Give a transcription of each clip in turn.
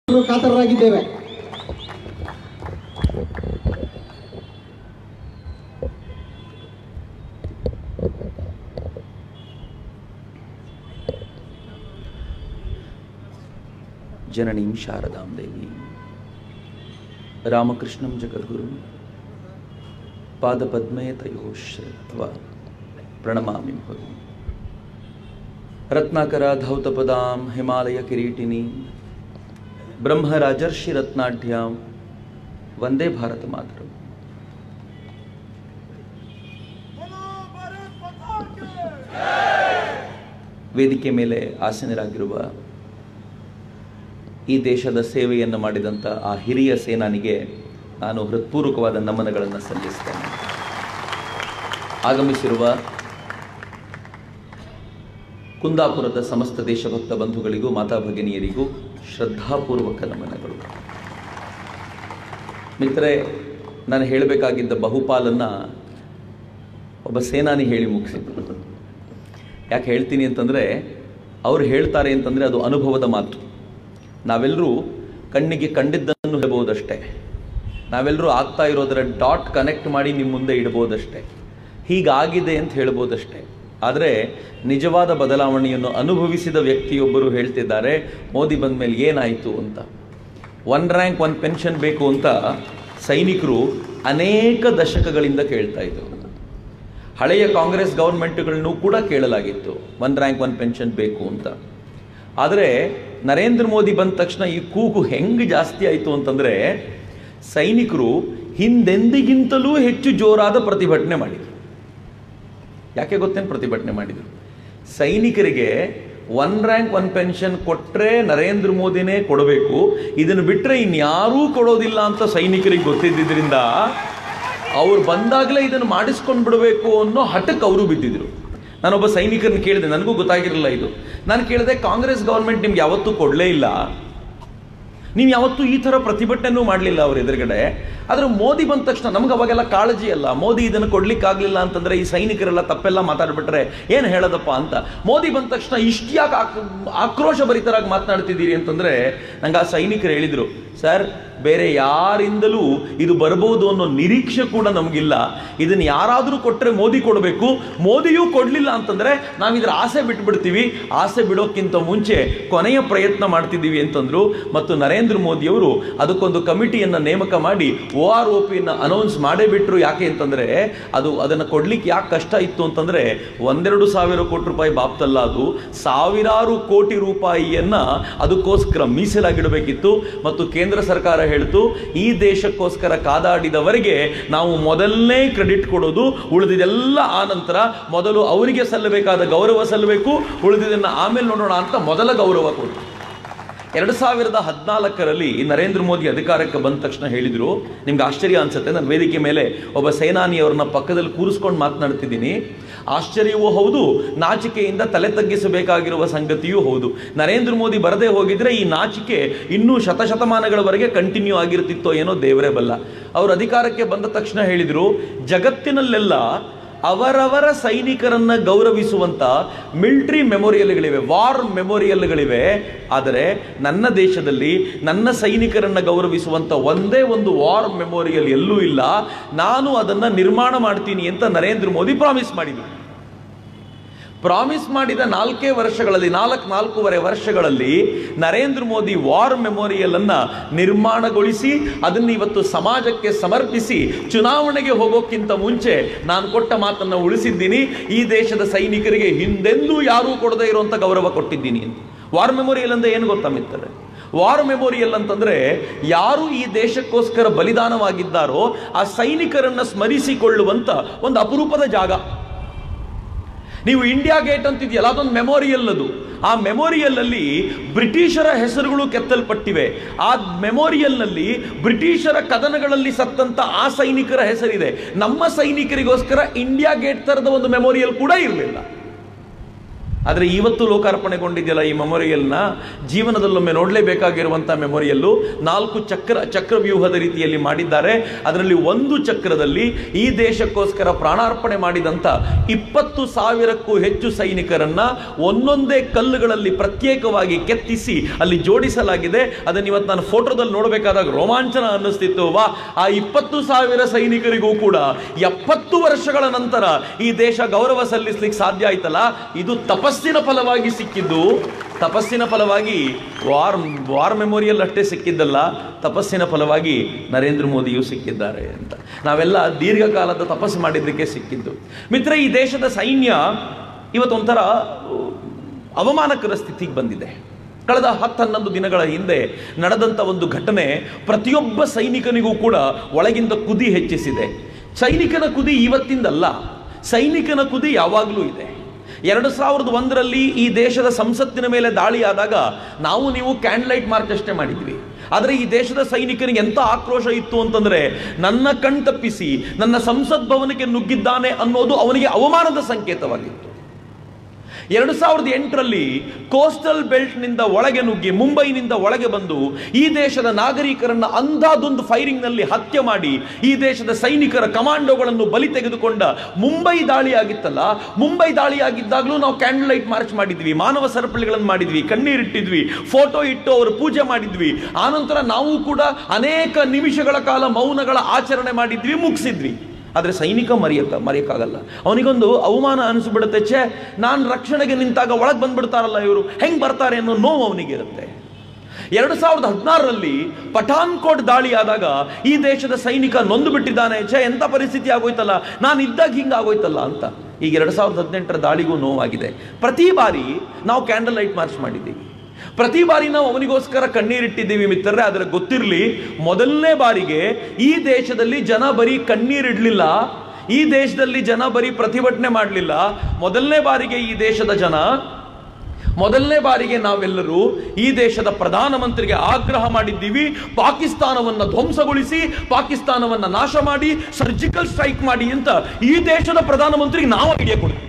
ಕಾತರರಾಗಿದ್ದೇವೆ ಜನನೀಂ ಶಾರದಾಂ ದೇವಿ ರಾಮಕೃಷ್ಣಂ ಜಗದ್ಗುರು ಪಾದಪದ್ಮೇ ತಯೋ ಶ್ರತ್ವ ಪ್ರಣಮಾಮಿ ಭಗು ರತ್ನಾಕರ ಧೌತಪದಾಂ ಹಿಮಾಲಯ ಕಿರೀಟಿನಿ ಬ್ರಹ್ಮರಾಜರ್ಷಿ ರತ್ನಾಢ್ಯಾಂ ವಂದೇ ಭಾರತ ಮಾತರಂ ವೇದಿಕೆ ಮೇಲೆ ಆಸೀನರಾಗಿರುವ ಈ ದೇಶದ ಸೇವೆಯನ್ನು ಮಾಡಿದಂಥ ಆ ಹಿರಿಯ ಸೇನಾನಿಗೆ ನಾನು ಹೃತ್ಪೂರ್ವಕವಾದ ನಮನಗಳನ್ನು ಸಲ್ಲಿಸ್ತೇನೆ ಆಗಮಿಸಿರುವ ಕುಂದಾಪುರದ ಸಮಸ್ತ ದೇಶಭಕ್ತ ಬಂಧುಗಳಿಗೂ ಮಾತಾ ಭಗಿನಿಯರಿಗೂ ಶ್ರದ್ಧಾಪೂರ್ವಕ ನಮನಗಳು ಮಿತ್ರರೆ ನಾನು ಹೇಳಬೇಕಾಗಿದ್ದ ಬಹುಪಾಲನ್ನು ಒಬ್ಬ ಸೇನಾನಿ ಹೇಳಿ ಮುಗಿಸಿದ್ರು ಯಾಕೆ ಹೇಳ್ತೀನಿ ಅಂತಂದರೆ ಅವ್ರು ಹೇಳ್ತಾರೆ ಅಂತಂದರೆ ಅದು ಅನುಭವದ ಮಾತು ನಾವೆಲ್ಲರೂ ಕಣ್ಣಿಗೆ ಕಂಡಿದ್ದನ್ನು ಹೇಳ್ಬೋದಷ್ಟೇ ನಾವೆಲ್ಲರೂ ಆಗ್ತಾ ಇರೋದರ ಡಾಟ್ ಕನೆಕ್ಟ್ ಮಾಡಿ ನಿಮ್ಮ ಮುಂದೆ ಇಡ್ಬೋದಷ್ಟೇ ಹೀಗಾಗಿದೆ ಅಂತ ಹೇಳ್ಬೋದಷ್ಟೇ ಆದರೆ ನಿಜವಾದ ಬದಲಾವಣೆಯನ್ನು ಅನುಭವಿಸಿದ ವ್ಯಕ್ತಿಯೊಬ್ಬರು ಹೇಳ್ತಿದ್ದಾರೆ ಮೋದಿ ಬಂದ ಮೇಲೆ ಏನಾಯಿತು ಅಂತ ಒನ್ ರ್ಯಾಂಕ್ ಒನ್ ಪೆನ್ಷನ್ ಬೇಕು ಅಂತ ಸೈನಿಕರು ಅನೇಕ ದಶಕಗಳಿಂದ ಕೇಳ್ತಾ ಇದ್ರು ಹಳೆಯ ಕಾಂಗ್ರೆಸ್ ಗೌರ್ಮೆಂಟ್ಗಳನ್ನು ಕೂಡ ಕೇಳಲಾಗಿತ್ತು ಒನ್ ರ್ಯಾಂಕ್ ಒನ್ ಪೆನ್ಷನ್ ಬೇಕು ಅಂತ ಆದರೆ ನರೇಂದ್ರ ಮೋದಿ ಬಂದ ತಕ್ಷಣ ಈ ಕೂಗು ಹೆಂಗೆ ಜಾಸ್ತಿ ಆಯಿತು ಅಂತಂದರೆ ಸೈನಿಕರು ಹಿಂದೆಂದಿಗಿಂತಲೂ ಹೆಚ್ಚು ಜೋರಾದ ಪ್ರತಿಭಟನೆ ಮಾಡಿದರು ಯಾಕೆ ಗೊತ್ತೇನು ಪ್ರತಿಭಟನೆ ಮಾಡಿದರು ಸೈನಿಕರಿಗೆ ಒನ್ ರ್ಯಾಂಕ್ ಒನ್ ಪೆನ್ಷನ್ ಕೊಟ್ಟರೆ ನರೇಂದ್ರ ಮೋದಿನೇ ಕೊಡಬೇಕು ಇದನ್ನು ಬಿಟ್ಟರೆ ಇನ್ಯಾರೂ ಕೊಡೋದಿಲ್ಲ ಅಂತ ಸೈನಿಕರಿಗೆ ಗೊತ್ತಿದ್ದರಿಂದ ಅವ್ರು ಬಂದಾಗಲೇ ಇದನ್ನು ಮಾಡಿಸ್ಕೊಂಡು ಬಿಡಬೇಕು ಅನ್ನೋ ಹಠಕ್ಕೆ ಅವರು ಬಿದ್ದಿದ್ರು ನಾನೊಬ್ಬ ಸೈನಿಕರನ್ನ ಕೇಳಿದೆ ನನಗೂ ಗೊತ್ತಾಗಿರಲಿಲ್ಲ ಇದು ನಾನು ಕೇಳಿದೆ ಕಾಂಗ್ರೆಸ್ ಗೌರ್ಮೆಂಟ್ ನಿಮ್ಗೆ ಯಾವತ್ತೂ ಕೊಡಲೇ ಇಲ್ಲ ನೀವು ಯಾವತ್ತೂ ಈ ಥರ ಪ್ರತಿಭಟನೆನೂ ಮಾಡಲಿಲ್ಲ ಅವ್ರ ಎದುರುಗಡೆ ಆದರೆ ಮೋದಿ ಬಂದ ತಕ್ಷಣ ನಮ್ಗೆ ಅವಾಗೆಲ್ಲ ಕಾಳಜಿ ಅಲ್ಲ ಮೋದಿ ಇದನ್ನು ಕೊಡ್ಲಿಕ್ಕಾಗಲಿಲ್ಲ ಅಂತಂದರೆ ಈ ಸೈನಿಕರೆಲ್ಲ ತಪ್ಪೆಲ್ಲ ಮಾತಾಡ್ಬಿಟ್ರೆ ಏನು ಹೇಳೋದಪ್ಪ ಅಂತ ಮೋದಿ ಬಂದ ತಕ್ಷಣ ಇಷ್ಟು ಯಾಕೆ ಆಕ್ ಆಕ್ರೋಶ ಭರಿತರಾಗಿ ಮಾತನಾಡ್ತಿದ್ದೀರಿ ಅಂತಂದರೆ ನಂಗೆ ಆ ಸೈನಿಕರು ಹೇಳಿದರು ಸರ್ ಬೇರೆ ಯಾರಿಂದಲೂ ಇದು ಬರ್ಬೋದು ಅನ್ನೋ ನಿರೀಕ್ಷೆ ಕೂಡ ನಮಗಿಲ್ಲ ಇದನ್ನು ಯಾರಾದರೂ ಕೊಟ್ಟರೆ ಮೋದಿ ಕೊಡಬೇಕು ಮೋದಿಯೂ ಕೊಡಲಿಲ್ಲ ಅಂತಂದರೆ ನಾವು ಇದರ ಆಸೆ ಬಿಟ್ಬಿಡ್ತೀವಿ ಆಸೆ ಬಿಡೋಕ್ಕಿಂತ ಮುಂಚೆ ಕೊನೆಯ ಪ್ರಯತ್ನ ಮಾಡ್ತಿದ್ದೀವಿ ಅಂತಂದ್ರು ಮತ್ತು ನರೇಂದ್ರ ಮೋದಿಯವರು ಅದಕ್ಕೊಂದು ಕಮಿಟಿಯನ್ನು ನೇಮಕ ಮಾಡಿ ಒ ಆರ್ ಒ ಪಿಯನ್ನು ಅನೌನ್ಸ್ ಮಾಡೇ ಬಿಟ್ರು ಯಾಕೆ ಅಂತಂದರೆ ಅದು ಅದನ್ನು ಕೊಡ್ಲಿಕ್ಕೆ ಯಾಕೆ ಕಷ್ಟ ಇತ್ತು ಅಂತಂದರೆ ಒಂದೆರಡು ಸಾವಿರ ಕೋಟಿ ರೂಪಾಯಿ ಬಾಪ್ತಲ್ಲ ಅದು ಸಾವಿರಾರು ಕೋಟಿ ರೂಪಾಯಿಯನ್ನು ಅದಕ್ಕೋಸ್ಕರ ಮೀಸಲಾಗಿಡಬೇಕಿತ್ತು ಮತ್ತು ಕೇಂದ್ರ ಸರ್ಕಾರ ಹೇಳ್ತು ಈ ದೇಶಕ್ಕೋಸ್ಕರ ಕಾದಾಡಿದವರಿಗೆ ನಾವು ಮೊದಲನೇ ಕ್ರೆಡಿಟ್ ಕೊಡೋದು ಉಳಿದಿದೆಲ್ಲ ಆ ನಂತರ ಮೊದಲು ಅವರಿಗೆ ಸಲ್ಲಬೇಕಾದ ಗೌರವ ಸಲ್ಲಬೇಕು ಉಳಿದಿದ್ದನ್ನು ಆಮೇಲೆ ನೋಡೋಣ ಅಂತ ಮೊದಲ ಗೌರವ ಕೊಟ್ಟು ಎರಡು ಸಾವಿರದ ಹದಿನಾಲ್ಕರಲ್ಲಿ ನರೇಂದ್ರ ಮೋದಿ ಅಧಿಕಾರಕ್ಕೆ ಬಂದ ತಕ್ಷಣ ಹೇಳಿದರು ನಿಮ್ಗೆ ಆಶ್ಚರ್ಯ ಅನ್ಸುತ್ತೆ ನಾನು ವೇದಿಕೆ ಮೇಲೆ ಒಬ್ಬ ಸೇನಾನಿಯವ್ರನ್ನ ಪಕ್ಕದಲ್ಲಿ ಕೂರಿಸ್ಕೊಂಡು ಮಾತನಾಡ್ತಿದ್ದೀನಿ ಆಶ್ಚರ್ಯವೂ ಹೌದು ನಾಚಿಕೆಯಿಂದ ತಲೆ ತಗ್ಗಿಸಬೇಕಾಗಿರುವ ಸಂಗತಿಯೂ ಹೌದು ನರೇಂದ್ರ ಮೋದಿ ಬರದೇ ಹೋಗಿದ್ರೆ ಈ ನಾಚಿಕೆ ಇನ್ನೂ ಶತಶತಮಾನಗಳವರೆಗೆ ಕಂಟಿನ್ಯೂ ಆಗಿರ್ತಿತ್ತೋ ಏನೋ ದೇವರೇ ಬಲ್ಲ ಅವರು ಅಧಿಕಾರಕ್ಕೆ ಬಂದ ತಕ್ಷಣ ಹೇಳಿದರು ಜಗತ್ತಿನಲ್ಲೆಲ್ಲ ಅವರವರ ಸೈನಿಕರನ್ನ ಗೌರವಿಸುವಂತ ಮಿಲಿಟರಿ ಮೆಮೋರಿಯಲ್ಗಳಿವೆ ವಾರ್ ಮೆಮೋರಿಯಲ್ಗಳಿವೆ ಆದರೆ ನನ್ನ ದೇಶದಲ್ಲಿ ನನ್ನ ಸೈನಿಕರನ್ನ ಗೌರವಿಸುವಂತ ಒಂದೇ ಒಂದು ವಾರ್ ಮೆಮೋರಿಯಲ್ ಎಲ್ಲೂ ಇಲ್ಲ ನಾನು ಅದನ್ನ ನಿರ್ಮಾಣ ಮಾಡ್ತೀನಿ ಅಂತ ನರೇಂದ್ರ ಮೋದಿ ಪ್ರಾಮಿಸ್ ಮಾಡಿದರು ಪ್ರಾಮಿಸ್ ಮಾಡಿದ ನಾಲ್ಕೇ ವರ್ಷಗಳಲ್ಲಿ ನಾಲ್ಕು ನಾಲ್ಕೂವರೆ ವರ್ಷಗಳಲ್ಲಿ ನರೇಂದ್ರ ಮೋದಿ ವಾರ್ ಮೆಮೋರಿಯಲ್ ಅನ್ನ ನಿರ್ಮಾಣಗೊಳಿಸಿ ಅದನ್ನು ಇವತ್ತು ಸಮಾಜಕ್ಕೆ ಸಮರ್ಪಿಸಿ ಚುನಾವಣೆಗೆ ಹೋಗೋಕ್ಕಿಂತ ಮುಂಚೆ ನಾನು ಕೊಟ್ಟ ಮಾತನ್ನು ಉಳಿಸಿದ್ದೀನಿ ಈ ದೇಶದ ಸೈನಿಕರಿಗೆ ಹಿಂದೆಂದೂ ಯಾರೂ ಕೊಡದೇ ಇರುವಂತ ಗೌರವ ಕೊಟ್ಟಿದ್ದೀನಿ ಅಂತ ವಾರ್ ಮೆಮೋರಿಯಲ್ ಅಂದ್ರೆ ಏನು ಗೊತ್ತಾ ಮಿತ್ರರೆ ವಾರ್ ಮೆಮೋರಿಯಲ್ ಅಂತಂದ್ರೆ ಯಾರು ಈ ದೇಶಕ್ಕೋಸ್ಕರ ಬಲಿದಾನವಾಗಿದ್ದಾರೋ ಆ ಸೈನಿಕರನ್ನ ಸ್ಮರಿಸಿಕೊಳ್ಳುವಂತ ಒಂದು ಅಪರೂಪದ ಜಾಗ ನೀವು ಇಂಡಿಯಾ ಗೇಟ್ ಅಂತಿದೆಯಲ್ಲ ಅದೊಂದು ಮೆಮೋರಿಯಲ್ ಅದು ಆ ಮೆಮೋರಿಯಲ್ ಅಲ್ಲಿ ಬ್ರಿಟಿಷರ ಹೆಸರುಗಳು ಕೆತ್ತಲ್ಪಟ್ಟಿವೆ ಆ ಮೆಮೋರಿಯಲ್ನಲ್ಲಿ ಬ್ರಿಟಿಷರ ಕದನಗಳಲ್ಲಿ ಸತ್ತಂತ ಆ ಸೈನಿಕರ ಹೆಸರಿದೆ ನಮ್ಮ ಸೈನಿಕರಿಗೋಸ್ಕರ ಇಂಡಿಯಾ ಗೇಟ್ ತರದ ಒಂದು ಮೆಮೋರಿಯಲ್ ಕೂಡ ಇರಲಿಲ್ಲ ಆದರೆ ಇವತ್ತು ಲೋಕಾರ್ಪಣೆಗೊಂಡಿದೆಯಲ್ಲ ಈ ಮೆಮೊರಿಯಲ್ನ ಜೀವನದಲ್ಲೊಮ್ಮೆ ನೋಡಲೇಬೇಕಾಗಿರುವಂಥ ಮೆಮೊರಿಯಲ್ಲು ನಾಲ್ಕು ಚಕ್ರ ಚಕ್ರವ್ಯೂಹದ ರೀತಿಯಲ್ಲಿ ಮಾಡಿದ್ದಾರೆ ಅದರಲ್ಲಿ ಒಂದು ಚಕ್ರದಲ್ಲಿ ಈ ದೇಶಕ್ಕೋಸ್ಕರ ಪ್ರಾಣಾರ್ಪಣೆ ಮಾಡಿದಂಥ ಇಪ್ಪತ್ತು ಸಾವಿರಕ್ಕೂ ಹೆಚ್ಚು ಸೈನಿಕರನ್ನ ಒಂದೊಂದೇ ಕಲ್ಲುಗಳಲ್ಲಿ ಪ್ರತ್ಯೇಕವಾಗಿ ಕೆತ್ತಿಸಿ ಅಲ್ಲಿ ಜೋಡಿಸಲಾಗಿದೆ ಅದನ್ನು ಇವತ್ತು ನಾನು ಫೋಟೋದಲ್ಲಿ ನೋಡಬೇಕಾದಾಗ ರೋಮಾಂಚನ ಅನ್ನಿಸ್ತಿತ್ತು ವಾ ಆ ಇಪ್ಪತ್ತು ಸಾವಿರ ಸೈನಿಕರಿಗೂ ಕೂಡ ಎಪ್ಪತ್ತು ವರ್ಷಗಳ ನಂತರ ಈ ದೇಶ ಗೌರವ ಸಲ್ಲಿಸ್ಲಿಕ್ಕೆ ಸಾಧ್ಯ ಆಯ್ತಲ್ಲ ಇದು ತಪಸ್ಸಿನ ಫಲವಾಗಿ ಸಿಕ್ಕಿದ್ದು ತಪಸ್ಸಿನ ಫಲವಾಗಿ ವಾರ್ ವಾರ್ ಮೆಮೋರಿಯಲ್ ಅಷ್ಟೇ ಸಿಕ್ಕಿದ್ದಲ್ಲ ತಪಸ್ಸಿನ ಫಲವಾಗಿ ನರೇಂದ್ರ ಮೋದಿಯು ಸಿಕ್ಕಿದ್ದಾರೆ ಅಂತ ನಾವೆಲ್ಲ ದೀರ್ಘಕಾಲದ ತಪಸ್ಸು ಮಾಡಿದ್ದಕ್ಕೆ ಸಿಕ್ಕಿದ್ದು ಮಿತ್ರ ಈ ದೇಶದ ಸೈನ್ಯ ಇವತ್ತೊಂಥರ ಅವಮಾನಕರ ಸ್ಥಿತಿಗೆ ಬಂದಿದೆ ಕಳೆದ ಹತ್ತು ಹನ್ನೊಂದು ದಿನಗಳ ಹಿಂದೆ ನಡೆದಂಥ ಒಂದು ಘಟನೆ ಪ್ರತಿಯೊಬ್ಬ ಸೈನಿಕನಿಗೂ ಕೂಡ ಒಳಗಿಂದ ಕುದಿ ಹೆಚ್ಚಿಸಿದೆ ಸೈನಿಕನ ಕುದಿ ಇವತ್ತಿಂದಲ್ಲ ಸೈನಿಕನ ಕುದಿ ಯಾವಾಗಲೂ ಇದೆ ಎರಡು ಸಾವಿರದ ಒಂದರಲ್ಲಿ ಈ ದೇಶದ ಸಂಸತ್ತಿನ ಮೇಲೆ ದಾಳಿ ಆದಾಗ ನಾವು ನೀವು ಕ್ಯಾಂಡ್ಲೈಟ್ ಮಾರ್ಚ್ ಅಷ್ಟೇ ಮಾಡಿದ್ವಿ ಆದರೆ ಈ ದೇಶದ ಸೈನಿಕನಿಗೆ ಎಂಥ ಆಕ್ರೋಶ ಇತ್ತು ಅಂತಂದ್ರೆ ನನ್ನ ಕಣ್ತಪ್ಪಿಸಿ ನನ್ನ ಸಂಸತ್ ಭವನಕ್ಕೆ ನುಗ್ಗಿದ್ದಾನೆ ಅನ್ನೋದು ಅವನಿಗೆ ಅವಮಾನದ ಸಂಕೇತವಾಗಿತ್ತು ಎರಡು ಸಾವಿರದ ಎಂಟರಲ್ಲಿ ಕೋಸ್ಟಲ್ ಬೆಲ್ಟ್ನಿಂದ ಒಳಗೆ ನುಗ್ಗಿ ಮುಂಬೈನಿಂದ ಒಳಗೆ ಬಂದು ಈ ದೇಶದ ನಾಗರಿಕರನ್ನ ಅಂದಾದೊಂದು ಫೈರಿಂಗ್ನಲ್ಲಿ ಹತ್ಯೆ ಮಾಡಿ ಈ ದೇಶದ ಸೈನಿಕರ ಕಮಾಂಡೋಗಳನ್ನು ಬಲಿ ತೆಗೆದುಕೊಂಡ ಮುಂಬೈ ದಾಳಿ ಆಗಿತ್ತಲ್ಲ ಮುಂಬೈ ದಾಳಿ ಆಗಿದ್ದಾಗಲೂ ನಾವು ಕ್ಯಾಂಡಲ್ ಲೈಟ್ ಮಾರ್ಚ್ ಮಾಡಿದ್ವಿ ಮಾನವ ಸರಪಳಿಗಳನ್ನು ಮಾಡಿದ್ವಿ ಕಣ್ಣೀರಿಟ್ಟಿದ್ವಿ ಫೋಟೋ ಇಟ್ಟು ಅವರು ಪೂಜೆ ಮಾಡಿದ್ವಿ ಆನಂತರ ನಾವು ಕೂಡ ಅನೇಕ ನಿಮಿಷಗಳ ಕಾಲ ಮೌನಗಳ ಆಚರಣೆ ಮಾಡಿದ್ವಿ ಮುಗಿಸಿದ್ವಿ ಆದರೆ ಸೈನಿಕ ಮರೆಯಕ್ಕ ಮರೆಯಕ್ಕಾಗಲ್ಲ ಅವನಿಗೊಂದು ಅವಮಾನ ಅನಿಸ್ಬಿಡುತ್ತೆ ಛೇ ನಾನು ರಕ್ಷಣೆಗೆ ನಿಂತಾಗ ಒಳಗೆ ಬಂದ್ಬಿಡ್ತಾರಲ್ಲ ಇವರು ಹೆಂಗೆ ಬರ್ತಾರೆ ಅನ್ನೋ ನೋವು ಅವನಿಗೆ ಇರುತ್ತೆ ಎರಡು ಸಾವಿರದ ಹದಿನಾರರಲ್ಲಿ ಪಠಾನ್ಕೋಟ್ ದಾಳಿ ಆದಾಗ ಈ ದೇಶದ ಸೈನಿಕ ನೊಂದು ಬಿಟ್ಟಿದ್ದಾನೆ ಛೇ ಎಂಥ ಪರಿಸ್ಥಿತಿ ಆಗೋಯ್ತಲ್ಲ ನಾನು ಇದ್ದಾಗ ಹಿಂಗೆ ಆಗೋಯ್ತಲ್ಲ ಅಂತ ಈಗ ಎರಡು ಸಾವಿರದ ಹದಿನೆಂಟರ ದಾಳಿಗೂ ನೋವಾಗಿದೆ ಪ್ರತಿ ಬಾರಿ ನಾವು ಕ್ಯಾಂಡಲ್ ಲೈಟ್ ಮಾರ್ಚ್ ಮಾಡಿದ್ದೀವಿ ಪ್ರತಿ ಬಾರಿ ನಾವು ಅವನಿಗೋಸ್ಕರ ಕಣ್ಣೀರಿಟ್ಟಿದ್ದೀವಿ ಮಿತ್ರರೇ ಆದರೆ ಗೊತ್ತಿರಲಿ ಮೊದಲನೇ ಬಾರಿಗೆ ಈ ದೇಶದಲ್ಲಿ ಜನ ಬರೀ ಕಣ್ಣೀರಿಡ್ಲಿಲ್ಲ ಈ ದೇಶದಲ್ಲಿ ಜನ ಬರೀ ಪ್ರತಿಭಟನೆ ಮಾಡಲಿಲ್ಲ ಮೊದಲನೇ ಬಾರಿಗೆ ಈ ದೇಶದ ಜನ ಮೊದಲನೇ ಬಾರಿಗೆ ನಾವೆಲ್ಲರೂ ಈ ದೇಶದ ಪ್ರಧಾನಮಂತ್ರಿಗೆ ಆಗ್ರಹ ಮಾಡಿದ್ದೀವಿ ಪಾಕಿಸ್ತಾನವನ್ನ ಧ್ವಂಸಗೊಳಿಸಿ ಪಾಕಿಸ್ತಾನವನ್ನ ನಾಶ ಮಾಡಿ ಸರ್ಜಿಕಲ್ ಸ್ಟ್ರೈಕ್ ಮಾಡಿ ಅಂತ ಈ ದೇಶದ ಪ್ರಧಾನಮಂತ್ರಿಗೆ ನಾವು ಐಡಿಯಾ ಕೊಡ್ತೀವಿ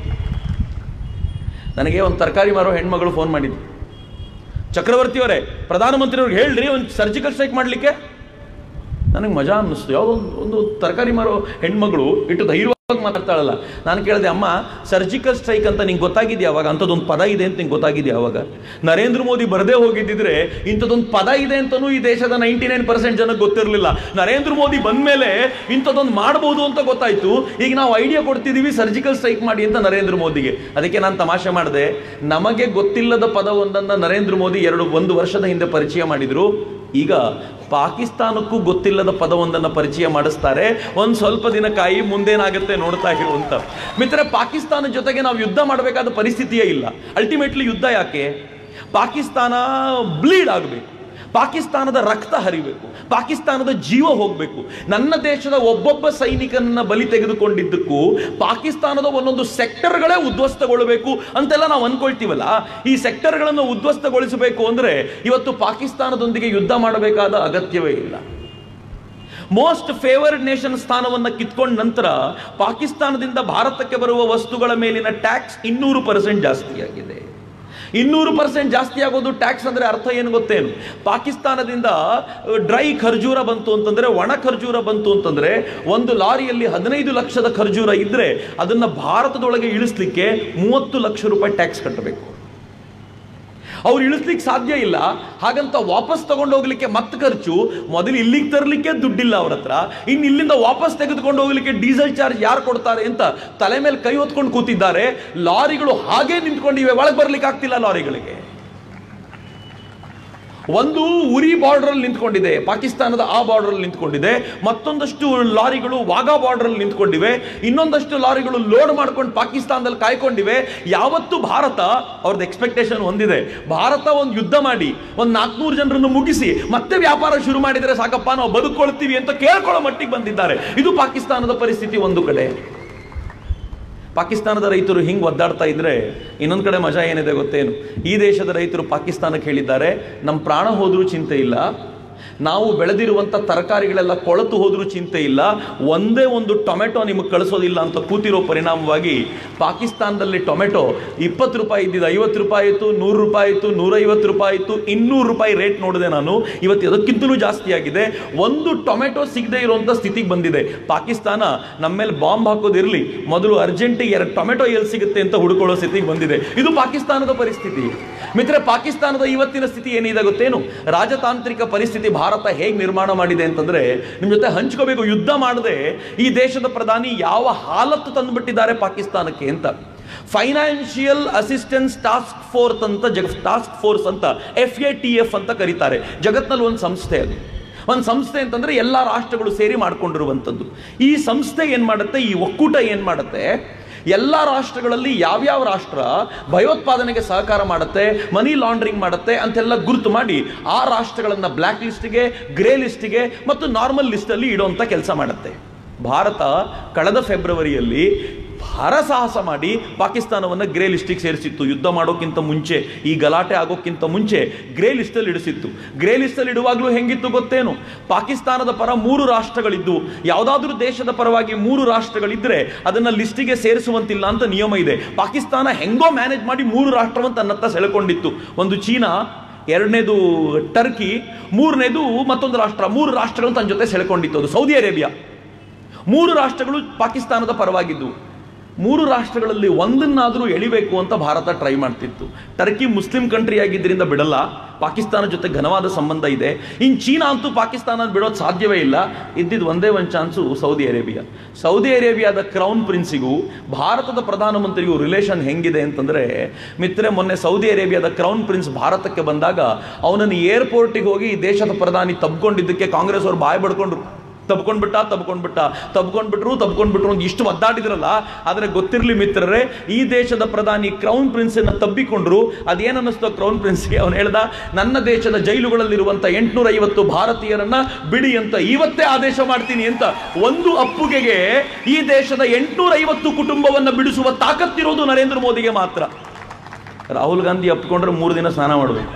ನನಗೆ ಒಂದು ತರಕಾರಿ ಮಾರೋ ಹೆಣ್ಮಗಳು ಫೋನ್ ಮಾಡಿದ್ರು ಚಕ್ರವರ್ತಿಯವರೇ ಪ್ರಧಾನಮಂತ್ರಿಯವ್ರಿಗೆ ಹೇಳ್ರಿ ಒಂದು ಸರ್ಜಿಕಲ್ ಸ್ಟ್ರೈಕ್ ಮಾಡಲಿಕ್ಕೆ ನನಗೆ ಮಜಾ ಅನ್ನಿಸ್ತು ಯಾವುದೋ ಒಂದು ಒಂದು ತರಕಾರಿ ಮಾರೋ ಹೆಣ್ಮಗಳು ಇಟ್ಟು ಧೈರ್ಯವಾಗಿ ಮಾತಾಡ್ತಾಳಲ್ಲ ನಾನು ಕೇಳಿದೆ ಅಮ್ಮ ಸರ್ಜಿಕಲ್ ಸ್ಟ್ರೈಕ್ ಅಂತ ನಿಂಗೆ ಗೊತ್ತಾಗಿದೆಯಾ ಅವಾಗ ಅಂಥದ್ದೊಂದು ಪದ ಇದೆ ಅಂತ ನಿಂಗೆ ಗೊತ್ತಾಗಿದೆಯಾ ಅವಾಗ ನರೇಂದ್ರ ಮೋದಿ ಬರದೇ ಹೋಗಿದ್ದಿದ್ರೆ ಇಂಥದ್ದೊಂದು ಪದ ಇದೆ ಅಂತಲೂ ಈ ದೇಶದ ನೈಂಟಿ ನೈನ್ ಪರ್ಸೆಂಟ್ ಜನಕ್ಕೆ ಗೊತ್ತಿರಲಿಲ್ಲ ನರೇಂದ್ರ ಮೋದಿ ಬಂದ ಮೇಲೆ ಇಂಥದ್ದೊಂದು ಮಾಡ್ಬೋದು ಅಂತ ಗೊತ್ತಾಯ್ತು ಈಗ ನಾವು ಐಡಿಯಾ ಕೊಡ್ತಿದ್ದೀವಿ ಸರ್ಜಿಕಲ್ ಸ್ಟ್ರೈಕ್ ಮಾಡಿ ಅಂತ ನರೇಂದ್ರ ಮೋದಿಗೆ ಅದಕ್ಕೆ ನಾನು ತಮಾಷೆ ಮಾಡಿದೆ ನಮಗೆ ಗೊತ್ತಿಲ್ಲದ ಪದವೊಂದನ್ನು ನರೇಂದ್ರ ಮೋದಿ ಎರಡು ಒಂದು ವರ್ಷದ ಹಿಂದೆ ಪರಿಚಯ ಮಾಡಿದ್ರು ಈಗ ಪಾಕಿಸ್ತಾನಕ್ಕೂ ಗೊತ್ತಿಲ್ಲದ ಪದವೊಂದನ್ನು ಪರಿಚಯ ಮಾಡಿಸ್ತಾರೆ ಒಂದು ಸ್ವಲ್ಪ ದಿನ ಕಾಯಿ ಮುಂದೇನಾಗುತ್ತೆ ನೋಡ್ತಾ ಇರುವಂತ ಮಿತ್ರ ಪಾಕಿಸ್ತಾನ ಜೊತೆಗೆ ನಾವು ಯುದ್ಧ ಮಾಡಬೇಕಾದ ಪರಿಸ್ಥಿತಿಯೇ ಇಲ್ಲ ಅಲ್ಟಿಮೇಟ್ಲಿ ಯುದ್ಧ ಯಾಕೆ ಪಾಕಿಸ್ತಾನ ಬ್ಲೀಡ್ ಆಗಬೇಕು ಪಾಕಿಸ್ತಾನದ ರಕ್ತ ಹರಿಬೇಕು ಪಾಕಿಸ್ತಾನದ ಜೀವ ಹೋಗಬೇಕು ನನ್ನ ದೇಶದ ಒಬ್ಬೊಬ್ಬ ಸೈನಿಕನನ್ನ ಬಲಿ ತೆಗೆದುಕೊಂಡಿದ್ದಕ್ಕೂ ಪಾಕಿಸ್ತಾನದ ಒಂದೊಂದು ಸೆಕ್ಟರ್ಗಳೇ ಉದ್ವಸ್ತಗೊಳ್ಳಬೇಕು ಅಂತೆಲ್ಲ ನಾವು ಅನ್ಕೊಳ್ತೀವಲ್ಲ ಈ ಸೆಕ್ಟರ್ಗಳನ್ನು ಉದ್ವಸ್ತಗೊಳಿಸಬೇಕು ಅಂದ್ರೆ ಇವತ್ತು ಪಾಕಿಸ್ತಾನದೊಂದಿಗೆ ಯುದ್ಧ ಮಾಡಬೇಕಾದ ಅಗತ್ಯವೇ ಇಲ್ಲ ಮೋಸ್ಟ್ ಫೇವರ್ಡ್ ನೇಷನ್ ಸ್ಥಾನವನ್ನು ಕಿತ್ಕೊಂಡ ನಂತರ ಪಾಕಿಸ್ತಾನದಿಂದ ಭಾರತಕ್ಕೆ ಬರುವ ವಸ್ತುಗಳ ಮೇಲಿನ ಟ್ಯಾಕ್ಸ್ ಇನ್ನೂರು ಪರ್ಸೆಂಟ್ ಜಾಸ್ತಿಯಾಗಿದೆ ಇನ್ನೂರು ಪರ್ಸೆಂಟ್ ಜಾಸ್ತಿ ಆಗೋದು ಟ್ಯಾಕ್ಸ್ ಅಂದರೆ ಅರ್ಥ ಏನು ಗೊತ್ತೇನು ಪಾಕಿಸ್ತಾನದಿಂದ ಡ್ರೈ ಖರ್ಜೂರ ಬಂತು ಅಂತಂದರೆ ಒಣ ಖರ್ಜೂರ ಬಂತು ಅಂತಂದರೆ ಒಂದು ಲಾರಿಯಲ್ಲಿ ಹದಿನೈದು ಲಕ್ಷದ ಖರ್ಜೂರ ಇದ್ದರೆ ಅದನ್ನು ಭಾರತದೊಳಗೆ ಇಳಿಸ್ಲಿಕ್ಕೆ ಮೂವತ್ತು ಲಕ್ಷ ರೂಪಾಯಿ ಟ್ಯಾಕ್ಸ್ ಕಟ್ಟಬೇಕು ಅವ್ರು ಇಳಿಸ್ಲಿಕ್ಕೆ ಸಾಧ್ಯ ಇಲ್ಲ ಹಾಗಂತ ವಾಪಸ್ ತಗೊಂಡು ಹೋಗ್ಲಿಕ್ಕೆ ಮತ್ತೆ ಖರ್ಚು ಮೊದಲು ಇಲ್ಲಿಗೆ ತರಲಿಕ್ಕೆ ದುಡ್ಡಿಲ್ಲ ಅವ್ರ ಹತ್ರ ಇನ್ನು ಇಲ್ಲಿಂದ ವಾಪಸ್ ತೆಗೆದುಕೊಂಡು ಹೋಗ್ಲಿಕ್ಕೆ ಡೀಸೆಲ್ ಚಾರ್ಜ್ ಯಾರು ಕೊಡ್ತಾರೆ ಅಂತ ತಲೆ ಮೇಲೆ ಕೈ ಹೊತ್ಕೊಂಡು ಕೂತಿದ್ದಾರೆ ಲಾರಿಗಳು ಹಾಗೆ ನಿಂತ್ಕೊಂಡಿವೆ ಒಳಗೆ ಬರ್ಲಿಕ್ಕೆ ಆಗ್ತಿಲ್ಲ ಲಾರಿಗಳಿಗೆ ಒಂದು ಉರಿ ಬಾರ್ಡರ್ ಅಲ್ಲಿ ನಿಂತ್ಕೊಂಡಿದೆ ಪಾಕಿಸ್ತಾನದ ಆ ಬಾರ್ಡರ್ ಅಲ್ಲಿ ನಿಂತ್ಕೊಂಡಿದೆ ಮತ್ತೊಂದಷ್ಟು ಲಾರಿಗಳು ವಾಘಾ ಬಾರ್ಡರ್ ಅಲ್ಲಿ ನಿಂತ್ಕೊಂಡಿವೆ ಇನ್ನೊಂದಷ್ಟು ಲಾರಿಗಳು ಲೋಡ್ ಮಾಡ್ಕೊಂಡು ಪಾಕಿಸ್ತಾನದಲ್ಲಿ ಕಾಯ್ಕೊಂಡಿವೆ ಯಾವತ್ತು ಭಾರತ ಅವ್ರದ್ದು ಎಕ್ಸ್ಪೆಕ್ಟೇಷನ್ ಹೊಂದಿದೆ ಭಾರತ ಒಂದು ಯುದ್ಧ ಮಾಡಿ ಒಂದು ನಾಲ್ಕುನೂರು ಜನರನ್ನು ಮುಗಿಸಿ ಮತ್ತೆ ವ್ಯಾಪಾರ ಶುರು ಮಾಡಿದರೆ ಸಾಕಪ್ಪ ನಾವು ಬದುಕೊಳ್ತೀವಿ ಅಂತ ಕೇಳ್ಕೊಳ್ಳೋ ಮಟ್ಟಿಗೆ ಬಂದಿದ್ದಾರೆ ಇದು ಪಾಕಿಸ್ತಾನದ ಪರಿಸ್ಥಿತಿ ಒಂದು ಕಡೆ ಪಾಕಿಸ್ತಾನದ ರೈತರು ಹಿಂಗೆ ಒದ್ದಾಡ್ತಾ ಇದ್ರೆ ಇನ್ನೊಂದು ಕಡೆ ಮಜಾ ಏನಿದೆ ಗೊತ್ತೇನು ಈ ದೇಶದ ರೈತರು ಪಾಕಿಸ್ತಾನಕ್ಕೆ ಹೇಳಿದ್ದಾರೆ ನಮ್ಮ ಪ್ರಾಣ ಹೋದ್ರೂ ಚಿಂತೆ ಇಲ್ಲ ನಾವು ಬೆಳೆದಿರುವಂಥ ತರಕಾರಿಗಳೆಲ್ಲ ಕೊಳತು ಹೋದ್ರೂ ಚಿಂತೆ ಇಲ್ಲ ಒಂದೇ ಒಂದು ಟೊಮೆಟೊ ನಿಮಗೆ ಕಳಿಸೋದಿಲ್ಲ ಅಂತ ಕೂತಿರೋ ಪರಿಣಾಮವಾಗಿ ಪಾಕಿಸ್ತಾನದಲ್ಲಿ ಟೊಮೆಟೊ ಇಪ್ಪತ್ತು ರೂಪಾಯಿ ಇದ್ದಿದ್ದು ಐವತ್ತು ರೂಪಾಯಿ ಆಯಿತು ನೂರು ರೂಪಾಯಿ ಆಯಿತು ನೂರೈವತ್ತು ರೂಪಾಯಿ ಆಯಿತು ಇನ್ನೂರು ರೂಪಾಯಿ ರೇಟ್ ನೋಡಿದೆ ನಾನು ಇವತ್ತು ಅದಕ್ಕಿಂತಲೂ ಜಾಸ್ತಿ ಆಗಿದೆ ಒಂದು ಟೊಮೆಟೊ ಸಿಗದೆ ಇರುವಂಥ ಸ್ಥಿತಿಗೆ ಬಂದಿದೆ ಪಾಕಿಸ್ತಾನ ನಮ್ಮ ಮೇಲೆ ಬಾಂಬ್ ಹಾಕೋದಿರಲಿ ಮೊದಲು ಅರ್ಜೆಂಟಿಗೆ ಎರಡು ಟೊಮೆಟೊ ಎಲ್ಲಿ ಸಿಗುತ್ತೆ ಅಂತ ಹುಡುಕೊಳ್ಳೋ ಸ್ಥಿತಿಗೆ ಬಂದಿದೆ ಇದು ಪಾಕಿಸ್ತಾನದ ಪರಿಸ್ಥಿತಿ ಮಿತ್ರ ಪಾಕಿಸ್ತಾನದ ಇವತ್ತಿನ ಸ್ಥಿತಿ ಏನಿದೆ ಗೊತ್ತೇನು ರಾಜತಾಂತ್ರಿಕ ಪರಿಸ್ಥಿತಿ ಭಾರತ ಹೇಗೆ ನಿರ್ಮಾಣ ಮಾಡಿದೆ ಅಂತಂದ್ರೆ ನಿಮ್ಮ ಜೊತೆ ಹಂಚ್ಕೋಬೇಕು ಯುದ್ಧ ಮಾಡದೆ ಈ ದೇಶದ ಪ್ರಧಾನಿ ಯಾವ ಹಾಲತ್ತು ತಂದುಬಿಟ್ಟಿದ್ದಾರೆ ಪಾಕಿಸ್ತಾನಕ್ಕೆ ಅಂತ ಫೈನಾನ್ಷಿಯಲ್ ಅಸಿಸ್ಟೆನ್ಸ್ ಟಾಸ್ಕ್ ಫೋರ್ಸ್ ಅಂತ ಜಗ ಟಾಸ್ಕ್ ಫೋರ್ಸ್ ಅಂತ ಎಫ್ ಎ ಟಿ ಎಫ್ ಅಂತ ಕರೀತಾರೆ ಜಗತ್ನಲ್ಲಿ ಒಂದು ಸಂಸ್ಥೆ ಅದು ಒಂದು ಸಂಸ್ಥೆ ಅಂತಂದ್ರೆ ಎಲ್ಲ ರಾಷ್ಟ್ರಗಳು ಸೇರಿ ಮಾಡ್ಕೊಂಡಿರುವಂಥದ್ದು ಈ ಸಂಸ್ಥೆ ಏನು ಮಾಡುತ್ತೆ ಈ ಒಕ್ಕೂಟ ಏನು ಮಾಡುತ್ತೆ ಎಲ್ಲ ರಾಷ್ಟ್ರಗಳಲ್ಲಿ ಯಾವ್ಯಾವ ರಾಷ್ಟ್ರ ಭಯೋತ್ಪಾದನೆಗೆ ಸಹಕಾರ ಮಾಡುತ್ತೆ ಮನಿ ಲಾಂಡ್ರಿಂಗ್ ಮಾಡುತ್ತೆ ಅಂತೆಲ್ಲ ಗುರುತು ಮಾಡಿ ಆ ರಾಷ್ಟ್ರಗಳನ್ನು ಬ್ಲ್ಯಾಕ್ ಲಿಸ್ಟ್ಗೆ ಗ್ರೇ ಲಿಸ್ಟ್ಗೆ ಮತ್ತು ನಾರ್ಮಲ್ ಲಿಸ್ಟಲ್ಲಿ ಇಡುವಂಥ ಕೆಲಸ ಮಾಡುತ್ತೆ ಭಾರತ ಕಳೆದ ಫೆಬ್ರವರಿಯಲ್ಲಿ ಹರಸಾಹಸ ಮಾಡಿ ಪಾಕಿಸ್ತಾನವನ್ನು ಗ್ರೇ ಲಿಸ್ಟಿಗೆ ಸೇರಿಸಿತ್ತು ಯುದ್ಧ ಮಾಡೋಕ್ಕಿಂತ ಮುಂಚೆ ಈ ಗಲಾಟೆ ಆಗೋಕ್ಕಿಂತ ಮುಂಚೆ ಗ್ರೇ ಲಿಸ್ಟಲ್ಲಿ ಇಡಿಸಿತ್ತು ಗ್ರೇ ಲಿಸ್ಟಲ್ಲಿ ಇಡುವಾಗಲೂ ಹೆಂಗಿತ್ತು ಗೊತ್ತೇನು ಪಾಕಿಸ್ತಾನದ ಪರ ಮೂರು ರಾಷ್ಟ್ರಗಳಿದ್ದು ಯಾವುದಾದ್ರೂ ದೇಶದ ಪರವಾಗಿ ಮೂರು ರಾಷ್ಟ್ರಗಳಿದ್ರೆ ಅದನ್ನ ಲಿಸ್ಟಿಗೆ ಸೇರಿಸುವಂತಿಲ್ಲ ಅಂತ ನಿಯಮ ಇದೆ ಪಾಕಿಸ್ತಾನ ಹೆಂಗೋ ಮ್ಯಾನೇಜ್ ಮಾಡಿ ಮೂರು ರಾಷ್ಟ್ರವನ್ನು ತನ್ನತ್ತ ಸೆಳೆಕೊಂಡಿತ್ತು ಒಂದು ಚೀನಾ ಎರಡನೇದು ಟರ್ಕಿ ಮೂರನೇದು ಮತ್ತೊಂದು ರಾಷ್ಟ್ರ ಮೂರು ರಾಷ್ಟ್ರಗಳು ತನ್ನ ಜೊತೆ ಸೆಳೆಕೊಂಡಿತ್ತು ಅದು ಸೌದಿ ಅರೇಬಿಯಾ ಮೂರು ರಾಷ್ಟ್ರಗಳು ಪಾಕಿಸ್ತಾನದ ಪರವಾಗಿದ್ದು ಮೂರು ರಾಷ್ಟ್ರಗಳಲ್ಲಿ ಒಂದನ್ನಾದರೂ ಎಳಿಬೇಕು ಅಂತ ಭಾರತ ಟ್ರೈ ಮಾಡ್ತಿತ್ತು ಟರ್ಕಿ ಮುಸ್ಲಿಂ ಕಂಟ್ರಿ ಆಗಿದ್ದರಿಂದ ಬಿಡಲ್ಲ ಪಾಕಿಸ್ತಾನ ಜೊತೆ ಘನವಾದ ಸಂಬಂಧ ಇದೆ ಇನ್ನು ಚೀನಾ ಅಂತೂ ಪಾಕಿಸ್ತಾನ ಬಿಡೋದು ಸಾಧ್ಯವೇ ಇಲ್ಲ ಇದ್ದಿದ್ದು ಒಂದೇ ಒಂದು ಚಾನ್ಸು ಸೌದಿ ಅರೇಬಿಯಾ ಸೌದಿ ಅರೇಬಿಯಾದ ಕ್ರೌನ್ ಪ್ರಿನ್ಸಿಗೂ ಭಾರತದ ಪ್ರಧಾನಮಂತ್ರಿಗೂ ರಿಲೇಷನ್ ಹೆಂಗಿದೆ ಅಂತಂದ್ರೆ ಮಿತ್ರೆ ಮೊನ್ನೆ ಸೌದಿ ಅರೇಬಿಯಾದ ಕ್ರೌನ್ ಪ್ರಿನ್ಸ್ ಭಾರತಕ್ಕೆ ಬಂದಾಗ ಅವನನ್ನು ಏರ್ಪೋರ್ಟಿಗೆ ಹೋಗಿ ಈ ದೇಶದ ಪ್ರಧಾನಿ ತಬ್ಕೊಂಡಿದ್ದಕ್ಕೆ ಕಾಂಗ್ರೆಸ್ ಅವರು ಬಾಯ್ ಬಡ್ಕೊಂಡ್ರು ತಬ್ಕೊಂಡ್ಬಿಟ್ಟ ತಬ್ಕೊಂಡ್ಬಿಟ್ಟ ತಬ್ಕೊಂಡ್ಬಿಟ್ರು ತಬ್ಕೊಂಡ್ಬಿಟ್ರು ಅಂತ ಇಷ್ಟು ಒದ್ದಾಡಿದ್ರಲ್ಲ ಆದರೆ ಗೊತ್ತಿರಲಿ ಮಿತ್ರರೇ ಈ ದೇಶದ ಪ್ರಧಾನಿ ಕ್ರೌನ್ ಪ್ರಿನ್ಸನ್ನ ತಬ್ಬಿಕೊಂಡ್ರು ಅದೇನು ಅನ್ನಿಸ್ತು ಕ್ರೌನ್ ಪ್ರಿನ್ಸ್ಗೆ ಅವನು ಹೇಳ್ದ ನನ್ನ ದೇಶದ ಜೈಲುಗಳಲ್ಲಿರುವಂಥ ಎಂಟುನೂರ ಐವತ್ತು ಭಾರತೀಯರನ್ನ ಬಿಡಿ ಅಂತ ಇವತ್ತೇ ಆದೇಶ ಮಾಡ್ತೀನಿ ಅಂತ ಒಂದು ಅಪ್ಪುಗೆಗೆ ಈ ದೇಶದ ಎಂಟುನೂರ ಐವತ್ತು ಕುಟುಂಬವನ್ನು ಬಿಡಿಸುವ ತಾಕತ್ತಿರೋದು ನರೇಂದ್ರ ಮೋದಿಗೆ ಮಾತ್ರ ರಾಹುಲ್ ಗಾಂಧಿ ಅಪ್ಪಿಕೊಂಡ್ರೆ ಮೂರು ದಿನ ಸ್ನಾನ ಮಾಡಬೇಕು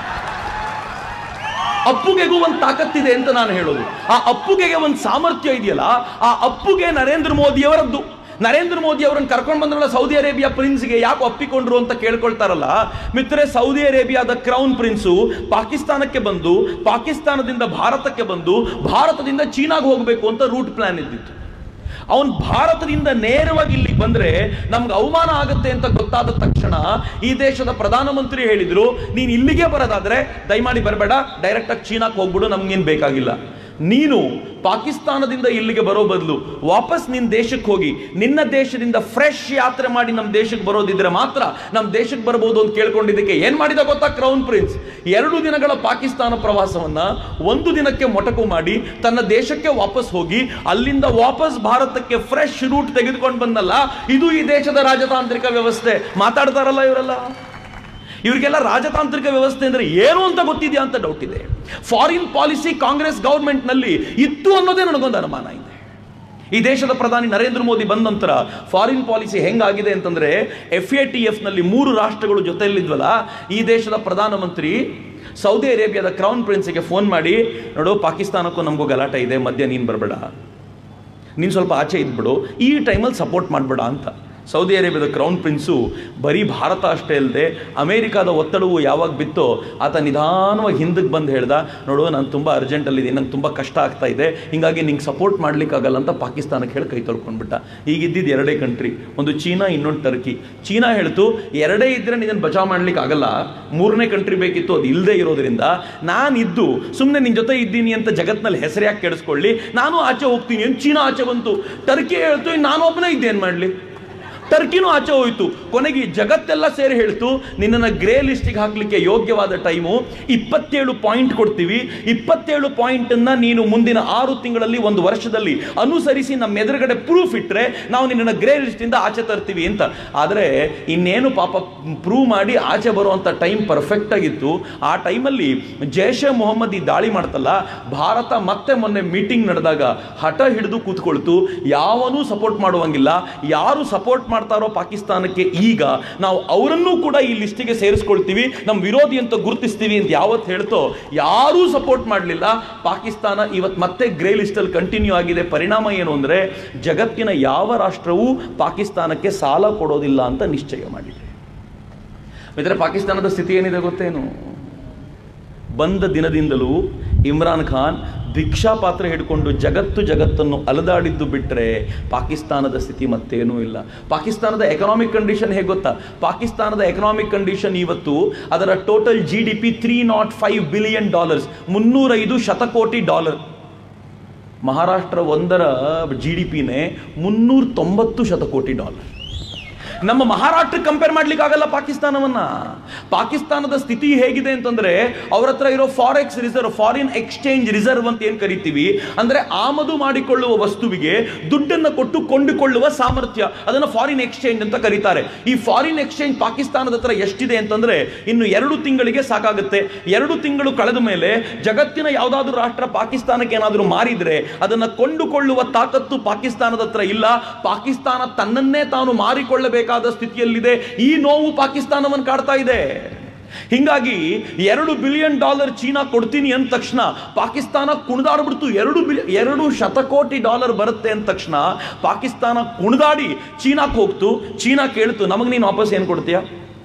ಅಪ್ಪುಗೆಗೂ ಒಂದು ತಾಕತ್ತಿದೆ ಅಂತ ನಾನು ಹೇಳೋದು ಆ ಅಪ್ಪುಗೆಗೆ ಒಂದು ಸಾಮರ್ಥ್ಯ ಇದೆಯಲ್ಲ ಆ ಅಪ್ಪುಗೆ ನರೇಂದ್ರ ಮೋದಿಯವರದ್ದು ನರೇಂದ್ರ ಮೋದಿ ಅವರನ್ನು ಕರ್ಕೊಂಡು ಬಂದ್ರಲ್ಲ ಸೌದಿ ಅರೇಬಿಯಾ ಪ್ರಿನ್ಸ್ಗೆ ಯಾಕೆ ಒಪ್ಪಿಕೊಂಡ್ರು ಅಂತ ಕೇಳ್ಕೊಳ್ತಾರಲ್ಲ ಮಿತ್ರೆ ಸೌದಿ ಅರೇಬಿಯಾದ ಕ್ರೌನ್ ಪ್ರಿನ್ಸು ಪಾಕಿಸ್ತಾನಕ್ಕೆ ಬಂದು ಪಾಕಿಸ್ತಾನದಿಂದ ಭಾರತಕ್ಕೆ ಬಂದು ಭಾರತದಿಂದ ಚೀನಾಗೆ ಹೋಗಬೇಕು ಅಂತ ರೂಟ್ ಪ್ಲಾನ್ ಇದ್ದಿತ್ತು ಅವನ್ ಭಾರತದಿಂದ ನೇರವಾಗಿ ಇಲ್ಲಿಗೆ ಬಂದ್ರೆ ನಮ್ಗೆ ಅವಮಾನ ಆಗುತ್ತೆ ಅಂತ ಗೊತ್ತಾದ ತಕ್ಷಣ ಈ ದೇಶದ ಪ್ರಧಾನಮಂತ್ರಿ ಹೇಳಿದ್ರು ನೀನು ಇಲ್ಲಿಗೆ ಬರೋದಾದ್ರೆ ದಯಮಾಡಿ ಬರಬೇಡ ಡೈರೆಕ್ಟ್ ಆಗಿ ಚೀನಾಕ್ಕೆ ಹೋಗ್ಬಿಡು ನಮ್ಗೇನು ಬೇಕಾಗಿಲ್ಲ ನೀನು ಪಾಕಿಸ್ತಾನದಿಂದ ಇಲ್ಲಿಗೆ ಬರೋ ಬದಲು ವಾಪಸ್ ನಿನ್ನ ದೇಶಕ್ಕೆ ಹೋಗಿ ನಿನ್ನ ದೇಶದಿಂದ ಫ್ರೆಶ್ ಯಾತ್ರೆ ಮಾಡಿ ನಮ್ಮ ದೇಶಕ್ಕೆ ಬರೋದಿದ್ರೆ ಮಾತ್ರ ನಮ್ಮ ದೇಶಕ್ಕೆ ಬರ್ಬೋದು ಅಂತ ಕೇಳ್ಕೊಂಡಿದ್ದಕ್ಕೆ ಏನ್ ಮಾಡಿದ ಗೊತ್ತಾ ಕ್ರೌನ್ ಪ್ರಿನ್ಸ್ ಎರಡು ದಿನಗಳ ಪಾಕಿಸ್ತಾನ ಪ್ರವಾಸವನ್ನ ಒಂದು ದಿನಕ್ಕೆ ಮೊಟಕು ಮಾಡಿ ತನ್ನ ದೇಶಕ್ಕೆ ವಾಪಸ್ ಹೋಗಿ ಅಲ್ಲಿಂದ ವಾಪಸ್ ಭಾರತಕ್ಕೆ ಫ್ರೆಶ್ ರೂಟ್ ತೆಗೆದುಕೊಂಡು ಬಂದಲ್ಲ ಇದು ಈ ದೇಶದ ರಾಜತಾಂತ್ರಿಕ ವ್ಯವಸ್ಥೆ ಮಾತಾಡ್ತಾರಲ್ಲ ಇವರೆಲ್ಲ ಇವರಿಗೆಲ್ಲ ರಾಜತಾಂತ್ರಿಕ ವ್ಯವಸ್ಥೆ ಅಂದ್ರೆ ಏನು ಅಂತ ಗೊತ್ತಿದೆಯಾ ಅಂತ ಡೌಟ್ ಇದೆ ಫಾರಿನ್ ಪಾಲಿಸಿ ಕಾಂಗ್ರೆಸ್ ಗೌರ್ಮೆಂಟ್ನಲ್ಲಿ ಇತ್ತು ಅನ್ನೋದೇ ನನಗೊಂದು ಅನುಮಾನ ಇದೆ ಈ ದೇಶದ ಪ್ರಧಾನಿ ನರೇಂದ್ರ ಮೋದಿ ಬಂದ ನಂತರ ಫಾರಿನ್ ಪಾಲಿಸಿ ಹೆಂಗಾಗಿದೆ ಅಂತಂದ್ರೆ ಎಫ್ ಎ ಟಿ ಎಫ್ ನಲ್ಲಿ ಮೂರು ರಾಷ್ಟ್ರಗಳು ಜೊತೆಯಲ್ಲಿದ್ವಲ್ಲ ಈ ದೇಶದ ಪ್ರಧಾನಮಂತ್ರಿ ಸೌದಿ ಅರೇಬಿಯಾದ ಕ್ರೌನ್ ಪ್ರಿನ್ಸ್ಗೆ ಫೋನ್ ಮಾಡಿ ನೋಡು ಪಾಕಿಸ್ತಾನಕ್ಕೂ ನಮಗೂ ಗಲಾಟೆ ಇದೆ ಮಧ್ಯ ನೀನು ಬರಬೇಡ ನೀನು ಸ್ವಲ್ಪ ಆಚೆ ಇದ್ಬಿಡು ಈ ಟೈಮಲ್ಲಿ ಸಪೋರ್ಟ್ ಮಾಡಬೇಡ ಅಂತ ಸೌದಿ ಅರೇಬಿಯಾದ ಕ್ರೌನ್ ಪ್ರಿನ್ಸು ಬರೀ ಭಾರತ ಅಷ್ಟೇ ಅಲ್ಲದೆ ಅಮೇರಿಕಾದ ಒತ್ತಡವು ಯಾವಾಗ ಬಿತ್ತೋ ಆತ ನಿಧಾನವಾಗಿ ಹಿಂದಕ್ಕೆ ಬಂದು ಹೇಳ್ದ ನೋಡು ನಾನು ತುಂಬ ಅರ್ಜೆಂಟಲ್ಲಿದ್ದೀನಿ ನಂಗೆ ತುಂಬ ಕಷ್ಟ ಆಗ್ತಾ ಇದೆ ಹೀಗಾಗಿ ನಿಂಗೆ ಸಪೋರ್ಟ್ ಮಾಡ್ಲಿಕ್ಕಾಗಲ್ಲ ಅಂತ ಪಾಕಿಸ್ತಾನಕ್ಕೆ ಹೇಳಿ ಕೈ ತೊಳ್ಕೊಂಡ್ಬಿಟ್ಟ ಈಗ ಇದ್ದಿದ್ದು ಎರಡೇ ಕಂಟ್ರಿ ಒಂದು ಚೀನಾ ಇನ್ನೊಂದು ಟರ್ಕಿ ಚೀನಾ ಹೇಳ್ತು ಎರಡೇ ಇದ್ದರೆ ನೀನು ಬಚಾವ್ ಮಾಡ್ಲಿಕ್ಕೆ ಆಗಲ್ಲ ಮೂರನೇ ಕಂಟ್ರಿ ಬೇಕಿತ್ತು ಅದು ಇಲ್ಲದೆ ಇರೋದ್ರಿಂದ ನಾನಿದ್ದು ಸುಮ್ಮನೆ ನಿನ್ನ ಜೊತೆ ಇದ್ದೀನಿ ಅಂತ ಜಗತ್ನಲ್ಲಿ ಹೆಸರು ಯಾಕೆ ಕೆಡಿಸ್ಕೊಳ್ಳಿ ನಾನು ಆಚೆ ಹೋಗ್ತೀನಿ ಅಂತ ಚೀನಾ ಆಚೆ ಬಂತು ಟರ್ಕಿ ಹೇಳ್ತು ಇನ್ನು ನಾನು ಒಬ್ಬನೇ ಇದ್ದೇನು ಮಾಡಲಿ ಟರ್ಕಿನೂ ಆಚೆ ಹೋಯಿತು ಕೊನೆಗೆ ಈ ಜಗತ್ತೆಲ್ಲ ಸೇರಿ ಹೇಳ್ತು ನಿನ್ನನ್ನು ಗ್ರೇ ಲಿಸ್ಟಿಗೆ ಹಾಕಲಿಕ್ಕೆ ಯೋಗ್ಯವಾದ ಟೈಮು ಇಪ್ಪತ್ತೇಳು ಪಾಯಿಂಟ್ ಕೊಡ್ತೀವಿ ಇಪ್ಪತ್ತೇಳು ಪಾಯಿಂಟನ್ನು ನೀನು ಮುಂದಿನ ಆರು ತಿಂಗಳಲ್ಲಿ ಒಂದು ವರ್ಷದಲ್ಲಿ ಅನುಸರಿಸಿ ನಮ್ಮ ಎದುರುಗಡೆ ಪ್ರೂಫ್ ಇಟ್ಟರೆ ನಾವು ನಿನ್ನನ್ನು ಗ್ರೇ ಲಿಸ್ಟಿಂದ ಆಚೆ ತರ್ತೀವಿ ಅಂತ ಆದರೆ ಇನ್ನೇನು ಪಾಪ ಪ್ರೂವ್ ಮಾಡಿ ಆಚೆ ಬರುವಂಥ ಟೈಮ್ ಪರ್ಫೆಕ್ಟ್ ಆಗಿತ್ತು ಆ ಟೈಮಲ್ಲಿ ಜೈಷೆ ಮೊಹಮ್ಮದ್ ಈ ದಾಳಿ ಮಾಡ್ತಲ್ಲ ಭಾರತ ಮತ್ತೆ ಮೊನ್ನೆ ಮೀಟಿಂಗ್ ನಡೆದಾಗ ಹಠ ಹಿಡಿದು ಕೂತ್ಕೊಳ್ತು ಯಾವನೂ ಸಪೋರ್ಟ್ ಮಾಡುವಂಗಿಲ್ಲ ಯಾರು ಸಪೋರ್ಟ್ ಮಾಡ್ತಾರೋ ಪಾಕಿಸ್ತಾನಕ್ಕೆ ಈಗ ನಾವು ಅವರನ್ನೂ ಕೂಡ ಈ ಲಿಸ್ಟಿಗೆ ಸೇರಿಸ್ಕೊಳ್ತೀವಿ ನಮ್ಮ ವಿರೋಧಿ ಅಂತ ಗುರುತಿಸ್ತೀವಿ ಅಂತ ಯಾವತ್ತು ಹೇಳ್ತೋ ಯಾರೂ ಸಪೋರ್ಟ್ ಮಾಡಲಿಲ್ಲ ಪಾಕಿಸ್ತಾನ ಇವತ್ತು ಮತ್ತೆ ಗ್ರೇ ಲಿಸ್ಟಲ್ಲಿ ಕಂಟಿನ್ಯೂ ಆಗಿದೆ ಪರಿಣಾಮ ಏನು ಅಂದರೆ ಜಗತ್ತಿನ ಯಾವ ರಾಷ್ಟ್ರವೂ ಪಾಕಿಸ್ತಾನಕ್ಕೆ ಸಾಲ ಕೊಡೋದಿಲ್ಲ ಅಂತ ನಿಶ್ಚಯ ಮಾಡಿದೆ ಮಿತ್ರ ಪಾಕಿಸ್ತಾನದ ಸ್ಥಿತಿ ಏನಿದೆ ಗೊತ್ತೇನು ಬಂದ ದಿನದಿಂದಲೂ ಇಮ್ರಾನ್ ಖಾನ್ ಭಿಕ್ಷಾ ಪಾತ್ರ ಹಿಡ್ಕೊಂಡು ಜಗತ್ತು ಜಗತ್ತನ್ನು ಅಲದಾಡಿದ್ದು ಬಿಟ್ಟರೆ ಪಾಕಿಸ್ತಾನದ ಸ್ಥಿತಿ ಮತ್ತೇನೂ ಇಲ್ಲ ಪಾಕಿಸ್ತಾನದ ಎಕನಾಮಿಕ್ ಕಂಡೀಷನ್ ಹೇಗೆ ಗೊತ್ತಾ ಪಾಕಿಸ್ತಾನದ ಎಕನಾಮಿಕ್ ಕಂಡೀಷನ್ ಇವತ್ತು ಅದರ total G D P three nought five billion dollars ಮುನ್ನೂರೈದು ಶತಕೋಟಿ ಡಾಲರ್ ಮಹಾರಾಷ್ಟ್ರ ಒಂದರ ಜಿ ಡಿ ಪಿನೇ ಮುನ್ನೂರ ತೊಂಬತ್ತು ಶತಕೋಟಿ ಡಾಲರ್ ನಮ್ಮ ಮಹಾರಾಷ್ಟ್ರ ಕಂಪೇರ್ ಮಾಡ್ಲಿಕ್ಕೆ ಆಗಲ್ಲ ಪಾಕಿಸ್ತಾನವನ್ನ ಪಾಕಿಸ್ತಾನದ ಸ್ಥಿತಿ ಹೇಗಿದೆ ಅಂತಂದ್ರೆ ಅವ್ರ ಹತ್ರ ಇರೋ forex reserve foreign exchange reserve ಅಂತ ಏನ್ ಕರಿತೀವಿ ಅಂದ್ರೆ ಆಮದು ಮಾಡಿಕೊಳ್ಳುವ ವಸ್ತುವಿಗೆ ದುಡ್ಡನ್ನು ಕೊಟ್ಟು ಕೊಂಡುಕೊಳ್ಳುವ ಸಾಮರ್ಥ್ಯ ಅದನ್ನ ಫಾರಿನ್ ಎಕ್ಸ್ಚೇಂಜ್ ಅಂತ ಕರೀತಾರೆ ಈ ಫಾರಿನ್ ಎಕ್ಸ್ಚೇಂಜ್ ಪಾಕಿಸ್ತಾನದ ಹತ್ರ ಎಷ್ಟಿದೆ ಅಂತಂದ್ರೆ ಇನ್ನು ಎರಡು ತಿಂಗಳಿಗೆ ಸಾಕಾಗುತ್ತೆ ಎರಡು ತಿಂಗಳು ಕಳೆದ ಮೇಲೆ ಜಗತ್ತಿನ ಯಾವುದಾದ್ರೂ ರಾಷ್ಟ್ರ ಪಾಕಿಸ್ತಾನಕ್ಕೆ ಏನಾದರೂ ಮಾರಿದ್ರೆ ಅದನ್ನ ಕೊಂಡುಕೊಳ್ಳುವ ತಾಕತ್ತು ಪಾಕಿಸ್ತಾನದ ಹತ್ರ ಇಲ್ಲ ಪಾಕಿಸ್ತಾನ ತನ್ನನ್ನೇ ತಾನು ಮಾರಿಕೊಳ್ಳಬೇಕಾದ ಸ್ಥಿತಿಯಲ್ಲಿದೆ ಈ ನೋವು ಪಾಕಿಸ್ತಾನವನ್ನು ಕಾಡ್ತಾ ಇದೆ ಹಿಂಗಾಗಿ ಎರಡು ಬಿಲಿಯನ್ ಡಾಲರ್ ಚೀನಾ ಕೊಡ್ತೀನಿ ಅಂದ ತಕ್ಷಣ ಪಾಕಿಸ್ತಾನ ಕುಣಿದಾಡ್ಬಿಡ್ತು ಎರಡು ಬಿಲಿ ಎರಡು ಶತಕೋಟಿ ಡಾಲರ್ ಬರುತ್ತೆ ಅಂದ ತಕ್ಷಣ ಪಾಕಿಸ್ತಾನ ಕುಣಿದಾಡಿ ಚೀನಾಕ್ಕೆ ಹೋಗ್ತು ಚೀನಾ ಕೇಳ್ತು ನಮಗೆ ನೀನು ವಾಪಸ್ ಏನು ಕೊಡ್ತೀಯಾ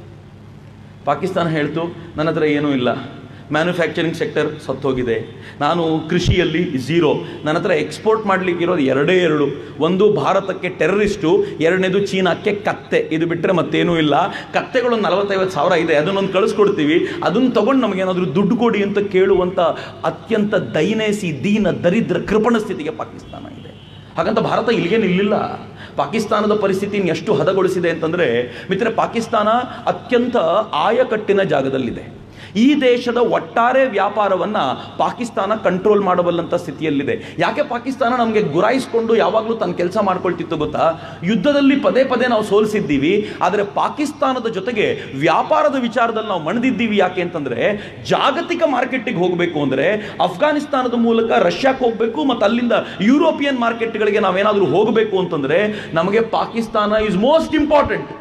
ಪಾಕಿಸ್ತಾನ ಹೇಳ್ತು ನನ್ನ ಹತ್ರ ಏನೂ ಇಲ್ಲ ಮ್ಯಾನುಫ್ಯಾಕ್ಚರಿಂಗ್ ಸೆಕ್ಟರ್ ಸತ್ತೋಗಿದೆ ನಾನು ಕೃಷಿಯಲ್ಲಿ ಝೀರೋ ನನ್ನ ಹತ್ರ ಎಕ್ಸ್ಪೋರ್ಟ್ ಮಾಡ್ಲಿಕ್ಕೆ ಇರೋದು ಎರಡೇ ಎರಡು ಒಂದು ಭಾರತಕ್ಕೆ ಟೆರರಿಸ್ಟು ಎರಡನೇದು ಚೀನಾಕ್ಕೆ ಕತ್ತೆ ಇದು ಬಿಟ್ಟರೆ ಮತ್ತೇನೂ ಇಲ್ಲ ಕತ್ತೆಗಳು ನಲವತ್ತೈವತ್ತು ಸಾವಿರ ಇದೆ ಅದನ್ನೊಂದು ಕಳಿಸ್ಕೊಡ್ತೀವಿ ಅದನ್ನು ತಗೊಂಡು ನಮಗೇನಾದರೂ ದುಡ್ಡು ಕೊಡಿ ಅಂತ ಕೇಳುವಂಥ ಅತ್ಯಂತ ದೈನೇಸಿ ದೀನ ದರಿದ್ರ ಕೃಪಣ ಸ್ಥಿತಿಗೆ ಪಾಕಿಸ್ತಾನ ಇದೆ ಹಾಗಂತ ಭಾರತ ಇಲ್ಲಿಗೆ ನಿಲ್ಲಿಲ್ಲ ಪಾಕಿಸ್ತಾನದ ಪರಿಸ್ಥಿತಿಯನ್ನು ಎಷ್ಟು ಹದಗೊಳಿಸಿದೆ ಅಂತಂದರೆ ಮಿತ್ರ ಪಾಕಿಸ್ತಾನ ಅತ್ಯಂತ ಆಯಕಟ್ಟಿನ ಜಾಗದಲ್ಲಿದೆ ಈ ದೇಶದ ಒಟ್ಟಾರೆ ವ್ಯಾಪಾರವನ್ನ ಪಾಕಿಸ್ತಾನ ಕಂಟ್ರೋಲ್ ಮಾಡಬಲ್ಲಂತ ಸ್ಥಿತಿಯಲ್ಲಿದೆ ಯಾಕೆ ಪಾಕಿಸ್ತಾನ ನಮಗೆ ಗುರಾಯಿಸ್ಕೊಂಡು ಯಾವಾಗಲೂ ತನ್ನ ಕೆಲಸ ಮಾಡ್ಕೊಳ್ತಿತ್ತು ಗೊತ್ತಾ ಯುದ್ಧದಲ್ಲಿ ಪದೇ ಪದೇ ನಾವು ಸೋಲಿಸಿದ್ದೀವಿ ಆದರೆ ಪಾಕಿಸ್ತಾನದ ಜೊತೆಗೆ ವ್ಯಾಪಾರದ ವಿಚಾರದಲ್ಲಿ ನಾವು ಮಣಿದಿದ್ದೀವಿ ಯಾಕೆ ಅಂತಂದ್ರೆ ಜಾಗತಿಕ ಮಾರ್ಕೆಟಿಗೆ ಹೋಗಬೇಕು ಅಂದ್ರೆ ಅಫ್ಘಾನಿಸ್ತಾನದ ಮೂಲಕ ರಷ್ಯಾಕ್ಕೆ ಹೋಗಬೇಕು ಮತ್ತು ಅಲ್ಲಿಂದ ಯುರೋಪಿಯನ್ ಮಾರ್ಕೆಟ್ಗಳಿಗೆ ನಾವೇನಾದರೂ ಹೋಗಬೇಕು ಅಂತಂದ್ರೆ ನಮಗೆ Pakistan is most important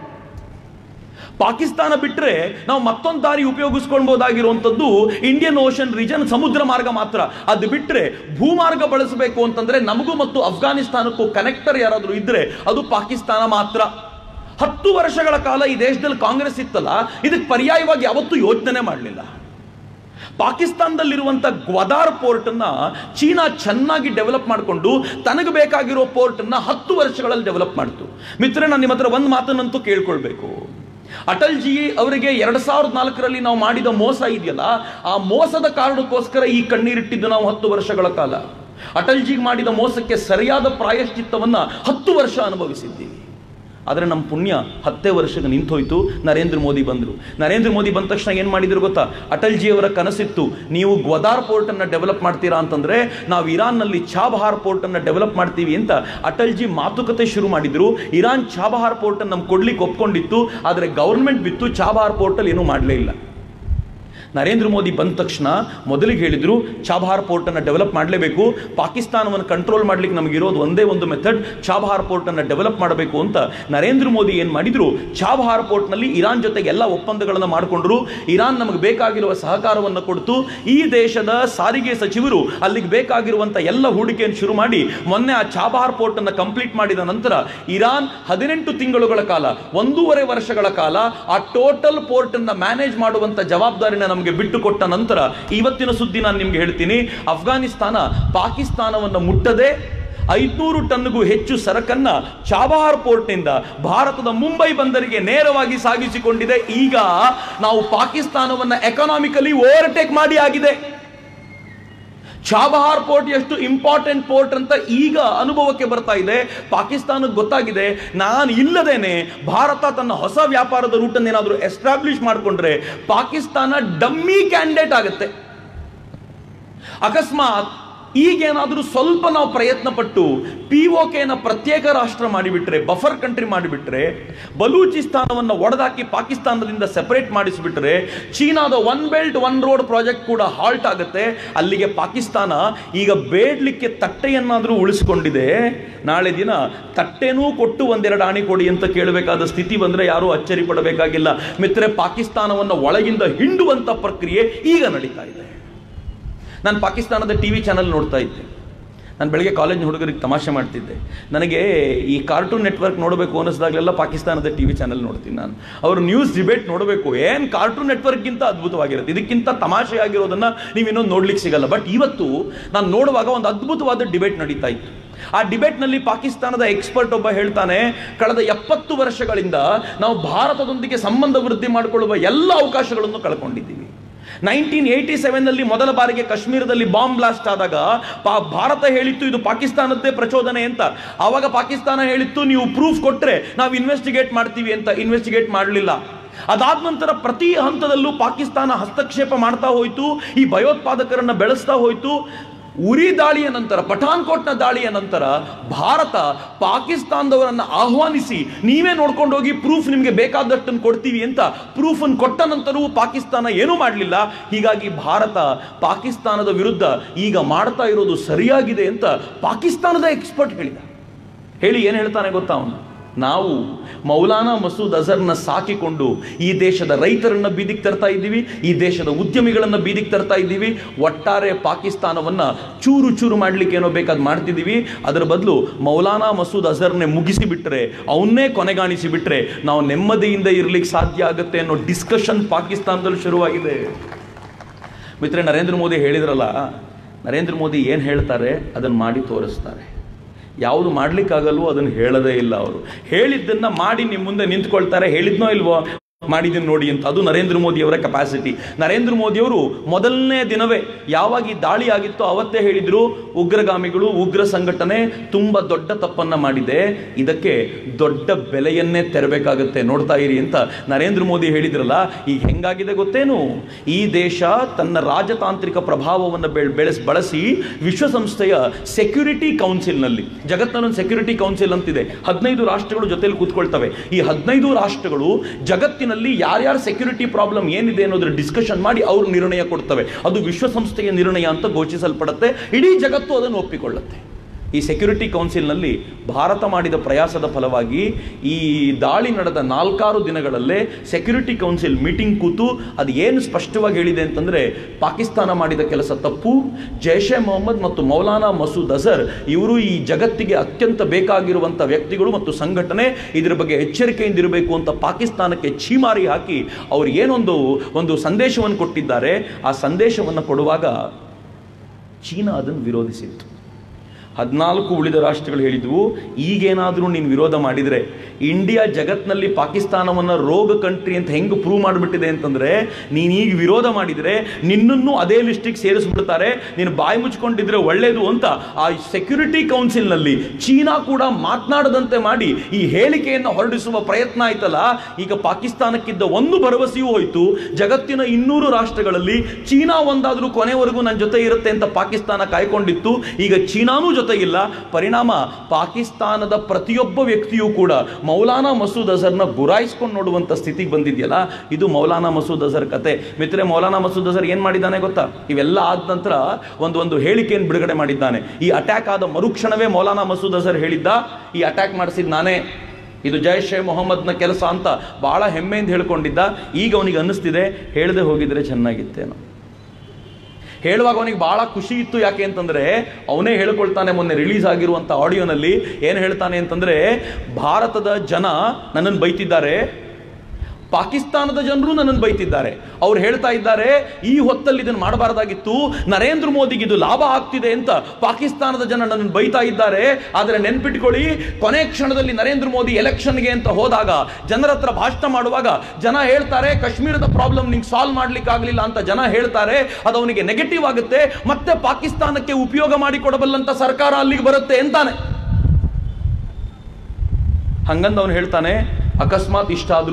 Pakistan ಬಿಟ್ಟರೆ ನಾವು ಮತ್ತೊಂದು ದಾರಿ ಉಪಯೋಗಿಸ್ಕೊಳ್ಬಹುದಾಗಿರುವಂಥದ್ದು ಇಂಡಿಯನ್ ಓಷನ್ ರೀಜನ್ ಸಮುದ್ರ ಮಾರ್ಗ ಮಾತ್ರ ಅದು ಬಿಟ್ಟರೆ ಭೂಮಾರ್ಗ ಬಳಸಬೇಕು ಅಂತಂದ್ರೆ ನಮಗೂ ಮತ್ತು ಅಫ್ಘಾನಿಸ್ತಾನಕ್ಕೂ ಕನೆಕ್ಟರ್ ಯಾರಾದರೂ ಇದ್ರೆ ಅದು ಪಾಕಿಸ್ತಾನ ಮಾತ್ರ ಹತ್ತು ವರ್ಷಗಳ ಕಾಲ ಈ ದೇಶದಲ್ಲಿ ಕಾಂಗ್ರೆಸ್ ಇತ್ತಲ್ಲ ಇದಕ್ಕೆ ಪರ್ಯಾಯವಾಗಿ ಯಾವತ್ತೂ ಯೋಚನೆ ಮಾಡಲಿಲ್ಲ ಪಾಕಿಸ್ತಾನದಲ್ಲಿರುವಂಥ ಗ್ವದಾರ್ ಪೋರ್ಟನ್ನ ಚೀನಾ ಚೆನ್ನಾಗಿ ಡೆವಲಪ್ ಮಾಡಿಕೊಂಡು ತನಗೆ ಬೇಕಾಗಿರೋ ಪೋರ್ಟನ್ನ ಹತ್ತು ವರ್ಷಗಳಲ್ಲಿ ಡೆವಲಪ್ ಮಾಡಿತು ಮಿತ್ರ ನಾನು ನಿಮ್ಮ ಹತ್ರ ಒಂದು ಮಾತನ್ನಂತೂ ಕೇಳ್ಕೊಳ್ಬೇಕು ಅಟಲ್ ಜಿ ಅವರಿಗೆ ಎರಡ್ ಸಾವಿರದ ನಾಲ್ಕರಲ್ಲಿ ನಾವು ಮಾಡಿದ ಮೋಸ ಇದೆಯಲ್ಲ ಆ ಮೋಸದ ಕಾರಣಕ್ಕೋಸ್ಕರ ಈ ಕಣ್ಣೀರಿಟ್ಟಿದ್ದು ನಾವು ಹತ್ತು ವರ್ಷಗಳ ಕಾಲ ಅಟಲ್ ಜಿಗೆ ಮಾಡಿದ ಮೋಸಕ್ಕೆ ಸರಿಯಾದ ಪ್ರಾಯಶ್ಚಿತ್ತವನ್ನ ಹತ್ತು ವರ್ಷ ಅನುಭವಿಸಿದ್ದೀವಿ ಆದರೆ ನಮ್ಮ ಪುಣ್ಯ ಹತ್ತೇ ವರ್ಷಕ್ಕೆ ನಿಂತೋಯ್ತು ನರೇಂದ್ರ ಮೋದಿ ಬಂದರು ನರೇಂದ್ರ ಮೋದಿ ಬಂದ ತಕ್ಷಣ ಏನು ಮಾಡಿದ್ರು ಗೊತ್ತಾ ಅಟಲ್ ಜಿ ಅವರ ಕನಸಿತ್ತು ನೀವು ಗ್ವದಾರ್ ಪೋರ್ಟನ್ನು ಡೆವಲಪ್ ಮಾಡ್ತೀರಾ ಅಂತಂದರೆ ನಾವು ಇರಾನ್ನಲ್ಲಿ ಚಾಬಹಾರ್ ಪೋರ್ಟನ್ನು ಡೆವಲಪ್ ಮಾಡ್ತೀವಿ ಅಂತ ಅಟಲ್ ಜಿ ಮಾತುಕತೆ ಶುರು ಮಾಡಿದ್ರು ಇರಾನ್ ಚಾಬಹಾರ್ ಪೋರ್ಟನ್ನು ನಮ್ಗೆ ಕೊಡ್ಲಿಕ್ಕೆ ಒಪ್ಕೊಂಡಿತ್ತು ಆದರೆ ಗೌರ್ಮೆಂಟ್ ಬಿತ್ತು ಚಾಬಹಾರ್ ಪೋರ್ಟಲ್ಲಿ ಏನೂ ಮಾಡಲೇ ಇಲ್ಲ ನರೇಂದ್ರ ಮೋದಿ ಬಂದ ತಕ್ಷಣ ಮೊದಲಿಗೆ ಹೇಳಿದ್ರು ಚಾಬಹಾರ್ ಪೋರ್ಟನ್ನು ಡೆವಲಪ್ ಮಾಡಲೇಬೇಕು ಪಾಕಿಸ್ತಾನವನ್ನು ಕಂಟ್ರೋಲ್ ಮಾಡ್ಲಿಕ್ಕೆ ನಮಗಿರೋದು ಒಂದೇ ಒಂದು ಮೆಥಡ್ ಚಾಬಹಾರ್ ಪೋರ್ಟನ್ನು ಡೆವಲಪ್ ಮಾಡಬೇಕು ಅಂತ ನರೇಂದ್ರ ಮೋದಿ ಏನು ಮಾಡಿದ್ರು ಚಾಬಹಾರ್ ಪೋರ್ಟ್ನಲ್ಲಿ ಇರಾನ್ ಜೊತೆಗೆ ಎಲ್ಲ ಒಪ್ಪಂದಗಳನ್ನು ಮಾಡಿಕೊಂಡ್ರು ಇರಾನ್ ನಮಗೆ ಬೇಕಾಗಿರುವ ಸಹಕಾರವನ್ನು ಕೊಡ್ತು ಈ ದೇಶದ ಸಾರಿಗೆ ಸಚಿವರು ಅಲ್ಲಿಗೆ ಬೇಕಾಗಿರುವಂಥ ಎಲ್ಲ ಹೂಡಿಕೆಯನ್ನು ಶುರು ಮಾಡಿ ಮೊನ್ನೆ ಆ ಚಾಬಹಾರ್ ಪೋರ್ಟನ್ನು ಕಂಪ್ಲೀಟ್ ಮಾಡಿದ ನಂತರ ಇರಾನ್ ಹದಿನೆಂಟು ತಿಂಗಳುಗಳ ಕಾಲ ಒಂದೂವರೆ ವರ್ಷಗಳ ಕಾಲ ಆ ಟೋಟಲ್ ಪೋರ್ಟನ್ನು ಮ್ಯಾನೇಜ್ ಮಾಡುವಂಥ ಜವಾಬ್ದಾರಿನ ನಮಗೆ ಬಿಟ್ಟು ಕೊಟ್ಟ ನಂತರ ಇವತ್ತಿನ ಸುದ್ದಿ ನಾನು ನಿಮ್ಗೆ ಹೇಳ್ತೀನಿ ಅಫ್ಘಾನಿಸ್ತಾನ ಪಾಕಿಸ್ತಾನವನ್ನು ಮುಟ್ಟದೆ ಐದ್ನೂರು ಟನ್ಗೂ ಹೆಚ್ಚು ಸರಕನ್ನ ಚಾಬಹಾರ್ ಪೋರ್ಟ್ನಿಂದ ಭಾರತದ ಮುಂಬೈ ಬಂದರಿಗೆ ನೇರವಾಗಿ ಸಾಗಿಸಿಕೊಂಡಿದೆ ಈಗ ನಾವು ಪಾಕಿಸ್ತಾನವನ್ನ ಎಕನಾಮಿಕಲಿ ಓವರ್ಟೇಕ್ ಮಾಡಿ ಆಗಿದೆ ಚಾಬಹಾರ್ ಪೋರ್ಟ್ ಎಷ್ಟು ಇಂಪಾರ್ಟೆಂಟ್ ಪೋರ್ಟ್ ಅಂತ ಈಗ ಅನುಭವಕ್ಕೆ ಬರ್ತಾ ಇದೆ ಪಾಕಿಸ್ತಾನಕ್ಕೆ ಗೊತ್ತಾಗಿದೆ ನಾನು ಇಲ್ಲದೇನೆ ಭಾರತ ತನ್ನ ಹೊಸ ವ್ಯಾಪಾರದ ರೂಟನ್ನು ಏನಾದರೂ ಎಸ್ಟಾಬ್ಲಿಷ್ ಮಾಡಿಕೊಂಡ್ರೆ ಪಾಕಿಸ್ತಾನ ಡಮ್ಮಿ ಕ್ಯಾಂಡಿಡೇಟ್ ಆಗುತ್ತೆ ಅಕಸ್ಮಾತ್ ಈಗೇನಾದರೂ ಸ್ವಲ್ಪ ನಾವು ಪ್ರಯತ್ನ ಪಟ್ಟು ಪಿ ಒ ಕೆನ ಪ್ರತ್ಯೇಕ ರಾಷ್ಟ್ರ ಮಾಡಿಬಿಟ್ರೆ ಬಫರ್ ಕಂಟ್ರಿ ಮಾಡಿಬಿಟ್ರೆ ಬಲೂಚಿಸ್ತಾನವನ್ನು ಒಡೆದಾಕಿ ಪಾಕಿಸ್ತಾನದಿಂದ ಸೆಪರೇಟ್ ಮಾಡಿಸಿಬಿಟ್ರೆ ಚೀನಾದ one belt one road project ಕೂಡ ಹಾಲ್ಟ್ ಆಗುತ್ತೆ ಅಲ್ಲಿಗೆ ಪಾಕಿಸ್ತಾನ ಈಗ ಬೇಡ್ಲಿಕ್ಕೆ ತಟ್ಟೆಯನ್ನಾದರೂ ಉಳಿಸಿಕೊಂಡಿದೆ ನಾಳೆ ದಿನ ತಟ್ಟೆನೂ ಕೊಟ್ಟು ಒಂದೆರಡು ಆಣಿ ಕೊಡಿ ಅಂತ ಕೇಳಬೇಕಾದ ಸ್ಥಿತಿ ಬಂದರೆ ಯಾರೂ ಅಚ್ಚರಿ ಪಡಬೇಕಾಗಿಲ್ಲ ಮಿತ್ರೆ ಪಾಕಿಸ್ತಾನವನ್ನು ಒಳಗಿಂದ ಹಿಂಡುವಂಥ ಪ್ರಕ್ರಿಯೆ ಈಗ ನಡೀತಾ ಇದೆ ನಾನು ಪಾಕಿಸ್ತಾನದ ಟಿ ವಿ ಚಾನಲ್ ನೋಡ್ತಾ ಇದ್ದೆ ನಾನು ಬೆಳಗ್ಗೆ ಕಾಲೇಜ್ ಹುಡುಗರಿಗೆ ತಮಾಷೆ ಮಾಡ್ತಿದ್ದೆ ನನಗೆ ಈ ಕಾರ್ಟೂನ್ ನೆಟ್ವರ್ಕ್ ನೋಡಬೇಕು ಅನ್ನಿಸ್ದಾಗಲೆಲ್ಲ ಪಾಕಿಸ್ತಾನದ ಟಿ ವಿ ಚಾನಲ್ ನೋಡ್ತೀನಿ ನಾನು ಅವರು ನ್ಯೂಸ್ ಡಿಬೇಟ್ ನೋಡಬೇಕು ಏನು ಕಾರ್ಟೂನ್ ನೆಟ್ವರ್ಕ್ಗಿಂತ ಅದ್ಭುತವಾಗಿರುತ್ತೆ ಇದಕ್ಕಿಂತ ತಮಾಷೆ ಆಗಿರೋದನ್ನು ನೀವು ಇನ್ನೊಂದು ನೋಡ್ಲಿಕ್ಕೆ ಸಿಗಲ್ಲ ಬಟ್ ಇವತ್ತು ನಾನು ನೋಡುವಾಗ ಒಂದು ಅದ್ಭುತವಾದ ಡಿಬೇಟ್ ನಡೀತಾ ಇತ್ತು ಆ ಡಿಬೇಟ್ನಲ್ಲಿ ಪಾಕಿಸ್ತಾನದ ಎಕ್ಸ್ಪರ್ಟ್ ಒಬ್ಬ ಹೇಳ್ತಾನೆ ಕಳೆದ ಎಪ್ಪತ್ತು ವರ್ಷಗಳಿಂದ ನಾವು ಭಾರತದೊಂದಿಗೆ ಸಂಬಂಧ ವೃದ್ಧಿ ಮಾಡಿಕೊಳ್ಳುವ ಎಲ್ಲ ಅವಕಾಶಗಳನ್ನು ಕಳ್ಕೊಂಡಿದ್ದೀವಿ ನೈನ್ಟೀನ್ ಏಯ್ಟಿ ಸೆವೆನ್ನಲ್ಲಿ ಮೊದಲ ಬಾರಿಗೆ ಕಾಶ್ಮೀರದಲ್ಲಿ ಬಾಂಬ್ ಬ್ಲಾಸ್ಟ್ ಆದಾಗ ಪಾ ಭಾರತ ಹೇಳಿತ್ತು ಇದು ಪಾಕಿಸ್ತಾನದ್ದೇ ಪ್ರಚೋದನೆ ಅಂತ ಆವಾಗ ಪಾಕಿಸ್ತಾನ ಹೇಳಿತ್ತು ನೀವು ಪ್ರೂಫ್ ಕೊಟ್ಟರೆ ನಾವು ಇನ್ವೆಸ್ಟಿಗೇಟ್ ಮಾಡ್ತೀವಿ ಅಂತ ಇನ್ವೆಸ್ಟಿಗೇಟ್ ಮಾಡಲಿಲ್ಲ ಅದಾದ ನಂತರ ಪ್ರತಿ ಹಂತದಲ್ಲೂ ಪಾಕಿಸ್ತಾನ ಹಸ್ತಕ್ಷೇಪ ಮಾಡ್ತಾ ಹೋಯಿತು ಈ ಭಯೋತ್ಪಾದಕರನ್ನ ಬೆಳೆಸ್ತಾ ಹೋಯಿತು ಉರಿ ದಾಳಿಯ ನಂತರ ಪಠಾನ್ಕೋಟ್ನ ದಾಳಿಯ ನಂತರ ಭಾರತ ಪಾಕಿಸ್ತಾನದವರನ್ನು ಆಹ್ವಾನಿಸಿ ನೀವೇ ನೋಡ್ಕೊಂಡು ಹೋಗಿ ಪ್ರೂಫ್ ನಿಮಗೆ ಬೇಕಾದಷ್ಟನ್ನು ಕೊಡ್ತೀವಿ ಅಂತ ಪ್ರೂಫನ್ನು ಕೊಟ್ಟ ನಂತರವೂ ಪಾಕಿಸ್ತಾನ ಏನೂ ಮಾಡಲಿಲ್ಲ ಹೀಗಾಗಿ ಭಾರತ ಪಾಕಿಸ್ತಾನದ ವಿರುದ್ಧ ಈಗ ಮಾಡ್ತಾ ಇರೋದು ಸರಿಯಾಗಿದೆ ಅಂತ ಪಾಕಿಸ್ತಾನದ ಎಕ್ಸ್ಪರ್ಟ್ ಹೇಳಿದ ಹೇಳಿ ಏನು ಹೇಳ್ತಾನೆ ಗೊತ್ತಾ ಅವನು ನಾವು ಮೌಲಾನಾ ಮಸೂದ್ ಅಜರ್ನ ಸಾಕಿಕೊಂಡು ಈ ದೇಶದ ರೈತರನ್ನ ಬೀದಿಗೆ ತರ್ತಾ ಇದ್ದೀವಿ ಈ ದೇಶದ ಉದ್ಯಮಿಗಳನ್ನ ಬೀದಿಗೆ ತರ್ತಾ ಇದ್ದೀವಿ ಒಟ್ಟಾರೆ ಪಾಕಿಸ್ತಾನವನ್ನ ಚೂರು ಚೂರು ಮಾಡ್ಲಿಕ್ಕೆ ಏನೋ ಬೇಕಾದ್ ಮಾಡ್ತಿದ್ದೀವಿ ಅದರ ಬದಲು ಮೌಲಾನಾ ಮಸೂದ್ ಅಜರ್ನೆ ಮುಗಿಸಿ ಬಿಟ್ರೆ ಅವನ್ನೇ ಕೊನೆಗಾಣಿಸಿ ಬಿಟ್ರೆ ನಾವು ನೆಮ್ಮದಿಯಿಂದ ಇರ್ಲಿಕ್ಕೆ ಸಾಧ್ಯ ಆಗುತ್ತೆ ಅನ್ನೋ ಡಿಸ್ಕಷನ್ ಪಾಕಿಸ್ತಾನದಲ್ಲಿ ಶುರುವಾಗಿದೆ ಮಿತ್ರ ನರೇಂದ್ರ ಮೋದಿ ಹೇಳಿದ್ರಲ್ಲ ನರೇಂದ್ರ ಮೋದಿ ಏನು ಹೇಳ್ತಾರೆ ಅದನ್ನು ಮಾಡಿ ತೋರಿಸ್ತಾರೆ ಯಾವುದು ಮಾಡ್ಲಿಕ್ಕಾಗಲ್ವೋ ಅದನ್ನು ಹೇಳದೇ ಇಲ್ಲ ಅವರು ಹೇಳಿದ್ದನ್ನ ಮಾಡಿ ನಿಮ್ಮ ಮುಂದೆ ನಿಂತ್ಕೊಳ್ತಾರೆ ಹೇಳಿದ್ನೋ ಇಲ್ವೋ ಮಾಡಿದ್ದೀನಿ ನೋಡಿ ಅಂತ ಅದು ನರೇಂದ್ರ ಮೋದಿ ಅವರ ಕೆಪಾಸಿಟಿ ನರೇಂದ್ರ ಮೋದಿ ಅವರು ಮೊದಲನೇ ದಿನವೇ ಯಾವಾಗ ಈ ದಾಳಿ ಆಗಿತ್ತೋ ಅವತ್ತೇ ಹೇಳಿದ್ರು ಉಗ್ರಗಾಮಿಗಳು ಉಗ್ರ ಸಂಘಟನೆ ತುಂಬಾ ದೊಡ್ಡ ತಪ್ಪನ್ನ ಮಾಡಿದೆ ಇದಕ್ಕೆ ದೊಡ್ಡ ಬೆಲೆಯನ್ನೇ ತೆರಬೇಕಾಗುತ್ತೆ ನೋಡ್ತಾ ಇರಿ ಅಂತ ನರೇಂದ್ರ ಮೋದಿ ಹೇಳಿದ್ರಲ್ಲ ಈಗ ಹೆಂಗಾಗಿದೆ ಗೊತ್ತೇನು ಈ ದೇಶ ತನ್ನ ರಾಜತಾಂತ್ರಿಕ ಪ್ರಭಾವವನ್ನು ಬೆಳ್ ಬೆಳೆಸ್ ಬಳಸಿ ವಿಶ್ವಸಂಸ್ಥೆಯ ಸೆಕ್ಯೂರಿಟಿ ಕೌನ್ಸಿಲ್ನಲ್ಲಿ ಜಗತ್ತಿನೊಂದು ಸೆಕ್ಯೂರಿಟಿ ಕೌನ್ಸಿಲ್ ಅಂತಿದೆ ಹದಿನೈದು ರಾಷ್ಟ್ರಗಳು ಜೊತೆಲಿ ಕೂತ್ಕೊಳ್ತವೆ ಈ ಹದಿನೈದು ರಾಷ್ಟ್ರಗಳು ಜಗತ್ತಿನಲ್ಲಿ ಯಾರ್ಯಾರ ಸೆಕ್ಯೂರಿಟಿ ಪ್ರಾಬ್ಲಮ್ ಏನಿದೆ ಅನ್ನೋದ್ರ ಡಿಸ್ಕಷನ್ ಮಾಡಿ ಅವ್ರು ನಿರ್ಣಯ ಕೊಡ್ತವೆ ಅದು ವಿಶ್ವಸಂಸ್ಥೆಯ ನಿರ್ಣಯ ಅಂತ ಘೋಷಿಸಲ್ಪಡುತ್ತೆ ಇಡೀ ಜಗತ್ತು ಅದನ್ನು ಒಪ್ಪಿಕೊಳ್ಳುತ್ತೆ ಈ ಸೆಕ್ಯೂರಿಟಿ ಕೌನ್ಸಿಲ್ನಲ್ಲಿ ಭಾರತ ಮಾಡಿದ ಪ್ರಯಾಸದ ಫಲವಾಗಿ ಈ ದಾಳಿ ನಡೆದ ನಾಲ್ಕಾರು ದಿನಗಳಲ್ಲೇ ಸೆಕ್ಯೂರಿಟಿ ಕೌನ್ಸಿಲ್ ಮೀಟಿಂಗ್ ಕೂತು ಅದು ಏನು ಸ್ಪಷ್ಟವಾಗಿ ಹೇಳಿದೆ ಅಂತಂದರೆ ಪಾಕಿಸ್ತಾನ ಮಾಡಿದ ಕೆಲಸ ತಪ್ಪು ಜೈಷೆ ಮೊಹಮ್ಮದ್ ಮತ್ತು ಮೌಲಾನಾ ಮಸೂದ್ ಅಜರ್ ಇವರು ಈ ಜಗತ್ತಿಗೆ ಅತ್ಯಂತ ಬೇಕಾಗಿರುವಂಥ ವ್ಯಕ್ತಿಗಳು ಮತ್ತು ಸಂಘಟನೆ ಇದರ ಬಗ್ಗೆ ಎಚ್ಚರಿಕೆಯಿಂದ ಇರಬೇಕು ಅಂತ ಪಾಕಿಸ್ತಾನಕ್ಕೆ ಛೀಮಾರಿ ಹಾಕಿ ಅವರು ಏನೊಂದು ಒಂದು ಸಂದೇಶವನ್ನು ಕೊಟ್ಟಿದ್ದಾರೆ ಆ ಸಂದೇಶವನ್ನು ಕೊಡುವಾಗ ಚೀನಾ ಅದನ್ನು ವಿರೋಧಿಸಿತ್ತು ಹದಿನಾಲ್ಕು ಉಳಿದ ರಾಷ್ಟ್ರಗಳು ಹೇಳಿದ್ವು ಈಗೇನಾದರೂ ನೀನು ವಿರೋಧ ಮಾಡಿದರೆ ಇಂಡಿಯಾ ಜಗತ್ನಲ್ಲಿ ಪಾಕಿಸ್ತಾನವನ್ನು ರೋಗ ಕಂಟ್ರಿ ಅಂತ ಹೆಂಗೆ ಪ್ರೂವ್ ಮಾಡಿಬಿಟ್ಟಿದೆ ಅಂತಂದರೆ ನೀನು ಈಗ ವಿರೋಧ ಮಾಡಿದರೆ ನಿನ್ನನ್ನು ಅದೇ ಲಿಸ್ಟಿಗೆ ಸೇರಿಸ್ಬಿಡ್ತಾರೆ ನೀನು ಬಾಯಿ ಮುಚ್ಕೊಂಡಿದ್ರೆ ಒಳ್ಳೇದು ಅಂತ ಆ ಸೆಕ್ಯೂರಿಟಿ ಕೌನ್ಸಿಲ್ನಲ್ಲಿ ಚೀನಾ ಕೂಡ ಮಾತನಾಡದಂತೆ ಮಾಡಿ ಈ ಹೇಳಿಕೆಯನ್ನು ಹೊರಡಿಸುವ ಪ್ರಯತ್ನ ಆಯ್ತಲ್ಲ ಈಗ ಪಾಕಿಸ್ತಾನಕ್ಕಿದ್ದ ಒಂದು ಭರವಸೆಯೂ ಹೋಯಿತು ಜಗತ್ತಿನ ಇನ್ನೂರು ರಾಷ್ಟ್ರಗಳಲ್ಲಿ ಚೀನಾ ಒಂದಾದರೂ ಕೊನೆವರೆಗೂ ನನ್ನ ಜೊತೆ ಇರುತ್ತೆ ಅಂತ ಪಾಕಿಸ್ತಾನ ಕಾಯ್ಕೊಂಡಿತ್ತು ಈಗ ಚೀನಾನೂ ಜೊತೆಗಿಲ್ಲ ಪರಿಣಾಮ ಪಾಕಿಸ್ತಾನದ ಪ್ರತಿಯೊಬ್ಬ ವ್ಯಕ್ತಿಯೂ ಕೂಡ ಮೌಲಾನಾ ಮಸೂದ್ ಅಜರ್ನ ಗುರಾಯಿಸ್ಕೊಂಡು ನೋಡುವಂಥ ಸ್ಥಿತಿಗೆ ಬಂದಿದೆಯಲ್ಲ ಇದು ಮೌಲಾನಾ ಮಸೂದ್ ಅಜರ್ ಕತೆ ಮಿತ್ರೆ ಮೌಲಾನಾ ಮಸೂದ್ ಅಜರ್ ಏನು ಮಾಡಿದ್ದಾನೆ ಗೊತ್ತಾ ಇವೆಲ್ಲ ಆದ ನಂತರ ಒಂದು ಒಂದು ಹೇಳಿಕೆಯನ್ನು ಬಿಡುಗಡೆ ಮಾಡಿದ್ದಾನೆ ಈ ಅಟ್ಯಾಕ್ ಆದ ಮರುಕ್ಷಣವೇ ಮೌಲಾನಾ ಮಸೂದ್ ಅಜರ್ ಹೇಳಿದ್ದ ಈ ಅಟ್ಯಾಕ್ ಮಾಡಿಸಿದ ನಾನೇ ಇದು ಜೈಷ್ ಎ ಮೊಹಮ್ಮದ್ನ ಕೆಲಸ ಅಂತ ಬಹಳ ಹೆಮ್ಮೆಯಿಂದ ಹೇಳ್ಕೊಂಡಿದ್ದ ಈಗ ಅವನಿಗೆ ಅನ್ನಿಸ್ತಿದೆ ಹೇಳದೆ ಹೋಗಿದ್ರೆ ಚೆನ್ನಾಗಿತ್ತೇನೋ ಹೇಳುವಾಗ ಅವನಿಗೆ ಬಹಳ ಖುಷಿ ಇತ್ತು ಯಾಕೆ ಅಂತಂದ್ರೆ ಅವನೇ ಹೇಳ್ಕೊಳ್ತಾನೆ ಮೊನ್ನೆ ರಿಲೀಸ್ ಆಗಿರುವಂಥ ಆಡಿಯೋನಲ್ಲಿ ಏನು ಹೇಳ್ತಾನೆ ಅಂತಂದ್ರೆ ಭಾರತದ ಜನ ನನ್ನನ್ನು ಬೈತಿದ್ದಾರೆ ಪಾಕಿಸ್ತಾನದ ಜನರು ನನ್ನನ್ನು ಬೈತಿದ್ದಾರೆ ಅವ್ರು ಹೇಳ್ತಾ ಇದ್ದಾರೆ ಈ ಹೊತ್ತಲ್ಲಿ ಇದನ್ನು ಮಾಡಬಾರ್ದಾಗಿತ್ತು ನರೇಂದ್ರ ಮೋದಿಗೆ ಇದು ಲಾಭ ಆಗ್ತಿದೆ ಅಂತ ಪಾಕಿಸ್ತಾನದ ಜನ ನನ್ನನ್ನು ಬೈತಾ ಇದ್ದಾರೆ ಆದರೆ ನೆನ್ಪಿಟ್ಕೊಳ್ಳಿ ಕೊನೆ ಕ್ಷಣದಲ್ಲಿ ನರೇಂದ್ರ ಮೋದಿ ಎಲೆಕ್ಷನ್ಗೆ ಅಂತ ಹೋದಾಗ ಜನರ ಹತ್ರ ಭಾಷಣ ಮಾಡುವಾಗ ಜನ ಹೇಳ್ತಾರೆ ಕಾಶ್ಮೀರದ ಪ್ರಾಬ್ಲಮ್ ನಿಂಗೆ ಸಾಲ್ವ್ ಮಾಡ್ಲಿಕ್ಕೆ ಆಗಲಿಲ್ಲ ಅಂತ ಜನ ಹೇಳ್ತಾರೆ ಅದು ಅವನಿಗೆ ನೆಗೆಟಿವ್ ಆಗುತ್ತೆ ಮತ್ತೆ ಪಾಕಿಸ್ತಾನಕ್ಕೆ ಉಪಯೋಗ ಮಾಡಿಕೊಡಬಲ್ಲಂತ ಸರ್ಕಾರ ಅಲ್ಲಿಗೆ ಬರುತ್ತೆ ಅಂತಾನೆ ಹಂಗಂದ ಅವನು ಹೇಳ್ತಾನೆ ಅಕಸ್ಮಾತ್ ಇಷ್ಟ ಆದರೂ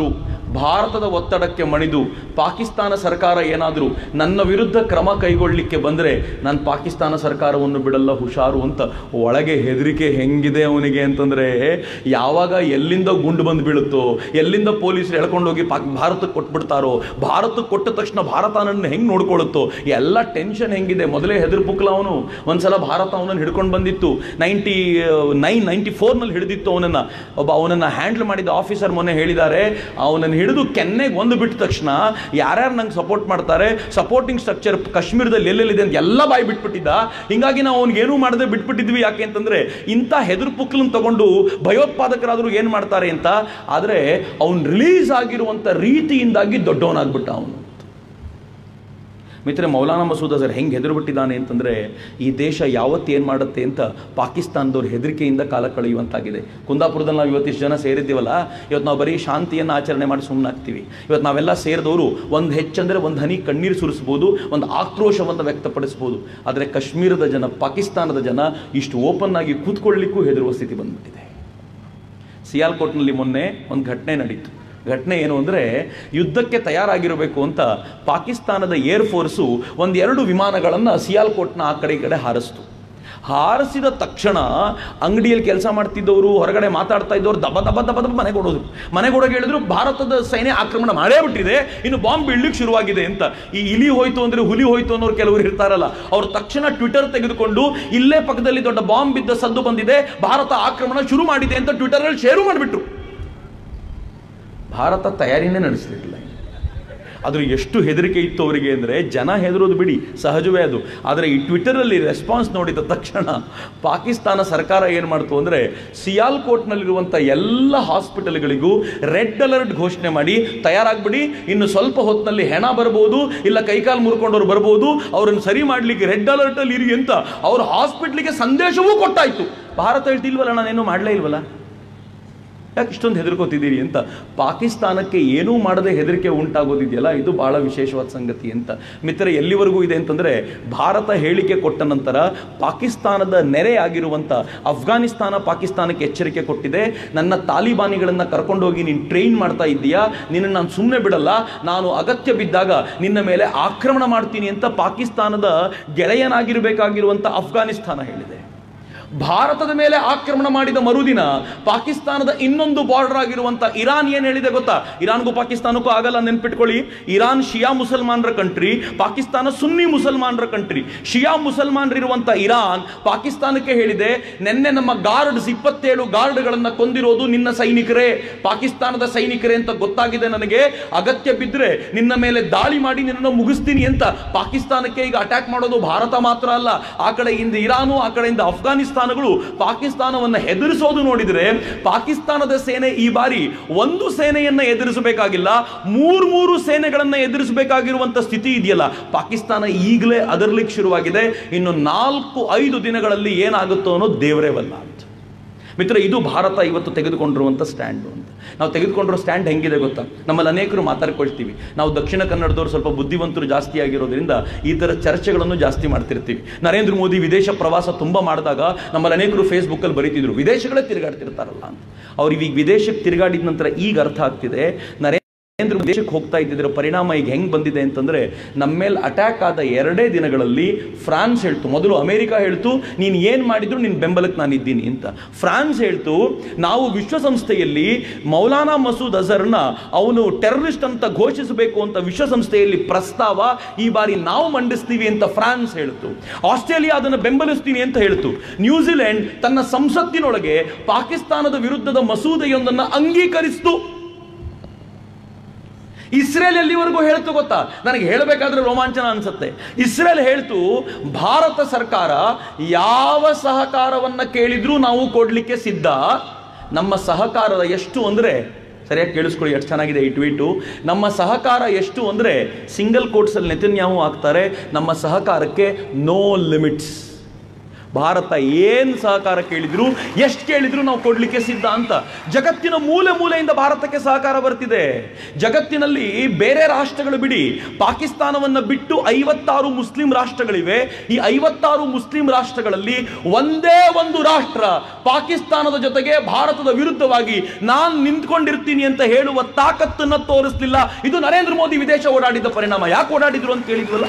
ಭಾರತದ ಒತ್ತಡಕ್ಕೆ ಮಣಿದು ಪಾಕಿಸ್ತಾನ ಸರ್ಕಾರ ಏನಾದರೂ ನನ್ನ ವಿರುದ್ಧ ಕ್ರಮ ಕೈಗೊಳ್ಳಲಿಕ್ಕೆ ಬಂದರೆ ನಾನು ಪಾಕಿಸ್ತಾನ ಸರ್ಕಾರವನ್ನು ಬಿಡಲ್ಲ ಹುಷಾರು ಅಂತ ಒಳಗೆ ಹೆದರಿಕೆ ಹೆಂಗಿದೆ ಅವನಿಗೆ ಅಂತಂದರೆ ಯಾವಾಗ ಎಲ್ಲಿಂದ ಗುಂಡು ಬಂದು ಬೀಳುತ್ತೋ ಎಲ್ಲಿಂದ ಪೊಲೀಸರು ಎಳ್ಕೊಂಡೋಗಿ ಪಾಕ್ ಭಾರತಕ್ಕೆ ಕೊಟ್ಬಿಡ್ತಾರೋ ಭಾರತಕ್ಕೆ ಕೊಟ್ಟ ತಕ್ಷಣ ಭಾರತ ನನ್ನ ಹೆಂಗೆ ನೋಡ್ಕೊಳ್ಳುತ್ತೋ ಎಲ್ಲ ಟೆನ್ಷನ್ ಹೆಂಗಿದೆ ಮೊದಲೇ ಹೆದರು ಪುಕ್ಲ ಅವನು ಒಂದ್ಸಲ ಭಾರತ ಅವನನ್ನು ಹಿಡ್ಕೊಂಡು ಬಂದಿತ್ತು ನೈಂಟಿ ನೈನ್ ನೈಂಟಿ ಫೋರ್ನಲ್ಲಿ ಹಿಡಿದಿತ್ತು ಅವನನ್ನು ಒಬ್ಬ ಅವನನ್ನು ಹ್ಯಾಂಡಲ್ ಮಾಡಿದ ಆಫೀಸರ್ ಮೊನ್ನೆ ಹೇಳಿದ್ದಾರೆ ಅವನನ್ನು ಹಿಡಿದು ಕೆನ್ನೆಗೆ ಒಂದು ಬಿಟ್ಟ ತಕ್ಷಣ ಯಾರ್ಯಾರು ನಂಗೆ ಸಪೋರ್ಟ್ ಮಾಡ್ತಾರೆ ಸಪೋರ್ಟಿಂಗ್ ಸ್ಟ್ರಕ್ಚರ್ ಕಾಶ್ಮೀರದಲ್ಲಿ ಎಲ್ಲೆಲ್ಲಿದೆ ಅಂತ ಎಲ್ಲ ಬಾಯಿ ಬಿಟ್ಬಿಟ್ಟಿದ್ದ ಹಿಂಗಾಗಿ ನಾವು ಅವ್ನಿಗೆ ಏನೂ ಮಾಡದೆ ಬಿಟ್ಬಿಟ್ಟಿದ್ವಿ ಯಾಕೆ ಅಂತಂದ್ರೆ ಇಂಥ ಹೆದರು ಪುಕ್ಲನ್ ತಗೊಂಡು ಭಯೋತ್ಪಾದಕರಾದರೂ ಏನು ಮಾಡ್ತಾರೆ ಅಂತ ಆದರೆ ಅವನು ರಿಲೀಸ್ ಆಗಿರುವಂಥ ರೀತಿಯಿಂದಾಗಿ ದೊಡ್ಡವನಾಗ್ಬಿಟ್ಟ ಅವನು ಮಿತ್ರ ಮೌಲಾನಾ ಮಸೂದ್ ಅಜರ್ ಹೆಂಗೆ ಹೆದರ್ಬಿಟ್ಟಿದ್ದಾನೆ ಅಂತಂದರೆ ಈ ದೇಶ ಯಾವತ್ತು ಏನು ಮಾಡುತ್ತೆ ಅಂತ ಪಾಕಿಸ್ತಾನದವ್ರ ಹೆದರಿಕೆಯಿಂದ ಕಾಲ ಕಳೆಯುವಂತಾಗಿದೆ ಕುಂದಾಪುರದಲ್ಲಿ ನಾವು ಇವತ್ತಿಷ್ಟು ಜನ ಸೇರಿದ್ದೀವಲ್ಲ ಇವತ್ತು ನಾವು ಬರೀ ಶಾಂತಿಯನ್ನು ಆಚರಣೆ ಮಾಡಿ ಸುಮ್ಮನಾಗ್ತೀವಿ ಇವತ್ತು ನಾವೆಲ್ಲ ಸೇರಿದವರು ಒಂದು ಹೆಚ್ಚಂದರೆ ಒಂದು ಹನಿ ಕಣ್ಣೀರು ಸುರಿಸ್ಬೋದು ಒಂದು ಆಕ್ರೋಶವನ್ನು ವ್ಯಕ್ತಪಡಿಸ್ಬೋದು ಆದರೆ ಕಾಶ್ಮೀರದ ಜನ ಪಾಕಿಸ್ತಾನದ ಜನ ಇಷ್ಟು ಓಪನ್ ಆಗಿ ಕೂತ್ಕೊಳ್ಳಿಕ್ಕೂ ಹೆದರುವ ಸ್ಥಿತಿ ಬಂದ್ಬಿಟ್ಟಿದೆ ಸಿಯಾಲ್ಕೋಟ್ನಲ್ಲಿ ಮೊನ್ನೆ ಒಂದು ಘಟನೆ ನಡೀತು ಘಟನೆ ಏನು ಅಂದರೆ ಯುದ್ಧಕ್ಕೆ ತಯಾರಾಗಿರಬೇಕು ಅಂತ ಪಾಕಿಸ್ತಾನದ ಏರ್ ಫೋರ್ಸು ಒಂದೆರಡು ವಿಮಾನಗಳನ್ನು ಸಿಯಾಲ್ಕೋಟ್ನ ಆ ಕಡೆ ಈ ಕಡೆ ಹಾರಿಸ್ತು ಹಾರಿಸಿದ ತಕ್ಷಣ ಅಂಗಡಿಯಲ್ಲಿ ಕೆಲಸ ಮಾಡ್ತಿದ್ದವರು ಹೊರಗಡೆ ಮಾತಾಡ್ತಾ ಇದ್ದವರು ದಬ ದಬ ದಬ ದಬ ಮನೆಗೆ ಓಡೋದು ಮನೆಗೆ ಓಡೋಗಿ ಹೇಳಿದ್ರು ಭಾರತದ ಸೈನ್ಯ ಆಕ್ರಮಣ ಮಾಡೇ ಬಿಟ್ಟಿದೆ ಇನ್ನು ಬಾಂಬ್ ಬೀಳ್ಲಿಕ್ಕೆ ಶುರುವಾಗಿದೆ ಅಂತ ಈ ಇಲಿ ಹೋಯ್ತು ಅಂದ್ರೆ ಹುಲಿ ಹೋಯ್ತು ಅನ್ನೋರು ಕೆಲವರು ಇರ್ತಾರಲ್ಲ ಅವ್ರು ತಕ್ಷಣ ಟ್ವಿಟರ್ ತೆಗೆದುಕೊಂಡು ಇಲ್ಲೇ ಪಕ್ಕದಲ್ಲಿ ದೊಡ್ಡ ಬಾಂಬ್ ಬಿದ್ದ ಸದ್ದು ಬಂದಿದೆ ಭಾರತ ಆಕ್ರಮಣ ಶುರು ಮಾಡಿದೆ ಅಂತ ಟ್ವಿಟರಲ್ಲಿ ಶೇರು ಮಾಡಿಬಿಟ್ರು ಭಾರತ ತಯಾರಿನೇ ನಡೆಸಲಿಲ್ಲ ಆದರೂ ಎಷ್ಟು ಹೆದರಿಕೆ ಇತ್ತು ಅವರಿಗೆ ಅಂದರೆ ಜನ ಹೆದರೋದು ಬಿಡಿ ಸಹಜವೇ ಅದು ಆದರೆ ಈ ಟ್ವಿಟರಲ್ಲಿ ರೆಸ್ಪಾನ್ಸ್ ನೋಡಿದ ತಕ್ಷಣ ಪಾಕಿಸ್ತಾನ ಸರ್ಕಾರ ಏನು ಮಾಡ್ತು ಅಂದರೆ ಸಿಯಾಲ್ಕೋಟ್ನಲ್ಲಿರುವಂಥ ಎಲ್ಲ ಹಾಸ್ಪಿಟಲ್ಗಳಿಗೂ ರೆಡ್ ಅಲರ್ಟ್ ಘೋಷಣೆ ಮಾಡಿ ತಯಾರಾಗ್ಬಿಡಿ ಇನ್ನು ಸ್ವಲ್ಪ ಹೊತ್ತಿನಲ್ಲಿ ಹೆಣ ಬರ್ಬೋದು ಇಲ್ಲ ಕೈಕಾಲು ಮುರ್ಕೊಂಡವ್ರು ಬರ್ಬೋದು ಅವರನ್ನು ಸರಿ ಮಾಡಲಿಕ್ಕೆ ರೆಡ್ ಅಲರ್ಟಲ್ಲಿ ಇರಿ ಅಂತ ಅವ್ರ ಹಾಸ್ಪಿಟ್ಲಿಗೆ ಸಂದೇಶವೂ ಕೊಟ್ಟಾಯ್ತು ಭಾರತ ಹೇಳ್ತಿಲ್ವಲ್ಲ ನಾನೇನು ಮಾಡಲೇ ಇಲ್ವಲ್ಲ ಯಾಕೆ ಇಷ್ಟೊಂದು ಹೆದರ್ಕೋತಿದ್ದೀರಿ ಅಂತ ಪಾಕಿಸ್ತಾನಕ್ಕೆ ಏನೂ ಮಾಡದೆ ಹೆದರಿಕೆ ಉಂಟಾಗೋದಿದೆಯಲ್ಲ ಇದು ಬಹಳ ವಿಶೇಷವಾದ ಸಂಗತಿ ಅಂತ ಮಿತ್ರ ಎಲ್ಲಿವರೆಗೂ ಇದೆ ಅಂತಂದರೆ ಭಾರತ ಹೇಳಿಕೆ ಕೊಟ್ಟ ನಂತರ ಪಾಕಿಸ್ತಾನದ ನೆರೆ ಆಗಿರುವಂಥ ಅಫ್ಘಾನಿಸ್ತಾನ ಪಾಕಿಸ್ತಾನಕ್ಕೆ ಎಚ್ಚರಿಕೆ ಕೊಟ್ಟಿದೆ ನನ್ನ ತಾಲಿಬಾನಿಗಳನ್ನು ಕರ್ಕೊಂಡೋಗಿ ನೀನು ಟ್ರೈನ್ ಮಾಡ್ತಾ ಇದ್ದೀಯಾ ನಿನ್ನ ನಾನು ಸುಮ್ಮನೆ ಬಿಡಲ್ಲ ನಾನು ಅಗತ್ಯ ಬಿದ್ದಾಗ ನಿನ್ನ ಮೇಲೆ ಆಕ್ರಮಣ ಮಾಡ್ತೀನಿ ಅಂತ ಪಾಕಿಸ್ತಾನದ ಗೆಳೆಯನಾಗಿರಬೇಕಾಗಿರುವಂಥ ಅಫ್ಘಾನಿಸ್ತಾನ ಹೇಳಿದೆ ಭಾರತದ ಮೇಲೆ ಆಕ್ರಮಣ ಮಾಡಿದ ಮರುದಿನ ಪಾಕಿಸ್ತಾನದ ಇನ್ನೊಂದು ಬಾರ್ಡರ್ ಆಗಿರುವಂತ ಇರಾನ್ ಏನ್ ಹೇಳಿದೆ ಗೊತ್ತಾ ಇರಾನ್ಗೂ ಪಾಕಿಸ್ತಾನಕ್ಕೂ ಆಗಲ್ಲ ನೆನ್ಪಿಟ್ಕೊಳ್ಳಿ ಇರಾನ್ ಶಿಯಾ ಮುಸಲ್ಮಾನರ ಕಂಟ್ರಿ ಪಾಕಿಸ್ತಾನ ಸುನ್ನಿ ಮುಸಲ್ಮಾನರ ಕಂಟ್ರಿ ಶಿಯಾ ಮುಸಲ್ಮಾನರಿರುವಂತ ಇರಾನ್ ಪಾಕಿಸ್ತಾನಕ್ಕೆ ಹೇಳಿದೆ ನಿನ್ನೆ ನಮ್ಮ ಗಾರ್ಡ್ಸ್ ಇಪ್ಪತ್ತೇಳು ಗಾರ್ಡ್ಗಳನ್ನ ಕೊಂದಿರೋದು ನಿನ್ನ ಸೈನಿಕರೇ ಪಾಕಿಸ್ತಾನದ ಸೈನಿಕರೇ ಅಂತ ಗೊತ್ತಾಗಿದೆ ನನಗೆ ಅಗತ್ಯ ಬಿದ್ದರೆ ನಿನ್ನ ಮೇಲೆ ದಾಳಿ ಮಾಡಿ ನಿನ್ನನ್ನು ಮುಗಿಸ್ತೀನಿ ಅಂತ ಪಾಕಿಸ್ತಾನಕ್ಕೆ ಈಗ ಅಟ್ಯಾಕ್ ಮಾಡೋದು ಭಾರತ ಮಾತ್ರ ಅಲ್ಲ ಆ ಕಡೆಯಿಂದ ಇರಾನು ಆ ಕಡೆಯಿಂದ ಅಫ್ಘಾನಿಸ್ತಾನಗಳು ಪಾಕಿಸ್ತಾನವನ್ನು ಹೆದರಿಸೋದು ನೋಡಿದರೆ ಪಾಕಿಸ್ತಾನದ ಸೇನೆ ಈ ಬಾರಿ ಒಂದು ಸೇನೆಯನ್ನ ಎದುರಿಸಬೇಕಾಗಿಲ್ಲ ಮೂರು ಮೂರು ಸೇನೆಗಳನ್ನ ಎದುರಿಸಬೇಕಾಗಿರುವಂತ ಸ್ಥಿತಿ ಇದೆಯಲ್ಲ ಪಾಕಿಸ್ತಾನ ಈಗಲೇ ಅದರ್ಲಿಕ್ಕೆ ಶುರುವಾಗಿದೆ ಇನ್ನು ನಾಲ್ಕು ಐದು ದಿನಗಳಲ್ಲಿ ಏನಾಗುತ್ತೋ ಅನ್ನೋದು ದೇವರೇ ಬಲ್ಲ ಅಂತ ಮಿತ್ರ ಇದು ಭಾರತ ಇವತ್ತು ತೆಗೆದುಕೊಂಡಿರುವಂಥ ಸ್ಟ್ಯಾಂಡು ಅಂತ ನಾವು ತೆಗೆದುಕೊಂಡಿರೋ ಸ್ಟ್ಯಾಂಡ್ ಹೆಂಗಿದೆ ಗೊತ್ತಾ ನಮ್ಮಲ್ಲಿ ಅನೇಕರು ಮಾತಾಡ್ಕೊಳ್ತೀವಿ ನಾವು ದಕ್ಷಿಣ ಕನ್ನಡದವರು ಸ್ವಲ್ಪ ಬುದ್ಧಿವಂತರು ಜಾಸ್ತಿ ಆಗಿರೋದ್ರಿಂದ ಈ ಥರ ಚರ್ಚೆಗಳನ್ನು ಜಾಸ್ತಿ ಮಾಡ್ತಿರ್ತೀವಿ ನರೇಂದ್ರ ಮೋದಿ ವಿದೇಶ ಪ್ರವಾಸ ತುಂಬ ಮಾಡಿದಾಗ ನಮ್ಮಲ್ಲಿ ಅನೇಕರು ಫೇಸ್ಬುಕ್ಕಲ್ಲಿ ಬರೀತಿದ್ರು ವಿದೇಶಗಳೇ ತಿರುಗಾಡ್ತಿರ್ತಾರಲ್ಲ ಅಂತ ಅವ್ರು ಈಗ ವಿದೇಶಕ್ಕೆ ತಿರುಗಾಡಿದ ನಂತರ ಈಗ ಅರ್ಥ ಆಗ್ತಿದೆ ನರೇಂದ್ರ ಕೇಂದ್ರ ದೇಶಕ್ಕೆ ಹೋಗ್ತಾ ಇದ್ದಿದ್ರ ಪರಿಣಾಮ ಈಗ ಹೆಂಗ್ ಬಂದಿದೆ ಅಂತಂದ್ರೆ ನಮ್ಮ ಮೇಲೆ ಅಟ್ಯಾಕ್ ಆದ ಎರಡೇ ದಿನಗಳಲ್ಲಿ ಫ್ರಾನ್ಸ್ ಹೇಳ್ತು ಮೊದಲು ಅಮೆರಿಕ ಹೇಳ್ತು ನೀನು ಏನು ಮಾಡಿದ್ರು ನಿನ್ನ ಬೆಂಬಲಕ್ಕೆ ನಾನು ಇದ್ದೀನಿ ಅಂತ ಫ್ರಾನ್ಸ್ ಹೇಳ್ತು ನಾವು ವಿಶ್ವಸಂಸ್ಥೆಯಲ್ಲಿ ಮೌಲಾನಾ ಮಸೂದ್ ಅಜರ್ನ ಅವನು ಟೆರರಿಸ್ಟ್ ಅಂತ ಘೋಷಿಸಬೇಕು ಅಂತ ವಿಶ್ವಸಂಸ್ಥೆಯಲ್ಲಿ ಪ್ರಸ್ತಾವ ಈ ಬಾರಿ ನಾವು ಮಂಡಿಸ್ತೀವಿ ಅಂತ ಫ್ರಾನ್ಸ್ ಹೇಳ್ತು ಆಸ್ಟ್ರೇಲಿಯಾ ಅದನ್ನು ಬೆಂಬಲಿಸ್ತೀನಿ ಅಂತ ಹೇಳ್ತು ನ್ಯೂಜಿಲೆಂಡ್ ತನ್ನ ಸಂಸತ್ತಿನೊಳಗೆ ಪಾಕಿಸ್ತಾನದ ವಿರುದ್ಧದ ಮಸೂದೆಯೊಂದನ್ನು ಅಂಗೀಕರಿಸಿತು ಇಸ್ರೇಲ್ ಎಲ್ಲಿವರೆಗೂ ಹೇಳ್ತು ಗೊತ್ತಾ ನನಗೆ ಹೇಳಬೇಕಾದ್ರೆ ರೋಮಾಂಚನ ಅನ್ಸುತ್ತೆ ಇಸ್ರೇಲ್ ಹೇಳ್ತು ಭಾರತ ಸರ್ಕಾರ ಯಾವ ಸಹಕಾರವನ್ನ ಕೇಳಿದ್ರೂ ನಾವು ಕೊಡ್ಲಿಕ್ಕೆ ಸಿದ್ಧ ನಮ್ಮ ಸಹಕಾರದ ಎಷ್ಟು ಅಂದರೆ ಸರಿಯಾಗಿ ಕೇಳಿಸ್ಕೊಳ್ಳಿ ಎಷ್ಟು ಚೆನ್ನಾಗಿದೆ ಈ ಟ್ವೀಟು ನಮ್ಮ ಸಹಕಾರ ಎಷ್ಟು ಅಂದರೆ ಸಿಂಗಲ್ ಕೋಟ್ಸಲ್ಲಿ ನೆತನ್ಯಾಹು ಆಗ್ತಾರೆ ನಮ್ಮ ಸಹಕಾರಕ್ಕೆ ನೋ ಲಿಮಿಟ್ಸ್ ಭಾರತ ಏನು ಸಹಕಾರ ಕೇಳಿದ್ರು ಎಷ್ಟು ಕೇಳಿದ್ರು ನಾವು ಕೊಡಲಿಕ್ಕೆ ಸಿದ್ಧ ಅಂತ ಜಗತ್ತಿನ ಮೂಲೆ ಮೂಲೆಯಿಂದ ಭಾರತಕ್ಕೆ ಸಹಕಾರ ಬರ್ತಿದೆ ಜಗತ್ತಿನಲ್ಲಿ ಬೇರೆ ರಾಷ್ಟ್ರಗಳು ಬಿಡಿ ಪಾಕಿಸ್ತಾನವನ್ನು ಬಿಟ್ಟು ಐವತ್ತಾರು ಮುಸ್ಲಿಂ ರಾಷ್ಟ್ರಗಳಿವೆ ಈ ಐವತ್ತಾರು ಮುಸ್ಲಿಂ ರಾಷ್ಟ್ರಗಳಲ್ಲಿ ಒಂದೇ ಒಂದು ರಾಷ್ಟ್ರ ಪಾಕಿಸ್ತಾನದ ಜೊತೆಗೆ ಭಾರತದ ವಿರುದ್ಧವಾಗಿ ನಾನು ನಿಂತ್ಕೊಂಡಿರ್ತೀನಿ ಅಂತ ಹೇಳುವ ತಾಕತ್ತನ್ನು ತೋರಿಸಲಿಲ್ಲ ಇದು ನರೇಂದ್ರ ಮೋದಿ ವಿದೇಶ ಓಡಾಡಿದ ಪರಿಣಾಮ ಯಾಕೆ ಓಡಾಡಿದ್ರು ಅಂತ ಕೇಳಿದ್ವಲ್ಲ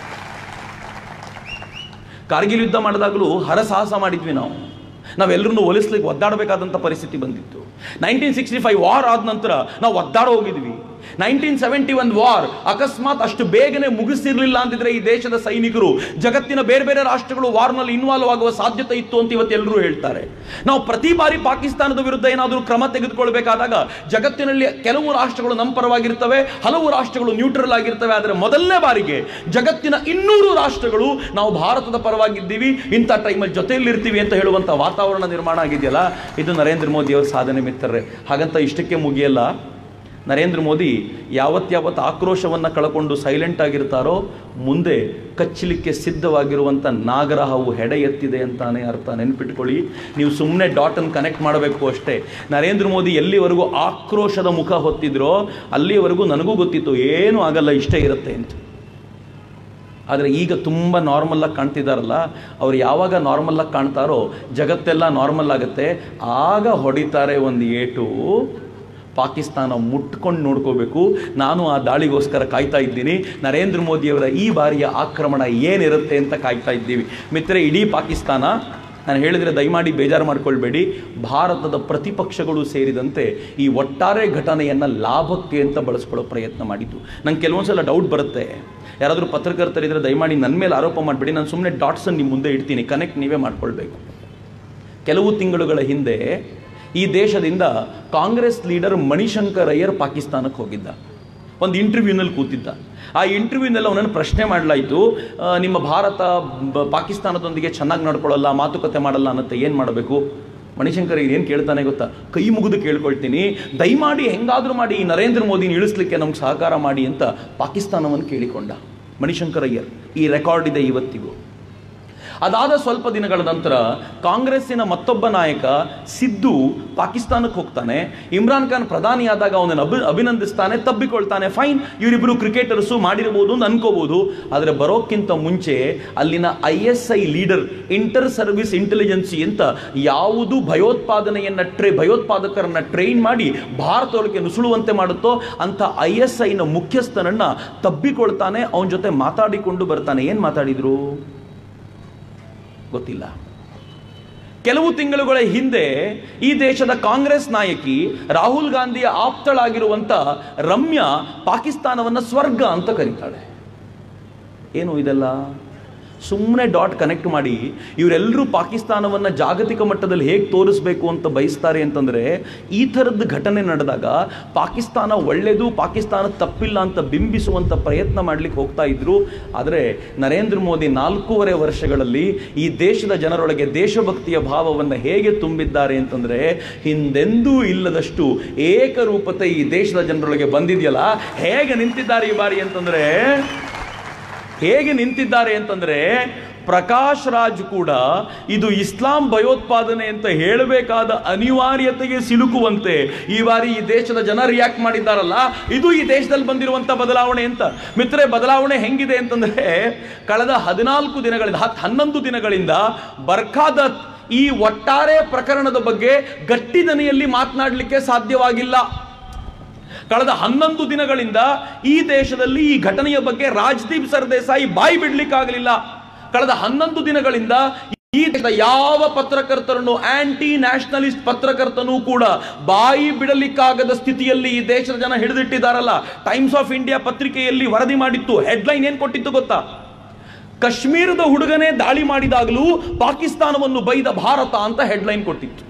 ಕಾರ್ಗಿಲ್ ಯುದ್ಧ ಮಾಡಿದಾಗಲೂ ಹರಸಾಹಸ ಮಾಡಿದ್ವಿ ನಾವು ನಾವೆಲ್ಲರನ್ನು ಒಲಿಸ್ಲಿಕ್ಕೆ ಒದ್ದಾಡಬೇಕಾದಂಥ ಪರಿಸ್ಥಿತಿ ಬಂದಿತ್ತು ನೈನ್ಟೀನ್ ಸಿಕ್ಸ್ಟಿ ಫೈವ್ ವಾರ್ ಆದ ನಂತರ ನಾವು ಒದ್ದಾಡ ಹೋಗಿದ್ವಿ ನೈನ್ಟೀನ್ ಸೆವೆಂಟಿ ಒನ್ ವಾರ್ ಅಕಸ್ಮಾತ್ ಅಷ್ಟು ಬೇಗನೆ ಮುಗಿಸಿರ್ಲಿಲ್ಲ ಅಂತಿದ್ರೆ ಈ ದೇಶದ ಸೈನಿಕರು ಜಗತ್ತಿನ ಬೇರೆ ಬೇರೆ ರಾಷ್ಟ್ರಗಳು ವಾರ್ನಲ್ಲಿ ಇನ್ವಾಲ್ವ್ ಆಗುವ ಸಾಧ್ಯತೆ ಇತ್ತು ಅಂತ ಇವತ್ತು ಎಲ್ಲರೂ ಹೇಳ್ತಾರೆ ನಾವು ಪ್ರತಿ ಬಾರಿ ಪಾಕಿಸ್ತಾನದ ವಿರುದ್ಧ ಏನಾದರೂ ಕ್ರಮ ತೆಗೆದುಕೊಳ್ಬೇಕಾದಾಗ ಜಗತ್ತಿನಲ್ಲಿ ಕೆಲವು ರಾಷ್ಟ್ರಗಳು ನಮ್ಮ ಪರವಾಗಿರ್ತವೆ ಹಲವು ರಾಷ್ಟ್ರಗಳು ನ್ಯೂಟ್ರಲ್ ಆಗಿರ್ತವೆ ಆದರೆ ಮೊದಲನೇ ಬಾರಿಗೆ ಜಗತ್ತಿನ ಇನ್ನೂರು ರಾಷ್ಟ್ರಗಳು ನಾವು ಭಾರತದ ಪರವಾಗಿದ್ದೀವಿ ಇಂಥ ಟೈಮಲ್ಲಿ ಜೊತೆಯಲ್ಲಿರ್ತೀವಿ ಅಂತ ಹೇಳುವಂಥ ವಾತಾವರಣ ನಿರ್ಮಾಣ ಆಗಿದೆಯಲ್ಲ ಇದು ನರೇಂದ್ರ ಮೋದಿಯವರ ಸಾಧನೆ ಮಿತ್ರರೇ ಹಾಗಂತ ಇಷ್ಟಕ್ಕೆ ಮುಗಿಯಲ್ಲ ನರೇಂದ್ರ ಮೋದಿ ಯಾವತ್ಯಾವತ್ತು ಆಕ್ರೋಶವನ್ನು ಕಳ್ಕೊಂಡು ಸೈಲೆಂಟ್ ಆಗಿರ್ತಾರೋ ಮುಂದೆ ಕಚ್ಚಲಿಕ್ಕೆ ಸಿದ್ಧವಾಗಿರುವಂಥ ನಾಗರಹಾವು ಹೆಡೆ ಎತ್ತಿದೆ ಅಂತಾನೆ ಅರ್ಥ ನೆನ್ಪಿಟ್ಕೊಳ್ಳಿ ನೀವು ಸುಮ್ಮನೆ ಡಾಟನ್ನು ಕನೆಕ್ಟ್ ಮಾಡಬೇಕು ಅಷ್ಟೇ ನರೇಂದ್ರ ಮೋದಿ ಎಲ್ಲಿವರೆಗೂ ಆಕ್ರೋಶದ ಮುಖ ಹೊತ್ತಿದ್ರೋ ಅಲ್ಲಿವರೆಗೂ ನನಗೂ ಗೊತ್ತಿತ್ತು ಏನೂ ಆಗಲ್ಲ ಇಷ್ಟೇ ಇರುತ್ತೆ ಅಂತ ಆದರೆ ಈಗ ತುಂಬ ನಾರ್ಮಲ್ಲಾಗಿ ಕಾಣ್ತಿದ್ದಾರಲ್ಲ ಅವ್ರು ಯಾವಾಗ ನಾರ್ಮಲ್ಲಾಗಿ ಕಾಣ್ತಾರೋ ಜಗತ್ತೆಲ್ಲ ನಾರ್ಮಲ್ ಆಗುತ್ತೆ ಆಗ ಹೊಡಿತಾರೆ ಒಂದು ಏಟು ಪಾಕಿಸ್ತಾನ ಮುಟ್ಕೊಂಡು ನೋಡ್ಕೋಬೇಕು ನಾನು ಆ ದಾಳಿಗೋಸ್ಕರ ಕಾಯ್ತಾ ಇದ್ದೀನಿ ನರೇಂದ್ರ ಮೋದಿಯವರ ಈ ಬಾರಿಯ ಆಕ್ರಮಣ ಏನಿರುತ್ತೆ ಅಂತ ಕಾಯ್ತಾ ಇದ್ದೀವಿ ಮಿತ್ರರೆ ಇಡೀ ಪಾಕಿಸ್ತಾನ ನಾನು ಹೇಳಿದರೆ ದಯಮಾಡಿ ಬೇಜಾರು ಮಾಡ್ಕೊಳ್ಬೇಡಿ ಭಾರತದ ಪ್ರತಿಪಕ್ಷಗಳು ಸೇರಿದಂತೆ ಈ ಒಟ್ಟಾರೆ ಘಟನೆಯನ್ನು ಲಾಭಕ್ಕೆ ಅಂತ ಬಳಸ್ಕೊಳ್ಳೋ ಪ್ರಯತ್ನ ಮಾಡಿದ್ದು ನಂಗೆ ಕೆಲವೊಂದ್ಸಲ ಡೌಟ್ ಬರುತ್ತೆ ಯಾರಾದರೂ ಪತ್ರಕರ್ತರಿದ್ರೆ ದಯಮಾಡಿ ನನ್ನ ಮೇಲೆ ಆರೋಪ ಮಾಡಬೇಡಿ ನಾನು ಸುಮ್ಮನೆ ಡಾಟ್ಸನ್ನು ನಿಮ್ಮ ಮುಂದೆ ಇಡ್ತೀನಿ ಕನೆಕ್ಟ್ ನೀವೇ ಮಾಡ್ಕೊಳ್ಬೇಕು ಕೆಲವು ತಿಂಗಳುಗಳ ಹಿಂದೆ ಈ ದೇಶದಿಂದ ಕಾಂಗ್ರೆಸ್ ಲೀಡರ್ ಮಣಿಶಂಕರ್ ಅಯ್ಯರ್ ಪಾಕಿಸ್ತಾನಕ್ಕೆ ಹೋಗಿದ್ದ ಒಂದು ಇಂಟರ್ವ್ಯೂನಲ್ಲಿ ಕೂತಿದ್ದ ಆ ಇಂಟರ್ವ್ಯೂನಲ್ಲಿ ಅವನನ್ನು ಪ್ರಶ್ನೆ ಮಾಡಲಾಯಿತು ನಿಮ್ಮ ಭಾರತ ಬ- ಪಾಕಿಸ್ತಾನದೊಂದಿಗೆ ಚೆನ್ನಾಗಿ ನಡ್ಕೊಳ್ಳಲ್ಲ ಮಾತುಕತೆ ಮಾಡಲ್ಲ ಅನ್ನತ್ತೆ ಏನು ಮಾಡಬೇಕು ಮಣಿಶಂಕರ್ ಏನು ಕೇಳ್ತಾನೆ ಗೊತ್ತಾ ಕೈ ಮುಗಿದು ಕೇಳ್ಕೊಳ್ತೀನಿ ದಯಮಾಡಿ ಹೆಂಗಾದರೂ ಮಾಡಿ ಈ ನರೇಂದ್ರ ಮೋದಿನ ಇಳಿಸ್ಲಿಕ್ಕೆ ನಮ್ಗೆ ಸಹಕಾರ ಮಾಡಿ ಅಂತ ಪಾಕಿಸ್ತಾನವನ್ನು ಕೇಳಿಕೊಂಡ ಮಣಿಶಂಕರ್ ಅಯ್ಯರ್ ಈ ರೆಕಾರ್ಡ್ ಇದೆ ಇವತ್ತಿಗೂ ಅದಾದ ಸ್ವಲ್ಪ ದಿನಗಳ ನಂತರ ಕಾಂಗ್ರೆಸ್ಸಿನ ಮತ್ತೊಬ್ಬ ನಾಯಕ ಸಿದ್ದು ಪಾಕಿಸ್ತಾನಕ್ಕೆ ಹೋಗ್ತಾನೆ ಇಮ್ರಾನ್ ಖಾನ್ ಪ್ರಧಾನಿಯಾದಾಗ ಅವನನ್ನು ಅಭಿ ಅಭಿನಂದಿಸ್ತಾನೆ ತಬ್ಬಿಕೊಳ್ತಾನೆ ಫೈನ್ ಇವರಿಬ್ಬರು ಕ್ರಿಕೆಟರ್ಸು ಮಾಡಿರ್ಬೋದು ಅಂತ ಅನ್ಕೋಬೋದು ಆದರೆ ಬರೋಕ್ಕಿಂತ ಮುಂಚೆ ಅಲ್ಲಿನ I S I leader inter service intelligence ಅಂತ ಯಾವುದು ಭಯೋತ್ಪಾದನೆಯನ್ನ ಟ್ರೇ ಭಯೋತ್ಪಾದಕರನ್ನ ಟ್ರೈನ್ ಮಾಡಿ ಭಾರತದೊಳಗೆ ನುಸುಳುವಂತೆ ಮಾಡುತ್ತೋ ಅಂತ ಐ ಎಸ್ ಐನ ಮುಖ್ಯಸ್ಥನನ್ನ ತಬ್ಬಿಕೊಳ್ತಾನೆ ಅವನ ಜೊತೆ ಮಾತಾಡಿಕೊಂಡು ಬರ್ತಾನೆ ಏನು ಮಾತಾಡಿದ್ರು ಗೊತ್ತಿಲ್ಲ ಕೆಲವು ತಿಂಗಳುಗಳ ಹಿಂದೆ ಈ ದೇಶದ ಕಾಂಗ್ರೆಸ್ ನಾಯಕಿ ರಾಹುಲ್ ಗಾಂಧಿಯ ಆಪ್ತಳಾಗಿರುವಂಥ ರಮ್ಯಾ ಪಾಕಿಸ್ತಾನವನ್ನು ಸ್ವರ್ಗ ಅಂತ ಕರೀತಾಳೆ ಏನು ಇದೆಲ್ಲ ಸುಮ್ಮನೆ ಡಾಟ್ ಕನೆಕ್ಟ್ ಮಾಡಿ ಇವರೆಲ್ಲರೂ ಪಾಕಿಸ್ತಾನವನ್ನು ಜಾಗತಿಕ ಮಟ್ಟದಲ್ಲಿ ಹೇಗೆ ತೋರಿಸ್ಬೇಕು ಅಂತ ಬಯಸ್ತಾರೆ ಅಂತಂದರೆ ಈ ಥರದ್ದು ಘಟನೆ ನಡೆದಾಗ ಪಾಕಿಸ್ತಾನ ಒಳ್ಳೆಯದು ಪಾಕಿಸ್ತಾನ ತಪ್ಪಿಲ್ಲ ಅಂತ ಬಿಂಬಿಸುವಂಥ ಪ್ರಯತ್ನ ಮಾಡಲಿಕ್ಕೆ ಹೋಗ್ತಾ ಇದ್ರು ಆದರೆ ನರೇಂದ್ರ ಮೋದಿ ನಾಲ್ಕೂವರೆ ವರ್ಷಗಳಲ್ಲಿ ಈ ದೇಶದ ಜನರೊಳಗೆ ದೇಶಭಕ್ತಿಯ ಭಾವವನ್ನು ಹೇಗೆ ತುಂಬಿದ್ದಾರೆ ಅಂತಂದರೆ ಹಿಂದೆಂದೂ ಇಲ್ಲದಷ್ಟು ಏಕರೂಪತೆ ಈ ದೇಶದ ಜನರೊಳಗೆ ಬಂದಿದೆಯಲ್ಲ ಹೇಗೆ ನಿಂತಿದ್ದಾರೆ ಈ ಬಾರಿ ಅಂತಂದರೆ ಹೇಗೆ ನಿಂತಿದ್ದಾರೆ ಅಂತಂದ್ರೆ ಪ್ರಕಾಶ್ ರಾಜ್ ಕೂಡ ಇದು ಇಸ್ಲಾಂ ಭಯೋತ್ಪಾದನೆ ಅಂತ ಹೇಳಬೇಕಾದ ಅನಿವಾರ್ಯತೆಗೆ ಸಿಲುಕುವಂತೆ ಈ ಬಾರಿ ಈ ದೇಶದ ಜನ ರಿಯಾಕ್ಟ್ ಮಾಡಿದ್ದಾರಲ್ಲ ಇದು ಈ ದೇಶದಲ್ಲಿ ಬಂದಿರುವಂತ ಬದಲಾವಣೆ ಅಂತ ಮಿತ್ರೆ ಬದಲಾವಣೆ ಹೆಂಗಿದೆ ಅಂತಂದ್ರೆ ಕಳೆದ ಹದಿನಾಲ್ಕು ದಿನಗಳಿಂದ ಹತ್ ಹನ್ನೊಂದು ದಿನಗಳಿಂದ ಬರ್ಖಾದತ್ ಈ ಒಟ್ಟಾರೆ ಪ್ರಕರಣದ ಬಗ್ಗೆ ಗಟ್ಟಿ ದನಿಯಲ್ಲಿ ಮಾತನಾಡಲಿಕ್ಕೆ ಸಾಧ್ಯವಾಗಿಲ್ಲ ಕಳೆದ ಹನ್ನೊಂದು ದಿನಗಳಿಂದ ಈ ದೇಶದಲ್ಲಿ ಈ ಘಟನೆಯ ಬಗ್ಗೆ ರಾಜ್ದೀಪ್ ಸರ್ದೇಸಾಯಿ ಬಾಯಿ ಬಿಡ್ಲಿಕ್ಕಾಗಲಿಲ್ಲ ಕಳೆದ ಹನ್ನೊಂದು ದಿನಗಳಿಂದ ಈ ದೇಶದ ಯಾವ ಪತ್ರಕರ್ತರನ್ನು ಆಂಟಿ ನ್ಯಾಷನಲಿಸ್ಟ್ ಪತ್ರಕರ್ತನೂ ಕೂಡ ಬಾಯಿ ಬಿಡಲಿಕ್ಕಾಗದ ಸ್ಥಿತಿಯಲ್ಲಿ ಈ ದೇಶದ ಜನ ಹಿಡಿದಿಟ್ಟಿದ್ದಾರಲ್ಲ ಟೈಮ್ಸ್ ಆಫ್ ಇಂಡಿಯಾ ಪತ್ರಿಕೆಯಲ್ಲಿ ವರದಿ ಮಾಡಿತ್ತು ಹೆಡ್ಲೈನ್ ಏನ್ ಕೊಟ್ಟಿತ್ತು ಗೊತ್ತಾ ಕಾಶ್ಮೀರದ ಹುಡುಗನೇ ದಾಳಿ ಮಾಡಿದಾಗಲೂ ಪಾಕಿಸ್ತಾನವನ್ನು ಬೈದ ಭಾರತ ಅಂತ ಹೆಡ್ಲೈನ್ ಕೊಟ್ಟಿತ್ತು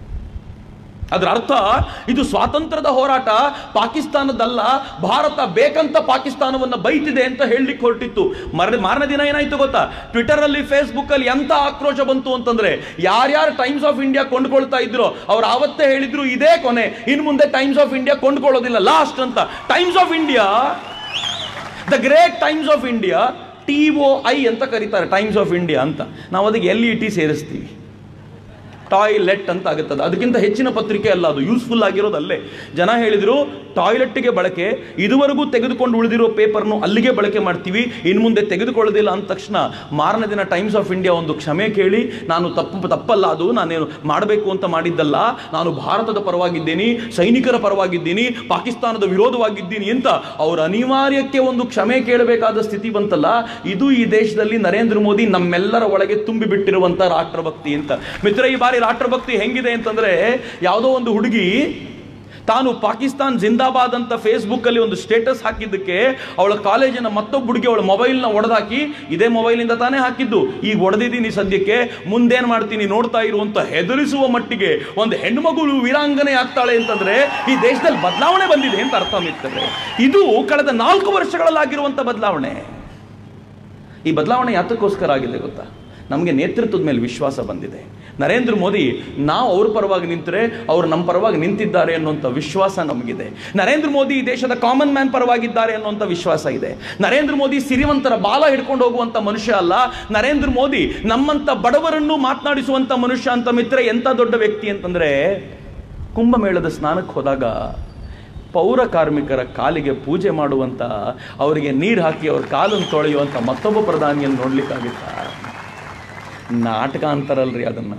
ಅದರ ಅರ್ಥ ಇದು ಸ್ವಾತಂತ್ರ್ಯದ ಹೋರಾಟ ಪಾಕಿಸ್ತಾನದಲ್ಲ ಭಾರತ ಬೇಕಂತ ಪಾಕಿಸ್ತಾನವನ್ನು ಬೈತಿದೆ ಅಂತ ಹೇಳಲಿಕ್ಕೆ ಹೊರಟಿತ್ತು ಮರ ಮಾರನೇ ದಿನ ಏನಾಯ್ತು ಗೊತ್ತಾ ಟ್ವಿಟರ್ ಅಲ್ಲಿ ಫೇಸ್ಬುಕ್ ಅಲ್ಲಿ ಎಂತ ಆಕ್ರೋಶ ಬಂತು ಅಂತಂದ್ರೆ ಯಾರ್ಯಾರು ಟೈಮ್ಸ್ ಆಫ್ ಇಂಡಿಯಾ ಕೊಂಡ್ಕೊಳ್ತಾ ಇದ್ರು ಅವ್ರು ಆವತ್ತೇ ಹೇಳಿದ್ರು ಇದೇ ಕೊನೆ ಇನ್ನು ಮುಂದೆ ಟೈಮ್ಸ್ ಆಫ್ ಇಂಡಿಯಾ ಕೊಂಡ್ಕೊಳ್ಳೋದಿಲ್ಲ ಲಾಸ್ಟ್ ಅಂತ Times of India the great Times of India T O I ಅಂತ ಕರೀತಾರೆ ಟೈಮ್ಸ್ ಆಫ್ ಇಂಡಿಯಾ ಅಂತ ನಾವು ಅದಕ್ಕೆ ಎಲ್ ಇ ಟಿ ಸೇರಿಸ್ತೀವಿ ಟಾಯ್ಲೆಟ್ ಅಂತ ಆಗುತ್ತದೆ ಅದಕ್ಕಿಂತ ಹೆಚ್ಚಿನ ಪತ್ರಿಕೆ ಅಲ್ಲ ಅದು ಯೂಸ್ಫುಲ್ ಆಗಿರೋದಲ್ಲೇ ಜನ ಹೇಳಿದರು ಟಾಯ್ಲೆಟ್ಗೆ ಬಳಕೆ ಇದುವರೆಗೂ ತೆಗೆದುಕೊಂಡು ಉಳಿದಿರೋ ಪೇಪರ್ನು ಅಲ್ಲಿಗೆ ಬಳಕೆ ಮಾಡ್ತೀವಿ ಇನ್ನು ಮುಂದೆ ತೆಗೆದುಕೊಳ್ಳೋದಿಲ್ಲ ಅಂದ ತಕ್ಷಣ ಮಾರನೇ ದಿನ ಟೈಮ್ಸ್ ಆಫ್ ಇಂಡಿಯಾ ಒಂದು ಕ್ಷಮೆ ಕೇಳಿ ನಾನು ತಪ್ಪು ತಪ್ಪಲ್ಲ ಅದು ನಾನೇನು ಮಾಡಬೇಕು ಅಂತ ಮಾಡಿದ್ದಲ್ಲ ನಾನು ಭಾರತದ ಪರವಾಗಿದ್ದೀನಿ ಸೈನಿಕರ ಪರವಾಗಿದ್ದೀನಿ ಪಾಕಿಸ್ತಾನದ ವಿರೋಧವಾಗಿದ್ದೀನಿ ಅಂತ ಅವರ ಅನಿವಾರ್ಯಕ್ಕೆ ಒಂದು ಕ್ಷಮೆ ಕೇಳಬೇಕಾದ ಸ್ಥಿತಿ ಬಂತಲ್ಲ ಇದು ಈ ದೇಶದಲ್ಲಿ ನರೇಂದ್ರ ಮೋದಿ ನಮ್ಮೆಲ್ಲರ ಒಳಗೆ ತುಂಬಿ ಬಿಟ್ಟಿರುವಂತ ರಾಷ್ಟ್ರಭಕ್ತಿ ಅಂತ ಮಿತ್ರ ಈ ಬಾರಿ ರಾಷ್ಟ್ರಭಕ್ತಿ ಹೆಂಗಿದೆ ಅಂತಂದ್ರೆ ಯಾವುದೋ ಒಂದು ಹುಡುಗಿ ತಾನು ಪಾಕಿಸ್ತಾನ್ ಜಿಂದಾಬಾದ್ ಅಂತ ಫೇಸ್ಬುಕ್ ಅಲ್ಲಿ ಒಂದು ಸ್ಟೇಟಸ್ ಹಾಕಿದ್ದಕ್ಕೆ ಅವಳ ಕಾಲೇಜಿನ ಮತ್ತೊಬ್ಬ ಹುಡುಗಿ ಅವಳ ಮೊಬೈಲ್ನ ಒಡೆದಾಕಿ ಇದೇ ಮೊಬೈಲಿಂದ ತಾನೇ ಹಾಕಿದ್ದು ಈಗ ಒಡೆದಿದ್ದೀನಿ ಸದ್ಯಕ್ಕೆ ಮುಂದೇನ್ ಮಾಡ್ತೀನಿ ನೋಡ್ತಾ ಇರುವಂತ ಹೆದರಿಸುವ ಮಟ್ಟಿಗೆ ಒಂದು ಹೆಣ್ಮಗಳು ವೀರಾಂಗನೆ ಆಗ್ತಾಳೆ ಅಂತಂದ್ರೆ ಈ ದೇಶದಲ್ಲಿ ಬದಲಾವಣೆ ಬಂದಿದೆ ಅಂತ ಅರ್ಥ ಮಿತ್ತರೆ ಇದು ಕಳೆದ ನಾಲ್ಕು ವರ್ಷಗಳಲ್ಲಾಗಿರುವಂತ ಬದಲಾವಣೆ ಈ ಬದಲಾವಣೆ ಯಾತಕ್ಕೋಸ್ಕರ ಆಗಿದೆ ಗೊತ್ತಾ ನಮಗೆ ನೇತೃತ್ವದ ಮೇಲೆ ವಿಶ್ವಾಸ ಬಂದಿದೆ ನರೇಂದ್ರ ಮೋದಿ ನಾವು ಅವ್ರ ಪರವಾಗಿ ನಿಂತರೆ ಅವರು ನಮ್ಮ ಪರವಾಗಿ ನಿಂತಿದ್ದಾರೆ ಅನ್ನುವಂಥ ವಿಶ್ವಾಸ ನಮಗಿದೆ ನರೇಂದ್ರ ಮೋದಿ ಈ ದೇಶದ ಕಾಮನ್ ಮ್ಯಾನ್ ಪರವಾಗಿದ್ದಾರೆ ಅನ್ನುವಂಥ ವಿಶ್ವಾಸ ಇದೆ ನರೇಂದ್ರ ಮೋದಿ ಸಿರಿವಂತರ ಬಾಲ ಹಿಡ್ಕೊಂಡು ಹೋಗುವಂಥ ಮನುಷ್ಯ ಅಲ್ಲ ನರೇಂದ್ರ ಮೋದಿ ನಮ್ಮಂಥ ಬಡವರನ್ನು ಮಾತನಾಡಿಸುವಂಥ ಮನುಷ್ಯ ಅಂತ ಮಿತ್ರ ಎಂಥ ದೊಡ್ಡ ವ್ಯಕ್ತಿ ಅಂತಂದ್ರೆ ಕುಂಭಮೇಳದ ಸ್ನಾನಕ್ಕೆ ಹೋದಾಗ ಪೌರ ಕಾರ್ಮಿಕರ ಕಾಲಿಗೆ ಪೂಜೆ ಮಾಡುವಂತ ಅವರಿಗೆ ನೀರು ಹಾಕಿ ಅವ್ರ ಕಾಲನ್ನು ತೊಳೆಯುವಂಥ ಮತ್ತೊಬ್ಬ ಪ್ರಧಾನಿಯನ್ನು ನೋಡ್ಲಿಕ್ಕಾಗುತ್ತ ನಾಟಕ ಅಂತಾರಲ್ರಿ ಅದನ್ನ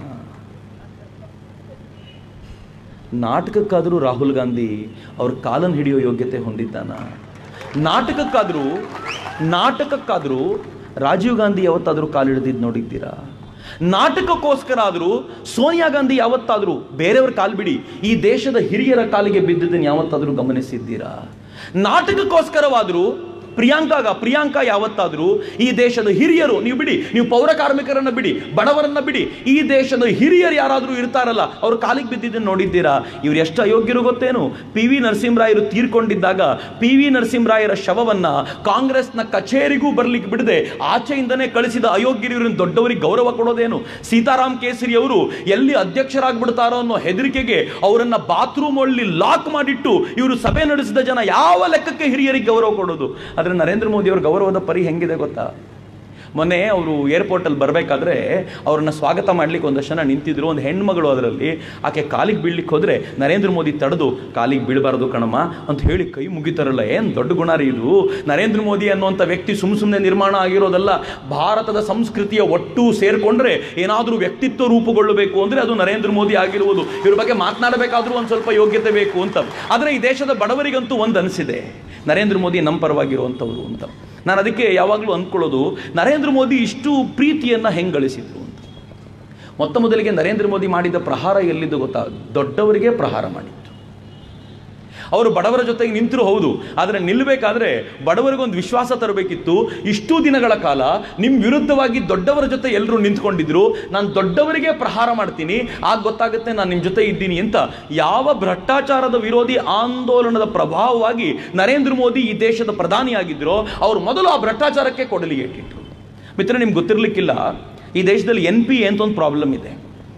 ನಾಟಕಕ್ಕಾದರೂ ರಾಹುಲ್ ಗಾಂಧಿ ಅವ್ರ ಕಾಲನ್ನು ಹಿಡಿಯೋ ಯೋಗ್ಯತೆ ಹೊಂದಿದ್ದಾನ ನಾಟಕಕ್ಕಾದರೂ ನಾಟಕಕ್ಕಾದರೂ ರಾಜೀವ್ ಗಾಂಧಿ ಯಾವತ್ತಾದರೂ ಕಾಲಿಡ್ದಿದ್ದು ನೋಡಿದ್ದೀರಾ ನಾಟಕಕ್ಕೋಸ್ಕರ ಆದರೂ ಸೋನಿಯಾ ಗಾಂಧಿ ಯಾವತ್ತಾದರೂ ಬೇರೆಯವ್ರ ಕಾಲು ಬಿಡಿ ಈ ದೇಶದ ಹಿರಿಯರ ಕಾಲಿಗೆ ಬಿದ್ದಿದ್ದನ್ನು ಯಾವತ್ತಾದರೂ ಗಮನಿಸಿದ್ದೀರಾ ನಾಟಕಕ್ಕೋಸ್ಕರವಾದರೂ ಪ್ರಿಯಾಂಕಾಗ ಪ್ರಿಯಾಂಕಾ ಯಾವತ್ತಾದರೂ ಈ ದೇಶದ ಹಿರಿಯರು ನೀವು ಬಿಡಿ ನೀವು ಪೌರ ಕಾರ್ಮಿಕರನ್ನ ಬಿಡಿ ಬಡವರನ್ನ ಬಿಡಿ ಈ ದೇಶದ ಹಿರಿಯರು ಯಾರಾದರೂ ಇರ್ತಾರಲ್ಲ ಅವ್ರ ಕಾಲಿಗೆ ಬಿದ್ದಿದ್ದನ್ನು ನೋಡಿದ್ದೀರಾ ಇವ್ರು ಎಷ್ಟು ಅಯೋಗ್ಯರು ಗೊತ್ತೇನು ಪಿ ವಿ ನರಸಿಂಹರಾಯರು ತೀರ್ಕೊಂಡಿದ್ದಾಗ ಪಿ ವಿ ನರಸಿಂಹರಾಯರ ಶವವನ್ನ ಕಾಂಗ್ರೆಸ್ನ ಕಚೇರಿಗೂ ಬರ್ಲಿಕ್ಕೆ ಬಿಡದೆ ಆಚೆಯಿಂದನೇ ಕಳಿಸಿದ ಅಯೋಗ್ಯರು ಇವ್ರನ್ನ ದೊಡ್ಡವರಿಗೆ ಗೌರವ ಕೊಡೋದೇನು ಸೀತಾರಾಮ್ ಕೇಸರಿ ಅವರು ಎಲ್ಲಿ ಅಧ್ಯಕ್ಷರಾಗ್ಬಿಡ್ತಾರೋ ಅನ್ನೋ ಹೆದರಿಕೆಗೆ ಅವರನ್ನ ಬಾತ್ರೂಮ್ ಅಲ್ಲಿ ಲಾಕ್ ಮಾಡಿಟ್ಟು ಇವರು ಸಭೆ ನಡೆಸಿದ ಜನ ಯಾವ ಲೆಕ್ಕಕ್ಕೆ ಹಿರಿಯರಿಗೆ ಗೌರವ ಕೊಡೋದು ಆದರೆ ನರೇಂದ್ರ ಮೋದಿ ಅವರ ಗೌರವದ ಪರಿ ಹೆಂಗಿದೆ ಗೊತ್ತಾ ಮೊನ್ನೆ ಅವರು ಏರ್ಪೋರ್ಟಲ್ಲಿ ಬರಬೇಕಾದ್ರೆ ಅವ್ರನ್ನ ಸ್ವಾಗತ ಮಾಡ್ಲಿಕ್ಕೆ ಒಂದಷ್ಟು ಜನ ನಿಂತಿದ್ರು ಒಂದು ಹೆಣ್ಮಗಳು ಅದರಲ್ಲಿ ಆಕೆ ಕಾಲಿಗೆ ಬೀಳ್ಲಿಕ್ಕೆ ಹೋದ್ರೆ ನರೇಂದ್ರ ಮೋದಿ ತಡೆದು ಕಾಲಿಗೆ ಬೀಳಬಾರದು ಕಣಮ್ಮ ಅಂತ ಹೇಳಿ ಕೈ ಮುಗಿತಾರಲ್ಲ ಏನು ದೊಡ್ಡ ಗುಣ ರೀ ಇದು ನರೇಂದ್ರ ಮೋದಿ ಅನ್ನುವಂಥ ವ್ಯಕ್ತಿ ಸುಮ್ ಸುಮ್ಮನೆ ನಿರ್ಮಾಣ ಆಗಿರೋದಲ್ಲ ಭಾರತದ ಸಂಸ್ಕೃತಿಯ ಒಟ್ಟು ಸೇರ್ಕೊಂಡ್ರೆ ಏನಾದರೂ ವ್ಯಕ್ತಿತ್ವ ರೂಪುಗೊಳ್ಳಬೇಕು ಅಂದ್ರೆ ಅದು ನರೇಂದ್ರ ಮೋದಿ ಆಗಿರುವುದು ಇವ್ರ ಬಗ್ಗೆ ಮಾತನಾಡಬೇಕಾದ್ರೂ ಒಂದು ಸ್ವಲ್ಪ ಯೋಗ್ಯತೆ ಬೇಕು ಅಂತ ಆದರೆ ಈ ದೇಶದ ಬಡವರಿಗಂತೂ ಒಂದು ಅನಿಸಿದೆ ನರೇಂದ್ರ ಮೋದಿ ನಮ್ಮ ಪರವಾಗಿರುವಂಥವ್ರು ಅಂತ ನಾನು ಅದಕ್ಕೆ ಯಾವಾಗಲೂ ಅಂದ್ಕೊಳ್ಳೋದು ನರೇಂದ್ರ ಮೋದಿ ಇಷ್ಟು ಪ್ರೀತಿಯನ್ನು ಹೆಂಗೆ ಗಳಿಸಿದ್ರು ಅಂತ ಮೊತ್ತ ಮೊದಲಿಗೆ ನರೇಂದ್ರ ಮೋದಿ ಮಾಡಿದ ಪ್ರಹಾರ ಎಲ್ಲಿದ್ದು ಗೊತ್ತಾ ದೊಡ್ಡವರಿಗೆ ಪ್ರಹಾರ ಮಾಡಿತ್ತು ಅವರು ಬಡವರ ಜೊತೆಗೆ ನಿಂತರು ಹೌದು ಆದರೆ ನಿಲ್ಲಬೇಕಾದ್ರೆ ಬಡವರಿಗೊಂದು ವಿಶ್ವಾಸ ತರಬೇಕಿತ್ತು ಇಷ್ಟು ದಿನಗಳ ಕಾಲ ನಿಮ್ಮ ವಿರುದ್ಧವಾಗಿ ದೊಡ್ಡವರ ಜೊತೆ ಎಲ್ಲರೂ ನಿಂತ್ಕೊಂಡಿದ್ರು ನಾನು ದೊಡ್ಡವರಿಗೆ ಪ್ರಹಾರ ಮಾಡ್ತೀನಿ ಆಗ ಗೊತ್ತಾಗುತ್ತೆ ನಾನು ನಿಮ್ಮ ಜೊತೆ ಇದ್ದೀನಿ ಅಂತ ಯಾವ ಭ್ರಷ್ಟಾಚಾರದ ವಿರೋಧಿ ಆಂದೋಲನದ ಪ್ರಭಾವವಾಗಿ ನರೇಂದ್ರ ಮೋದಿ ಈ ದೇಶದ ಪ್ರಧಾನಿಯಾಗಿದ್ದರೋ ಅವರು ಮೊದಲು ಆ ಭ್ರಷ್ಟಾಚಾರಕ್ಕೆ ಕೊಡಲಿ ಇಟ್ಟಿದ್ರು ಮಿತ್ರ ನಿಮ್ಗೆ ಗೊತ್ತಿರಲಿಕ್ಕಿಲ್ಲ ಈ ದೇಶದಲ್ಲಿ ಎನ್ ಪಿ ಅಂತ ಒಂದು ಪ್ರಾಬ್ಲಮ್ ಇದೆ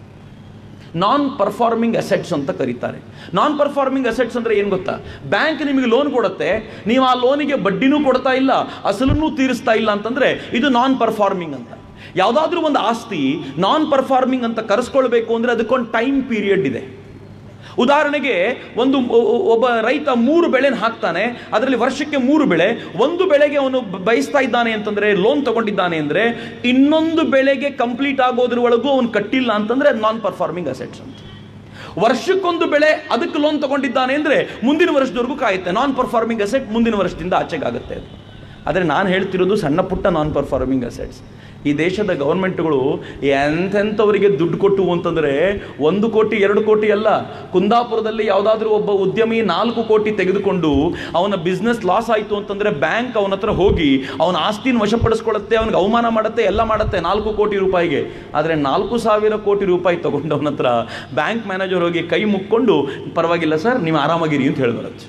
ನಾನ್ ಪರ್ಫಾರ್ಮಿಂಗ್ ಅಸೆಟ್ಸ್ ಅಂತ ಕರೀತಾರೆ ನಾನ್ ಪರ್ಫಾರ್ಮಿಂಗ್ ಅಸೆಟ್ಸ್ ಅಂದ್ರೆ ಏನು ಗೊತ್ತಾ ಬ್ಯಾಂಕ್ ನಿಮಗೆ ಲೋನ್ ಕೊಡುತ್ತೆ ನೀವು ಆ ಲೋನಿಗೆ ಬಡ್ಡಿನೂ ಕೊಡ್ತಾ ಇಲ್ಲ ಅಸಲನ್ನೂ ತೀರಿಸ್ತಾ ಇಲ್ಲ ಅಂತಂದ್ರೆ ಇದು ನಾನ್ ಪರ್ಫಾರ್ಮಿಂಗ್ ಅಂತ ಯಾವುದಾದ್ರೂ ಒಂದು ಆಸ್ತಿ ನಾನ್ ಪರ್ಫಾರ್ಮಿಂಗ್ ಅಂತ ಕರೆಸ್ಕೊಳ್ಬೇಕು ಅಂದ್ರೆ ಅದಕ್ಕೊಂದು ಟೈಮ್ ಪೀರಿಯಡ್ ಇದೆ ಉದಾಹರಣೆಗೆ ಒಂದು ಒಬ್ಬ ರೈತ ಮೂರು ಬೆಳೆನ ಹಾಕ್ತಾನೆ ಅದರಲ್ಲಿ ವರ್ಷಕ್ಕೆ ಮೂರು ಬೆಳೆ ಒಂದು ಬೆಳೆಗೆ ಅವನು ಬಯಸ್ತಾ ಇದ್ದಾನೆ ಅಂತಂದ್ರೆ ಲೋನ್ ತಗೊಂಡಿದ್ದಾನೆ ಅಂದ್ರೆ ಇನ್ನೊಂದು ಬೆಳೆಗೆ ಕಂಪ್ಲೀಟ್ ಆಗೋದ್ರೊಳಗೂ ಅವನು ಕಟ್ಟಿಲ್ಲ ಅಂತಂದ್ರೆ ನಾನ್ ಪರ್ಫಾರ್ಮಿಂಗ್ ಅಸೆಟ್ಸ್ ಅಂತ ವರ್ಷಕ್ಕೊಂದು ಬೆಳೆ ಅದಕ್ಕೆ ಲೋನ್ ತಗೊಂಡಿದ್ದಾನೆ ಅಂದ್ರೆ ಮುಂದಿನ ವರ್ಷದವರೆಗೂ ಕಾಯುತ್ತೆ ನಾನ್ ಪರ್ಫಾರ್ಮಿಂಗ್ ಅಸೆಟ್ ಮುಂದಿನ ವರ್ಷದಿಂದ ಆಚೆಗಾಗುತ್ತೆ ಅದು ಆದರೆ ನಾನು ಹೇಳ್ತಿರೋದು ಸಣ್ಣ ಪುಟ್ಟ ನಾನ್ ಪರ್ಫಾರ್ಮಿಂಗ್ ಅಸೆಟ್ಸ್ ಈ ದೇಶದ ಗೌರ್ಮೆಂಟ್ಗಳು ಎಂತೆಂಥವರಿಗೆ ದುಡ್ಡು ಕೊಟ್ಟು ಅಂತಂದರೆ ಒಂದು ಕೋಟಿ ಎರಡು ಕೋಟಿ ಅಲ್ಲ ಕುಂದಾಪುರದಲ್ಲಿ ಯಾವುದಾದ್ರೂ ಒಬ್ಬ ಉದ್ಯಮಿ ನಾಲ್ಕು ಕೋಟಿ ತೆಗೆದುಕೊಂಡು ಅವನ ಬಿಸ್ನೆಸ್ ಲಾಸ್ ಆಯಿತು ಅಂತಂದರೆ ಬ್ಯಾಂಕ್ ಅವನ ಹತ್ರ ಹೋಗಿ ಅವನ ಆಸ್ತಿನ ವಶಪಡಿಸ್ಕೊಳ್ಳುತ್ತೆ ಅವನಿಗೆ ಅವಮಾನ ಮಾಡುತ್ತೆ ಎಲ್ಲ ಮಾಡುತ್ತೆ ನಾಲ್ಕು ಕೋಟಿ ರೂಪಾಯಿಗೆ ಆದರೆ ನಾಲ್ಕು ಸಾವಿರ ಕೋಟಿ ರೂಪಾಯಿ ತಗೊಂಡು ಅವನ ಹತ್ರ ಬ್ಯಾಂಕ್ ಮ್ಯಾನೇಜರ್ ಹೋಗಿ ಕೈ ಮುಕ್ಕೊಂಡು ಪರವಾಗಿಲ್ಲ ಸರ್ ನೀವು ಆರಾಮಾಗಿರಿ ಅಂತ ಹೇಳಿದ್ರಂತೆ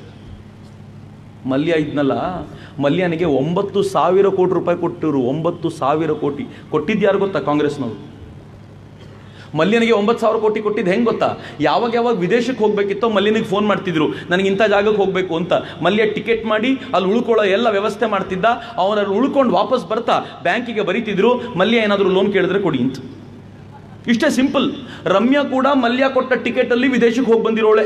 ಮಲ್ಯ ಇದ್ನಲ್ಲ ಮಲ್ಯನಿಗೆ ಒಂಬತ್ತು ಸಾವಿರ ಕೋಟಿ ರೂಪಾಯಿ ಕೊಟ್ಟಿರು ಒಂಬತ್ತು ಸಾವಿರ ಕೋಟಿ ಕೊಟ್ಟಿದ್ದು ಯಾರು ಗೊತ್ತಾ ಕಾಂಗ್ರೆಸ್ನವರು ಮಲ್ಯನಿಗೆ ಒಂಬತ್ತು ಸಾವಿರ ಕೋಟಿ ಕೊಟ್ಟಿದ್ದು ಹೆಂಗೆ ಗೊತ್ತಾ ಯಾವಾಗ ಯಾವಾಗ ವಿದೇಶಕ್ಕೆ ಹೋಗ್ಬೇಕಿತ್ತೋ ಮಲ್ಯನಿಗೆ ಫೋನ್ ಮಾಡ್ತಿದ್ರು ನನಗೆ ಇಂಥ ಜಾಗಕ್ಕೆ ಹೋಗಬೇಕು ಅಂತ ಮಲ್ಯ ಟಿಕೆಟ್ ಮಾಡಿ ಅಲ್ಲಿ ಉಳ್ಕೊಳ್ಳೋ ಎಲ್ಲ ವ್ಯವಸ್ಥೆ ಮಾಡ್ತಿದ್ದ ಅವನಲ್ಲಿ ಉಳ್ಕೊಂಡು ವಾಪಸ್ ಬರ್ತಾ ಬ್ಯಾಂಕಿಗೆ ಬರೀತಿದ್ರು ಮಲ್ಯ ಏನಾದರೂ ಲೋನ್ ಕೇಳಿದ್ರೆ ಕೊಡಿ ಅಂತ ಇಷ್ಟೇ ಸಿಂಪಲ್ ರಮ್ಯಾ ಕೂಡ ಮಲ್ಯ ಕೊಟ್ಟ ಟಿಕೆಟಲ್ಲಿ ವಿದೇಶಕ್ಕೆ ಹೋಗಿ ಬಂದಿರೋಳೆ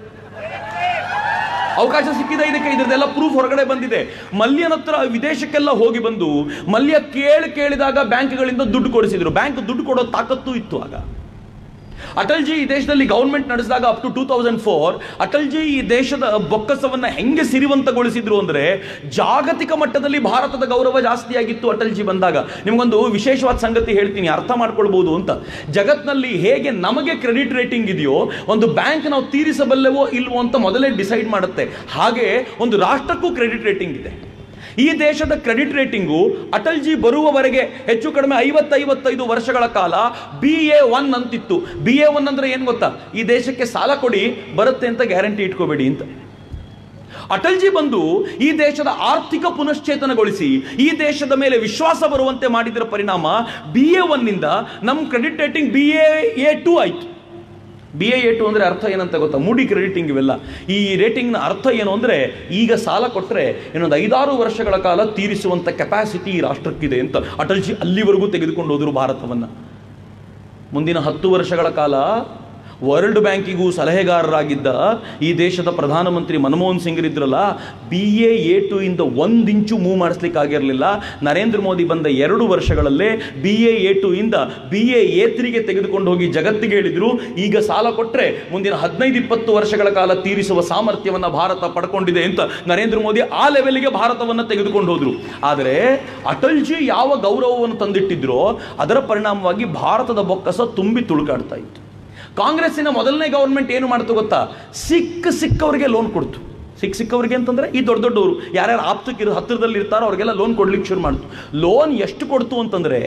ಅವಕಾಶ ಸಿಕ್ಕಿದೆ ಇದಕ್ಕೆ ಇದ್ರದ್ದೆಲ್ಲ ಪ್ರೂಫ್ ಹೊರಗಡೆ ಬಂದಿದೆ ಮಲ್ಯನ ಹತ್ರ ವಿದೇಶಕ್ಕೆಲ್ಲ ಹೋಗಿ ಬಂದು ಮಲ್ಯ ಕೇಳಿ ಕೇಳಿದಾಗ ಬ್ಯಾಂಕ್ಗಳಿಂದ ದುಡ್ಡು ಕೊಡಿಸಿದ್ರು ಬ್ಯಾಂಕ್ ದುಡ್ಡು ಕೊಡೋ ತಾಕತ್ತು ಇತ್ತು ಆಗ ಅಟಲ್ಜಿ ಈ ದೇಶದಲ್ಲಿ ಗೌರ್ಮೆಂಟ್ ನಡೆಸಿದಾಗ up to two thousand four ಅಟಲ್ಜಿ ಈ ದೇಶದ ಬೊಕ್ಕಸವನ್ನ ಹೆಂಗೆ ಸಿರಿವಂತಗೊಳಿಸಿದ್ರು ಅಂದ್ರೆ ಜಾಗತಿಕ ಮಟ್ಟದಲ್ಲಿ ಭಾರತದ ಗೌರವ ಜಾಸ್ತಿ ಆಗಿತ್ತು ಅಟಲ್ಜಿ ಬಂದಾಗ ನಿಮ್ಗೊಂದು ವಿಶೇಷವಾದ ಸಂಗತಿ ಹೇಳ್ತೀನಿ ಅರ್ಥ ಮಾಡ್ಕೊಳ್ಬಹುದು ಅಂತ ಜಗತ್ನಲ್ಲಿ ಹೇಗೆ ನಮಗೆ ಕ್ರೆಡಿಟ್ ರೇಟಿಂಗ್ ಇದೆಯೋ ಒಂದು ಬ್ಯಾಂಕ್ ನಾವು ತೀರಿಸಬಲ್ಲೆವೋ ಇಲ್ವೋ ಅಂತ ಮೊದಲೇ ಡಿಸೈಡ್ ಮಾಡುತ್ತೆ ಹಾಗೆ ಒಂದು ರಾಷ್ಟ್ರಕ್ಕೂ ಕ್ರೆಡಿಟ್ ರೇಟಿಂಗ್ ಇದೆ ಈ ದೇಶದ ಕ್ರೆಡಿಟ್ ರೇಟಿಂಗು ಅಟಲ್ಜಿ ಬರುವವರೆಗೆ ಹೆಚ್ಚು ಕಡಿಮೆ ಐವತ್ತೈವತ್ತೈದು ವರ್ಷಗಳ ಕಾಲ ಬಿ ಎ ಒನ್ ಅಂತಿತ್ತು ಬಿ ಎ ಒನ್ ಅಂದ್ರೆ ಏನು ಗೊತ್ತಾ ಈ ದೇಶಕ್ಕೆ ಸಾಲ ಕೊಡಿ ಬರುತ್ತೆ ಅಂತ ಗ್ಯಾರಂಟಿ ಇಟ್ಕೋಬೇಡಿ ಅಂತ ಅಟಲ್ಜಿ ಬಂದು ಈ ದೇಶದ ಆರ್ಥಿಕ ಪುನಶ್ಚೇತನಗೊಳಿಸಿ ಈ ದೇಶದ ಮೇಲೆ ವಿಶ್ವಾಸ ಬರುವಂತೆ ಮಾಡಿದರ ಪರಿಣಾಮ ಬಿ ಎ ಒನ್ನಿಂದ ನಮ್ಮ credit rating B A two ಆಯ್ತು ಬಿ ಎ ಟು ಅಂದರೆ ಅರ್ಥ ಏನಂತ ಗೊತ್ತಾ ಮೂಡಿ ಕ್ರೆಡಿಟಿಂಗ್ ಇವೆಲ್ಲ ಈ ರೇಟಿಂಗ್ನ ಅರ್ಥ ಏನು ಅಂದರೆ ಈಗ ಸಾಲ ಕೊಟ್ಟರೆ ಇನ್ನೊಂದು ಐದಾರು ವರ್ಷಗಳ ಕಾಲ ತೀರಿಸುವಂಥ ಕೆಪಾಸಿಟಿ ಈ ರಾಷ್ಟ್ರಕ್ಕಿದೆ ಅಂತ ಅಟಲ್ಜಿ ಅಲ್ಲಿವರೆಗೂ ತೆಗೆದುಕೊಂಡು ಹೋದರು ಭಾರತವನ್ನು ಮುಂದಿನ ಹತ್ತು ವರ್ಷಗಳ ಕಾಲ ವರ್ಲ್ಡ್ ಬ್ಯಾಂಕಿಗೂ ಸಲಹೆಗಾರರಾಗಿದ್ದ ಈ ದೇಶದ ಪ್ರಧಾನಮಂತ್ರಿ ಮನಮೋಹನ್ ಸಿಂಗ್ ಇದ್ರಲ್ಲ ಬಿ ಎ ಎ ಟು ಇಂದ ಒಂದು ಇಂಚು ಮೂವ್ ಮಾಡಿಸ್ಲಿಕ್ಕಾಗಿರಲಿಲ್ಲ ನರೇಂದ್ರ ಮೋದಿ ಬಂದ ಎರಡು ವರ್ಷಗಳಲ್ಲೇ ಬಿ ಎ ಎ ಟು ಇಂದ ಬಿ ಎ ಎ ತ್ರೀಗೆ ತೆಗೆದುಕೊಂಡು ಹೋಗಿ ಜಗತ್ತಿಗೆ ಹೇಳಿದ್ರು ಈಗ ಸಾಲ ಕೊಟ್ಟರೆ ಮುಂದಿನ ಹದಿನೈದು ಇಪ್ಪತ್ತು ವರ್ಷಗಳ ಕಾಲ ತೀರಿಸುವ ಸಾಮರ್ಥ್ಯವನ್ನು ಭಾರತ ಪಡ್ಕೊಂಡಿದೆ ಅಂತ ನರೇಂದ್ರ ಮೋದಿ ಆ ಲೆವೆಲ್ಗೆ ಭಾರತವನ್ನು ತೆಗೆದುಕೊಂಡು ಹೋದ್ರು ಆದರೆ ಅಟಲ್ಜಿ ಯಾವ ಗೌರವವನ್ನು ತಂದಿಟ್ಟಿದ್ರೋ ಅದರ ಪರಿಣಾಮವಾಗಿ ಭಾರತದ ಬೊಕ್ಕಸ ತುಂಬಿ ತುಳುಕಾಡ್ತಾ ಇತ್ತು ಕಾಂಗ್ರೆಸ್ಸಿನ ಮೊದಲನೇ ಗೌರ್ಮೆಂಟ್ ಏನು ಮಾಡ್ತು ಗೊತ್ತಾ ಸಿಕ್ಕ ಸಿಕ್ಕವರಿಗೆ ಲೋನ್ ಕೊಡ್ತು ಸಿಕ್ಕ ಸಿಕ್ಕವರಿಗೆ ಅಂತಂದ್ರೆ ಈ ದೊಡ್ಡ ದೊಡ್ಡವರು ಯಾರ್ಯಾರು ಆಪ್ತಕ್ಕಿರೋ ಹತ್ತಿರದಲ್ಲಿ ಇರ್ತಾರೋ ಅವ್ರಿಗೆಲ್ಲ ಲೋನ್ ಕೊಡ್ಲಿಕ್ಕೆ ಶುರು ಮಾಡ್ತು ಲೋನ್ ಎಷ್ಟು ಕೊಡ್ತು ಅಂತಂದ್ರೆ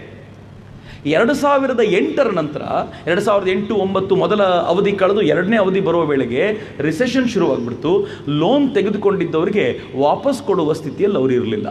ಎರಡು ಸಾವಿರದ ಎಂಟರ ನಂತರ ಎರಡು ಸಾವಿರದ ಎಂಟು ಒಂಬತ್ತು ಮೊದಲ ಅವಧಿ ಕಳೆದು ಎರಡನೇ ಅವಧಿ ಬರುವ ವೇಳೆಗೆ ರಿಸೆಷನ್ ಶುರುವಾಗ್ಬಿಡ್ತು ಲೋನ್ ತೆಗೆದುಕೊಂಡಿದ್ದವರಿಗೆ ವಾಪಸ್ ಕೊಡುವ ಸ್ಥಿತಿಯಲ್ಲಿ ಅವರು ಇರಲಿಲ್ಲ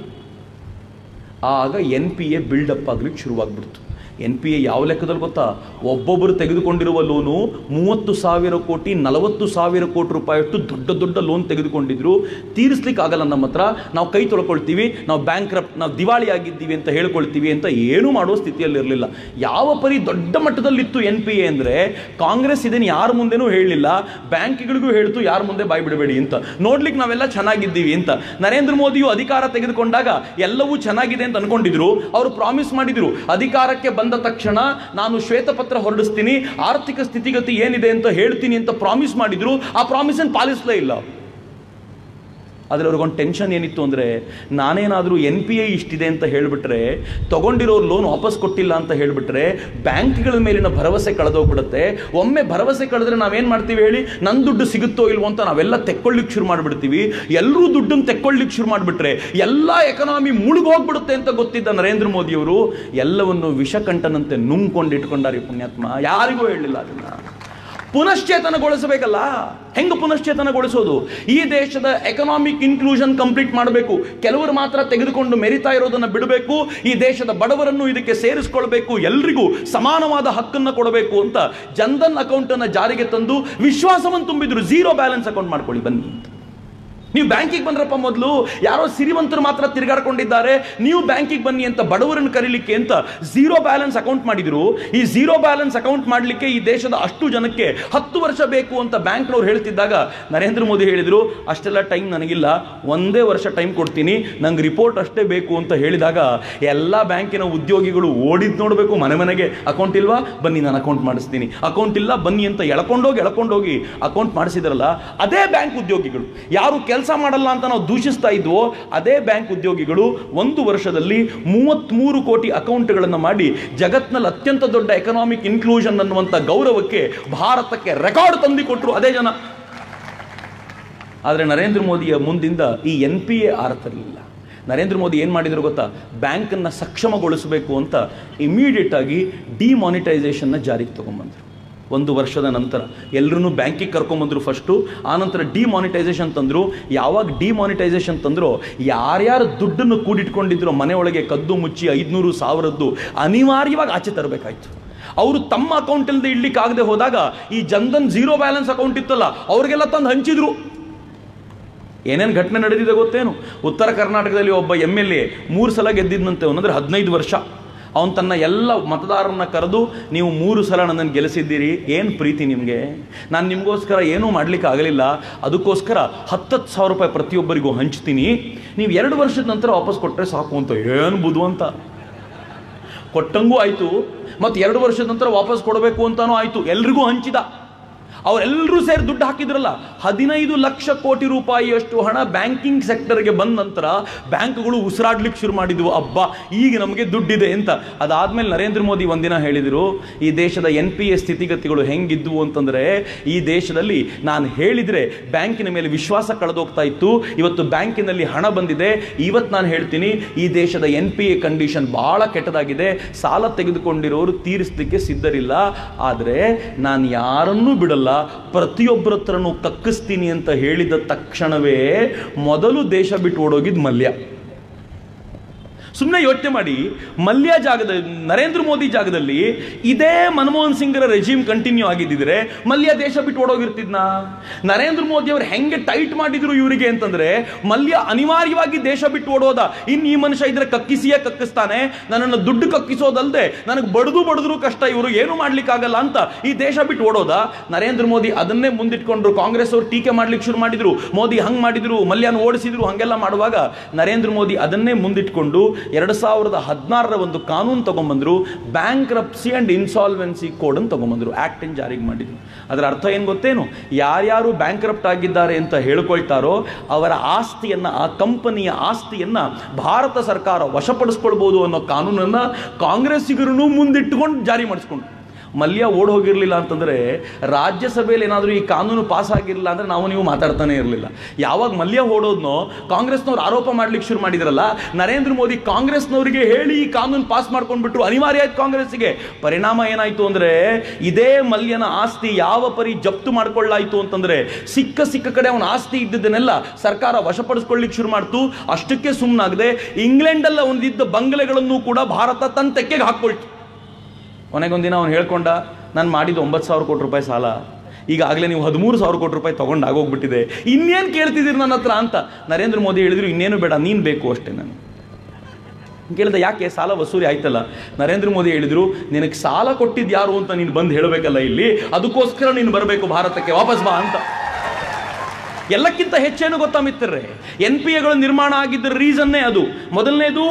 ಆಗ ಎನ್ ಪಿ ಎ ಬಿಲ್ಡಪ್ ಆಗ್ಲಿಕ್ಕೆ ಶುರುವಾಗ್ಬಿಡ್ತು ಎನ್ ಪಿ ಎ ಯಾವ ಲೆಕ್ಕದಲ್ಲಿ ಗೊತ್ತಾ ಒಬ್ಬೊಬ್ಬರು ತೆಗೆದುಕೊಂಡಿರುವ ಲೋನು ಮೂವತ್ತು ಸಾವಿರ ಕೋಟಿ ನಲವತ್ತು ಸಾವಿರ ಕೋಟಿ ರೂಪಾಯಿಯಷ್ಟು ದೊಡ್ಡ ದೊಡ್ಡ ಲೋನ್ ತೆಗೆದುಕೊಂಡಿದ್ರು ತೀರಿಸ್ಲಿಕ್ಕೆ ಆಗಲ್ಲ ನಮ್ಮ ಹತ್ರ ನಾವು ಕೈ ತೊಳ್ಕೊಳ್ತೀವಿ ನಾವು ಬ್ಯಾಂಕ್ ನಾವು ದಿವಾಳಿ ಆಗಿದ್ದೀವಿ ಅಂತ ಹೇಳ್ಕೊಳ್ತೀವಿ ಅಂತ ಏನೂ ಮಾಡುವ ಸ್ಥಿತಿಯಲ್ಲಿ ಇರಲಿಲ್ಲ ಯಾವ ಪರಿ ದೊಡ್ಡ ಮಟ್ಟದಲ್ಲಿತ್ತು ಎನ್ ಪಿ ಎ ಅಂದರೆ ಕಾಂಗ್ರೆಸ್ ಇದನ್ನು ಯಾರ ಮುಂದೆನೂ ಹೇಳಲಿಲ್ಲ ಬ್ಯಾಂಕ್ಗಳಿಗೂ ಹೇಳ್ತು ಯಾರ ಮುಂದೆ ಬಾಯಿ ಬಿಡಬೇಡಿ ಅಂತ ನೋಡ್ಲಿಕ್ಕೆ ನಾವೆಲ್ಲ ಚೆನ್ನಾಗಿದ್ದೀವಿ ಅಂತ ನರೇಂದ್ರ ಮೋದಿಯು ಅಧಿಕಾರ ತೆಗೆದುಕೊಂಡಾಗ ಎಲ್ಲವೂ ಚೆನ್ನಾಗಿದೆ ಅಂತ ಅನ್ಕೊಂಡಿದ್ರು ಅವರು ಪ್ರಾಮಿಸ್ ಮಾಡಿದ್ರು ಅಧಿಕಾರಕ್ಕೆ ಬಂದ ತಕ್ಷಣ ನಾನು ಶ್ವೇತಪತ್ರ ಹೊರಡಿಸ್ತೀನಿ ಆರ್ಥಿಕ ಸ್ಥಿತಿಗತಿ ಏನಿದೆ ಅಂತ ಹೇಳ್ತೀನಿ ಅಂತ ಪ್ರಾಮಿಸ್ ಮಾಡಿದ್ರು ಆ ಪ್ರಾಮಿಸ್ ಅನ್ನು ಪಾಲಿಸಲೇ ಇಲ್ಲ ಆದರೆ ಅವ್ರಿಗೊಂದು ಟೆನ್ಷನ್ ಏನಿತ್ತು ಅಂದರೆ ನಾನೇನಾದರೂ ಎನ್ ಪಿ ಐ ಇಷ್ಟಿದೆ ಅಂತ ಹೇಳಿಬಿಟ್ರೆ ತಗೊಂಡಿರೋರು ಲೋನ್ ವಾಪಸ್ ಕೊಟ್ಟಿಲ್ಲ ಅಂತ ಹೇಳಿಬಿಟ್ರೆ ಬ್ಯಾಂಕ್ಗಳ ಮೇಲಿನ ಭರವಸೆ ಕಳೆದೋಗ್ಬಿಡುತ್ತೆ ಒಮ್ಮೆ ಭರವಸೆ ಕಳೆದ್ರೆ ನಾವೇನು ಮಾಡ್ತೀವಿ ಹೇಳಿ ನನ್ನ ದುಡ್ಡು ಸಿಗುತ್ತೋ ಇಲ್ವೋ ಅಂತ ನಾವೆಲ್ಲ ತೆಕ್ಕೊಳ್ಳಿಕ್ಕೆ ಶುರು ಮಾಡಿಬಿಡ್ತೀವಿ ಎಲ್ಲರೂ ದುಡ್ಡನ್ನು ತೆಕ್ಕೊಳ್ಳಿಕ್ಕೆ ಶುರು ಮಾಡಿಬಿಟ್ರೆ ಎಲ್ಲ ಎಕನಾಮಿ ಮುಳುಗೋಗ್ಬಿಡುತ್ತೆ ಅಂತ ಗೊತ್ತಿದ್ದ ನರೇಂದ್ರ ಮೋದಿಯವರು ಎಲ್ಲವನ್ನು ವಿಷಕಂಠನಂತೆ ನುಂಗ್ಕೊಂಡು ಇಟ್ಕೊಂಡಾರೆ ಪುಣ್ಯಾತ್ಮ ಯಾರಿಗೂ ಹೇಳಲಿಲ್ಲ ಅದನ್ನ ಪುನಶ್ಚೇತನಗೊಳಿಸಬೇಕಲ್ಲ ಹೆಂಗೆ ಪುನಶ್ಚೇತನಗೊಳಿಸೋದು ಈ ದೇಶದ ಎಕನಾಮಿಕ್ ಇನ್ಕ್ಲೂಷನ್ ಕಂಪ್ಲೀಟ್ ಮಾಡಬೇಕು ಕೆಲವರು ಮಾತ್ರ ತೆಗೆದುಕೊಂಡು ಮೆರಿತಾ ಇರೋದನ್ನು ಬಿಡಬೇಕು ಈ ದೇಶದ ಬಡವರನ್ನು ಇದಕ್ಕೆ ಸೇರಿಸ್ಕೊಳ್ಬೇಕು ಎಲ್ರಿಗೂ ಸಮಾನವಾದ ಹಕ್ಕನ್ನು ಕೊಡಬೇಕು ಅಂತ ಜನ್ಧನ್ ಅಕೌಂಟನ್ನು ಜಾರಿಗೆ ತಂದು ವಿಶ್ವಾಸವನ್ನು ತುಂಬಿದ್ರು ಝೀರೋ ಬ್ಯಾಲೆನ್ಸ್ ಅಕೌಂಟ್ ಮಾಡ್ಕೊಳ್ಳಿ ಬನ್ನಿ ಅಂತ ನೀವು ಬ್ಯಾಂಕಿಗೆ ಬಂದ್ರಪ್ಪ ಮೊದಲು ಯಾರೋ ಸಿರಿವಂತರು ಮಾತ್ರ ತಿರುಗಾಡ್ಕೊಂಡಿದ್ದಾರೆ ನೀವು ಬ್ಯಾಂಕಿಗೆ ಬನ್ನಿ ಅಂತ ಬಡವರನ್ನು ಕರೀಲಿಕ್ಕೆ ಅಂತ ಝೀರೋ ಬ್ಯಾಲೆನ್ಸ್ ಅಕೌಂಟ್ ಮಾಡಿದ್ರು ಈ ಝೀರೋ ಬ್ಯಾಲೆನ್ಸ್ ಅಕೌಂಟ್ ಮಾಡಲಿಕ್ಕೆ ಈ ದೇಶದ ಅಷ್ಟು ಜನಕ್ಕೆ ಹತ್ತು ವರ್ಷ ಬೇಕು ಅಂತ ಬ್ಯಾಂಕ್ನವ್ರು ಹೇಳ್ತಿದ್ದಾಗ ನರೇಂದ್ರ ಮೋದಿ ಹೇಳಿದರು ಅಷ್ಟೆಲ್ಲ ಟೈಮ್ ನನಗಿಲ್ಲ ಒಂದೇ ವರ್ಷ ಟೈಮ್ ಕೊಡ್ತೀನಿ ನಂಗೆ ರಿಪೋರ್ಟ್ ಅಷ್ಟೇ ಬೇಕು ಅಂತ ಹೇಳಿದಾಗ ಎಲ್ಲ ಬ್ಯಾಂಕಿನ ಉದ್ಯೋಗಿಗಳು ಓಡಿದ್ ನೋಡಬೇಕು ಮನೆ ಮನೆಗೆ ಅಕೌಂಟ್ ಇಲ್ವಾ ಬನ್ನಿ ನಾನು ಅಕೌಂಟ್ ಮಾಡಿಸ್ತೀನಿ ಅಕೌಂಟ್ ಇಲ್ಲ ಬನ್ನಿ ಅಂತ ಎಳ್ಕೊಂಡೋಗಿ ಎಳ್ಕೊಂಡೋಗಿ ಅಕೌಂಟ್ ಮಾಡಿಸಿದ್ರಲ್ಲ ಅದೇ ಬ್ಯಾಂಕ್ ಉದ್ಯೋಗಿಗಳು ಯಾರು ಕೆಲಸ ಮಾಡಲ್ಲ ಅಂತ ನಾವು ದೂಷಿಸ್ತಾ ಇದ್ವೋ ಅದೇ ಬ್ಯಾಂಕ್ ಉದ್ಯೋಗಿಗಳು ಒಂದು ವರ್ಷದಲ್ಲಿ ಮೂವತ್ತ್ಮೂರು ಕೋಟಿ ಅಕೌಂಟ್ಗಳನ್ನು ಮಾಡಿ ಜಗತ್ನಲ್ಲಿ ಅತ್ಯಂತ ದೊಡ್ಡ ಎಕನಾಮಿಕ್ ಇನ್ಕ್ಲೂಷನ್ ಅನ್ನುವಂಥ ಗೌರವಕ್ಕೆ ಭಾರತಕ್ಕೆ ರೆಕಾರ್ಡ್ ತಂದುಕೊಟ್ರು ಅದೇ ಜನ ಆದರೆ ನರೇಂದ್ರ ಮೋದಿಯ ಮುಂದಿಂದ ಈ ಎನ್ ಪಿ ಎ ಆರ್ತರಲಿಲ್ಲ ನರೇಂದ್ರ ಮೋದಿ ಏನು ಮಾಡಿದ್ರು ಗೊತ್ತಾ ಬ್ಯಾಂಕನ್ನು ಸಕ್ಷಮಗೊಳಿಸಬೇಕು ಅಂತ ಇಮಿಡಿಯೇಟ್ ಆಗಿ ಡಿಮಾನಿಟೈಸೇಷನ್ನ ಜಾರಿಗೆ ತಗೊಂಬಂದರು ಒಂದು ವರ್ಷದ ನಂತರ ಎಲ್ಲರೂ ಬ್ಯಾಂಕಿಗೆ ಕರ್ಕೊಂಬಂದ್ರು ಫಸ್ಟು ಆನಂತರ ಡಿಮಾನಿಟೈಸೇಷನ್ ತಂದರು ಯಾವಾಗ ಡಿಮಾನಿಟೈಸೇಷನ್ ತಂದರೋ ಯಾರ್ಯಾರು ದುಡ್ಡನ್ನು ಕೂಡಿಟ್ಕೊಂಡಿದ್ರು ಮನೆಯೊಳಗೆ ಕದ್ದು ಮುಚ್ಚಿ ಐದುನೂರು ಸಾವಿರದ್ದು ಅನಿವಾರ್ಯವಾಗಿ ಆಚೆ ತರಬೇಕಾಯ್ತು ಅವರು ತಮ್ಮ ಅಕೌಂಟಲ್ಲಿ ಇಡ್ಲಿಕ್ಕೆ ಆಗದೆ ಹೋದಾಗ ಈ ಜನ್ಧನ್ ಝೀರೋ ಬ್ಯಾಲೆನ್ಸ್ ಅಕೌಂಟ್ ಇತ್ತಲ್ಲ ಅವ್ರಿಗೆಲ್ಲ ತಂದು ಹಂಚಿದ್ರು ಏನೇನು ಘಟನೆ ನಡೆದಿದೆ ಗೊತ್ತೇನು ಉತ್ತರ ಕರ್ನಾಟಕದಲ್ಲಿ ಒಬ್ಬ ಎಮ್ ಎಲ್ ಎ ಮೂರು ಸಲ ಗೆದ್ದಿದ್ದಂತೆ ಅವನಂದ್ರೆ ಹದಿನೈದು ವರ್ಷ ಅವನು ತನ್ನ ಎಲ್ಲ ಮತದಾರರನ್ನ ಕರೆದು ನೀವು ಮೂರು ಸಲ ನನ್ನನ್ನು ಗೆಲ್ಲಿಸಿದ್ದೀರಿ ಏನು ಪ್ರೀತಿ ನಿಮಗೆ ನಾನು ನಿಮಗೋಸ್ಕರ ಏನೂ ಮಾಡ್ಲಿಕ್ಕೆ ಆಗಲಿಲ್ಲ ಅದಕ್ಕೋಸ್ಕರ ಹತ್ತತ್ತು ಸಾವಿರ ರೂಪಾಯಿ ಪ್ರತಿಯೊಬ್ಬರಿಗೂ ಹಂಚ್ತೀನಿ ನೀವು ಎರಡು ವರ್ಷದ ನಂತರ ವಾಪಸ್ ಕೊಟ್ಟರೆ ಸಾಕು ಅಂತ ಏನು ಬುದ್ಧಿವಂತ ಕೊಟ್ಟಂಗೂ ಆಯಿತು ಮತ್ತು ಎರಡು ವರ್ಷದ ನಂತರ ವಾಪಸ್ ಕೊಡಬೇಕು ಅಂತಾನೂ ಆಯಿತು ಎಲ್ರಿಗೂ ಹಂಚಿದ ಅವರೆಲ್ಲರೂ ಸೇರಿ ದುಡ್ಡು ಹಾಕಿದ್ರಲ್ಲ ಹದಿನೈದು ಲಕ್ಷ ಕೋಟಿ ರೂಪಾಯಿಯಷ್ಟು ಹಣ ಬ್ಯಾಂಕಿಂಗ್ ಸೆಕ್ಟರ್ಗೆ ಬಂದ ನಂತರ ಬ್ಯಾಂಕ್ಗಳು ಉಸಿರಾಡ್ಲಿಕ್ಕೆ ಶುರು ಮಾಡಿದ್ವು ಅಬ್ಬಾ ಈಗ ನಮಗೆ ದುಡ್ಡಿದೆ ಅಂತ ಅದಾದ್ಮೇಲೆ ನರೇಂದ್ರ ಮೋದಿ ಒಂದಿನ ಹೇಳಿದರು ಈ ದೇಶದ ಎನ್ ಪಿ ಎ ಸ್ಥಿತಿಗತಿಗಳು ಹೆಂಗಿದ್ವು ಅಂತಂದರೆ ಈ ದೇಶದಲ್ಲಿ ನಾನು ಹೇಳಿದರೆ ಬ್ಯಾಂಕಿನ ಮೇಲೆ ವಿಶ್ವಾಸ ಕಳೆದೋಗ್ತಾ ಇತ್ತು ಇವತ್ತು ಬ್ಯಾಂಕಿನಲ್ಲಿ ಹಣ ಬಂದಿದೆ ಇವತ್ತು ನಾನು ಹೇಳ್ತೀನಿ ಈ ದೇಶದ ಎನ್ ಪಿ ಎ ಕಂಡೀಷನ್ ಭಾಳ ಕೆಟ್ಟದಾಗಿದೆ ಸಾಲ ತೆಗೆದುಕೊಂಡಿರೋರು ತೀರಿಸಲಿಕ್ಕೆ ಸಿದ್ಧರಿಲ್ಲ ಆದರೆ ನಾನು ಯಾರನ್ನೂ ಬಿಡಲ್ಲ ಪ್ರತಿಯೊಬ್ಬರ ಹತ್ರನೂ ಕಕ್ಕಿಸ್ತೀನಿ ಅಂತ ಹೇಳಿದ ತಕ್ಷಣವೇ ಮೊದಲು ದೇಶ ಬಿಟ್ಟು ಓಡೋಗಿದ್ದು ಮಲ್ಯ ಸುಮ್ಮನೆ ಯೋಚನೆ ಮಾಡಿ ಮಲ್ಯ ಜಾಗದ ನರೇಂದ್ರ ಮೋದಿ ಜಾಗದಲ್ಲಿ ಇದೇ ಮನಮೋಹನ್ ಸಿಂಗ್ರ ರೆಜಿಮ್ ಕಂಟಿನ್ಯೂ ಆಗಿದ್ದಿದ್ರೆ ಮಲ್ಯ ದೇಶ ಬಿಟ್ಟು ಓಡೋಗಿರ್ತಿದ್ನ ನರೇಂದ್ರ ಮೋದಿ ಅವರು ಹೆಂಗೆ ಟೈಟ್ ಮಾಡಿದ್ರು ಇವರಿಗೆ ಅಂತಂದ್ರೆ ಮಲ್ಯ ಅನಿವಾರ್ಯವಾಗಿ ದೇಶ ಬಿಟ್ಟು ಓಡೋದ ಇನ್ನು ಈ ಮನುಷ್ಯ ಇದ್ರೆ ಕಕ್ಕಿಸಿಯೇ ಕಕ್ಕಿಸ್ತಾನೆ ನನ್ನನ್ನು ದುಡ್ಡು ಕಕ್ಕಿಸೋದಲ್ದೆ ನನಗೆ ಬಡದು ಬಡದ್ರು ಕಷ್ಟ ಇವರು ಏನು ಮಾಡ್ಲಿಕ್ಕಾಗಲ್ಲ ಅಂತ ಈ ದೇಶ ಬಿಟ್ಟು ಓಡೋದ ನರೇಂದ್ರ ಮೋದಿ ಅದನ್ನೇ ಮುಂದಿಟ್ಕೊಂಡ್ರು ಕಾಂಗ್ರೆಸ್ ಅವರು ಟೀಕೆ ಮಾಡ್ಲಿಕ್ಕೆ ಶುರು ಮಾಡಿದ್ರು ಮೋದಿ ಹಂಗ್ ಮಾಡಿದ್ರು ಮಲ್ಯನ ಓಡಿಸಿದ್ರು ಹಂಗೆಲ್ಲ ಮಾಡುವಾಗ ನರೇಂದ್ರ ಮೋದಿ ಅದನ್ನೇ ಮುಂದಿಟ್ಕೊಂಡು ಎರಡು ಸಾವಿರದ ಹದಿನಾರರ ಒಂದು ಕಾನೂನು ತಗೊಂಬಂದ್ರು bankruptcy and insolvency code ಅನ್ನು ತಗೊಂಬಂದ್ರು ಆಕ್ಟ್ ಅನ್ನು ಜಾರಿಗೆ ಮಾಡಿದ್ರು ಅದರ ಅರ್ಥ ಏನು ಗೊತ್ತೇನು ಯಾರ್ಯಾರು ಬ್ಯಾಂಕ್ ರಪ್ಟ್ ಆಗಿದ್ದಾರೆ ಅಂತ ಹೇಳ್ಕೊಳ್ತಾರೋ ಅವರ ಆಸ್ತಿಯನ್ನ ಆ ಕಂಪನಿಯ ಆಸ್ತಿಯನ್ನ ಭಾರತ ಸರ್ಕಾರ ವಶಪಡಿಸ್ಕೊಳ್ಬೋದು ಅನ್ನೋ ಕಾನೂನನ್ನ ಕಾಂಗ್ರೆಸ್ಸಿಗರನ್ನು ಮುಂದಿಟ್ಟುಕೊಂಡು ಜಾರಿ ಮಾಡಿಸ್ಕೊಂಡು ಮಲ್ಯ ಓಡ್ ಹೋಗಿರ್ಲಿಲ್ಲ ಅಂತಂದ್ರೆ ರಾಜ್ಯಸಭೆಯಲ್ಲಿ ಏನಾದರೂ ಈ ಕಾನೂನು ಪಾಸ್ ಆಗಿರಲಿಲ್ಲ ಅಂದ್ರೆ ನಾವು ನೀವು ಮಾತಾಡ್ತಾನೆ ಇರಲಿಲ್ಲ ಯಾವಾಗ ಮಲ್ಯ ಓಡೋದ್ನೋ ಕಾಂಗ್ರೆಸ್ನವ್ರು ಆರೋಪ ಮಾಡ್ಲಿಕ್ಕೆ ಶುರು ಮಾಡಿದ್ರಲ್ಲ ನರೇಂದ್ರ ಮೋದಿ ಕಾಂಗ್ರೆಸ್ನವರಿಗೆ ಹೇಳಿ ಈ ಕಾನೂನು ಪಾಸ್ ಮಾಡ್ಕೊಂಡ್ಬಿಟ್ರು ಅನಿವಾರ್ಯ ಆಯ್ತು ಕಾಂಗ್ರೆಸ್ಸಿಗೆ ಪರಿಣಾಮ ಏನಾಯ್ತು ಅಂದ್ರೆ ಇದೇ ಮಲ್ಯನ ಆಸ್ತಿ ಯಾವ ಪರಿ ಜಪ್ತು ಮಾಡ್ಕೊಳ್ಳಾಯ್ತು ಅಂತಂದ್ರೆ ಸಿಕ್ಕ ಸಿಕ್ಕ ಕಡೆ ಅವನ ಆಸ್ತಿ ಇದ್ದದನ್ನೆಲ್ಲ ಸರ್ಕಾರ ವಶಪಡಿಸ್ಕೊಳ್ಳಿಕ್ಕೆ ಶುರು ಮಾಡ್ತು ಅಷ್ಟಕ್ಕೆ ಸುಮ್ಮನಾಗದೆ ಇಂಗ್ಲೆಂಡಲ್ಲ ಒಂದಿದ್ದ ಬಂಗಲೆಗಳನ್ನು ಕೂಡ ಭಾರತ ತನ್ನ ತೆಕ್ಕೆಗೆ ಹಾಕೊಳ್ತು ಕೊನೆಗೊಂದಿನ ಅವ್ನು ಹೇಳ್ಕೊಂಡ ನಾನು ಮಾಡಿದ್ದು ಒಂಬತ್ತು ಸಾವಿರ ಕೋಟಿ ರೂಪಾಯಿ ಸಾಲ ಈಗಾಗಲೇ ನೀವು ಹದಿಮೂರು ಸಾವಿರ ಕೋಟಿ ರೂಪಾಯಿ ತೊಗೊಂಡು ಆಗೋಗ್ಬಿಟ್ಟಿದೆ ಇನ್ನೇನು ಕೇಳ್ತಿದ್ದೀರಿ ನನ್ನ ಹತ್ರ ಅಂತ ನರೇಂದ್ರ ಮೋದಿ ಹೇಳಿದ್ರು ಇನ್ನೇನು ಬೇಡ ನೀನು ಬೇಕು ಅಷ್ಟೇ ನಾನು ಕೇಳಿದ ಯಾಕೆ ಸಾಲ ವಸೂಲಿ ಆಯ್ತಲ್ಲ ನರೇಂದ್ರ ಮೋದಿ ಹೇಳಿದ್ರು ನಿನಗೆ ಸಾಲ ಕೊಟ್ಟಿದ್ದು ಯಾರು ಅಂತ ನೀನು ಬಂದು ಹೇಳಬೇಕಲ್ಲ ಇಲ್ಲಿ ಅದಕ್ಕೋಸ್ಕರ ನೀನು ಬರಬೇಕು ಭಾರತಕ್ಕೆ ವಾಪಸ್ ಬಾ ಅಂತ ಎಲ್ಲಕ್ಕಿಂತ ಹೆಚ್ಚೇನು ಗೊತ್ತಾ ಮಿತ್ರರೇ ಎನ್ ಪಿ ಎಗಳು ನಿರ್ಮಾಣ ಆಗಿದ್ದ ರೀಸನ್ನೇ ಅದು ಮೊದಲನೇದು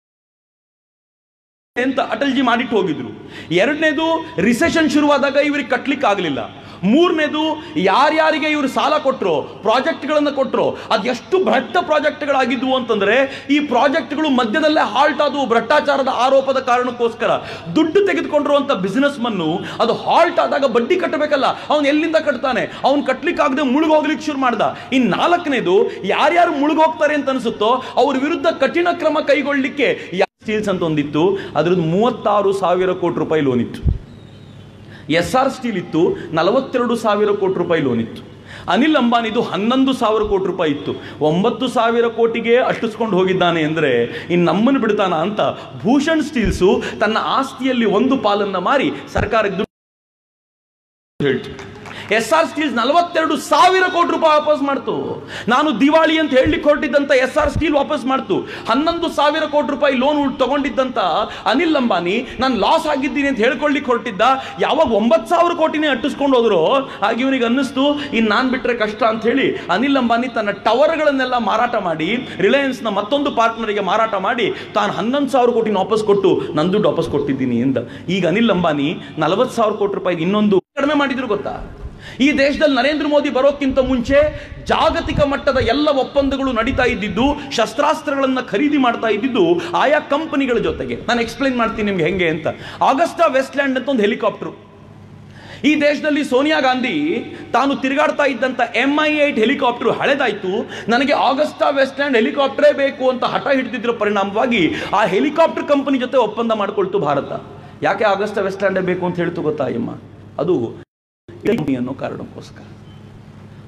ಅಂತ ಅಟಲ್ಜಿ ಮಾಡಿಟ್ಟು ಹೋಗಿದ್ರು ಎರಡನೇದು ರಿಸೆಷನ್ ಶುರುವಾದಾಗ ಇವ್ರಿಗೆ ಕಟ್ಲಿಕ್ಕೆ ಆಗಲಿಲ್ಲ ಮೂರನೇದು ಯಾರ್ಯಾರಿಗೆ ಇವರು ಸಾಲ ಕೊಟ್ಟರು ಪ್ರಾಜೆಕ್ಟ್ಗಳನ್ನು ಕೊಟ್ಟರು ಅದು ಎಷ್ಟು ಭ್ರಷ್ಟ ಪ್ರಾಜೆಕ್ಟ್ಗಳಾಗಿದ್ವು ಅಂತಂದ್ರೆ ಈ ಪ್ರಾಜೆಕ್ಟ್ಗಳು ಮಧ್ಯದಲ್ಲೇ ಹಾಲ್ಟ್ ಆದವು ಭ್ರಷ್ಟಾಚಾರದ ಆರೋಪದ ಕಾರಣಕ್ಕೋಸ್ಕರ ದುಡ್ಡು ತೆಗೆದುಕೊಂಡಿರುವಂತ ಬಿಸಿನೆಸ್ ಮನ್ನು ಅದು ಹಾಲ್ಟ್ ಆದಾಗ ಬಡ್ಡಿ ಕಟ್ಟಬೇಕಲ್ಲ ಅವನು ಎಲ್ಲಿಂದ ಕಟ್ತಾನೆ ಅವ್ನು ಕಟ್ಲಿಕ್ಕಾಗದೆ ಮುಳುಗೋಗ್ಲಿಕ್ಕೆ ಶುರು ಮಾಡ್ದ ಇನ್ ನಾಲ್ಕನೇದು ಯಾರ್ಯಾರು ಮುಳುಗೋಗ್ತಾರೆ ಅಂತ ಅನಿಸುತ್ತೋ ಅವ್ರ ವಿರುದ್ಧ ಕಠಿಣ ಕ್ರಮ ಕೈಗೊಳ್ಳಲಿಕ್ಕೆ ಸ್ಟೀಲ್ಸ್ ಅಂತ ಒಂದಿತ್ತು ಅದ್ರದ್ದು ಮೂವತ್ತಾರು ಸಾವಿರ ಕೋಟಿ ರೂಪಾಯಿ ಲೋನ್ ಇತ್ತು ಎಸ್ ಆರ್ ಸ್ಟೀಲ್ ಇತ್ತು ನಲವತ್ತೆರಡು ಸಾವಿರ ಕೋಟಿ ರೂಪಾಯಿ ಲೋನ್ ಇತ್ತು ಅನಿಲ್ ಅಂಬಾನಿದು ಹನ್ನೊಂದು ಸಾವಿರ ಕೋಟಿ ರೂಪಾಯಿ ಇತ್ತು ಒಂಬತ್ತು ಸಾವಿರ ಕೋಟಿಗೆ ಅಟ್ಟಿಸ್ಕೊಂಡು ಹೋಗಿದ್ದಾನೆ ಅಂದರೆ ಇನ್ನು ನಮ್ಮನ್ನು ಬಿಡ್ತಾನ ಅಂತ ಭೂಷಣ್ ಸ್ಟೀಲ್ಸು ತನ್ನ ಆಸ್ತಿಯಲ್ಲಿ ಒಂದು ಪಾಲನ್ನ ಮಾರಿ ಸರ್ಕಾರಕ್ಕೆ ದುಡ್ಡು ಹೇಳ್ತು ಎಸ್ ಆರ್ ಸ್ಟೀಲ್ಸ್ ನಲವತ್ತೆರಡು ಸಾವಿರ ಕೋಟಿ ರೂಪಾಯಿ ವಾಪಸ್ ಮಾಡ್ತು ನಾನು ದಿವಾಳಿ ಅಂತ ಹೇಳಲಿಕ್ಕೆ ಹೊರಟಿದ್ದಂತ ಎಸ್ ಆರ್ ಸ್ಟೀಲ್ ವಾಪಸ್ ಮಾಡ್ತು ಹನ್ನೊಂದು ಸಾವಿರ ಕೋಟಿ ರೂಪಾಯಿ ಲೋನ್ ತಗೊಂಡಿದ್ದಂತ ಅನಿಲ್ ಅಂಬಾನಿ ನಾನು ಲಾಸ್ ಆಗಿದ್ದೀನಿ ಅಂತ ಹೇಳ್ಕೊಳ್ಳಿಕ್ಕೆ ಹೊರಟಿದ್ದ ಯಾವಾಗ ಒಂಬತ್ತು ಸಾವಿರ ಕೋಟಿನೇ ಅಟ್ಟಿಸ್ಕೊಂಡು ಹೋದ್ರು ಆಗ ಇವನಿಗೆ ಅನ್ನಿಸ್ತು ಇನ್ನು ನಾನು ಬಿಟ್ರೆ ಕಷ್ಟ ಅಂತ ಹೇಳಿ ಅನಿಲ್ ಅಂಬಾನಿ ತನ್ನ ಟವರ್ಗಳನ್ನೆಲ್ಲ ಮಾರಾಟ ಮಾಡಿ ರಿಲಯನ್ಸ್ನ ಮತ್ತೊಂದು ಪಾರ್ಟ್ನರಿಗೆ ಮಾರಾಟ ಮಾಡಿ ತಾನು ಹನ್ನೊಂದು ಸಾವಿರ ಕೋಟಿನ ವಾಪಸ್ ಕೊಟ್ಟು ನನ್ನ ದುಡ್ಡು ವಾಪಸ್ ಕೊಟ್ಟಿದ್ದೀನಿ ಅಂತ ಈಗ ಅನಿಲ್ ಅಂಬಾನಿ ನಲವತ್ತು ಸಾವಿರ ಕೋಟಿ ರೂಪಾಯಿ ಇನ್ನೊಂದು ಕಡಿಮೆ ಮಾಡಿದ್ರು ಗೊತ್ತಾ ಈ ದೇಶದಲ್ಲಿ ನರೇಂದ್ರ ಮೋದಿ ಬರೋಕ್ಕಿಂತ ಮುಂಚೆ ಜಾಗತಿಕ ಮಟ್ಟದ ಎಲ್ಲ ಒಪ್ಪಂದಗಳು ನಡೀತಾ ಇದ್ದಿದ್ದು ಶಸ್ತ್ರಾಸ್ತ್ರಗಳನ್ನ ಖರೀದಿ ಮಾಡ್ತಾ ಇದ್ದಿದ್ದು ಆಯಾ ಕಂಪನಿಗಳ ಜೊತೆಗೆ ನಾನು ಎಕ್ಸ್ಪ್ಲೈನ್ ಮಾಡ್ತೀನಿ ನಿಮ್ಗೆ ಹೆಂಗೆ ಅಂತ ಆಗಸ್ಟಾ ವೆಸ್ಟ್ಲ್ಯಾಂಡ್ ಅಂತ ಒಂದು ಹೆಲಿಕಾಪ್ಟರ್ ಈ ದೇಶದಲ್ಲಿ ಸೋನಿಯಾ ಗಾಂಧಿ ತಾನು ತಿರುಗಾಡ್ತಾ ಇದ್ದಂತ ಎಂ ಐ ಏಟ್ ಹೆಲಿಕಾಪ್ಟರ್ ಹಳೆದಾಯ್ತು ನನಗೆ ಆಗಸ್ಟಾ ವೆಸ್ಟ್ಲ್ಯಾಂಡ್ ಹೆಲಿಕಾಪ್ಟರೇ ಬೇಕು ಅಂತ ಹಠ ಹಿಡಿದಿದ್ರ ಪರಿಣಾಮವಾಗಿ ಆ ಹೆಲಿಕಾಪ್ಟರ್ ಕಂಪನಿ ಜೊತೆ ಒಪ್ಪಂದ ಮಾಡ್ಕೊಳ್ತು ಭಾರತ ಯಾಕೆ ಆಗಸ್ಟಾ ವೆಸ್ಟ್ಲ್ಯಾಂಡೇ ಬೇಕು ಅಂತ ಹೇಳ್ತು ಗೊತ್ತಾ ಅಯ್ಯಮ್ಮ ಅದು ಅನ್ನೋ ಕಾರಣಕ್ಕೋಸ್ಕರ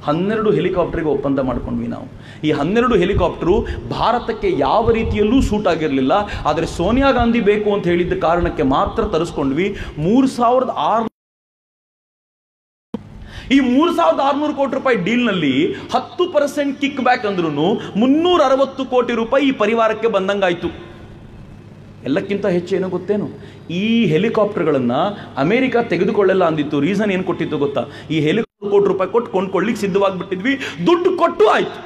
ಹನ್ನೆರಡು ಹೆಲಿಕಾಪ್ಟರ್ಗೆ ಒಪ್ಪಂದ ಮಾಡ್ಕೊಂಡ್ವಿ ನಾವು ಈ ಹನ್ನೆರಡು ಹೆಲಿಕಾಪ್ಟರು ಭಾರತಕ್ಕೆ ಯಾವ ರೀತಿಯಲ್ಲೂ ಸೂಟ್ ಆಗಿರಲಿಲ್ಲ ಆದರೆ ಸೋನಿಯಾ ಗಾಂಧಿ ಬೇಕು ಅಂತ ಹೇಳಿದ್ದ ಕಾರಣಕ್ಕೆ ಮಾತ್ರ ತರಿಸ್ಕೊಂಡ್ವಿ ಮೂರು ಸಾವಿರದ ಆರು ಈ ಮೂರು ಸಾವಿರದ ಆರುನೂರು ಕೋಟಿ ರೂಪಾಯಿ ಡೀಲ್ನಲ್ಲಿ ಹತ್ತು ಪರ್ಸೆಂಟ್ ಕಿಕ್ ಬ್ಯಾಕ್ ಅಂದ್ರೂ ಮುನ್ನೂರ ಅರವತ್ತು ಕೋಟಿ ರೂಪಾಯಿ ಈ ಪರಿವಾರಕ್ಕೆ ಬಂದಂಗಾಯ್ತು ಎಲ್ಲಕ್ಕಿಂತ ಹೆಚ್ಚು ಏನು ಗೊತ್ತೇನು ಈ ಹೆಲಿಕಾಪ್ಟರ್ಗಳನ್ನು ಅಮೆರಿಕ ತೆಗೆದುಕೊಳ್ಳಲ್ಲ ಅಂದಿತ್ತು ರೀಸನ್ ಏನು ಕೊಟ್ಟಿತ್ತು ಗೊತ್ತಾ ಈ ಹೆಲಿಕಾಪ್ಟರ್ ಕೋಟಿ ರೂಪಾಯಿ ಕೊಟ್ಟು ಕೊಂಡ್ಕೊಳ್ಳಿಕ್ಕೆ ಸಿದ್ಧವಾಗಿಬಿಟ್ಟಿದ್ವಿ ದುಡ್ಡು ಕೊಟ್ಟು ಆಯ್ತು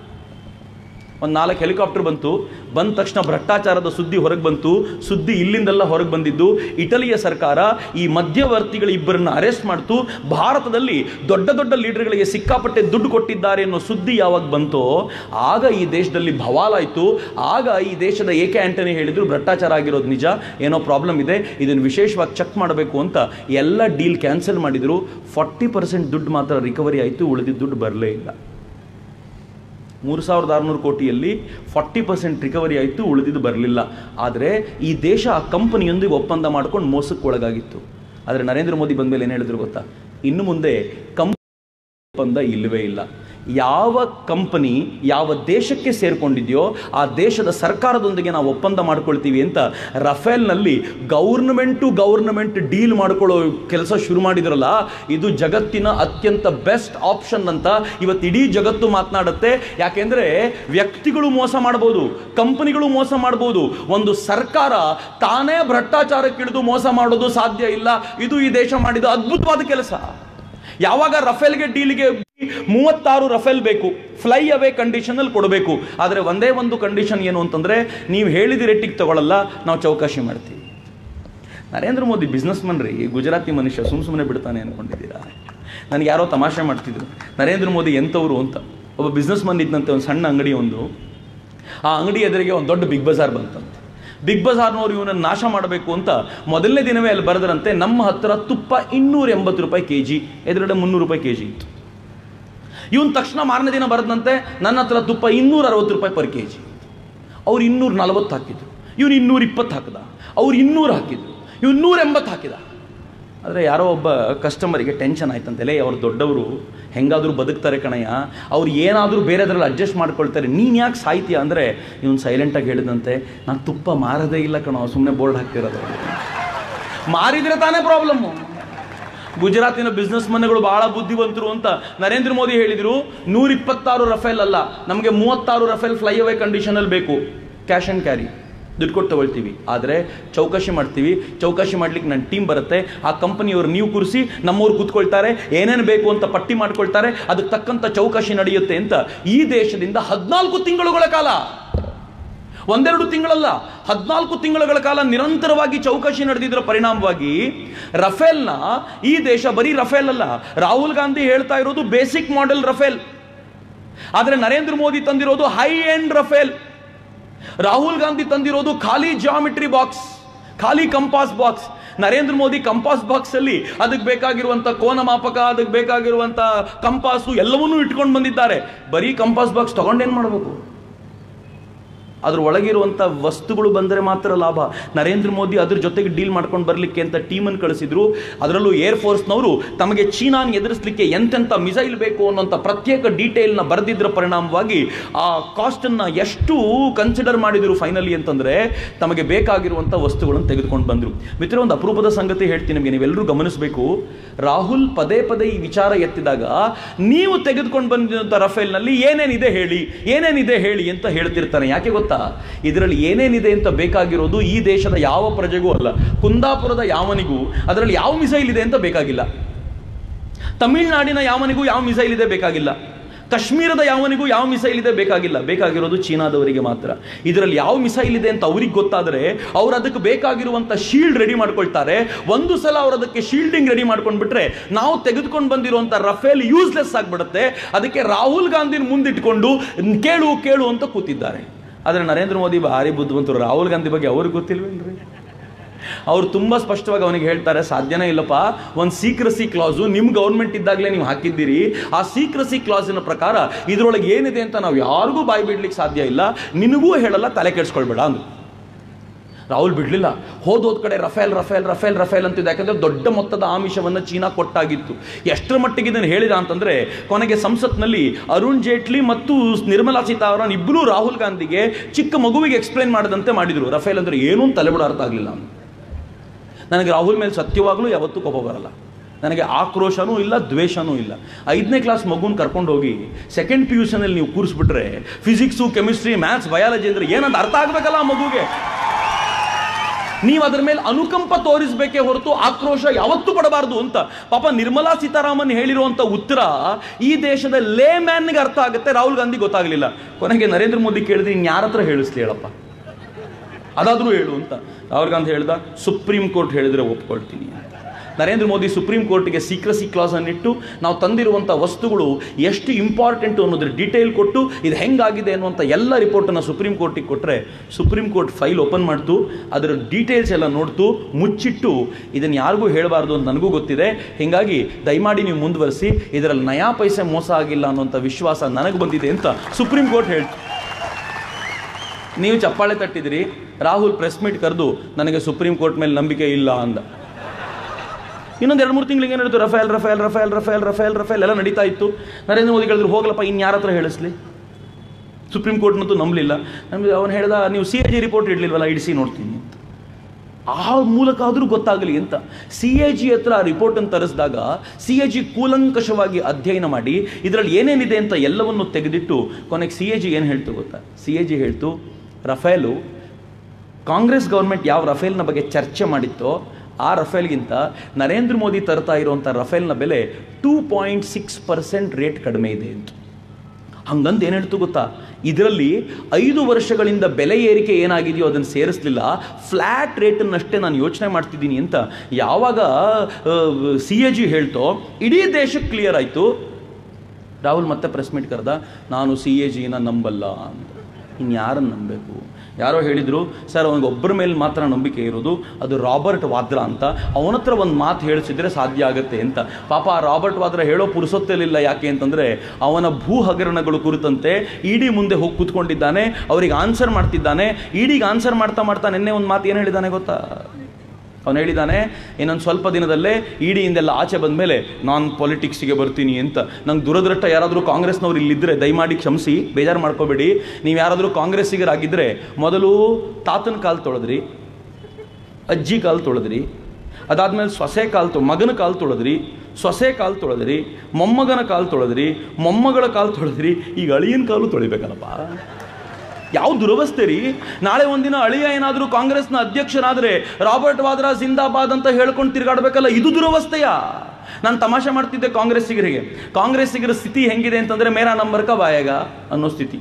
ಒಂದು ನಾಲ್ಕು ಹೆಲಿಕಾಪ್ಟರ್ ಬಂತು ಬಂದ ತಕ್ಷಣ ಭ್ರಷ್ಟಾಚಾರದ ಸುದ್ದಿ ಹೊರಗೆ ಬಂತು ಸುದ್ದಿ ಇಲ್ಲಿಂದೆಲ್ಲ ಹೊರಗೆ ಬಂದಿದ್ದು ಇಟಲಿಯ ಸರ್ಕಾರ ಈ ಮಧ್ಯವರ್ತಿಗಳ ಇಬ್ಬರನ್ನ ಅರೆಸ್ಟ್ ಮಾಡ್ತು ಭಾರತದಲ್ಲಿ ದೊಡ್ಡ ದೊಡ್ಡ ಲೀಡರ್ಗಳಿಗೆ ಸಿಕ್ಕಾಪಟ್ಟೆ ದುಡ್ಡು ಕೊಟ್ಟಿದ್ದಾರೆ ಅನ್ನೋ ಸುದ್ದಿ ಯಾವಾಗ ಬಂತೋ ಆಗ ಈ ದೇಶದಲ್ಲಿ ಭವಾಲಾಯಿತು ಆಗ ಈ ದೇಶದ ಏಕೆ ಆಂಟನಿ ಹೇಳಿದ್ರು ಭ್ರಷ್ಟಾಚಾರ ಆಗಿರೋದು ನಿಜ ಏನೋ ಪ್ರಾಬ್ಲಮ್ ಇದೆ ಇದನ್ನು ವಿಶೇಷವಾಗಿ ಚೆಕ್ ಮಾಡಬೇಕು ಅಂತ ಎಲ್ಲ ಡೀಲ್ ಕ್ಯಾನ್ಸಲ್ ಮಾಡಿದ್ರು ಫಾರ್ಟಿ ಪರ್ಸೆಂಟ್ ದುಡ್ಡು ಮಾತ್ರ ರಿಕವರಿ ಆಯಿತು ಉಳಿದಿದ್ದ ದುಡ್ಡು ಬರಲೇ ಇಲ್ಲ ಮೂರು ಸಾವಿರದ ಆರುನೂರು ಕೋಟಿಯಲ್ಲಿ ಫಾರ್ಟಿ ಪರ್ಸೆಂಟ್ ರಿಕವರಿ ಆಯಿತು ಉಳಿದಿದ್ದು ಬರಲಿಲ್ಲ ಆದರೆ ಈ ದೇಶ ಆ ಕಂಪನಿಯೊಂದಿಗೆ ಒಪ್ಪಂದ ಮಾಡ್ಕೊಂಡು ಮೋಸಕ್ಕೆ ಒಳಗಾಗಿತ್ತು ಆದರೆ ನರೇಂದ್ರ ಮೋದಿ ಬಂದ ಮೇಲೆ ಏನು ಹೇಳಿದ್ರು ಗೊತ್ತಾ ಇನ್ನು ಮುಂದೆ ಕಂಪ್ ಒಪ್ಪಂದ ಇಲ್ಲವೇ ಇಲ್ಲ ಯಾವ ಕಂಪನಿ ಯಾವ ದೇಶಕ್ಕೆ ಸೇರ್ಕೊಂಡಿದೆಯೋ ಆ ದೇಶದ ಸರ್ಕಾರದೊಂದಿಗೆ ನಾವು ಒಪ್ಪಂದ ಮಾಡ್ಕೊಳ್ತೀವಿ ಅಂತ ರಫೇಲ್ನಲ್ಲಿ ಗೌರ್ನಮೆಂಟು ಗೌರ್ನಮೆಂಟ್ ಡೀಲ್ ಮಾಡ್ಕೊಳ್ಳೋ ಕೆಲಸ ಶುರು ಮಾಡಿದ್ರಲ್ಲ ಇದು ಜಗತ್ತಿನ ಅತ್ಯಂತ ಬೆಸ್ಟ್ ಆಪ್ಷನ್ ಅಂತ ಇವತ್ತು ಇಡೀ ಜಗತ್ತು ಮಾತನಾಡುತ್ತೆ ಯಾಕೆಂದ್ರೆ ವ್ಯಕ್ತಿಗಳು ಮೋಸ ಮಾಡ್ಬೋದು ಕಂಪನಿಗಳು ಮೋಸ ಮಾಡ್ಬೋದು ಒಂದು ಸರ್ಕಾರ ತಾನೇ ಭ್ರಷ್ಟಾಚಾರಕ್ಕಿಳಿದು ಮೋಸ ಮಾಡೋದು ಸಾಧ್ಯ ಇಲ್ಲ ಇದು ಈ ದೇಶ ಮಾಡಿದ ಅದ್ಭುತವಾದ ಕೆಲಸ ಯಾವಾಗ ರಫೇಲ್ಗೆ ಡೀಲ್ಗೆ ಮೂವತ್ತಾರು ರಫೇಲ್ ಬೇಕು ಫ್ಲೈ ಅವೇ ಕಂಡೀಷನಲ್ಲಿ ಕೊಡಬೇಕು ಆದರೆ ಒಂದೇ ಒಂದು ಕಂಡೀಷನ್ ಏನು ಅಂತಂದರೆ ನೀವು ಹೇಳಿದ ರೇಟಿಗೆ ತಗೊಳ್ಳಲ್ಲ ನಾವು ಚೌಕಾಶಿ ಮಾಡ್ತೀವಿ ನರೇಂದ್ರ ಮೋದಿ ಬಿಸ್ನೆಸ್ ಮನ್ ರೀ ಗುಜರಾತಿ ಮನುಷ್ಯ ಸುಮ್ಮ ಸುಮ್ಮನೆ ಬಿಡ್ತಾನೆ ಅನ್ಕೊಂಡಿದ್ದೀರಾ ನನಗೆ ಯಾರೋ ತಮಾಷೆ ಮಾಡ್ತಿದ್ರು ನರೇಂದ್ರ ಮೋದಿ ಎಂಥವ್ರು ಅಂತ ಒಬ್ಬ ಬಿಸ್ನೆಸ್ ಮನ್ ಇದ್ದಂತೆ ಒಂದು ಸಣ್ಣ ಅಂಗಡಿ ಒಂದು ಆ ಅಂಗಡಿ ಎದುರಿಗೆ ಒಂದು ದೊಡ್ಡ ಬಿಗ್ ಬಜಾರ್ ಬಂತಂತೆ ಬಿಗ್ ಬಜಾರ್ನವ್ರು ಇವನನ್ನು ನಾಶ ಮಾಡಬೇಕು ಅಂತ ಮೊದಲನೇ ದಿನವೇ ಅಲ್ಲಿ ಬರೆದ್ರಂತೆ ನಮ್ಮ ಹತ್ರ ತುಪ್ಪ ಇನ್ನೂರ ಎಂಬತ್ತು ರೂಪಾಯಿ ಕೆ ಜಿ ಎದುರುಗಡೆ ಮುನ್ನೂರು ರೂಪಾಯಿ ಕೆ ಜಿ ಇತ್ತು ಇವನ್ ತಕ್ಷಣ ಮಾರನೇ ದಿನ ಬರೆದಂತೆ ನನ್ನ ಹತ್ರ ತುಪ್ಪ ಇನ್ನೂರ ಅರವತ್ತು ರೂಪಾಯಿ ಪರ್ ಕೆ ಜಿ ಅವ್ರು ಇನ್ನೂರ ನಲವತ್ತು ಹಾಕಿದ್ರು ಇವನು ಇನ್ನೂರ ಇಪ್ಪತ್ತು ಹಾಕಿದ ಅವ್ರು ಇನ್ನೂರು ಹಾಕಿದ್ರು ಇವ್ನು ನೂರ ಎಂಬತ್ತು ಹಾಕಿದ ಆದರೆ ಯಾರೋ ಒಬ್ಬ ಕಸ್ಟಮರಿಗೆ ಟೆನ್ಷನ್ ಆಯ್ತಂತೆಲೇ ಅವ್ರು ದೊಡ್ಡವರು ಹೆಂಗಾದರೂ ಬದುಕ್ತಾರೆ ಕಣಯ್ಯ ಅವ್ರು ಏನಾದರೂ ಬೇರೆದ್ರಲ್ಲಿ ಅಡ್ಜಸ್ಟ್ ಮಾಡ್ಕೊಳ್ತಾರೆ ನೀನು ಯಾಕೆ ಸಾಯ್ತೀಯ ಅಂದರೆ ಇವನು ಸೈಲೆಂಟಾಗಿ ಹೇಳಿದಂತೆ ನಾನು ತುಪ್ಪ ಮಾರದೇ ಇಲ್ಲ ಕಣೋ ಸುಮ್ಮನೆ ಬೋರ್ಡ್ ಹಾಕ್ತಿರೋದು ಮಾರಿದ್ರೆ ತಾನೇ ಪ್ರಾಬ್ಲಮ್ಮು ಗುಜರಾತಿನ ಬಿಸ್ನೆಸ್ ಮನ್ಗಳು ಬಹಳ ಬುದ್ಧಿವಂತರು ಅಂತ ನರೇಂದ್ರ ಮೋದಿ ಹೇಳಿದರು ನೂರ ಇಪ್ಪತ್ತಾರು ರಫೇಲ್ ಅಲ್ಲ ನಮಗೆ ಮೂವತ್ತಾರು ರಫೇಲ್ ಫ್ಲೈ ಅವೇ ಕಂಡೀಷನಲ್ಲಿ ಬೇಕು ಕ್ಯಾಶ್ ಆ್ಯಂಡ್ ಕ್ಯಾರಿ ದುಡ್ಡು ಕೊಟ್ಟು ತಗೊಳ್ತೀವಿ ಆದರೆ ಚೌಕಾಶಿ ಮಾಡ್ತೀವಿ ಚೌಕಾಶಿ ಮಾಡ್ಲಿಕ್ಕೆ ನನ್ನ ಟೀಮ್ ಬರುತ್ತೆ ಆ ಕಂಪನಿಯವರು ನೀವು ಕುರಿಸಿ ನಮ್ಮವ್ರು ಕೂತ್ಕೊಳ್ತಾರೆ ಏನೇನು ಬೇಕು ಅಂತ ಪಟ್ಟಿ ಮಾಡ್ಕೊಳ್ತಾರೆ ಅದಕ್ಕೆ ತಕ್ಕಂಥ ಚೌಕಾಶಿ ನಡೆಯುತ್ತೆ ಅಂತ ಈ ದೇಶದಿಂದ ಹದಿನಾಲ್ಕು ತಿಂಗಳುಗಳ ಕಾಲ ಒಂದೆರಡು ತಿಂಗಳಲ್ಲ ಹದಿನಾಲ್ಕು ತಿಂಗಳುಗಳ ಕಾಲ ನಿರಂತರವಾಗಿ ಚೌಕಾಶಿ ನಡೆದಿದ್ದರ ಪರಿಣಾಮವಾಗಿ ರಫೇಲ್ನ ಈ ದೇಶ ಬರೀ ರಫೇಲ್ ಅಲ್ಲ ರಾಹುಲ್ ಗಾಂಧಿ ಹೇಳ್ತಾ ಇರೋದು ಬೇಸಿಕ್ ಮಾಡೆಲ್ ರಫೇಲ್ ಆದರೆ ನರೇಂದ್ರ ಮೋದಿ ತಂದಿರೋದು high end Rafale Rahul Gandhi ತಂದಿರೋದು ಖಾಲಿ ಜಾಮಿಟ್ರಿ ಬಾಕ್ಸ್ ಖಾಲಿ compass box Narendra Modi compass box ಅಲ್ಲಿ ಅದಕ್ಕೆ ಬೇಕಾಗಿರುವಂತ ಕೋನ ಮಾಪಕ ಅದಕ್ಕೆ ಬೇಕಾಗಿರುವಂತ ಕಂಪಾಸು ಎಲ್ಲವನ್ನೂ ಇಟ್ಕೊಂಡು ಬಂದಿದ್ದಾರೆ ಬರೀ ಕಂಪಾಸ್ ಬಾಕ್ಸ್ ತಗೊಂಡೇನ್ ಮಾಡಬೇಕು ಅದ್ರ ಒಳಗಿರುವಂಥ ವಸ್ತುಗಳು ಬಂದರೆ ಮಾತ್ರ ಲಾಭ ನರೇಂದ್ರ ಮೋದಿ ಅದ್ರ ಜೊತೆಗೆ ಡೀಲ್ ಮಾಡ್ಕೊಂಡು ಬರಲಿಕ್ಕೆ ಅಂತ ಟೀಮನ್ನು ಕಳಿಸಿದ್ರು ಅದರಲ್ಲೂ ಏರ್ ಫೋರ್ಸ್ನವರು ತಮಗೆ ಚೀನಾನ್ ಎದುರಿಸಲಿಕ್ಕೆ ಎಂತೆಂಥ ಮಿಸೈಲ್ ಬೇಕು ಅನ್ನೋಂಥ ಪ್ರತ್ಯೇಕ ಡೀಟೇಲ್ನ ಬರೆದಿದ್ದರ ಪರಿಣಾಮವಾಗಿ ಆ ಕಾಸ್ಟನ್ನು ಎಷ್ಟು ಕನ್ಸಿಡರ್ ಮಾಡಿದರು ಫೈನಲಿ ಅಂತಂದರೆ ತಮಗೆ ಬೇಕಾಗಿರುವಂಥ ವಸ್ತುಗಳನ್ನು ತೆಗೆದುಕೊಂಡು ಬಂದರು ಮಿತ್ರ ಒಂದು ಅಪರೂಪದ ಸಂಗತಿ ಹೇಳ್ತೀನಿ ನಿಮಗೆ ನೀವೆಲ್ಲರೂ ಗಮನಿಸಬೇಕು ರಾಹುಲ್ ಪದೇ ಪದೇ ಈ ವಿಚಾರ ಎತ್ತಿದಾಗ ನೀವು ತೆಗೆದುಕೊಂಡು ಬಂದಿರುವಂಥ ರಫೇಲ್ನಲ್ಲಿ ಏನೇನಿದೆ ಹೇಳಿ ಏನೇನಿದೆ ಹೇಳಿ ಅಂತ ಹೇಳ್ತಿರ್ತಾನೆ ಯಾಕೆ ಗೊತ್ತಾ ಇದರಲ್ಲಿ ಏನೇನಿದೆ ಅಂತ ಬೇಕಾಗಿರೋದು ಈ ದೇಶದ ಯಾವ ಪ್ರಜೆಗೂ ಅಲ್ಲ ಕುಂದಾಪುರದ ಯಾವನಿಗೂ ಅದರಲ್ಲಿ ಯಾವ ಮಿಸೈಲ್ ಇದೆ ಅಂತ ಬೇಕಾಗಿಲ್ಲ ತಮಿಳುನಾಡಿನ ಯಾವನಿಗೂ ಯಾವ ಮಿಸೈಲ್ ಇದೆ ಬೇಕಾಗಿಲ್ಲ ಕಾಶ್ಮೀರದ ಯಾವನಿಗೂ ಯಾವ ಮಿಸೈಲ್ ಇದೆ ಬೇಕಾಗಿಲ್ಲ ಬೇಕಾಗಿರೋದು ಚೀನಾದವರಿಗೆ ಮಾತ್ರ ಇದರಲ್ಲಿ ಯಾವ ಮಿಸೈಲ್ ಇದೆ ಅಂತ ಅವ್ರಿಗೆ ಗೊತ್ತಾದರೆ ಅವ್ರು ಅದಕ್ಕೆ ಬೇಕಾಗಿರುವಂಥ ಶೀಲ್ಡ್ ರೆಡಿ ಮಾಡ್ಕೊಳ್ತಾರೆ ಒಂದು ಸಲ ಅವ್ರು ಅದಕ್ಕೆ ಶೀಲ್ಡಿಂಗ್ ರೆಡಿ ಮಾಡ್ಕೊಂಡ್ಬಿಟ್ರೆ ನಾವು ತೆಗೆದುಕೊಂಡು ಬಂದಿರುವಂಥ ರಫೇಲ್ ಯೂಸ್ಲೆಸ್ ಆಗಿಬಿಡುತ್ತೆ ಅದಕ್ಕೆ ರಾಹುಲ್ ಗಾಂಧಿನ ಮುಂದಿಟ್ಕೊಂಡು ಕೇಳು ಕೇಳು ಅಂತ ಕೂತಿದ್ದಾರೆ ಆದರೆ ನರೇಂದ್ರ ಮೋದಿ ಭಾರಿ ಬುದ್ಧಿವಂತರು ರಾಹುಲ್ ಗಾಂಧಿ ಬಗ್ಗೆ ಅವ್ರಿಗೆ ಗೊತ್ತಿಲ್ವೇನ್ರಿ ಅವ್ರು ತುಂಬ ಸ್ಪಷ್ಟವಾಗಿ ಅವನಿಗೆ ಹೇಳ್ತಾರೆ ಸಾಧ್ಯನೇ ಇಲ್ಲಪ್ಪ ಒಂದು ಸೀಕ್ರಸಿ ಕ್ಲಾಸು ನಿಮ್ಮ ಗೌರ್ಮೆಂಟ್ ಇದ್ದಾಗಲೇ ನೀವು ಹಾಕಿದ್ದೀರಿ ಆ ಸೀಕ್ರಸಿ ಕ್ಲಾಸಿನ ಪ್ರಕಾರ ಇದರೊಳಗೆ ಏನಿದೆ ಅಂತ ನಾವು ಯಾರಿಗೂ ಬಾಯಿ ಬಿಡ್ಲಿಕ್ಕೆ ಸಾಧ್ಯ ಇಲ್ಲ ನಿನಗೂ ಹೇಳಲ್ಲ ತಲೆ ಕೆಡಿಸ್ಕೊಳ್ಬೇಡ ಅಂದ್ರು ರಾಹುಲ್ ಬಿಡಲಿಲ್ಲ ಹೋದೋದ್ ಕಡೆ ರಫೇಲ್ ರಫೇಲ್ ರಫೇಲ್ ರಫೇಲ್ ಅಂತಿದೆ ಯಾಕಂದ್ರೆ ದೊಡ್ಡ ಮೊತ್ತದ ಆಮಿಷವನ್ನು ಚೀನಾ ಕೊಟ್ಟಾಗಿತ್ತು ಎಷ್ಟರ ಮಟ್ಟಿಗೆ ಇದನ್ನು ಹೇಳಿದ ಅಂತಂದ್ರೆ ಕೊನೆಗೆ ಸಂಸತ್ನಲ್ಲಿ ಅರುಣ್ ಜೇಟ್ಲಿ ಮತ್ತು ನಿರ್ಮಲಾ ಸೀತಾರಾಮನ್ ಇಬ್ಬರೂ ರಾಹುಲ್ ಗಾಂಧಿಗೆ ಚಿಕ್ಕ ಮಗುವಿಗೆ ಎಕ್ಸ್ಪ್ಲೈನ್ ಮಾಡದಂತೆ ಮಾಡಿದರು ರಫೇಲ್ ಅಂದ್ರೆ ಏನೂ ಅಂತ ತಲೆಬಿಡ ಅರ್ಥ ಆಗಲಿಲ್ಲ ಅಂತ ನನಗೆ ರಾಹುಲ್ ಮೇಲೆ ಸತ್ಯವಾಗಲೂ ಯಾವತ್ತೂ ಕೋಪ ಬರಲ್ಲ ನನಗೆ ಆಕ್ರೋಶನೂ ಇಲ್ಲ ದ್ವೇಷನೂ ಇಲ್ಲ ಐದನೇ ಕ್ಲಾಸ್ ಮಗುನ ಕರ್ಕೊಂಡು ಹೋಗಿ ಸೆಕೆಂಡ್ ಪಿ ಯು ಸಿನಲ್ಲಿ ನೀವು ಕೂರಿಸ್ಬಿಟ್ರೆ ಫಿಸಿಕ್ಸು ಕೆಮಿಸ್ಟ್ರಿ ಮ್ಯಾಥ್ಸ್ ಬಯಾಲಜಿ ಅಂದ್ರೆ ಏನಂತ ಅರ್ಥ ಆಗಬೇಕಲ್ಲ ಆ ಮಗುಗೆ ನೀವು ಅದರ ಮೇಲೆ ಅನುಕಂಪ ತೋರಿಸಬೇಕೇ ಹೊರತು ಆಕ್ರೋಶ ಯಾವತ್ತೂ ಪಡಬಾರದು ಅಂತ ಪಾಪ ನಿರ್ಮಲಾ ಸೀತಾರಾಮನ್ ಹೇಳಿರುವಂತ ಉತ್ತರ ಈ ದೇಶದ ಲೇ ಮ್ಯಾನ್ಗೆ ಅರ್ಥ ಆಗುತ್ತೆ ರಾಹುಲ್ ಗಾಂಧಿ ಗೊತ್ತಾಗಲಿಲ್ಲ ಕೊನೆಗೆ ನರೇಂದ್ರ ಮೋದಿ ಕೇಳಿದ್ರೆ ಇನ್ಯಾರ ಹತ್ರ ಹೇಳಿಸ್ಲಿ ಹೇಳಪ್ಪ ಅದಾದರೂ ಹೇಳು ಅಂತ ರಾಹುಲ್ ಗಾಂಧಿ ಹೇಳ್ದ ಸುಪ್ರೀಂ ಕೋರ್ಟ್ ಹೇಳಿದ್ರೆ ಒಪ್ಕೊಳ್ತೀನಿ ಅಂತ. ನರೇಂದ್ರ ಮೋದಿ ಸುಪ್ರೀಂ ಕೋರ್ಟ್ಗೆ ಸೀಕ್ರಸಿ ಕ್ಲಾಸ್ ಅನ್ನಿಟ್ಟು ನಾವು ತಂದಿರುವಂಥ ವಸ್ತುಗಳು ಎಷ್ಟು ಇಂಪಾರ್ಟೆಂಟು ಅನ್ನೋದ್ರ ಡೀಟೇಲ್ ಕೊಟ್ಟು ಇದು ಹೆಂಗಾಗಿದೆ ಅನ್ನುವಂಥ ಎಲ್ಲ ರಿಪೋರ್ಟನ್ನು ಸುಪ್ರೀಂ ಕೋರ್ಟಿಗೆ ಕೊಟ್ಟರೆ ಸುಪ್ರೀಂ ಕೋರ್ಟ್ ಫೈಲ್ ಓಪನ್ ಮಾಡ್ತು ಅದರ ಡೀಟೇಲ್ಸ್ ಎಲ್ಲ ನೋಡ್ತು ಮುಚ್ಚಿಟ್ಟು ಇದನ್ನು ಯಾರಿಗೂ ಹೇಳಬಾರ್ದು ಅಂತ ನನಗೂ ಗೊತ್ತಿದೆ ಹೀಗಾಗಿ ದಯಮಾಡಿ ನೀವು ಮುಂದುವರಿಸಿ ಇದರಲ್ಲಿ ನಯಾ ಪೈಸೆ ಮೋಸ ಆಗಿಲ್ಲ ಅನ್ನುವಂಥ ವಿಶ್ವಾಸ ನನಗೆ ಬಂದಿದೆ ಅಂತ ಸುಪ್ರೀಂ ಕೋರ್ಟ್ ಹೇಳ್ತು ನೀವು ಚಪ್ಪಾಳೆ ತಟ್ಟಿದಿರಿ ರಾಹುಲ್ ಪ್ರೆಸ್ ಮೀಟ್ ಕರೆದು ನನಗೆ ಸುಪ್ರೀಂ ಕೋರ್ಟ್ ಮೇಲೆ ನಂಬಿಕೆ ಇಲ್ಲ ಅಂದ ಇನ್ನೊಂದು ಎರಡು ಮೂರು ತಿಂಗಳಿಗೆ ಏನಿತ್ತು Rafale Rafale Rafale Rafale Rafale Rafale ಎಲ್ಲ ನಡೀತಾ ಇತ್ತು ನರೇಂದ್ರ ಮೋದಿ ಹೇಳಿದ್ರು ಹೋಗ್ಲಪ್ಪ ಇನ್ನು ಯಾರ ಹತ್ರ ಹೇಳಿಸ್ಲಿ ಸುಪ್ರೀಂ ಕೋರ್ಟ್ನಂತೂ ನಂಬಲಿಲ್ಲ ನಮಗೆ ಅವನು ಹೇಳ್ದ ನೀವು ಸಿ ಎ ಜಿ ರಿಪೋರ್ಟ್ ಇಡಲಿಲ್ವಲ್ಲ ಇಡಿಸಿ ನೋಡ್ತೀನಿ ಅಂತ ಆ ಮೂಲಕ ಆದರೂ ಗೊತ್ತಾಗಲಿ ಅಂತ ಸಿ ಎ ಜಿ ಹತ್ರ ಆ ರಿಪೋರ್ಟನ್ನು ತರಿಸಿದಾಗ ಸಿ ಎ ಜಿ ಕೂಲಂಕಷವಾಗಿ ಅಧ್ಯಯನ ಮಾಡಿ ಇದರಲ್ಲಿ ಏನೇನಿದೆ ಅಂತ ಎಲ್ಲವನ್ನು ತೆಗೆದಿಟ್ಟು ಕೊನೆಗೆ ಸಿ ಎ ಜಿ ಏನು ಹೇಳ್ತು ಗೊತ್ತಾ ಸಿ ಎ ಜಿ ಹೇಳ್ತು ರಫೇಲು ಕಾಂಗ್ರೆಸ್ ಗೌರ್ಮೆಂಟ್ ಯಾವ ರಫೇಲ್ನ ಬಗ್ಗೆ ಚರ್ಚೆ ಮಾಡಿತ್ತೋ ಆ ರಫೇಲ್ಗಿಂತ ನರೇಂದ್ರ ಮೋದಿ ತರ್ತಾ ಇರುವಂಥ ರಫೇಲ್ನ ಬೆಲೆ two point six percent rate ಕಡಿಮೆ ಇದೆ ಅಂತ ಹಂಗಂತ ಏನು ಹೇಳ್ತು ಗೊತ್ತಾ ಇದರಲ್ಲಿ ಐದು ವರ್ಷಗಳಿಂದ ಬೆಲೆ ಏರಿಕೆ ಏನಾಗಿದೆಯೋ ಅದನ್ನು ಸೇರಿಸಲಿಲ್ಲ ಫ್ಲ್ಯಾಟ್ ರೇಟನ್ನಷ್ಟೇ ನಾನು ಯೋಚನೆ ಮಾಡ್ತಿದ್ದೀನಿ ಅಂತ ಯಾವಾಗ ಸಿ ಎ ಜಿ ಹೇಳ್ತೋ ಇಡೀ ದೇಶಕ್ಕೆ ಕ್ಲಿಯರ್ ಆಯಿತು ರಾಹುಲ್ ಮತ್ತೆ ಪ್ರೆಸ್ ಮೀಟ್ ಕರೆದ ನಾನು ಸಿ ಎ ಜಿನ ನಂಬಲ್ಲ ಅಂತ ಇನ್ನು ಯಾರನ್ನು ನಂಬಬೇಕು ಯಾರೋ ಹೇಳಿದರು ಸರ್ ಅವನಿಗೊಬ್ಬರ ಮೇಲೆ ಮಾತ್ರ ನಂಬಿಕೆ ಇರೋದು ಅದು ರಾಬರ್ಟ್ ವಾದ್ರಾ ಅಂತ ಅವನ ಹತ್ರ ಒಂದು ಮಾತು ಹೇಳಿಸಿದ್ರೆ ಸಾಧ್ಯ ಆಗುತ್ತೆ ಅಂತ ಪಾಪ ಆ ರಾಬರ್ಟ್ ವಾದ್ರಾ ಹೇಳೋ ಪುರುಸೊತ್ತಲಿಲ್ಲ ಯಾಕೆ ಅಂತಂದರೆ ಅವನ ಭೂ ಹಗರಣಗಳು ಕುರಿತಂತೆ ಇಡಿ ಮುಂದೆ ಹೋಗಿ ಕೂತ್ಕೊಂಡಿದ್ದಾನೆ ಅವರಿಗೆ ಆನ್ಸರ್ ಮಾಡ್ತಿದ್ದಾನೆ ಇಡಿಗೆ ಆನ್ಸರ್ ಮಾಡ್ತಾ ಮಾಡ್ತಾ ನಿನ್ನೆ ಒಂದು ಮಾತು ಏನು ಹೇಳಿದ್ದಾನೆ ಗೊತ್ತಾ ಅವನು ಹೇಳಿದ್ದಾನೆ ಇನ್ನೊಂದು ಸ್ವಲ್ಪ ದಿನದಲ್ಲೇ ಇಡಿಯಿಂದೆಲ್ಲ ಆಚೆ ಬಂದ ಮೇಲೆ ನಾನು ಪಾಲಿಟಿಕ್ಸಿಗೆ ಬರ್ತೀನಿ ಅಂತ ನಂಗೆ ದುರದೃಷ್ಟ ಯಾರಾದರೂ ಕಾಂಗ್ರೆಸ್ನವ್ರು ಇಲ್ಲಿದ್ದರೆ ದಯಮಾಡಿ ಕ್ಷಮಿಸಿ ಬೇಜಾರು ಮಾಡ್ಕೋಬೇಡಿ ನೀವು ಯಾರಾದರೂ ಕಾಂಗ್ರೆಸ್ಸಿಗರಾಗಿದ್ದರೆ ಮೊದಲು ತಾತನ ಕಾಲು ತೊಳೆದ್ರಿ ಅಜ್ಜಿ ಕಾಲು ತೊಳೆದ್ರಿ ಅದಾದ್ಮೇಲೆ ಸೊಸೆ ಕಾಲು ತೊ ಮಗನ ಕಾಲು ತೊಳೆದ್ರಿ ಸೊಸೆ ಕಾಲು ತೊಳೆದ್ರಿ ಮೊಮ್ಮಗನ ಕಾಲು ತೊಳೆದ್ರಿ ಮೊಮ್ಮಗಳ ಕಾಲು ತೊಳೆದ್ರಿ ಈಗ ಅಳಿಯನ ಕಾಲು ತೊಳಿಬೇಕಲ್ಲಪ್ಪ ಯಾವ ದುರವಸ್ಥೆ ರೀ ನಾಳೆ ಒಂದಿನ ಅಳಿಯ ಏನಾದರೂ ಕಾಂಗ್ರೆಸ್ನ ಅಧ್ಯಕ್ಷರಾದರೆ ರಾಬರ್ಟ್ ವಾದ್ರಾ ಜಿಂದಾಬಾದ್ ಅಂತ ಹೇಳ್ಕೊಂಡು ತಿರುಗಾಡಬೇಕಲ್ಲ ಇದು ದುರವಸ್ಥೆಯ ನಾನು ತಮಾಷೆ ಮಾಡ್ತಿದ್ದೆ ಕಾಂಗ್ರೆಸ್ಸಿಗರಿಗೆ ಕಾಂಗ್ರೆಸ್ಸಿಗರ ಸ್ಥಿತಿ ಹೆಂಗಿದೆ ಅಂತಂದ್ರೆ ಮೇರಾ ನಂಬರ್ ಕಬ್ ಆಯೇಗ ಅನ್ನೋ ಸ್ಥಿತಿ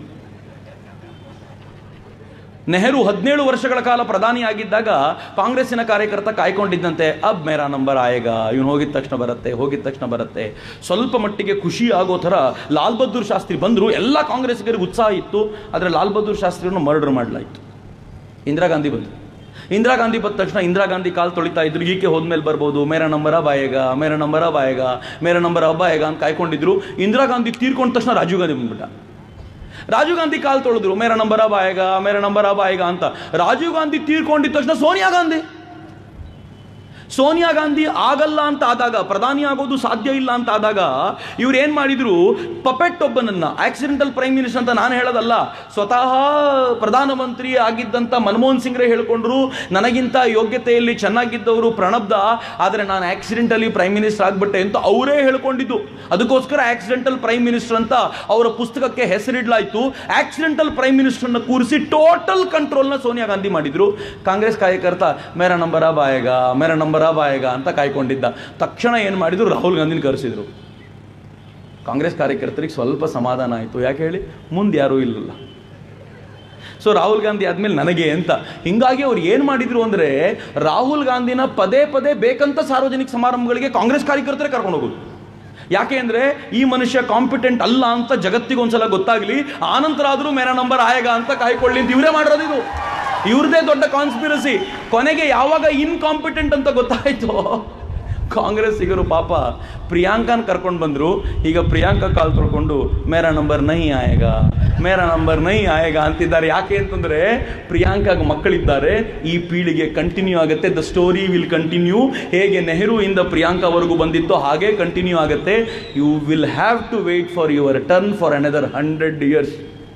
ನೆಹರು ಹದಿನೇಳು ವರ್ಷಗಳ ಕಾಲ ಪ್ರಧಾನಿಯಾಗಿದ್ದಾಗ ಕಾಂಗ್ರೆಸ್ಸಿನ ಕಾರ್ಯಕರ್ತ ಕಾಯ್ಕೊಂಡಿದ್ದಂತೆ ಅಬ್ ಮೇರಾ ನಂಬರ್ ಆಯೇಗ ಇವನು ಹೋಗಿದ ತಕ್ಷಣ ಬರುತ್ತೆ ಹೋಗಿದ ತಕ್ಷಣ ಬರುತ್ತೆ ಸ್ವಲ್ಪ ಮಟ್ಟಿಗೆ ಖುಷಿ ಆಗೋ ಥರ ಲಾಲ್ ಬಹದ್ದೂರ್ ಶಾಸ್ತ್ರಿ ಬಂದರು ಎಲ್ಲ ಕಾಂಗ್ರೆಸ್ಸಿಗರಿಗೆ ಉತ್ಸಾಹ ಇತ್ತು ಆದರೆ ಲಾಲ್ ಬಹದ್ದೂರ್ ಶಾಸ್ತ್ರಿಯನ್ನು ಮರ್ಡರ್ ಮಾಡಲಾಯಿತು ಇಂದಿರಾ ಗಾಂಧಿ ಬಂದರು ಇಂದಿರಾ ಗಾಂಧಿ ಬಂದ ತಕ್ಷಣ ಇಂದಿರಾ ಗಾಂಧಿ ಕಾಲು ತೊಳಿತಾ ಇದ್ರು ಈಕೆ ಹೋದ್ಮೇಲೆ ಬರ್ಬೋದು ಮೇರ ನಂಬರ್ ಅಬ್ ಆಯೇಗ ಮೇರ ನಂಬರ್ ಅಬ್ ಆಯೇಗ ಮೇರ ನಂಬರ್ ಅಬ್ ಆಯೇಗ ಅಂತ ಕಾಯ್ಕೊಂಡಿದ್ರು ಇಂದಿರಾ ಗಾಂಧಿ ತೀರ್ಕೊಂಡ ತಕ್ಷಣ ರಾಜೀವ್ ಗಾಂಧಿ ಬಂದ್ಬಿಟ್ಟ ರಾಜೀವ್ ಗಾಂಧಿ ಕಾಲ್ ತೊಳೆದ್ರು ಮೇರ ನಂಬರ್ ಅಬ್ ಆಯೇಗ ಮೇರ ನಂಬರ್ ಅಬ್ ಆಯೇಗ ಅಂತ ರಾಜೀವ್ ಗಾಂಧಿ ತೀರ್ಕೊಂಡಿದ್ದ ತಕ್ಷಣ ಸೋನಿಯಾ ಗಾಂಧಿ ಸೋನಿಯಾ ಗಾಂಧಿ ಆಗಲ್ಲ ಅಂತ ಆದಾಗ ಪ್ರಧಾನಿ ಆಗೋದು ಸಾಧ್ಯ ಇಲ್ಲ ಅಂತ ಆದಾಗ ಇವ್ರು ಏನ್ ಮಾಡಿದ್ರು ಪಪೆಟ್ ಒಬ್ಬನನ್ನ ಆಕ್ಸಿಡೆಂಟಲ್ ಪ್ರೈಮ್ ಮಿನಿಸ್ಟರ್ ಅಂತ ನಾನು ಹೇಳೋದಲ್ಲ ಸ್ವತಃ ಪ್ರಧಾನಮಂತ್ರಿ ಆಗಿದ್ದಂತ ಮನಮೋಹನ್ ಸಿಂಗ್ರೇ ಹೇಳ್ಕೊಂಡ್ರು ನನಗಿಂತ ಯೋಗ್ಯತೆಯಲ್ಲಿ ಚೆನ್ನಾಗಿದ್ದವರು ಪ್ರಣಬ್ದ ಆದರೆ ನಾನು ಆಕ್ಸಿಡೆಂಟಲಿ ಪ್ರೈಮ್ ಮಿನಿಸ್ಟರ್ ಆಗ್ಬಿಟ್ಟೆ ಅಂತ ಅವರೇ ಹೇಳ್ಕೊಂಡಿದ್ದು ಅದಕ್ಕೋಸ್ಕರ ಆಕ್ಸಿಡೆಂಟಲ್ ಪ್ರೈಮ್ ಮಿನಿಸ್ಟರ್ ಅಂತ ಅವರ ಪುಸ್ತಕಕ್ಕೆ ಹೆಸರಿಡ್ಲಾಯ್ತು ಆಕ್ಸಿಡೆಂಟಲ್ ಪ್ರೈಮ್ ಮಿನಿಸ್ಟರ್ನ ಕೂರಿಸಿ ಟೋಟಲ್ ಕಂಟ್ರೋಲ್ನ ಸೋನಿಯಾ ಗಾಂಧಿ ಮಾಡಿದ್ರು ಕಾಂಗ್ರೆಸ್ ಕಾರ್ಯಕರ್ತ ಮೇರ ನಂಬರ್ ಅಬ್ ಆಯೇಗ ಮೇರ ನಂಬರ್ ಅಬ್ ಆಯೇಗ ಅಂತ ಕಾಯ್ಕೊಂಡಿದ್ದ ತಕ್ಷಣ ಏನು ಮಾಡಿದ್ರು ರಾಹುಲ್ ಗಾಂಧಿನ ಕರೆಸಿದ್ರು ಕಾಂಗ್ರೆಸ್ ಕಾರ್ಯಕರ್ತರಿಗೆ ಸ್ವಲ್ಪ ಸಮಾಧಾನ ಆಯಿತು ಯಾಕೆ ಹೇಳಿ ಮುಂದೆ ಯಾರೂ ಇಲ್ಲಲ್ಲ ಸೊ ರಾಹುಲ್ ಗಾಂಧಿ ಆದ್ಮೇಲೆ ನನಗೆ ಅಂತ ಹಿಂಗಾಗಿ ಅವ್ರು ಏನು ಮಾಡಿದ್ರು ಅಂದ್ರೆ ರಾಹುಲ್ ಗಾಂಧಿನ ಪದೇ ಪದೇ ಬೇಕಂತ ಸಾರ್ವಜನಿಕ ಸಮಾರಂಭಗಳಿಗೆ ಕಾಂಗ್ರೆಸ್ ಕಾರ್ಯಕರ್ತರೇ ಕರ್ಕೊಂಡು ಹೋಗೋದು ಯಾಕೆ ಅಂದ್ರೆ ಈ ಮನುಷ್ಯ ಕಾಂಪಿಟೆಂಟ್ ಅಲ್ಲ ಅಂತ ಜಗತ್ತಿಗೆ ಒಂದ್ಸಲ ಗೊತ್ತಾಗ್ಲಿ ಆನಂತರ ಆದ್ರೂ ಮೇರ ನಂಬರ್ ಆಯಗ ಅಂತ ಕಾಯ್ಕೊಳ್ಳಿ ಅಂತ ಇವರೇ ಮಾಡಿರೋದು ಇದು ಇವ್ರದೇ ದೊಡ್ಡ ಕಾನ್ಸ್ಪಿರಸಿ ಕೊನೆಗೆ ಯಾವಾಗ ಇನ್ಕಾಂಪಿಟೆಂಟ್ ಅಂತ ಗೊತ್ತಾಯ್ತು ಕಾಂಗ್ರೆಸ್ಸಿಗರು ಪಾಪ ಪ್ರಿಯಾಂಕನ್ ಕರ್ಕೊಂಡು ಬಂದರು ಈಗ ಪ್ರಿಯಾಂಕಾ ಕಾಲ್ ತೊಳ್ಕೊಂಡು ಮೇರಾ ನಂಬರ್ ನೈ ಆಯೇಗಾ ಮೇರಾ ನಂಬರ್ ನೈ ಆಯೇಗಾ ಅಂತಿದ್ದಾರೆ ಯಾಕೆ ಅಂತಂದರೆ ಪ್ರಿಯಾಂಕಾಗ ಮಕ್ಕಳಿದ್ದಾರೆ ಈ ಪೀಳಿಗೆ ಕಂಟಿನ್ಯೂ ಆಗುತ್ತೆ ದ ಸ್ಟೋರಿ ವಿಲ್ ಕಂಟಿನ್ಯೂ ಹೇಗೆ ನೆಹರು ಇಂದ ಪ್ರಿಯಾಂಕಾವರೆಗೂ ಬಂದಿತ್ತೋ ಹಾಗೆ ಕಂಟಿನ್ಯೂ ಆಗುತ್ತೆ you will have to wait for your turn for another hundred years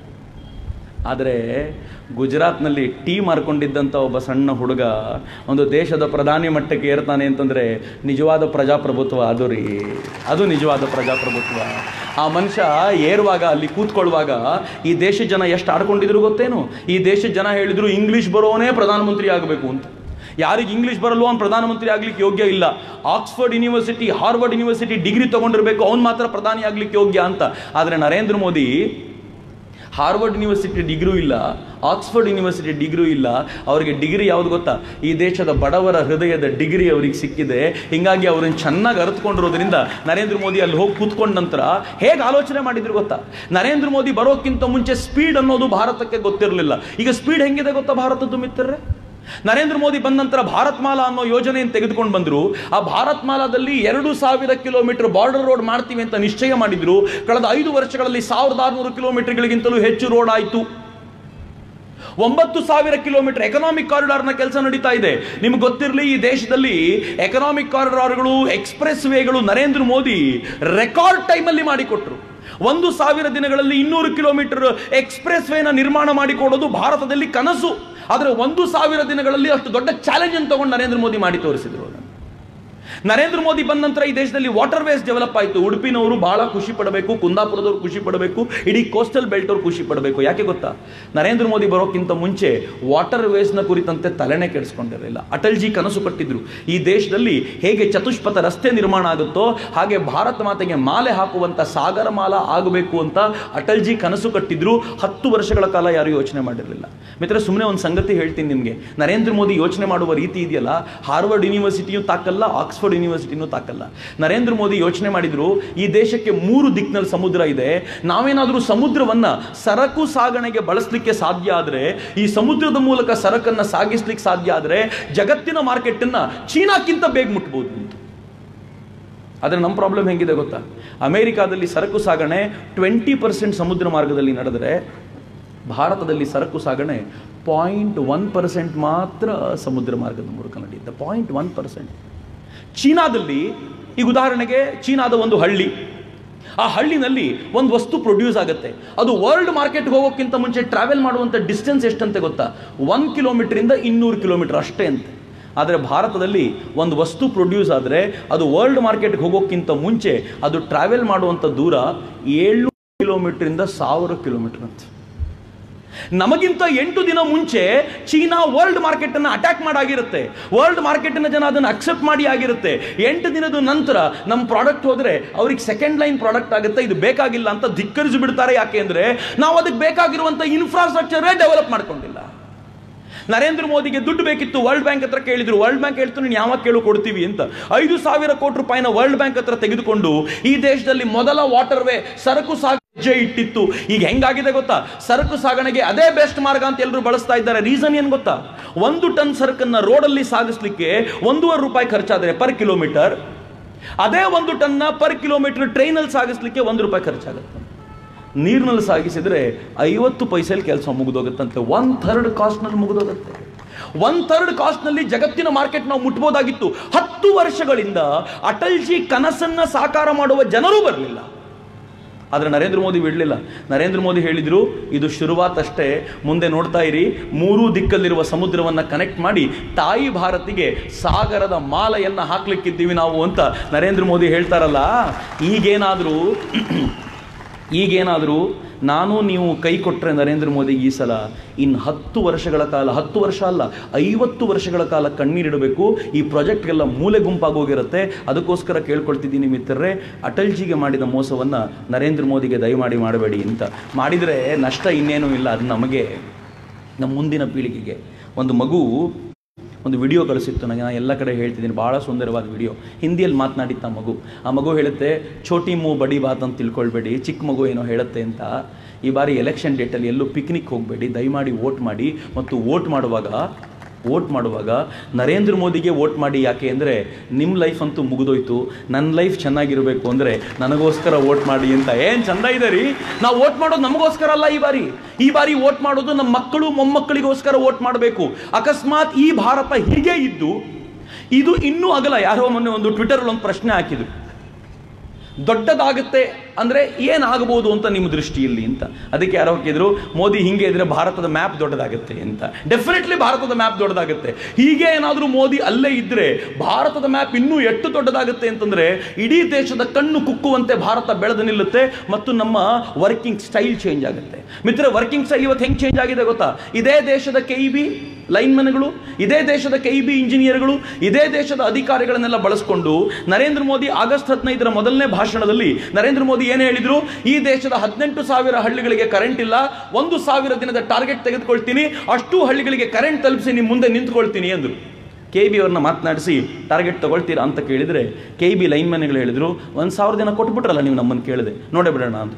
ಆದರೆ ಗುಜರಾತ್ನಲ್ಲಿ ಟೀ ಮಾರ್ಕೊಂಡಿದ್ದಂಥ ಒಬ್ಬ ಸಣ್ಣ ಹುಡುಗ ಒಂದು ದೇಶದ ಪ್ರಧಾನಿ ಮಟ್ಟಕ್ಕೆ ಏರ್ತಾನೆ ಅಂತಂದರೆ ನಿಜವಾದ ಪ್ರಜಾಪ್ರಭುತ್ವ ಅದು ರೀ ಅದು ನಿಜವಾದ ಪ್ರಜಾಪ್ರಭುತ್ವ ಆ ಮನುಷ್ಯ ಏರುವಾಗ ಅಲ್ಲಿ ಕೂತ್ಕೊಳ್ಳುವಾಗ ಈ ದೇಶದ ಜನ ಎಷ್ಟು ಆಡ್ಕೊಂಡಿದ್ರು ಗೊತ್ತೇನು ಈ ದೇಶದ ಜನ ಹೇಳಿದ್ರು ಇಂಗ್ಲೀಷ್ ಬರೋನೇ ಪ್ರಧಾನಮಂತ್ರಿ ಆಗಬೇಕು ಅಂತ ಯಾರಿಗೆ ಇಂಗ್ಲೀಷ್ ಬರಲ್ವೋ ಅವ್ನು ಪ್ರಧಾನಮಂತ್ರಿ ಆಗ್ಲಿಕ್ಕೆ ಯೋಗ್ಯ ಇಲ್ಲ Oxford university Harvard university degree ತಗೊಂಡಿರ್ಬೇಕು ಅವ್ನು ಮಾತ್ರ ಪ್ರಧಾನಿ ಆಗ್ಲಿಕ್ಕೆ ಯೋಗ್ಯ ಅಂತ ಆದರೆ ನರೇಂದ್ರ ಮೋದಿ ಹಾರ್ವರ್ಡ್ ಯೂನಿವರ್ಸಿಟಿ ಡಿಗ್ರಿಯೂ ಇಲ್ಲ ಆಕ್ಸ್ಫರ್ಡ್ ಯೂನಿವರ್ಸಿಟಿ ಡಿಗ್ರಿಯೂ ಇಲ್ಲ ಅವರಿಗೆ ಡಿಗ್ರಿ ಯಾವುದು ಗೊತ್ತಾ ಈ ದೇಶದ ಬಡವರ ಹೃದಯದ ಡಿಗ್ರಿ ಅವರಿಗೆ ಸಿಕ್ಕಿದೆ ಹಿಂಗಾಗಿ ಅವರನ್ನು ಚೆನ್ನಾಗಿ ಅರಿತುಕೊಂಡಿರೋದ್ರಿಂದ ನರೇಂದ್ರ ಮೋದಿ ಅಲ್ಲಿ ಹೋಗಿ ಕೂತ್ಕೊಂಡ ನಂತರ ಹೇಗೆ ಆಲೋಚನೆ ಮಾಡಿದ್ರು ಗೊತ್ತಾ ನರೇಂದ್ರ ಮೋದಿ ಬರೋಕ್ಕಿಂತ ಮುಂಚೆ ಸ್ಪೀಡ್ ಅನ್ನೋದು ಭಾರತಕ್ಕೆ ಗೊತ್ತಿರಲಿಲ್ಲ ಈಗ ಸ್ಪೀಡ್ ಹೆಂಗಿದೆ ಗೊತ್ತಾ ಭಾರತದ್ದು ಮಿತ್ರರೇ ನರೇಂದ್ರ ಮೋದಿ ಬಂದ ನಂತರ ಭಾರತ್ ಮಾಲಾ ಅನ್ನೋ ಯೋಜನೆಯನ್ನು ತೆಗೆದುಕೊಂಡು ಬಂದರು ಆ ಭಾರತ್ ಮಾಲಾದಲ್ಲಿ ಎರಡು ಸಾವಿರ ಕಿಲೋಮೀಟರ್ ಬಾರ್ಡರ್ ರೋಡ್ ಮಾಡ್ತೀವಿ ಅಂತ ನಿಶ್ಚಯ ಮಾಡಿದ್ರು ಕಳೆದ ಐದು ವರ್ಷಗಳಲ್ಲಿ ಸಾವಿರದ ಆರುನೂರು ಕಿಲೋಮೀಟರ್ಗಳಿಗಿಂತಲೂ ಹೆಚ್ಚು ರೋಡ್ ಆಯಿತು ಒಂಬತ್ತು ಸಾವಿರ ಕಿಲೋಮೀಟರ್ ಎಕನಾಮಿಕ್ ಕಾರಿಡಾರ್ನ ಕೆಲಸ ನಡೀತಾ ಇದೆ ನಿಮ್ಗೆ ಗೊತ್ತಿರಲಿ ಈ ದೇಶದಲ್ಲಿ ಎಕನಾಮಿಕ್ ಕಾರಿಡಾರ್ಗಳು ಎಕ್ಸ್ಪ್ರೆಸ್ ವೇಗಳು ನರೇಂದ್ರ ಮೋದಿ ರೆಕಾರ್ಡ್ ಟೈಮಲ್ಲಿ ಮಾಡಿಕೊಟ್ರು ಒಂದು ಸಾವಿರ ದಿನಗಳಲ್ಲಿ ಇನ್ನೂರು ಕಿಲೋಮೀಟರ್ ಎಕ್ಸ್ಪ್ರೆಸ್ ವೇನ ನಿರ್ಮಾಣ ಮಾಡಿಕೊಡೋದು ಭಾರತದಲ್ಲಿ ಕನಸು ಆದರೆ ಒಂದು ಸಾವಿರ ದಿನಗಳಲ್ಲಿ ಅಷ್ಟು ದೊಡ್ಡ ಚಾಲೆಂಜ್ ಅನ್ನು ತಗೊಂಡು ನರೇಂದ್ರ ಮೋದಿ ಮಾಡಿ ತೋರಿಸಿದ್ರು ಅದನ್ನು ನರೇಂದ್ರ ಮೋದಿ ಬಂದ ನಂತರ ಈ ದೇಶದಲ್ಲಿ ವಾಟರ್ ವೇಸ್ ಡೆವಲಪ್ ಆಯಿತು ಉಡುಪಿನವರು ಬಹಳ ಖುಷಿ ಪಡಬೇಕು ಕುಂದಾಪುರದವರು ಖುಷಿ ಪಡಬೇಕು ಇಡೀ ಕೋಸ್ಟಲ್ ಬೆಲ್ಟ್ ಅವರು ಖುಷಿ ಪಡಬೇಕು ಯಾಕೆ ಗೊತ್ತಾ ನರೇಂದ್ರ ಮೋದಿ ಬರೋಕ್ಕಿಂತ ಮುಂಚೆ ವಾಟರ್ ವೇಸ್ನ ಕುರಿತಂತೆ ತಲೆನೇ ಕೆಡಿಸ್ಕೊಂಡಿರಲಿಲ್ಲ ಅಟಲ್ಜಿ ಕನಸು ಕಟ್ಟಿದ್ರು ಈ ದೇಶದಲ್ಲಿ ಹೇಗೆ ಚತುಷ್ಪಥ ರಸ್ತೆ ನಿರ್ಮಾಣ ಆಗುತ್ತೋ ಹಾಗೆ ಭಾರತ ಮಾತೆಗೆ ಮಾಲೆ ಹಾಕುವಂತ ಸಾಗರ ಮಾಲ ಆಗಬೇಕು ಅಂತ ಅಟಲ್ಜಿ ಕನಸು ಕಟ್ಟಿದ್ರು ಹತ್ತು ವರ್ಷಗಳ ಕಾಲ ಯಾರು ಯೋಚನೆ ಮಾಡಿರಲಿಲ್ಲ ಮಿತ್ರ ಸುಮ್ಮನೆ ಒಂದು ಸಂಗತಿ ಹೇಳ್ತೀನಿ ನಿಮಗೆ ನರೇಂದ್ರ ಮೋದಿ ಯೋಚನೆ ಮಾಡುವ ರೀತಿ ಇದೆಯಲ್ಲ ಹಾರ್ವರ್ಡ್ ಯೂನಿವರ್ಸಿಟಿಯೂ ತಾಕಲ್ಲ ಆಕ್ಸ್ಫರ್ಡ್ ಯೂನಿವರ್ಸಿಟಿನೂ ತಾಕಲ್ಲ ನರೇಂದ್ರ ಮೋದಿ ಯೋಚನೆ ಮಾಡಿದ್ರು ಈ ದೇಶಕ್ಕೆ ಮೂರು ದಿಕ್ಕಿನಲ್ಲಿ ಸಮುದ್ರ ಇದೆ ನಾವೇನಾದರೂ ಸಮುದ್ರವನ್ನ ಸರಕು ಸಾಗಣೆಗೆ ಬಳಸಲಿಕ್ಕೆ ಸಾಧ್ಯ ಆದರೆ ಈ ಸಮುದ್ರದ ಮೂಲಕ ಸರಕನ್ನ ಸಾಗಿಸ್ಲಿಕ್ಕೆ ಸಾಧ್ಯ ಆದರೆ ಜಗತ್ತಿನ ಮಾರ್ಕೆಟನ್ನ ಚೀನಾಕ್ಕಿಂತ ಬೇಗ ಮುಟ್ಬೋದು ಅಂತ ಆದರೆ ನಮ್ಮ ಪ್ರಾಬ್ಲಮ್ ಹೆಂಗಿದೆ ಗೊತ್ತಾ ಅಮೆರಿಕಾದಲ್ಲಿ ಸರಕು ಸಾಗಣೆ ಟ್ವೆಂಟಿ ಪರ್ಸೆಂಟ್ ಸಮುದ್ರ ಮಾರ್ಗದಲ್ಲಿ ನಡೆದರೆ ಭಾರತದಲ್ಲಿ ಸರಕು ಸಾಗಣೆ ಪಾಯಿಂಟ್ ಒನ್ ಪರ್ಸೆಂಟ್ ಮಾತ್ರ ಸಮುದ್ರ ಮಾರ್ಗದ ಮೂಲಕ ನಡೆಯುತ್ತೆ ಪಾಯಿಂಟ್ ಒನ್ ಪರ್ಸೆಂಟ್ ಚೀನಾದಲ್ಲಿ ಈಗ ಉದಾಹರಣೆಗೆ ಚೀನಾದ ಒಂದು ಹಳ್ಳಿ ಆ ಹಳ್ಳಿನಲ್ಲಿ ಒಂದು ವಸ್ತು ಪ್ರೊಡ್ಯೂಸ್ ಆಗುತ್ತೆ ಅದು ವರ್ಲ್ಡ್ ಮಾರ್ಕೆಟ್ಗೆ ಹೋಗೋಕ್ಕಿಂತ ಮುಂಚೆ ಟ್ರಾವೆಲ್ ಮಾಡುವಂಥ ಡಿಸ್ಟೆನ್ಸ್ ಎಷ್ಟಂತೆ ಗೊತ್ತಾ ಒನ್ ಕಿಲೋಮೀಟರಿಂದ ಇನ್ನೂರು ಕಿಲೋಮೀಟರ್ ಅಷ್ಟೇ ಅಂತೆ ಆದರೆ ಭಾರತದಲ್ಲಿ ಒಂದು ವಸ್ತು ಪ್ರೊಡ್ಯೂಸ್ ಆದರೆ ಅದು ವರ್ಲ್ಡ್ ಮಾರ್ಕೆಟ್ಗೆ ಹೋಗೋಕ್ಕಿಂತ ಮುಂಚೆ ಅದು ಟ್ರಾವೆಲ್ ಮಾಡುವಂಥ ದೂರ ಏಳ್ನೂರು ಕಿಲೋಮೀಟರಿಂದ ಸಾವಿರ ಕಿಲೋಮೀಟರ್ ಅಂತ ನಮಗಿಂತ ಎಂಟು ದಿನ ಮುಂಚೆ ಚೀನಾ ವರ್ಲ್ಡ್ ಮಾರ್ಕೆಟ್ ಅನ್ನು ಅಟ್ಯಾಕ್ ಮಾಡಾಗಿರುತ್ತೆ ವರ್ಲ್ಡ್ ಮಾರ್ಕೆಟ್ನ ಜನ ಅದನ್ನು ಅಕ್ಸೆಪ್ಟ್ ಮಾಡಿ ಆಗಿರುತ್ತೆ ಎಂಟು ದಿನದ ನಂತರ ನಮ್ಮ ಪ್ರಾಡಕ್ಟ್ ಹೋದ್ರೆ ಅವ್ರಿಗೆ ಸೆಕೆಂಡ್ ಲೈನ್ ಪ್ರಾಡಕ್ಟ್ ಆಗುತ್ತೆ ಇದು ಬೇಕಾಗಿಲ್ಲ ಅಂತ ಧಿಕ್ಕರಿಸಿ ಬಿಡ್ತಾರೆ ಯಾಕೆ ಅಂದ್ರೆ ನಾವು ಅದಕ್ಕೆ ಬೇಕಾಗಿರುವಂತ ಇನ್ಫ್ರಾಸ್ಟ್ರಕ್ಚರೇ ಡೆವಲಪ್ ಮಾಡ್ಕೊಂಡಿಲ್ಲ ನರೇಂದ್ರ ಮೋದಿಗೆ ದುಡ್ಡು ಬೇಕಿತ್ತು ವರ್ಲ್ಡ್ ಬ್ಯಾಂಕ್ ಹತ್ರ ಕೇಳಿದ್ರು ವರ್ಲ್ಡ್ ಬ್ಯಾಂಕ್ ಹೇಳ್ತು ನೀನು ಯಾವಾಗ ಕೇಳು ಕೊಡ್ತೀವಿ ಅಂತ ಐದು ಸಾವಿರ ಕೋಟಿ ರೂಪಾಯಿನ ವರ್ಲ್ಡ್ ಬ್ಯಾಂಕ್ ಹತ್ರ ತೆಗೆದುಕೊಂಡು ಈ ದೇಶದಲ್ಲಿ ಮೊದಲ ವಾಟರ್ ವೇ ಸರಕು ಸಾಗ ಹೆಜ್ಜೆ ಇಟ್ಟಿತ್ತು ಈಗ ಹೆಂಗಾಗಿದೆ ಗೊತ್ತಾ ಸರಕು ಸಾಗಣೆಗೆ ಅದೇ ಬೆಸ್ಟ್ ಮಾರ್ಗ ಅಂತ ಎಲ್ಲರೂ ಬಳಸ್ತಾ ಇದ್ದಾರೆ ರೀಸನ್ ಏನ್ ಗೊತ್ತಾ ಒಂದು ಟನ್ ಸರಕನ್ನ ರೋಡಲ್ಲಿ ಸಾಗಿಸ್ಲಿಕ್ಕೆ ಒಂದೂವರೆ ರೂಪಾಯಿ ಖರ್ಚಾದರೆ ಪರ್ ಕಿಲೋಮೀಟರ್ ಅದೇ ಒಂದು ಟನ್ನ ಪರ್ ಕಿಲೋಮೀಟರ್ ಟ್ರೈನಲ್ಲಿ ಸಾಗಿಸ್ಲಿಕ್ಕೆ ಒಂದು ರೂಪಾಯಿ ಖರ್ಚಾಗುತ್ತೆ ನೀರಿನಲ್ಲಿ ಸಾಗಿಸಿದ್ರೆ ಐವತ್ತು ಪೈಸೆಲಿ ಕೆಲಸ ಮುಗಿದೋಗುತ್ತಂತೆ ಒನ್ ಥರ್ಡ್ ಕಾಸ್ಟ್ನಲ್ಲಿ ಮುಗಿದೋಗುತ್ತೆ ಒನ್ ಥರ್ಡ್ ಕಾಸ್ಟ್ನಲ್ಲಿ ಜಗತ್ತಿನ ಮಾರ್ಕೆಟ್ ನಾವು ಮುಟ್ಬೋದಾಗಿತ್ತು ಹತ್ತು ವರ್ಷಗಳಿಂದ ಅಟಲ್ಜಿ ಕನಸನ್ನ ಸಾಕಾರ ಮಾಡುವ ಜನರೂ ಬರಲಿಲ್ಲ ಆದರೆ ನರೇಂದ್ರ ಮೋದಿ ಬಿಡಲಿಲ್ಲ ನರೇಂದ್ರ ಮೋದಿ ಹೇಳಿದ್ರು ಇದು ಶುರುವಾತಷ್ಟೇ ಮುಂದೆ ನೋಡ್ತಾ ಇರಿ ಮೂರೂ ದಿಕ್ಕಲ್ಲಿರುವ ಸಮುದ್ರವನ್ನು ಕನೆಕ್ಟ್ ಮಾಡಿ ತಾಯಿ ಭಾರತಿಗೆ ಸಾಗರದ ಮಾಲೆಯನ್ನು ಹಾಕ್ಲಿಕ್ಕಿದ್ದೀವಿ ನಾವು ಅಂತ ನರೇಂದ್ರ ಮೋದಿ ಹೇಳ್ತಾರಲ್ಲ ಈಗೇನಾದರೂ ಈಗೇನಾದರೂ ನಾನು ನೀವು ಕೈ ಕೊಟ್ಟರೆ ನರೇಂದ್ರ ಮೋದಿಗೆ ಈ ಸಲ ಇನ್ನು ಹತ್ತು ವರ್ಷಗಳ ಕಾಲ ಹತ್ತು ವರ್ಷ ಅಲ್ಲ ಐವತ್ತು ವರ್ಷಗಳ ಕಾಲ ಕಣ್ಣೀರಿಡಬೇಕು ಈ ಪ್ರಾಜೆಕ್ಟ್ಗೆಲ್ಲ ಮೂಲೆ ಗುಂಪಾಗೋಗಿರುತ್ತೆ ಅದಕ್ಕೋಸ್ಕರ ಕೇಳ್ಕೊಳ್ತಿದ್ದೀನಿ ಮಿತ್ರರೇ ಅಟಲ್ಜಿಗೆ ಮಾಡಿದ ಮೋಸವನ್ನು ನರೇಂದ್ರ ಮೋದಿಗೆ ದಯಮಾಡಿ ಮಾಡಬೇಡಿ ಅಂತ ಮಾಡಿದರೆ ನಷ್ಟ ಇನ್ನೇನೂ ಇಲ್ಲ ಅದು ನಮಗೆ ನಮ್ಮ ಮುಂದಿನ ಪೀಳಿಗೆಗೆ ಒಂದು ಮಗು ಒಂದು ವಿಡಿಯೋ ಕಳಿಸಿತ್ತು ನನಗೆ ನಾನು ಎಲ್ಲ ಕಡೆ ಹೇಳ್ತಿದ್ದೀನಿ ಭಾಳ ಸುಂದರವಾದ ವಿಡಿಯೋ ಹಿಂದಿಯಲ್ಲಿ ಮಾತನಾಡಿತ್ತು ಆ ಮಗು ಆ ಮಗು ಹೇಳುತ್ತೆ ಛೋಟಿ ಮೂ ಬಡಿ ಬಾತ್ ಅಂತ ತಿಳ್ಕೊಳ್ಬೇಡಿ ಚಿಕ್ಕ ಮಗು ಏನೋ ಹೇಳುತ್ತೆ ಅಂತ ಈ ಬಾರಿ ಎಲೆಕ್ಷನ್ ಡೇಟಲ್ಲಿ ಎಲ್ಲೂ ಪಿಕ್ನಿಕ್ ಹೋಗಬೇಡಿ ದಯಮಾಡಿ ವೋಟ್ ಮಾಡಿ ಮತ್ತು ವೋಟ್ ಮಾಡುವಾಗ ವೋಟ್ ಮಾಡುವಾಗ ನರೇಂದ್ರ ಮೋದಿಗೆ ವೋಟ್ ಮಾಡಿ ಯಾಕೆ ಅಂದರೆ ನಿಮ್ಮ ಲೈಫ್ ಅಂತೂ ಮುಗಿದೋಯ್ತು ನನ್ನ ಲೈಫ್ ಚೆನ್ನಾಗಿರಬೇಕು ಅಂದರೆ ನನಗೋಸ್ಕರ ವೋಟ್ ಮಾಡಿ ಅಂತ ಏನು ಚಂದ ಇದೆ ರೀ ನಾವು ವೋಟ್ ಮಾಡೋದು ನಮಗೋಸ್ಕರ ಅಲ್ಲ ಈ ಬಾರಿ ಈ ಬಾರಿ ವೋಟ್ ಮಾಡೋದು ನಮ್ಮ ಮಕ್ಕಳು ಮೊಮ್ಮಕ್ಕಳಿಗೋಸ್ಕರ ವೋಟ್ ಮಾಡಬೇಕು ಅಕಸ್ಮಾತ್ ಈ ಭಾರತ ಹೀಗೆ ಇದ್ದು ಇದು ಇನ್ನೂ ಅಗಲ ಯಾರೋ ಮೊನ್ನೆ ಒಂದು ಟ್ವಿಟರ್ ಒಂದು ಪ್ರಶ್ನೆ ಹಾಕಿದ್ರು ದೊಡ್ಡದಾಗುತ್ತೆ ಅಂದರೆ ಏನಾಗಬಹುದು ಅಂತ ನಿಮ್ಮ ದೃಷ್ಟಿಯಲ್ಲಿ ಅಂತ ಅದಕ್ಕೆ ಯಾರೋ ಹಾಕಿದ್ರು ಮೋದಿ ಹಿಂಗೆ ಇದ್ರೆ ಭಾರತದ ಮ್ಯಾಪ್ ದೊಡ್ಡದಾಗುತ್ತೆ ಅಂತ ಡೆಫಿನೆಟ್ಲಿ ಭಾರತದ ಮ್ಯಾಪ್ ದೊಡ್ಡದಾಗುತ್ತೆ ಹೀಗೆ ಏನಾದರೂ ಮೋದಿ ಅಲ್ಲೇ ಇದ್ರೆ ಭಾರತದ ಮ್ಯಾಪ್ ಇನ್ನೂ ಎಷ್ಟು ದೊಡ್ಡದಾಗುತ್ತೆ ಅಂತಂದ್ರೆ ಇಡೀ ದೇಶದ ಕಣ್ಣು ಕುಕ್ಕುವಂತೆ ಭಾರತ ಬೆಳೆದು ನಿಲ್ಲುತ್ತೆ ಮತ್ತು ನಮ್ಮ ವರ್ಕಿಂಗ್ ಸ್ಟೈಲ್ ಚೇಂಜ್ ಆಗುತ್ತೆ ಮಿತ್ರ ವರ್ಕಿಂಗ್ ಸ್ಟೈಲ್ ಇವತ್ತು ಹೆಂಗೆ ಚೇಂಜ್ ಆಗಿದೆ ಗೊತ್ತಾ ಇದೇ ದೇಶದ ಕೆ ಇ ಬಿ ಲೈನ್ಮನ್ಗಳು ಇದೇ ದೇಶದ ಕೆ ಇ ಬಿ ಇಂಜಿನಿಯರ್ಗಳು ಇದೇ ದೇಶದ ಅಧಿಕಾರಿಗಳನ್ನೆಲ್ಲ ಬಳಸಿಕೊಂಡು ನರೇಂದ್ರ ಮೋದಿ ಆಗಸ್ಟ್ ಹದಿನೈದರ ಮೊದಲನೇ ಭಾಷಣದಲ್ಲಿ ನರೇಂದ್ರ ಮೋದಿ ಏನು ಹೇಳಿದ್ರು ಈ ದೇಶದ ಹದಿನೆಂಟು ಸಾವಿರ ಹಳ್ಳಿಗಳಿಗೆ ಕರೆಂಟ್ ಇಲ್ಲ ಒಂದು ಸಾವಿರ ದಿನದ ಟಾರ್ಗೆಟ್ ತೆಗೆದುಕೊಳ್ತೀನಿ ಅಷ್ಟು ಹಳ್ಳಿಗಳಿಗೆ ಕರೆಂಟ್ ತಲುಪಿಸಿ ನಿಮ್ಮ ಮುಂದೆ ನಿಂತ್ಕೊಳ್ತೀನಿ ಅಂದರು ಕೆ ಬಿ ಅವ್ರನ್ನ ಮಾತನಾಡಿಸಿ ಟಾರ್ಗೆಟ್ ತಗೊಳ್ತೀರಾ ಅಂತ ಕೇಳಿದರೆ ಕೆ ಬಿ ಲೈನ್ಮನ್ಗಳು ಹೇಳಿದ್ರು ಒಂದು ಸಾವಿರ ದಿನ ಕೊಟ್ಬಿಟ್ರಲ್ಲ ನೀವು ನಮ್ಮನ್ನು ಕೇಳಿದೆ ನೋಡೇ ಬಿಡೋಣ ಅಂತ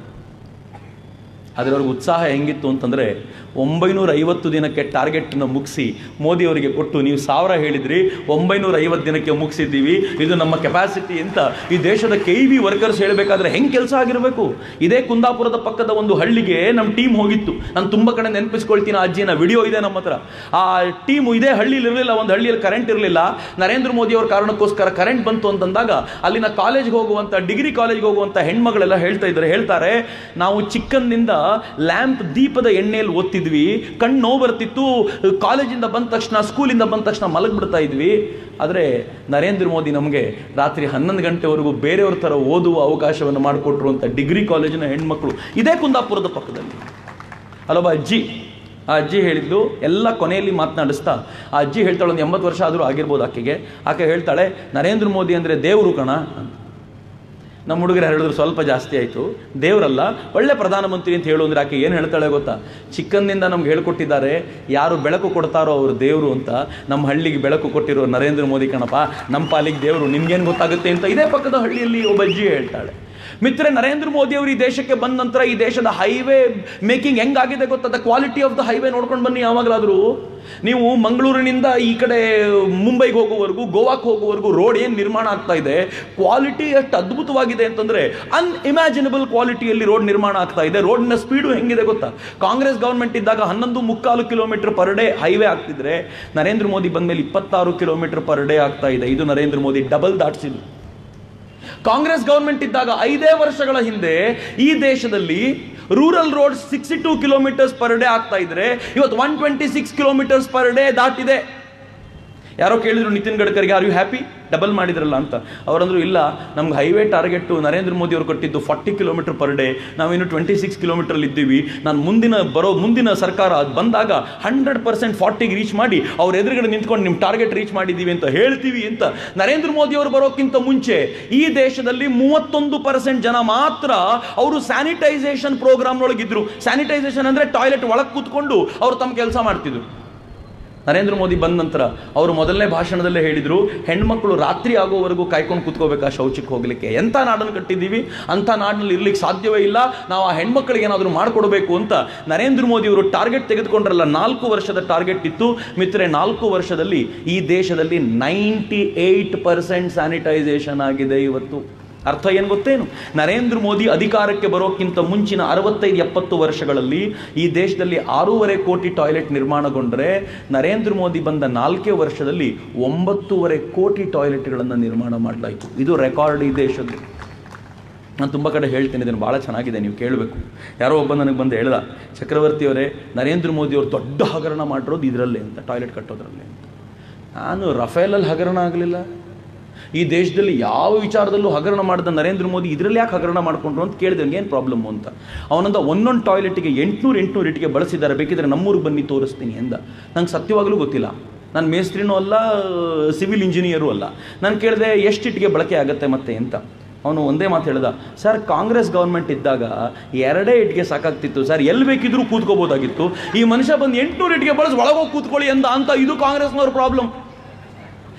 ಅದರವ್ರಿಗೆ ಉತ್ಸಾಹ ಹೆಂಗಿತ್ತು ಅಂತಂದರೆ ಒಂಬೈನೂರ ಐವತ್ತು ದಿನಕ್ಕೆ ಟಾರ್ಗೆಟನ್ನು ಮುಗಿಸಿ ಮೋದಿ ಅವರಿಗೆ ಕೊಟ್ಟು ನೀವು ಸಾವಿರ ಹೇಳಿದ್ರಿ ಒಂಬೈನೂರ ಐವತ್ತು ದಿನಕ್ಕೆ ಮುಗಿಸಿದ್ದೀವಿ ಇದು ನಮ್ಮ ಕೆಪಾಸಿಟಿ ಅಂತ ಈ ದೇಶದ ಕೆ ಇ ಬಿ ವರ್ಕರ್ಸ್ ಹೇಳಬೇಕಾದ್ರೆ ಹೆಂಗೆ ಕೆಲಸ ಆಗಿರಬೇಕು ಇದೇ ಕುಂದಾಪುರದ ಪಕ್ಕದ ಒಂದು ಹಳ್ಳಿಗೆ ನಮ್ಮ ಟೀಮ್ ಹೋಗಿತ್ತು ನಾನು ತುಂಬ ಕಡೆ ನೆನಪಿಸ್ಕೊಳ್ತೀನಿ ಆ ಅಜ್ಜಿನ ವಿಡಿಯೋ ಇದೆ ನಮ್ಮ ಹತ್ರ ಆ ಟೀಮು ಇದೇ ಹಳ್ಳಿಲಿ ಇರಲಿಲ್ಲ ಒಂದು ಹಳ್ಳಿಯಲ್ಲಿ ಕರೆಂಟ್ ಇರಲಿಲ್ಲ ನರೇಂದ್ರ ಮೋದಿ ಅವ್ರ ಕಾರಣಕ್ಕೋಸ್ಕರ ಕರೆಂಟ್ ಬಂತು ಅಂತಂದಾಗ ಅಲ್ಲಿನ ಕಾಲೇಜ್ಗೆ ಹೋಗುವಂಥ ಡಿಗ್ರಿ ಕಾಲೇಜ್ಗೆ ಹೋಗುವಂಥ ಹೆಣ್ಮಗಳೆಲ್ಲ ಹೇಳ್ತಾ ಇದ್ದಾರೆ ಹೇಳ್ತಾರೆ ನಾವು ಚಿಕ್ಕಂದಿಂದ ಲ್ಯಾಂಪ್ ದೀಪದ ಎಣ್ಣೆಯಲ್ಲಿ ಓದ್ತಿದ್ವಿ ಕಣ್ಣು ನೋವು ಬರ್ತಿತ್ತು ಕಾಲೇಜಿಂದ ಬಂದ ತಕ್ಷಣ ಸ್ಕೂಲಿಂದ ಬಂದ ತಕ್ಷಣ ಮಲಗಿಬಿಡ್ತಾ ಇದ್ವಿ ಆದರೆ ನರೇಂದ್ರ ಮೋದಿ ನಮಗೆ ರಾತ್ರಿ ಹನ್ನೊಂದು ಗಂಟೆವರೆಗೂ ಬೇರೆಯವ್ರ ಥರ ಓದುವ ಅವಕಾಶವನ್ನು ಮಾಡಿಕೊಟ್ರು ಅಂತ ಡಿಗ್ರಿ ಕಾಲೇಜಿನ ಹೆಣ್ಮಕ್ಳು ಇದೇ ಕುಂದಾಪುರದ ಪಕ್ಕದಲ್ಲಿ ಅಲ್ಲೊಬ್ಬ ಅಜ್ಜಿ ಆ ಅಜ್ಜಿ ಹೇಳಿದ್ದು ಎಲ್ಲ ಕೊನೆಯಲ್ಲಿ ಮಾತನಾಡಿಸ್ತಾ ಆ ಅಜ್ಜಿ ಹೇಳ್ತಾಳೆ ಒಂದು ಎಂಬತ್ತು ವರ್ಷ ಆದರೂ ಆಗಿರ್ಬೋದು ಆಕೆಗೆ ಆಕೆ ಹೇಳ್ತಾಳೆ ನರೇಂದ್ರ ಮೋದಿ ಅಂದರೆ ದೇವರು ಕಣ ಅಂತ ನಮ್ಮ ಹುಡುಗರು ಹೇಳಿದ್ರು ಸ್ವಲ್ಪ ಜಾಸ್ತಿ ಆಯಿತು ದೇವರಲ್ಲ ಒಳ್ಳೆ ಪ್ರಧಾನಮಂತ್ರಿ ಅಂತ ಹೇಳು ಅಂದ್ರೆ ಆಕೆ ಏನು ಹೇಳ್ತಾಳೆ ಗೊತ್ತಾ ಚಿಕ್ಕಂದಿಂದ ನಮ್ಗೆ ಹೇಳ್ಕೊಟ್ಟಿದ್ದಾರೆ ಯಾರು ಬೆಳಕು ಕೊಡ್ತಾರೋ ಅವರು ದೇವರು ಅಂತ ನಮ್ಮ ಹಳ್ಳಿಗೆ ಬೆಳಕು ಕೊಟ್ಟಿರೋ ನರೇಂದ್ರ ಮೋದಿ ಕಣಪ್ಪ ನಮ್ಮ ಪಾಲಿಗೆ ದೇವರು ನಿಮ್ಗೇನು ಗೊತ್ತಾಗುತ್ತೆ ಅಂತ ಇದೇ ಪಕ್ಕದ ಹಳ್ಳಿಯಲ್ಲಿ ಒಬ್ಬ ಅಜ್ಜಿ ಹೇಳ್ತಾಳೆ ಮಿತ್ರ ನರೇಂದ್ರ ಮೋದಿ ಅವರು ಈ ದೇಶಕ್ಕೆ ಬಂದ ನಂತರ ಈ ದೇಶದ ಹೈವೇ ಮೇಕಿಂಗ್ ಹೆಂಗಾಗಿದೆ ಗೊತ್ತದ ಕ್ವಾಲಿಟಿ ಆಫ್ ದ ಹೈವೇ ನೋಡ್ಕೊಂಡು ಬನ್ನಿ ಯಾವಾಗಲಾದರೂ ನೀವು ಮಂಗಳೂರಿನಿಂದ ಈ ಕಡೆ ಮುಂಬೈಗೆ ಹೋಗುವವರೆಗೂ ಗೋವಾಕ್ಕೆ ಹೋಗುವವರೆಗೂ ರೋಡ್ ಏನು ನಿರ್ಮಾಣ ಆಗ್ತಾ ಇದೆ ಕ್ವಾಲಿಟಿ ಎಷ್ಟು ಅದ್ಭುತವಾಗಿದೆ ಅಂತಂದ್ರೆ ಅನ್ಇಮ್ಯಾಜಿನಬಲ್ ಕ್ವಾಲಿಟಿಯಲ್ಲಿ ರೋಡ್ ನಿರ್ಮಾಣ ಆಗ್ತಾ ಇದೆ ರೋಡ್ನ ಸ್ಪೀಡು ಹೆಂಗಿದೆ ಗೊತ್ತಾ ಕಾಂಗ್ರೆಸ್ ಗವರ್ಮೆಂಟ್ ಇದ್ದಾಗ ಹನ್ನೊಂದು ಮುಕ್ಕಾಲು ಕಿಲೋಮೀಟರ್ ಪರ್ ಡೇ ಹೈವೇ ಆಗ್ತಿದ್ರೆ ನರೇಂದ್ರ ಮೋದಿ ಬಂದ್ಮೇಲೆ ಇಪ್ಪತ್ತಾರು ಕಿಲೋಮೀಟರ್ ಪರ್ ಡೇ ಆಗ್ತಾ ಇದೆ ಇದು ನರೇಂದ್ರ ಮೋದಿ ಡಬಲ್ ದಾಟಿಸಿದ್ರು ಕಾಂಗ್ರೆಸ್ ಗವರ್ಮೆಂಟ್ ಇದ್ದಾಗ ಐದೇ ವರ್ಷಗಳ ಹಿಂದೆ ಈ ದೇಶದಲ್ಲಿ rural road sixty two kilometres per day ಆಗ್ತಾ ಇದ್ರೆ ಇವತ್ತು one twenty six kilometres per day ದಾಟಿದೆ ಯಾರೋ ಕೇಳಿದ್ರು ನಿತಿನ್ ಗಡ್ಕರಿಗೆ ಆರ್ ಯು ಹ್ಯಾಪಿ ಡಬಲ್ ಮಾಡಿದ್ರಲ್ಲ ಅಂತ ಅವರಂದ್ರು ಇಲ್ಲ ನಮ್ಗೆ ಹೈವೇ ಟಾರ್ಗೆಟ್ ನರೇಂದ್ರ ಮೋದಿ ಅವರು ಕೊಟ್ಟಿದ್ದು ಫಾರ್ಟಿ ಕಿಲೋಮೀಟರ್ ಪರ್ ಡೇ ನಾವಿನ್ನು ಟ್ವೆಂಟಿ ಸಿಕ್ಸ್ ಕಿಲೋಮೀಟರ್ ಇದ್ದೀವಿ ನಾನು ಮುಂದಿನ ಬರೋ ಮುಂದಿನ ಸರ್ಕಾರ ಅದು ಬಂದಾಗ ಹಂಡ್ರೆಡ್ ಪರ್ಸೆಂಟ್ ಫಾರ್ಟಿಗೆ ರೀಚ್ ಮಾಡಿ ಅವ್ರ ಎದುರುಗಡೆ ನಿಂತ್ಕೊಂಡು ನಿಮ್ಮ ಟಾರ್ಗೆಟ್ ರೀಚ್ ಮಾಡಿದ್ದೀವಿ ಅಂತ ಹೇಳ್ತೀವಿ ಅಂತ ನರೇಂದ್ರ ಮೋದಿ ಅವರು ಬರೋಕ್ಕಿಂತ ಮುಂಚೆ ಈ ದೇಶದಲ್ಲಿ ಮೂವತ್ತೊಂದು ಪರ್ಸೆಂಟ್ ಜನ ಮಾತ್ರ ಅವರು ಸ್ಯಾನಿಟೈಸೇಷನ್ ಪ್ರೋಗ್ರಾಮ್ನೊಳಗಿದ್ರು ಸ್ಯಾನಿಟೈಸೇಷನ್ ಅಂದರೆ ಟಾಯ್ಲೆಟ್ ಒಳಗೆ ಕೂತ್ಕೊಂಡು ಅವರು ತಮ್ಮ ಕೆಲಸ ಮಾಡ್ತಿದ್ರು ನರೇಂದ್ರ ಮೋದಿ ಬಂದ ನಂತರ ಅವರು ಮೊದಲನೇ ಭಾಷಣದಲ್ಲೇ ಹೇಳಿದರು ಹೆಣ್ಮಕ್ಳು ರಾತ್ರಿ ಆಗೋವರೆಗೂ ಕಾಯ್ಕೊಂಡು ಕೂತ್ಕೋಬೇಕಾ ಶೌಚಕ್ಕೆ ಹೋಗ್ಲಿಕ್ಕೆ ಎಂಥ ನಾಡನ್ನು ಕಟ್ಟಿದ್ದೀವಿ ಅಂಥ ನಾಡಿನಲ್ಲಿ ಇರ್ಲಿಕ್ಕೆ ಸಾಧ್ಯವೇ ಇಲ್ಲ ನಾವು ಆ ಹೆಣ್ಮಕ್ಳಿಗೆ ಏನಾದರೂ ಮಾಡಿಕೊಡ್ಬೇಕು ಅಂತ ನರೇಂದ್ರ ಮೋದಿ ಅವರು ಟಾರ್ಗೆಟ್ ತೆಗೆದುಕೊಂಡ್ರಲ್ಲ ನಾಲ್ಕು ವರ್ಷದ ಟಾರ್ಗೆಟ್ ಇತ್ತು ಮಿತ್ರೆ ನಾಲ್ಕು ವರ್ಷದಲ್ಲಿ ಈ ದೇಶದಲ್ಲಿ ನೈಂಟಿ ಏಯ್ಟ್ ಪರ್ಸೆಂಟ್ ಸ್ಯಾನಿಟೈಸೇಷನ್ ಆಗಿದೆ ಇವತ್ತು ಅರ್ಥ ಏನು ಗೊತ್ತೇನು ನರೇಂದ್ರ ಮೋದಿ ಅಧಿಕಾರಕ್ಕೆ ಬರೋಕ್ಕಿಂತ ಮುಂಚಿನ ಅರವತ್ತೈದು ಎಪ್ಪತ್ತು ವರ್ಷಗಳಲ್ಲಿ ಈ ದೇಶದಲ್ಲಿ ಆರೂವರೆ ಕೋಟಿ ಟಾಯ್ಲೆಟ್ ನಿರ್ಮಾಣಗೊಂಡರೆ ನರೇಂದ್ರ ಮೋದಿ ಬಂದ ನಾಲ್ಕೇ ವರ್ಷದಲ್ಲಿ ಒಂಬತ್ತೂವರೆ ಕೋಟಿ ಟಾಯ್ಲೆಟ್ಗಳನ್ನು ನಿರ್ಮಾಣ ಮಾಡಲಾಯಿತು ಇದು ರೆಕಾರ್ಡ್ ಈ ದೇಶದ್ದು ನಾನು ತುಂಬ ಕಡೆ ಹೇಳ್ತೀನಿ ಇದನ್ನು ಭಾಳ ಚೆನ್ನಾಗಿದೆ ನೀವು ಕೇಳಬೇಕು ಯಾರೋ ಒಬ್ಬ ನನಗೆ ಬಂದು ಹೇಳ್ದ ಚಕ್ರವರ್ತಿಯವರೇ ನರೇಂದ್ರ ಮೋದಿ ಅವರು ದೊಡ್ಡ ಹಗರಣ ಮಾಡಿರೋದು ಇದರಲ್ಲೇ ಅಂತ ಟಾಯ್ಲೆಟ್ ಕಟ್ಟೋದ್ರಲ್ಲೇ ಅಂತ ನಾನು ರಫೇಲಲ್ಲಿ ಹಗರಣ ಆಗಲಿಲ್ಲ ಈ ದೇಶದಲ್ಲಿ ಯಾವ ವಿಚಾರದಲ್ಲೂ ಹಗರಣ ಮಾಡಿದ ನರೇಂದ್ರ ಮೋದಿ ಇದರಲ್ಲಿ ಯಾಕೆ ಹಗರಣ ಮಾಡಿಕೊಂಡ್ರು ಅಂತ ಕೇಳಿದೆ ಏನು ಪ್ರಾಬ್ಲಮ್ ಅಂತ ಅವನಂದ ಒಂದೊಂದು ಟಾಯ್ಲೆಟ್ಗೆ ಎಂಟುನೂರು ಎಂಟುನೂರು ಇಟ್ಟಿಗೆ ಬಳಸಿದ್ದಾರೆ ಬೇಕಿದ್ರೆ ನಮ್ಮೂರಿಗೆ ಬನ್ನಿ ತೋರಿಸ್ತೀನಿ ಎಂದ ನಂಗೆ ಸತ್ಯವಾಗಲೂ ಗೊತ್ತಿಲ್ಲ ನಾನು ಮೇಸ್ತ್ರಿನೂ ಅಲ್ಲ ಸಿವಿಲ್ ಇಂಜಿನಿಯರು ಅಲ್ಲ ನಾನು ಕೇಳಿದೆ ಎಷ್ಟು ಇಟ್ಟಿಗೆ ಬಳಕೆ ಆಗುತ್ತೆ ಮತ್ತೆ ಅಂತ ಅವನು ಒಂದೇ ಮಾತು ಹೇಳ್ದ ಸರ್ ಕಾಂಗ್ರೆಸ್ ಗೌರ್ಮೆಂಟ್ ಇದ್ದಾಗ ಎರಡೇ ಇಟ್ಟಿಗೆ ಸಾಕಾಗ್ತಿತ್ತು ಸರ್ ಎಲ್ಲಿ ಬೇಕಿದ್ರೂ ಕೂತ್ಕೋಬೋದಾಗಿತ್ತು ಈ ಮನುಷ್ಯ ಬಂದು ಎಂಟುನೂರು ಇಟ್ಟಿಗೆ ಬಳಸಿ ಒಳಗೋಗಿ ಕೂತ್ಕೊಳ್ಳಿ ಅಂದ ಅಂತ ಇದು ಕಾಂಗ್ರೆಸ್ನವ್ರ ಪ್ರಾಬ್ಲಮ್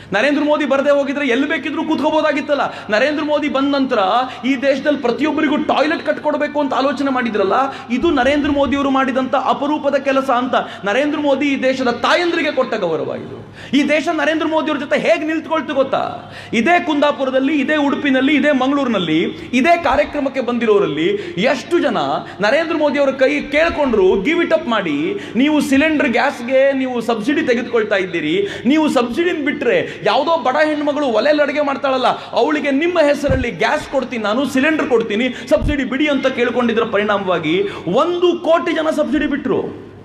ನರೇಂದ್ರ ಮೋದಿ ಬರದೇ ಹೋಗಿದ್ರೆ ಎಲ್ಲಿ ಬೇಕಿದ್ರು ಕೂತ್ಕೋಬೋದಾಗಿತ್ತಲ್ಲ ನರೇಂದ್ರ ಮೋದಿ ಬಂದ ನಂತರ ಈ ದೇಶದಲ್ಲಿ ಪ್ರತಿಯೊಬ್ಬರಿಗೂ ಟಾಯ್ಲೆಟ್ ಕಟ್ಕೊಡ್ಬೇಕು ಅಂತ ಆಲೋಚನೆ ಮಾಡಿದ್ರಲ್ಲ ಇದು ನರೇಂದ್ರ ಮೋದಿಯವರು ಮಾಡಿದಂತ ಅಪರೂಪದ ಕೆಲಸ ಅಂತ ನರೇಂದ್ರ ಮೋದಿ ಈ ದೇಶದ ತಾಯಂದ್ರಿಗೆ ಕೊಟ್ಟ ಗೌರವ ಇದು ಈ ದೇಶ ನರೇಂದ್ರ ಮೋದಿಯವ್ರ ಜೊತೆ ಹೇಗೆ ನಿಂತ್ಕೊಳ್ತು ಗೊತ್ತಾ ಇದೇ ಕುಂದಾಪುರದಲ್ಲಿ ಇದೇ ಉಡುಪಿನಲ್ಲಿ ಇದೇ ಮಂಗಳೂರಿನಲ್ಲಿ ಇದೇ ಕಾರ್ಯಕ್ರಮಕ್ಕೆ ಬಂದಿರೋರಲ್ಲಿ ಎಷ್ಟು ಜನ ನರೇಂದ್ರ ಮೋದಿ ಅವರ ಕೈ ಕೇಳ್ಕೊಂಡ್ರು ಗಿವ್ ಇಟ್ ಅಪ್ ಮಾಡಿ ನೀವು ಸಿಲಿಂಡರ್ ಗ್ಯಾಸ್ಗೆ ನೀವು ಸಬ್ಸಿಡಿ ತೆಗೆದುಕೊಳ್ತಾ ಇದ್ದೀರಿ ನೀವು ಸಬ್ಸಿಡಿನ ಬಿಟ್ರೆ ಯಾವುದೋ ಬಡ ಹೆಣ್ಮಗಳು ಒಲೆಯಲ್ಲಿ ಅಡುಗೆ ಮಾಡ್ತಾಳಲ್ಲ ಅವಳಿಗೆ ನಿಮ್ಮ ಹೆಸರಲ್ಲಿ ಗ್ಯಾಸ್ ಕೊಡ್ತೀನಿ ನಾನು ಸಿಲಿಂಡರ್ ಕೊಡ್ತೀನಿ ಸಬ್ಸಿಡಿ ಬಿಡಿ ಅಂತ ಕೇಳ್ಕೊಂಡಿದ್ರ ಪರಿಣಾಮವಾಗಿ ಒಂದು ಕೋಟಿ ಜನ ಸಬ್ಸಿಡಿ ಬಿಟ್ಟರು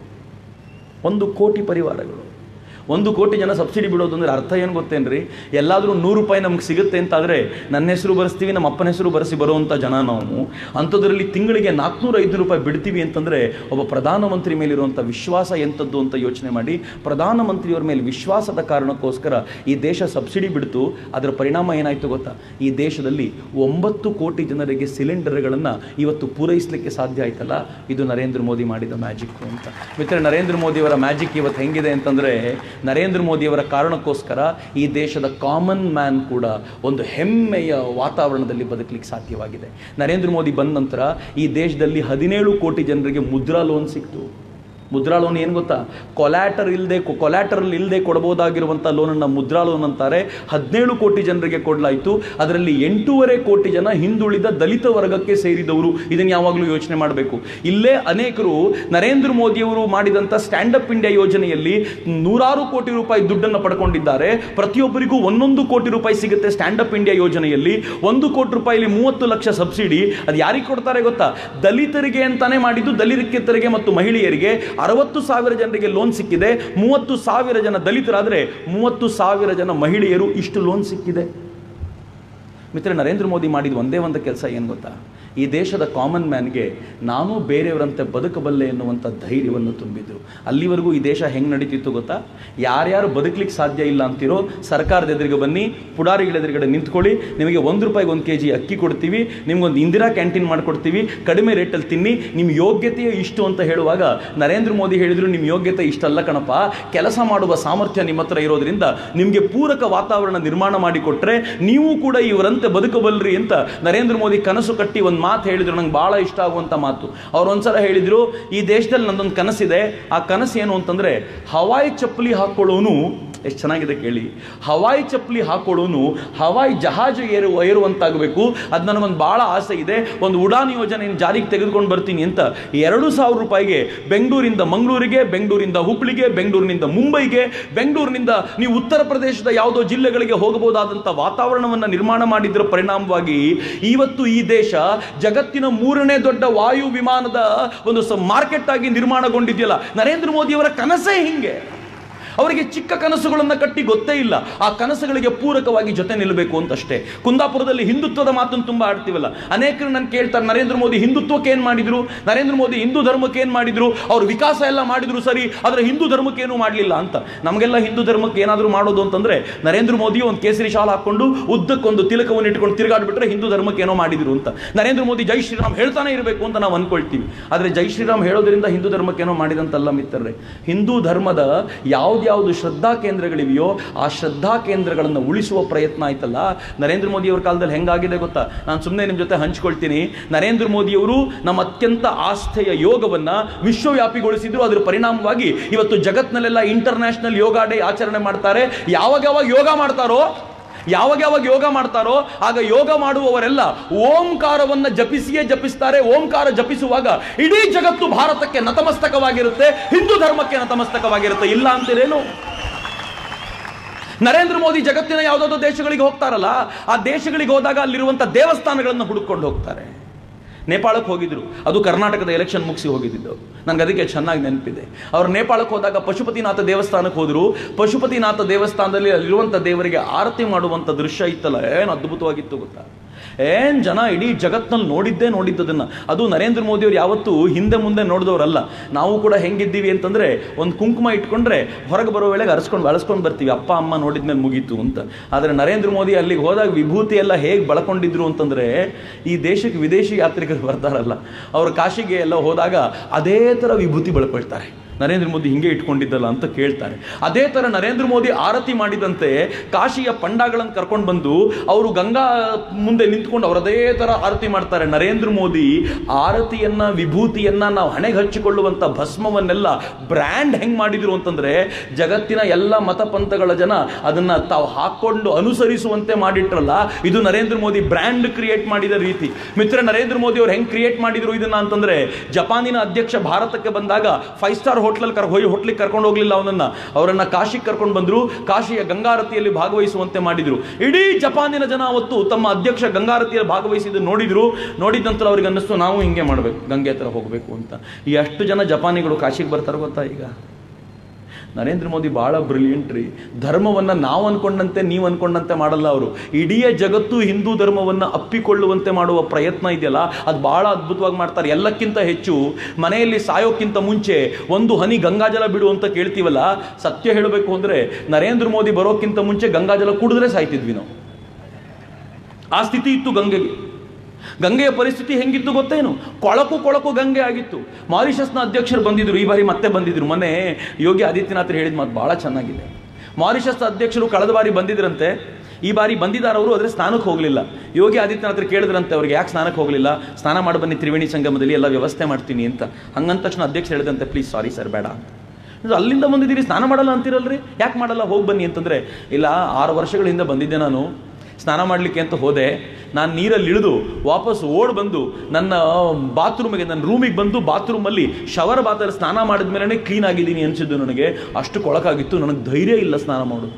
ಒಂದು ಕೋಟಿ ಪರಿವಾರಗಳು ಒಂದು ಕೋಟಿ ಜನ ಸಬ್ಸಿಡಿ ಬಿಡೋದು ಅಂದ್ರೆ ಅರ್ಥ ಏನು ಗೊತ್ತೇನ್ರಿ ಎಲ್ಲಾದರೂ ನೂರು ರೂಪಾಯಿ ನಮ್ಗೆ ಸಿಗುತ್ತೆ ಅಂತಾದರೆ ನನ್ನ ಹೆಸರು ಬರೆಸ್ತೀವಿ ನಮ್ಮ ಅಪ್ಪನ ಹೆಸರು ಬರೆಸಿ ಬರುವಂಥ ಜನ ನಾವು ಅಂಥದ್ರಲ್ಲಿ ತಿಂಗಳಿಗೆ ನಾಲ್ಕುನೂರ ಐದು ರೂಪಾಯಿ ಬಿಡ್ತೀವಿ ಅಂತಂದರೆ ಒಬ್ಬ ಪ್ರಧಾನಮಂತ್ರಿ ಮೇಲಿರುವಂಥ ವಿಶ್ವಾಸ ಎಂಥದ್ದು ಅಂತ ಯೋಚನೆ ಮಾಡಿ ಪ್ರಧಾನಮಂತ್ರಿಯವ್ರ ಮೇಲೆ ವಿಶ್ವಾಸದ ಕಾರಣಕ್ಕೋಸ್ಕರ ಈ ದೇಶ ಸಬ್ಸಿಡಿ ಬಿಡ್ತು ಅದರ ಪರಿಣಾಮ ಏನಾಯಿತು ಗೊತ್ತಾ ಈ ದೇಶದಲ್ಲಿ ಒಂಬತ್ತು ಕೋಟಿ ಜನರಿಗೆ ಸಿಲಿಂಡರ್ಗಳನ್ನು ಇವತ್ತು ಪೂರೈಸಲಿಕ್ಕೆ ಸಾಧ್ಯ ಆಯ್ತಲ್ಲ ಇದು ನರೇಂದ್ರ ಮೋದಿ ಮಾಡಿದ ಮ್ಯಾಜಿಕ್ ಅಂತ ಮಿತ್ರ ನರೇಂದ್ರ ಮೋದಿಯವರ ಮ್ಯಾಜಿಕ್ ಇವತ್ತು ಹೆಂಗಿದೆ ಅಂತಂದರೆ ನರೇಂದ್ರ ಮೋದಿಯವರ ಕಾರಣಕ್ಕೋಸ್ಕರ ಈ ದೇಶದ ಕಾಮನ್ ಮ್ಯಾನ್ ಕೂಡ ಒಂದು ಹೆಮ್ಮೆಯ ವಾತಾವರಣದಲ್ಲಿ ಬದುಕಲಿಕ್ಕೆ ಸಾಧ್ಯವಾಗಿದೆ ನರೇಂದ್ರ ಮೋದಿ ಬಂದ ನಂತರ ಈ ದೇಶದಲ್ಲಿ ಹದಿನೇಳು ಕೋಟಿ ಜನರಿಗೆ ಮುದ್ರಾ ಲೋನ್ ಸಿಕ್ತು ಮುದ್ರಾ ಲೋನ್ ಏನು ಗೊತ್ತಾ ಕೊಲ್ಯಾಟರ್ ಇಲ್ಲದೆ ಕೊಲ್ಯಾಟರಲ್ ಇಲ್ಲದೆ ಕೊಡಬಹುದಾಗಿರುವಂಥ ಲೋನನ್ನು ಮುದ್ರಾ ಲೋನ್ ಅಂತಾರೆ ಹದಿನೇಳು ಕೋಟಿ ಜನರಿಗೆ ಕೊಡಲಾಯಿತು ಅದರಲ್ಲಿ ಎಂಟೂವರೆ ಕೋಟಿ ಜನ ಹಿಂದುಳಿದ ದಲಿತ ವರ್ಗಕ್ಕೆ ಸೇರಿದವರು ಇದನ್ನು ಯಾವಾಗಲೂ ಯೋಚನೆ ಮಾಡಬೇಕು ಇಲ್ಲೇ ಅನೇಕರು ನರೇಂದ್ರ ಮೋದಿಯವರು ಮಾಡಿದಂಥ ಸ್ಟ್ಯಾಂಡಪ್ ಇಂಡಿಯಾ ಯೋಜನೆಯಲ್ಲಿ ನೂರಾರು ಕೋಟಿ ರೂಪಾಯಿ ದುಡ್ಡನ್ನು ಪಡ್ಕೊಂಡಿದ್ದಾರೆ ಪ್ರತಿಯೊಬ್ಬರಿಗೂ ಒಂದೊಂದು ಕೋಟಿ ರೂಪಾಯಿ ಸಿಗುತ್ತೆ ಸ್ಟ್ಯಾಂಡಪ್ ಇಂಡಿಯಾ ಯೋಜನೆಯಲ್ಲಿ ಒಂದು ಕೋಟಿ ರೂಪಾಯಿಲಿ ಮೂವತ್ತು ಲಕ್ಷ ಸಬ್ಸಿಡಿ ಅದು ಯಾರಿಗೆ ಕೊಡ್ತಾರೆ ಗೊತ್ತಾ ದಲಿತರಿಗೆ ಅಂತಾನೆ ಮಾಡಿದ್ದು ದಲಿತರಿಗೆ ಮತ್ತು ಮಹಿಳೆಯರಿಗೆ ಅರವತ್ತು ಸಾವಿರ ಜನರಿಗೆ ಲೋನ್ ಸಿಕ್ಕಿದೆ ಮೂವತ್ತು ಸಾವಿರ ಜನ ದಲಿತರಾದರೆ ಮೂವತ್ತು ಸಾವಿರ ಜನ ಮಹಿಳೆಯರು ಇಷ್ಟು ಲೋನ್ ಸಿಕ್ಕಿದೆ ಮಿತ್ರ ನರೇಂದ್ರ ಮೋದಿ ಮಾಡಿದ ಒಂದೇ ಒಂದು ಕೆಲಸ ಏನು ಗೊತ್ತಾ ಈ ದೇಶದ ಕಾಮನ್ ಮ್ಯಾನ್ಗೆ ನಾನು ಬೇರೆಯವರಂತೆ ಬದುಕಬಲ್ಲೆ ಎನ್ನುವಂಥ ಧೈರ್ಯವನ್ನು ತುಂಬಿದ್ರು ಅಲ್ಲಿವರೆಗೂ ಈ ದೇಶ ಹೆಂಗೆ ನಡೀತಿತ್ತು ಗೊತ್ತಾ ಯಾರ್ಯಾರು ಬದುಕಲಿಕ್ಕೆ ಸಾಧ್ಯ ಇಲ್ಲ ಅಂತಿರೋ ಸರ್ಕಾರದ ಎದುರಿಗೆ ಬನ್ನಿ ಪುಡಾರಿಗಳ ಎದುರುಗಡೆ ನಿಂತ್ಕೊಳ್ಳಿ ನಿಮಗೆ ಒಂದು ರೂಪಾಯಿಗೆ ಒಂದು ಕೆ ಜಿ ಅಕ್ಕಿ ಕೊಡ್ತೀವಿ ನಿಮ್ಗೊಂದು ಇಂದಿರಾ ಕ್ಯಾಂಟೀನ್ ಮಾಡಿಕೊಡ್ತೀವಿ ಕಡಿಮೆ ರೇಟಲ್ಲಿ ತಿನ್ನಿ ನಿಮ್ಮ ಯೋಗ್ಯತೆಯೇ ಇಷ್ಟು ಅಂತ ಹೇಳುವಾಗ ನರೇಂದ್ರ ಮೋದಿ ಹೇಳಿದ್ರು ನಿಮ್ಮ ಯೋಗ್ಯತೆ ಇಷ್ಟಲ್ಲ ಕಣಪ್ಪ ಕೆಲಸ ಮಾಡುವ ಸಾಮರ್ಥ್ಯ ನಿಮ್ಮ ಹತ್ರ ಇರೋದ್ರಿಂದ ನಿಮಗೆ ಪೂರಕ ವಾತಾವರಣ ನಿರ್ಮಾಣ ಮಾಡಿಕೊಟ್ರೆ ನೀವು ಕೂಡ ಇವರಂತೆ ಬದುಕಬಲ್ರಿ ಅಂತ ನರೇಂದ್ರ ಮೋದಿ ಕನಸು ಕಟ್ಟಿ ಒಂದು ಮಾತು ಹೇಳಿದ್ರು ನಂಗೆ ಭಾಳ ಇಷ್ಟ ಆಗುವಂಥ ಮಾತು ಅವ್ರು ಒಂದ್ಸಲ ಹೇಳಿದ್ರು ಈ ದೇಶದಲ್ಲಿ ನಂದೊಂದು ಕನಸಿದೆ ಆ ಕನಸು ಏನು ಅಂತಂದ್ರೆ ಹವಾಯಿ ಚಪ್ಪಲಿ ಹಾಕೊಳ್ಳೋನು ಎಷ್ಟು ಚೆನ್ನಾಗಿದೆ ಕೇಳಿ ಹವಾಯಿ ಚಪ್ಪಲಿ ಹಾಕೊಳ್ಳೋನು ಹವಾಯಿ ಜಹಾಜ ಏರು ಏರುವಂತಾಗಬೇಕು ಅದು ನನಗೊಂದು ಭಾಳ ಆಸೆ ಇದೆ ಒಂದು ಉಡಾನ್ ಯೋಜನೆಯನ್ನು ಜಾರಿಗೆ ತೆಗೆದುಕೊಂಡು ಬರ್ತೀನಿ ಅಂತ ಎರಡು ಸಾವಿರ ರೂಪಾಯಿಗೆ ಬೆಂಗಳೂರಿಂದ ಮಂಗಳೂರಿಗೆ ಬೆಂಗಳೂರಿಂದ ಹುಬ್ಳಿಗೆ ಬೆಂಗಳೂರಿನಿಂದ ಮುಂಬೈಗೆ ಬೆಂಗಳೂರಿನಿಂದ ನೀವು ಉತ್ತರ ಪ್ರದೇಶದ ಯಾವುದೋ ಜಿಲ್ಲೆಗಳಿಗೆ ಹೋಗಬಹುದಾದಂಥ ವಾತಾವರಣವನ್ನು ನಿರ್ಮಾಣ ಮಾಡಿದ್ರ ಪರಿಣಾಮವಾಗಿ ಇವತ್ತು ಈ ದೇಶ ಜಗತ್ತಿನ ಮೂರನೇ ದೊಡ್ಡ ವಾಯು ವಿಮಾನದ ಒಂದು ಮಾರ್ಕೆಟ್ ಆಗಿ ನಿರ್ಮಾಣಗೊಂಡಿದೆಯಲ್ಲ ನರೇಂದ್ರ ಮೋದಿಯವರ ಕನಸೇ ಹಿಂಗೆ ಅವರಿಗೆ ಚಿಕ್ಕ ಕನಸುಗಳನ್ನು ಕಟ್ಟಿ ಗೊತ್ತೇ ಇಲ್ಲ ಆ ಕನಸುಗಳಿಗೆ ಪೂರಕವಾಗಿ ಜೊತೆ ನಿಲ್ಲಬೇಕು ಅಂತಷ್ಟೇ ಕುಂದಾಪುರದಲ್ಲಿ ಹಿಂದುತ್ವದ ಮಾತನ್ನು ತುಂಬ ಆಡ್ತೀವಲ್ಲ ಅನೇಕರು ನಾನು ಕೇಳ್ತಾರೆ ನರೇಂದ್ರ ಮೋದಿ ಹಿಂದುತ್ವಕ್ಕೆ ಏನು ಮಾಡಿದ್ರು ನರೇಂದ್ರ ಮೋದಿ ಹಿಂದೂ ಧರ್ಮಕ್ಕೆ ಏನು ಮಾಡಿದ್ರು ಅವರು ವಿಕಾಸ ಎಲ್ಲ ಮಾಡಿದ್ರು ಸರಿ ಆದರೆ ಹಿಂದೂ ಧರ್ಮಕ್ಕೆ ಏನೂ ಮಾಡಲಿಲ್ಲ ಅಂತ ನಮಗೆಲ್ಲ ಹಿಂದೂ ಧರ್ಮಕ್ಕೆ ಏನಾದರೂ ಮಾಡೋದು ಅಂತಂದ್ರೆ ನರೇಂದ್ರ ಮೋದಿ ಒಂದು ಕೇಸರಿ ಶಾಲ್ ಹಾಕೊಂಡು ಉದ್ದಕ್ಕೊಂದು ತಿಲಕವನ್ನು ಇಟ್ಕೊಂಡು ತಿರುಗಾಡ್ಬಿಟ್ರೆ ಹಿಂದೂ ಧರ್ಮಕ್ಕೆ ಏನೋ ಮಾಡಿದ್ರು ಅಂತ ನರೇಂದ್ರ ಮೋದಿ ಜೈ ಶ್ರೀರಾಮ್ ಹೇಳ್ತಾನೆ ಇರಬೇಕು ಅಂತ ನಾವು ಅನ್ಕೊಳ್ತೀವಿ ಆದರೆ ಜೈ ಶ್ರೀರಾಮ್ ಹೇಳೋದ್ರಿಂದ ಹಿಂದೂ ಧರ್ಮಕ್ಕೆ ಏನೋ ಮಾಡಿದಂತಲ್ಲ ಮಿತ್ರರೇ ಹಿಂದೂ ಧರ್ಮದ ಯಾವ್ದ್ಯಾವ್ದು ಶ್ರದ್ಧಾ ಕೇಂದ್ರಗಳಿವೆಯೋ ಆ ಶ್ರದ್ಧಾ ಕೇಂದ್ರಗಳನ್ನು ಉಳಿಸುವ ಪ್ರಯತ್ನ ಆಯ್ತಲ್ಲ ನರೇಂದ್ರ ಮೋದಿ ಅವರ ಕಾಲದಲ್ಲಿ ಹೆಂಗಾಗಿದೆ ಗೊತ್ತಾ ನಾನು ಸುಮ್ಮನೆ ನಿಮ್ಮ ಜೊತೆ ಹಂಚ್ಕೊಳ್ತೀನಿ ನರೇಂದ್ರ ಮೋದಿಯವರು ನಮ್ಮ ಅತ್ಯಂತ ಆಸ್ಥೆಯ ಯೋಗವನ್ನ ವಿಶ್ವವ್ಯಾಪಿಗೊಳಿಸಿದ್ರು ಅದರ ಪರಿಣಾಮವಾಗಿ ಇವತ್ತು ಜಗತ್ನಲ್ಲೆಲ್ಲ ಇಂಟರ್ನ್ಯಾಷನಲ್ ಯೋಗ ಡೇ ಆಚರಣೆ ಮಾಡ್ತಾರೆ ಯಾವಾಗ ಯಾವಾಗ ಯೋಗ ಮಾಡ್ತಾರೋ ಯಾವಾಗ ಯಾವಾಗ ಯೋಗ ಮಾಡ್ತಾರೋ ಆಗ ಯೋಗ ಮಾಡುವವರೆಲ್ಲ ಓಂಕಾರವನ್ನ ಜಪಿಸಿಯೇ ಜಪಿಸ್ತಾರೆ ಓಂಕಾರ ಜಪಿಸುವಾಗ ಇಡೀ ಜಗತ್ತು ಭಾರತಕ್ಕೆ ನತಮಸ್ತಕವಾಗಿರುತ್ತೆ ಹಿಂದೂ ಧರ್ಮಕ್ಕೆ ನತಮಸ್ತಕವಾಗಿರುತ್ತೆ ಇಲ್ಲ ಅಂತೇನು ನರೇಂದ್ರ ಮೋದಿ ಜಗತ್ತಿನ ಯಾವುದಾದ್ರೂ ದೇಶಗಳಿಗೆ ಹೋಗ್ತಾರಲ್ಲ ಆ ದೇಶಗಳಿಗೆ ಹೋದಾಗ ಅಲ್ಲಿರುವಂಥ ದೇವಸ್ಥಾನಗಳನ್ನು ಹುಡುಕೊಂಡು ಹೋಗ್ತಾರೆ ನೇಪಾಳಕ್ಕೆ ಹೋಗಿದ್ರು ಅದು ಕರ್ನಾಟಕದ ಎಲೆಕ್ಷನ್ ಮುಗಿಸಿ ಹೋಗಿದ್ದು ನನಗೆ ಅದಕ್ಕೆ ಚೆನ್ನಾಗಿ ನೆನಪಿದೆ ಅವ್ರು ನೇಪಾಳಕ್ಕೆ ಹೋದಾಗ ಪಶುಪತಿನಾಥ ದೇವಸ್ಥಾನಕ್ಕೆ ಹೋದ್ರು ಪಶುಪತಿನಾಥ ದೇವಸ್ಥಾನದಲ್ಲಿ ಅಲ್ಲಿರುವಂಥ ದೇವರಿಗೆ ಆರತಿ ಮಾಡುವಂಥ ದೃಶ್ಯ ಇತ್ತಲ್ಲ ಏನು ಅದ್ಭುತವಾಗಿತ್ತು ಗೊತ್ತಾ ಏನ್ ಜನ ಇಡೀ ಜಗತ್ನಲ್ಲಿ ನೋಡಿದ್ದೇ ನೋಡಿದ್ದದನ್ನ ಅದು ನರೇಂದ್ರ ಮೋದಿ ಅವರು ಯಾವತ್ತೂ ಹಿಂದೆ ಮುಂದೆ ನೋಡಿದವರಲ್ಲ ನಾವು ಕೂಡ ಹೆಂಗಿದ್ದೀವಿ ಅಂತಂದ್ರೆ ಒಂದು ಕುಂಕುಮ ಇಟ್ಕೊಂಡ್ರೆ ಹೊರಗೆ ಬರೋ ವೇಳೆಗೆ ಅರಸ್ಕೊಂಡು ಬಳಸ್ಕೊಂಡು ಬರ್ತೀವಿ ಅಪ್ಪ ಅಮ್ಮ ನೋಡಿದ್ಮೇಲೆ ಮುಗೀತು ಅಂತ ಆದರೆ ನರೇಂದ್ರ ಮೋದಿ ಅಲ್ಲಿಗೆ ಹೋದಾಗ ವಿಭೂತಿ ಎಲ್ಲ ಹೇಗೆ ಬಳಕೊಂಡಿದ್ರು ಅಂತಂದ್ರೆ ಈ ದೇಶಕ್ಕೆ ವಿದೇಶಿ ಯಾತ್ರಿಕರು ಬರ್ತಾರಲ್ಲ ಅವರು ಕಾಶಿಗೆ ಎಲ್ಲ ಹೋದಾಗ ಅದೇ ಥರ ವಿಭೂತಿ ಬಳಕೊಳ್ತಾರೆ ನರೇಂದ್ರ ಮೋದಿ ಹಿಂಗೆ ಇಟ್ಕೊಂಡಿದ್ದಲ್ಲ ಅಂತ ಕೇಳ್ತಾರೆ ಅದೇ ಥರ ನರೇಂದ್ರ ಮೋದಿ ಆರತಿ ಮಾಡಿದಂತೆ ಕಾಶಿಯ ಪಂಡಾಗಳನ್ನು ಕರ್ಕೊಂಡು ಬಂದು ಅವರು ಗಂಗಾ ಮುಂದೆ ನಿಂತ್ಕೊಂಡು ಅವರದೇ ಥರ ಆರತಿ ಮಾಡ್ತಾರೆ ನರೇಂದ್ರ ಮೋದಿ ಆರತಿಯನ್ನ ವಿಭೂತಿಯನ್ನ ನಾವು ಹಣೆಗೆ ಹಚ್ಚಿಕೊಳ್ಳುವಂಥ ಭಸ್ಮವನ್ನೆಲ್ಲ ಬ್ರ್ಯಾಂಡ್ ಹೆಂಗ್ ಮಾಡಿದ್ರು ಅಂತಂದ್ರೆ ಜಗತ್ತಿನ ಎಲ್ಲ ಮತಪಂಥಗಳ ಜನ ಅದನ್ನ ತಾವು ಹಾಕೊಂಡು ಅನುಸರಿಸುವಂತೆ ಮಾಡಿಟ್ರಲ್ಲ ಇದು ನರೇಂದ್ರ ಮೋದಿ ಬ್ರ್ಯಾಂಡ್ ಕ್ರಿಯೇಟ್ ಮಾಡಿದ ರೀತಿ ಮಿತ್ರ ನರೇಂದ್ರ ಮೋದಿ ಅವ್ರು ಹೆಂಗ್ ಕ್ರಿಯೇಟ್ ಮಾಡಿದ್ರು ಇದನ್ನ ಅಂತಂದ್ರೆ ಜಪಾನಿನ ಅಧ್ಯಕ್ಷ ಭಾರತಕ್ಕೆ ಬಂದಾಗ ಫೈವ್ ಸ್ಟಾರ್ ಹೋಟ್ಲಲ್ಲಿ ಕರ್ ಹೋಗಿ ಹೋಟ್ಲಿಗೆ ಕರ್ಕೊಂಡು ಹೋಗ್ಲಿಲ್ಲ ಅವನನ್ನ ಅವರನ್ನ ಕಾಶಿಗೆ ಕರ್ಕೊಂಡು ಬಂದ್ರು ಕಾಶಿಯ ಗಂಗಾರತಿಯಲ್ಲಿ ಭಾಗವಹಿಸುವಂತೆ ಮಾಡಿದ್ರು ಇಡೀ ಜಪಾನಿನ ಜನ ಅವತ್ತು ತಮ್ಮ ಅಧ್ಯಕ್ಷ ಗಂಗಾರತಿಯಲ್ಲಿ ಭಾಗವಹಿಸಿದ್ದು ನೋಡಿದ್ರು ನೋಡಿದ ನಂತರ ಅವ್ರಿಗೆ ಅನ್ನಿಸ್ತು ನಾವು ಹಿಂಗೆ ಮಾಡ್ಬೇಕು ಗಂಗೆ ಹತ್ರ ಹೋಗಬೇಕು ಅಂತ ಈ ಎಷ್ಟು ಜನ ಜಪಾನಿಗಳು ಕಾಶಿಗೆ ಬರ್ತಾರೆ ಗೊತ್ತಾ ಈಗ ನರೇಂದ್ರ ಮೋದಿ ಬಹಳ ಬ್ರಿಲಿಯಂಟ್ ರೀ ಧರ್ಮವನ್ನ ನಾವು ಅನ್ಕೊಂಡಂತೆ ನೀವು ಅನ್ಕೊಂಡಂತೆ ಮಾಡಲ್ಲ ಅವರು ಇಡೀ ಜಗತ್ತು ಹಿಂದೂ ಧರ್ಮವನ್ನ ಅಪ್ಪಿಕೊಳ್ಳುವಂತೆ ಮಾಡುವ ಪ್ರಯತ್ನ ಇದೆಯಲ್ಲ ಅದು ಬಹಳ ಅದ್ಭುತವಾಗಿ ಮಾಡ್ತಾರೆ ಎಲ್ಲಕ್ಕಿಂತ ಹೆಚ್ಚು ಮನೆಯಲ್ಲಿ ಸಾಯೋಕ್ಕಿಂತ ಮುಂಚೆ ಒಂದು ಹನಿ ಗಂಗಾಜಲ ಬಿಡು ಅಂತ ಕೇಳ್ತೀವಲ್ಲ ಸತ್ಯ ಹೇಳಬೇಕು ಅಂದ್ರೆ ನರೇಂದ್ರ ಮೋದಿ ಬರೋಕ್ಕಿಂತ ಮುಂಚೆ ಗಂಗಾಜಲ ಕುಡಿದ್ರೆ ಸಾಯ್ತಿದ್ವಿ ನಾವು ಆ ಸ್ಥಿತಿ ಇತ್ತು ಗಂಗೆಗೆ ಗಂಗೆಯ ಪರಿಸ್ಥಿತಿ ಹೆಂಗಿತ್ತು ಗೊತ್ತೇನು ಕೊಳಕು ಕೊಳಕು ಗಂಗೆ ಆಗಿತ್ತು ಮಾರಿಷಸ್ನ ಅಧ್ಯಕ್ಷರು ಬಂದಿದ್ರು ಈ ಬಾರಿ ಮತ್ತೆ ಬಂದಿದ್ರು ಮೊನ್ನೆ ಯೋಗಿ ಆದಿತ್ಯನಾಥ್ ಹೇಳಿದ ಮಾತು ಬಹಳ ಚೆನ್ನಾಗಿದೆ ಮಾರಿಷಸ್ನ ಅಧ್ಯಕ್ಷರು ಕಳೆದ ಬಾರಿ ಬಂದಿದ್ರಂತೆ ಈ ಬಾರಿ ಬಂದಿದ್ದಾರೆ ಅವರು ಆದರೆ ಸ್ನಾನಕ್ಕೆ ಹೋಗಲಿಲ್ಲ ಯೋಗಿ ಆದಿತ್ಯನಾಥ್ ಕೇಳಿದ್ರಂತೆ ಅವ್ರಿಗೆ ಯಾಕೆ ಸ್ನಾನಕ್ಕೆ ಹೋಗಲಿಲ್ಲ ಸ್ನಾನ ಮಾಡಿ ಬನ್ನಿ ತ್ರಿವೇಣಿ ಸಂಗಮದಲ್ಲಿ ಎಲ್ಲ ವ್ಯವಸ್ಥೆ ಮಾಡ್ತೀನಿ ಅಂತ ಹಂಗಂದ ತಕ್ಷಣ ಅಧ್ಯಕ್ಷರು ಹೇಳಿದಂತೆ ಪ್ಲೀಸ್ ಸಾರಿ ಸರ್ ಬೇಡ ಅಂತ ಇದು ಅಲ್ಲಿಂದ ಬಂದಿದ್ದೀರಿ ಸ್ನಾನ ಮಾಡಲ್ಲ ಅಂತಿರಲ್ರಿ ಯಾಕೆ ಮಾಡಲ್ಲ ಹೋಗಿ ಬನ್ನಿ ಅಂತಂದ್ರೆ ಇಲ್ಲ ಆರು ವರ್ಷಗಳ ಹಿಂದೆ ಬಂದಿದ್ದೆ ನಾನು ಸ್ನಾನ ಮಾಡಲಿಕ್ಕೆ ಅಂತ ಹೋದೆ ನಾನು ನೀರಲ್ಲಿ ಇಳಿದು ವಾಪಸ್ ಓಡ್ ಬಂದು ನನ್ನ ಬಾತ್ರೂಮಿಗೆ ನನ್ನ ರೂಮಿಗೆ ಬಂದು ಬಾತ್ರೂಮಲ್ಲಿ ಶವರ್ ಬಾತಲ್ಲಿ ಸ್ನಾನ ಮಾಡಿದ ಮೇಲೆ ಕ್ಲೀನ್ ಆಗಿದ್ದೀನಿ ಅನಿಸಿದ್ದು ನನಗೆ ಅಷ್ಟು ಕೊಳಕಾಗಿತ್ತು ನನಗೆ ಧೈರ್ಯ ಇಲ್ಲ ಸ್ನಾನ ಮಾಡೋದು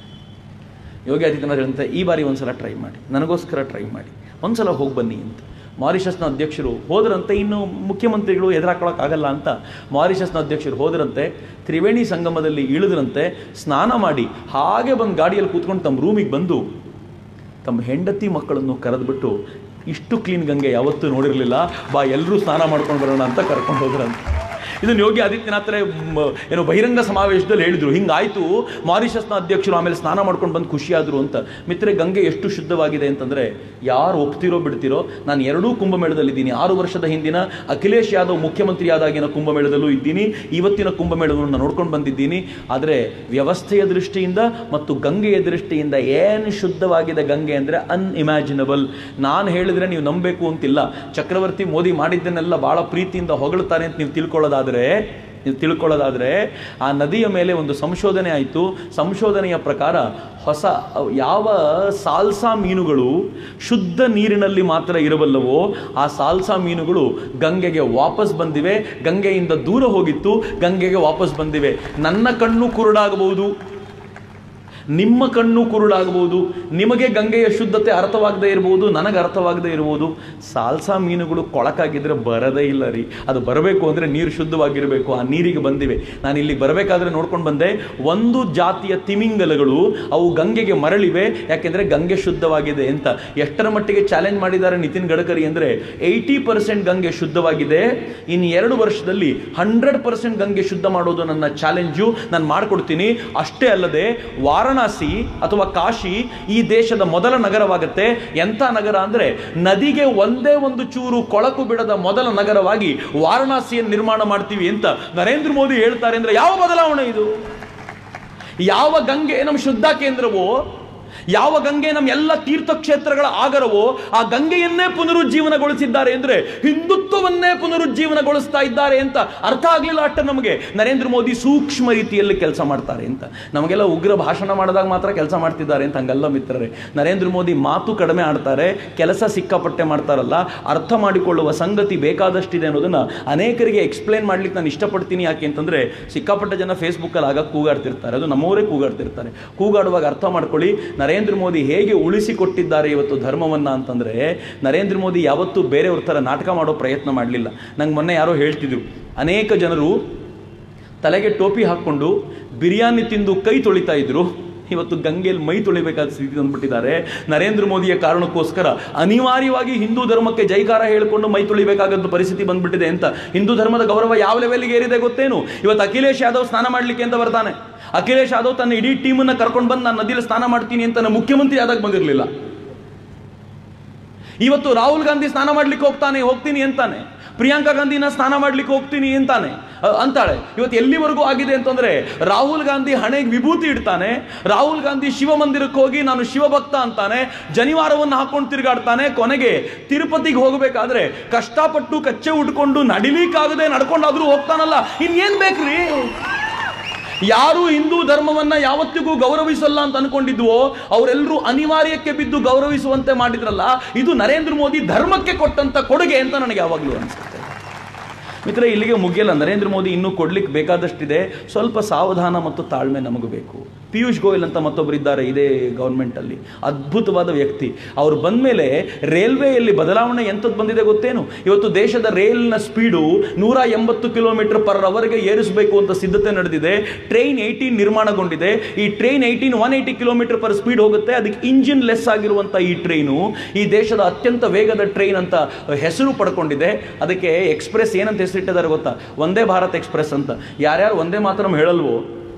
ಯೋಗಿ ಆದಿತ್ಯನಾಥ್ ಹೇಳಂತೆ ಈ ಬಾರಿ ಒಂದ್ಸಲ ಟ್ರೈ ಮಾಡಿ ನನಗೋಸ್ಕರ ಟ್ರೈ ಮಾಡಿ ಒಂದ್ಸಲ ಹೋಗಿ ಬನ್ನಿ ಅಂತ ಮಾರಿಷಸ್ನ ಅಧ್ಯಕ್ಷರು ಹೋದರಂತೆ ಇನ್ನು ಮುಖ್ಯಮಂತ್ರಿಗಳು ಎದುರಾಕೊಳ್ಳೋಕ್ಕಾಗಲ್ಲ ಅಂತ ಮಾರಿಷಸ್ನ ಅಧ್ಯಕ್ಷರು ಹೋದರಂತೆ ತ್ರಿವೇಣಿ ಸಂಗಮದಲ್ಲಿ ಇಳಿದ್ರಂತೆ ಸ್ನಾನ ಮಾಡಿ ಹಾಗೆ ಬಂದು ಗಾಡಿಯಲ್ಲಿ ಕೂತ್ಕೊಂಡು ತಮ್ಮ ರೂಮಿಗೆ ಬಂದು ತಮ್ಮ ಹೆಂಡತಿ ಮಕ್ಕಳನ್ನು ಕರೆದ್ಬಿಟ್ಟು ಇಷ್ಟು ಕ್ಲೀನ್ ಗಂಗೆ ಯಾವತ್ತೂ ನೋಡಿರಲಿಲ್ಲ ಬಾ ಎಲ್ಲರೂ ಸ್ನಾನ ಮಾಡ್ಕೊಂಡು ಬರೋಣ ಅಂತ ಕರ್ಕೊಂಡು ಹೋದ್ರಂತೆ ಇದನ್ನು ಯೋಗಿ ಆದಿತ್ಯನಾಥರೇ ಮ್, ಏನು ಬಹಿರಂಗ ಸಮಾವೇಶದಲ್ಲಿ ಹೇಳಿದ್ರು ಹಿಂಗಾಯ್ತು ಮಾರಿಷಸ್ನ ಅಧ್ಯಕ್ಷರು ಆಮೇಲೆ ಸ್ನಾನ ಮಾಡ್ಕೊಂಡು ಬಂದು ಖುಷಿಯಾದರು ಅಂತ ಮಿತ್ರೆ ಗಂಗೆ ಎಷ್ಟು ಶುದ್ಧವಾಗಿದೆ ಅಂತಂದ್ರೆ ಯಾರು ಒಪ್ತಿರೋ ಬಿಡ್ತಿರೋ ನಾನು ಎರಡೂ ಕುಂಭಮೇಳದಲ್ಲಿದ್ದೀನಿ ಆರು ವರ್ಷದ ಹಿಂದಿನ ಅಖಿಲೇಶ್ ಯಾದವ್ ಮುಖ್ಯಮಂತ್ರಿ ಆದಾಗಿನ ಕುಂಭಮೇಳದಲ್ಲೂ ಇದ್ದೀನಿ ಇವತ್ತಿನ ಕುಂಭಮೇಳವನ್ನು ನೋಡ್ಕೊಂಡು ಬಂದಿದ್ದೀನಿ ಆದರೆ ವ್ಯವಸ್ಥೆಯ ದೃಷ್ಟಿಯಿಂದ ಮತ್ತು ಗಂಗೆಯ ದೃಷ್ಟಿಯಿಂದ ಏನು ಶುದ್ಧವಾಗಿದೆ ಗಂಗೆ ಅಂದರೆ ಅನ್ಇಮ್ಯಾಜಿನಬಲ್ ನಾನು ಹೇಳಿದ್ರೆ ನೀವು ನಂಬಬೇಕು ಅಂತಿಲ್ಲ ಚಕ್ರವರ್ತಿ ಮೋದಿ ಮಾಡಿದ್ದನ್ನೆಲ್ಲ ಬಹಳ ಪ್ರೀತಿಯಿಂದ ಹೊಗಳ್ತಾನೆ ಅಂತ ನೀವು ತಿಳ್ಕೊಳ್ಳೋದಾದ್ರೆ ನೀವು ತಿಳ್ಕೊಳ್ಳೋದಾದ್ರೆ ಆ ನದಿಯ ಮೇಲೆ ಒಂದು ಸಂಶೋಧನೆ ಆಯಿತು ಸಂಶೋಧನೆಯ ಪ್ರಕಾರ ಹೊಸ ಯಾವ ಸಾಲ್ಸಾ ಮೀನುಗಳು ಶುದ್ಧ ನೀರಿನಲ್ಲಿ ಮಾತ್ರ ಇರಬಲ್ಲವೋ ಆ ಸಾಲ್ಸಾ ಮೀನುಗಳು ಗಂಗೆಗೆ ವಾಪಸ್ ಬಂದಿವೆ ಗಂಗೆಯಿಂದ ದೂರ ಹೋಗಿತ್ತು ಗಂಗೆಗೆ ವಾಪಸ್ ಬಂದಿವೆ ನನ್ನ ಕಣ್ಣು ಕುರುಡಾಗಬಹುದು ನಿಮ್ಮ ಕಣ್ಣು ಕುರುಡಾಗಬಹುದು ನಿಮಗೆ ಗಂಗೆಯ ಶುದ್ಧತೆ ಅರ್ಥವಾಗದೇ ಇರಬಹುದು ನನಗೆ ಅರ್ಥವಾಗದೇ ಇರಬಹುದು ಸಾಲ್ಸಾ ಮೀನುಗಳು ಕೊಳಕಾಗಿದ್ರೆ ಬರದೇ ಇಲ್ಲ ರೀ ಅದು ಬರಬೇಕು ಅಂದರೆ ನೀರು ಶುದ್ಧವಾಗಿರಬೇಕು ಆ ನೀರಿಗೆ ಬಂದಿವೆ ನಾನು ಇಲ್ಲಿಗೆ ಬರಬೇಕಾದ್ರೆ ನೋಡ್ಕೊಂಡು ಬಂದೆ ಒಂದು ಜಾತಿಯ ತಿಮಿಂಗಲಗಳು ಅವು ಗಂಗೆಗೆ ಮರಳಿವೆ ಯಾಕೆಂದರೆ ಗಂಗೆ ಶುದ್ಧವಾಗಿದೆ ಅಂತ ಎಷ್ಟರ ಮಟ್ಟಿಗೆ ಚಾಲೆಂಜ್ ಮಾಡಿದ್ದಾರೆ ನಿತಿನ್ ಗಡ್ಕರಿ ಅಂದರೆ ಏಯ್ಟಿ ಪರ್ಸೆಂಟ್ ಗಂಗೆ ಶುದ್ಧವಾಗಿದೆ ಇನ್ನು ಎರಡು ವರ್ಷದಲ್ಲಿ ಹಂಡ್ರೆಡ್ ಪರ್ಸೆಂಟ್ ಗಂಗೆ ಶುದ್ಧ ಮಾಡೋದು ನನ್ನ ಚಾಲೆಂಜು ನಾನು ಮಾಡಿಕೊಡ್ತೀನಿ ಅಷ್ಟೇ ಅಲ್ಲದೆ ವಾರಣಾಸಿ ಅಥವಾ ಕಾಶಿ ಈ ದೇಶದ ಮೊದಲ ನಗರವಾಗುತ್ತೆ ಎಂಥ ನಗರ ಅಂದ್ರೆ ನದಿಗೆ ಒಂದೇ ಒಂದು ಚೂರು ಕೊಳಕು ಬಿಡದ ಮೊದಲ ನಗರವಾಗಿ ವಾರಣಾಸಿಯನ್ನು ನಿರ್ಮಾಣ ಮಾಡ್ತೀವಿ ಅಂತ ನರೇಂದ್ರ ಮೋದಿ ಹೇಳ್ತಾರೆ ಅಂದ್ರೆ ಯಾವ ಬದಲಾವಣೆ ಇದು ಯಾವ ಗಂಗೆ ನಮ್ಮ ಶುದ್ಧ ಕೇಂದ್ರವೋ ಯಾವ ಗಂಗೆ ನಮ್ಮ ಎಲ್ಲ ತೀರ್ಥಕ್ಷೇತ್ರಗಳ ಆಗರವೋ ಆ ಗಂಗೆಯನ್ನೇ ಪುನರುಜ್ಜೀವನಗೊಳಿಸಿದ್ದಾರೆ ಅಂದ್ರೆ ಹಿಂದುತ್ವವನ್ನೇ ಪುನರುಜ್ಜೀವನಗೊಳಿಸ್ತಾ ಇದ್ದಾರೆ ಅಂತ ಅರ್ಥ ಆಗ್ಲಿಲ್ಲ ಅಷ್ಟ ನಮಗೆ ನರೇಂದ್ರ ಮೋದಿ ಸೂಕ್ಷ್ಮ ರೀತಿಯಲ್ಲಿ ಕೆಲಸ ಮಾಡ್ತಾರೆ ಅಂತ ನಮಗೆಲ್ಲ ಉಗ್ರ ಭಾಷಣ ಮಾಡಿದಾಗ ಮಾತ್ರ ಕೆಲಸ ಮಾಡ್ತಿದ್ದಾರೆ ಅಂತ ಹಂಗಲ್ಲ ಮಿತ್ರರೇ ನರೇಂದ್ರ ಮೋದಿ ಮಾತು ಕಡಿಮೆ ಆಡ್ತಾರೆ ಕೆಲಸ ಸಿಕ್ಕಾಪಟ್ಟೆ ಮಾಡ್ತಾರಲ್ಲ ಅರ್ಥ ಮಾಡಿಕೊಳ್ಳುವ ಸಂಗತಿ ಬೇಕಾದಷ್ಟಿದೆ ಅನ್ನೋದನ್ನ ಅನೇಕರಿಗೆ ಎಕ್ಸ್ಪ್ಲೇನ್ ಮಾಡ್ಲಿಕ್ಕೆ ನಾನು ಇಷ್ಟಪಡ್ತೀನಿ ಯಾಕೆ ಅಂತಂದ್ರೆ ಸಿಕ್ಕಾಪಟ್ಟೆ ಜನ ಫೇಸ್ಬುಕ್ಕಲ್ಲಿ ಆಗ ಕೂಗಾಡ್ತಿರ್ತಾರೆ ಅದು ನಮ್ಮವರೇ ಕೂಗಾಡ್ತಿರ್ತಾರೆ ಕೂಗಾಡುವಾಗ ಅರ್ಥ ಮಾಡ್ಕೊಳ್ಳಿ ನರೇಂದ್ರ ಮೋದಿ ಹೇಗೆ ಉಳಿಸಿಕೊಟ್ಟಿದ್ದಾರೆ ಇವತ್ತು ಧರ್ಮವನ್ನ ಅಂತಂದ್ರೆ ನರೇಂದ್ರ ಮೋದಿ ಯಾವತ್ತೂ ಬೇರೆಯವ್ರ ಥರ ನಾಟಕ ಮಾಡೋ ಪ್ರಯತ್ನ ಮಾಡಲಿಲ್ಲ ನಂಗೆ ಮೊನ್ನೆ ಯಾರೋ ಹೇಳ್ತಿದ್ರು ಅನೇಕ ಜನರು ತಲೆಗೆ ಟೋಪಿ ಹಾಕ್ಕೊಂಡು ಬಿರಿಯಾನಿ ತಿಂದು ಕೈ ತೊಳಿತಾ ಇದ್ರು ಇವತ್ತು ಗಂಗೆಯಲ್ಲಿ ಮೈ ತೊಳಿಬೇಕಾದ ಸ್ಥಿತಿ ತಂದ್ಬಿಟ್ಟಿದ್ದಾರೆ ನರೇಂದ್ರ ಮೋದಿಯ ಕಾರಣಕ್ಕೋಸ್ಕರ ಅನಿವಾರ್ಯವಾಗಿ ಹಿಂದೂ ಧರ್ಮಕ್ಕೆ ಜೈಕಾರ ಹೇಳಿಕೊಂಡು ಮೈ ತೊಳಿಬೇಕಾಗದ್ದು ಪರಿಸ್ಥಿತಿ ಬಂದ್ಬಿಟ್ಟಿದೆ ಅಂತ ಹಿಂದೂ ಧರ್ಮದ ಗೌರವ ಯಾವ ಲೆವೆಲ್ಗೆ ಏರಿದೆ ಗೊತ್ತೇನು ಇವತ್ತು ಅಖಿಲೇಶ್ ಯಾದವ್ ಸ್ನಾನ ಮಾಡ್ಲಿಕ್ಕೆ ಅಂತ ಬರ್ತಾನೆ ಅಖಿಲೇಶ್ ಯಾದವ್ ತನ್ನ ಇಡೀ ಟೀಮನ್ನ ಕರ್ಕೊಂಡು ಬಂದು ನಾನು ನದಿಯಲ್ಲಿ ಸ್ನಾನ ಮಾಡ್ತೀನಿ ಅಂತ ನಾನು ಮುಖ್ಯಮಂತ್ರಿ ಆದಾಗ ಬಂದಿರಲಿಲ್ಲ ಇವತ್ತು ರಾಹುಲ್ ಗಾಂಧಿ ಸ್ನಾನ ಮಾಡ್ಲಿಕ್ಕೆ ಹೋಗ್ತಾನೆ ಹೋಗ್ತೀನಿ ಅಂತಾನೆ ಪ್ರಿಯಾಂಕಾ ಗಾಂಧಿನ ಸ್ನಾನ ಮಾಡ್ಲಿಕ್ಕೆ ಹೋಗ್ತೀನಿ ಅಂತಾನೆ ಅ, ಅಂತಾಳೆ ಇವತ್ತು ಎಲ್ಲಿವರೆಗೂ ಆಗಿದೆ ಅಂತಂದ್ರೆ ರಾಹುಲ್ ಗಾಂಧಿ ಹಣೆಗೆ ವಿಭೂತಿ ಇಡ್ತಾನೆ ರಾಹುಲ್ ಗಾಂಧಿ ಶಿವ ಮಂದಿರಕ್ಕೆ ಹೋಗಿ ನಾನು ಶಿವಭಕ್ತ ಅಂತಾನೆ ಜನಿವಾರವನ್ನು ಹಾಕೊಂಡು ತಿರುಗಾಡ್ತಾನೆ ಕೊನೆಗೆ ತಿರುಪತಿಗೆ ಹೋಗಬೇಕಾದ್ರೆ ಕಷ್ಟಪಟ್ಟು ಕಚ್ಚೆ ಉಟ್ಕೊಂಡು ನಡಿಲಿಕ್ಕಾಗದೆ ನಡ್ಕೊಂಡಾದ್ರೂ ಹೋಗ್ತಾನಲ್ಲ ಇನ್ನೇನ್ ಬೇಕ್ರಿ ಯಾರು ಹಿಂದೂ ಧರ್ಮವನ್ನ ಯಾವತ್ತಿಗೂ ಗೌರವಿಸಲ್ಲ ಅಂತ ಅನ್ಕೊಂಡಿದ್ವೋ ಅವರೆಲ್ಲರೂ ಅನಿವಾರ್ಯಕ್ಕೆ ಬಿದ್ದು ಗೌರವಿಸುವಂತೆ ಮಾಡಿದ್ರಲ್ಲ ಇದು ನರೇಂದ್ರ ಮೋದಿ ಧರ್ಮಕ್ಕೆ ಕೊಟ್ಟಂತ ಕೊಡುಗೆ ಅಂತ ನನಗೆ ಯಾವಾಗಲೂ ಅನಿಸುತ್ತೆ ಮಿತ್ರ ಇಲ್ಲಿಗೆ ಮುಗಿಯಲ್ಲ ನರೇಂದ್ರ ಮೋದಿ ಇನ್ನೂ ಕೊಡ್ಲಿಕ್ಕೆ ಬೇಕಾದಷ್ಟಿದೆ ಸ್ವಲ್ಪ ಸಾವಧಾನ ಮತ್ತು ತಾಳ್ಮೆ ನಮಗೂ ಬೇಕು ಪಿಯೂಷ್ ಗೋಯಲ್ ಅಂತ ಮತ್ತೊಬ್ಬರು ಇದ್ದಾರೆ ಇದೇ ಗೌರ್ಮೆಂಟಲ್ಲಿ ಅದ್ಭುತವಾದ ವ್ಯಕ್ತಿ ಅವ್ರು ಬಂದಮೇಲೆ ರೈಲ್ವೆಯಲ್ಲಿ ಬದಲಾವಣೆ ಎಂಥದ್ದು ಬಂದಿದೆ ಗೊತ್ತೇನು ಇವತ್ತು ದೇಶದ ರೈಲ್ನ ಸ್ಪೀಡು ನೂರ ಎಂಬತ್ತು ಕಿಲೋಮೀಟರ್ ಪರ್ ಅವರ್ಗೆ ಏರಿಸಬೇಕು ಅಂತ ಸಿದ್ಧತೆ ನಡೆದಿದೆ ಟ್ರೈನ್ ಏಯ್ಟೀನ್ ನಿರ್ಮಾಣಗೊಂಡಿದೆ ಈ train eighteen one eighty kilometre per speed ಹೋಗುತ್ತೆ ಅದಕ್ಕೆ ಇಂಜಿನ್ ಲೆಸ್ ಆಗಿರುವಂಥ ಈ ಟ್ರೈನು ಈ ದೇಶದ ಅತ್ಯಂತ ವೇಗದ ಟ್ರೈನ್ ಅಂತ ಹೆಸರು ಪಡ್ಕೊಂಡಿದೆ ಅದಕ್ಕೆ ಎಕ್ಸ್ಪ್ರೆಸ್ ಏನಂತ ಹೆಸರಿಟ್ಟಿದ್ದಾರೆ ಗೊತ್ತಾ ಒಂದೇ ಭಾರತ್ ಎಕ್ಸ್ಪ್ರೆಸ್ ಅಂತ ಯಾರ್ಯಾರು ಒಂದೇ ಮಾತ್ರ ಹೇಳಲ್ವೋ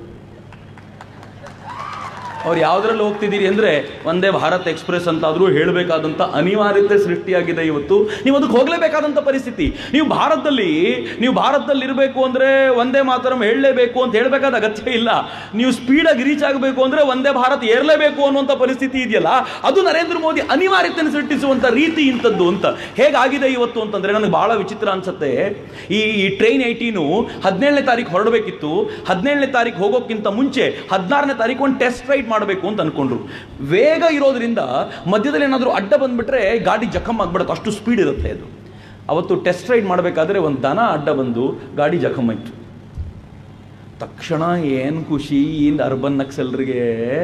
ಅವ್ರು ಯಾವುದ್ರಲ್ಲಿ ಹೋಗ್ತಿದ್ದೀರಿ ಅಂದರೆ ಒಂದೇ ಭಾರತ್ ಎಕ್ಸ್ಪ್ರೆಸ್ ಅಂತಾದರೂ ಹೇಳಬೇಕಾದಂಥ ಅನಿವಾರ್ಯತೆ ಸೃಷ್ಟಿಯಾಗಿದೆ ಇವತ್ತು ನೀವು ಅದಕ್ಕೆ ಹೋಗಲೇಬೇಕಾದಂಥ ಪರಿಸ್ಥಿತಿ ನೀವು ಭಾರತದಲ್ಲಿ ನೀವು ಭಾರತದಲ್ಲಿ ಇರಬೇಕು ಅಂದರೆ ಒಂದೇ ಮಾತರಂ ಹೇಳಲೇಬೇಕು ಅಂತ ಹೇಳಬೇಕಾದ ಅಗತ್ಯ ಇಲ್ಲ ನೀವು ಸ್ಪೀಡಾಗಿ ರೀಚ್ ಆಗಬೇಕು ಅಂದರೆ ಒಂದೇ ಭಾರತ್ ಏರಲೇಬೇಕು ಅನ್ನುವಂಥ ಪರಿಸ್ಥಿತಿ ಇದೆಯಲ್ಲ ಅದು ನರೇಂದ್ರ ಮೋದಿ ಅನಿವಾರ್ಯತೆಯನ್ನು ಸೃಷ್ಟಿಸುವಂಥ ರೀತಿ ಇಂಥದ್ದು ಅಂತ ಹೇಗಾಗಿದೆ ಇವತ್ತು ಅಂತಂದರೆ ನನಗೆ ಬಹಳ ವಿಚಿತ್ರ ಅನ್ಸುತ್ತೆ ಈ ಈ ಟ್ರೈನ್ ಏಯ್ಟೀನು ಹದಿನೇಳನೇ ತಾರೀಕು ಹೊರಡಬೇಕಿತ್ತು ಹದಿನೇಳನೇ ತಾರೀಕು ಹೋಗೋಕ್ಕಿಂತ ಮುಂಚೆ ಹದಿನಾರನೇ ತಾರೀಕು ಒಂದು ಟೆಸ್ಟ್ ರೈಡ್ ಮಾಡಬೇಕು ಅಂತ ಅನ್ಕೊಂಡ್ರು ವೇಗ ಇರೋದ್ರಿಂದ ಮಧ್ಯದಲ್ಲಿ ಏನಾದರೂ ಅಡ್ಡ ಬಂದ್ಬಿಟ್ರೆ ಗಾಡಿ ಜಖಮ್ ಆಗ್ಬಿಡುತ್ತೆ ಅಷ್ಟು ಸ್ಪೀಡ್ ಇರುತ್ತೆ ಅದು ಅವತ್ತು ಟೆಸ್ಟ್ ರೈಡ್ ಮಾಡಬೇಕಾದ್ರೆ ಒಂದು ದನ ಅಡ್ಡ ಬಂದು ಗಾಡಿ ಜಖಮ್ ಆಯ್ತು ತಕ್ಷಣ ಏನು ಖುಷಿ ಇಂದ ಅರ್ಬನ್ ನಕ್ಸಲ್ರಿಗೆ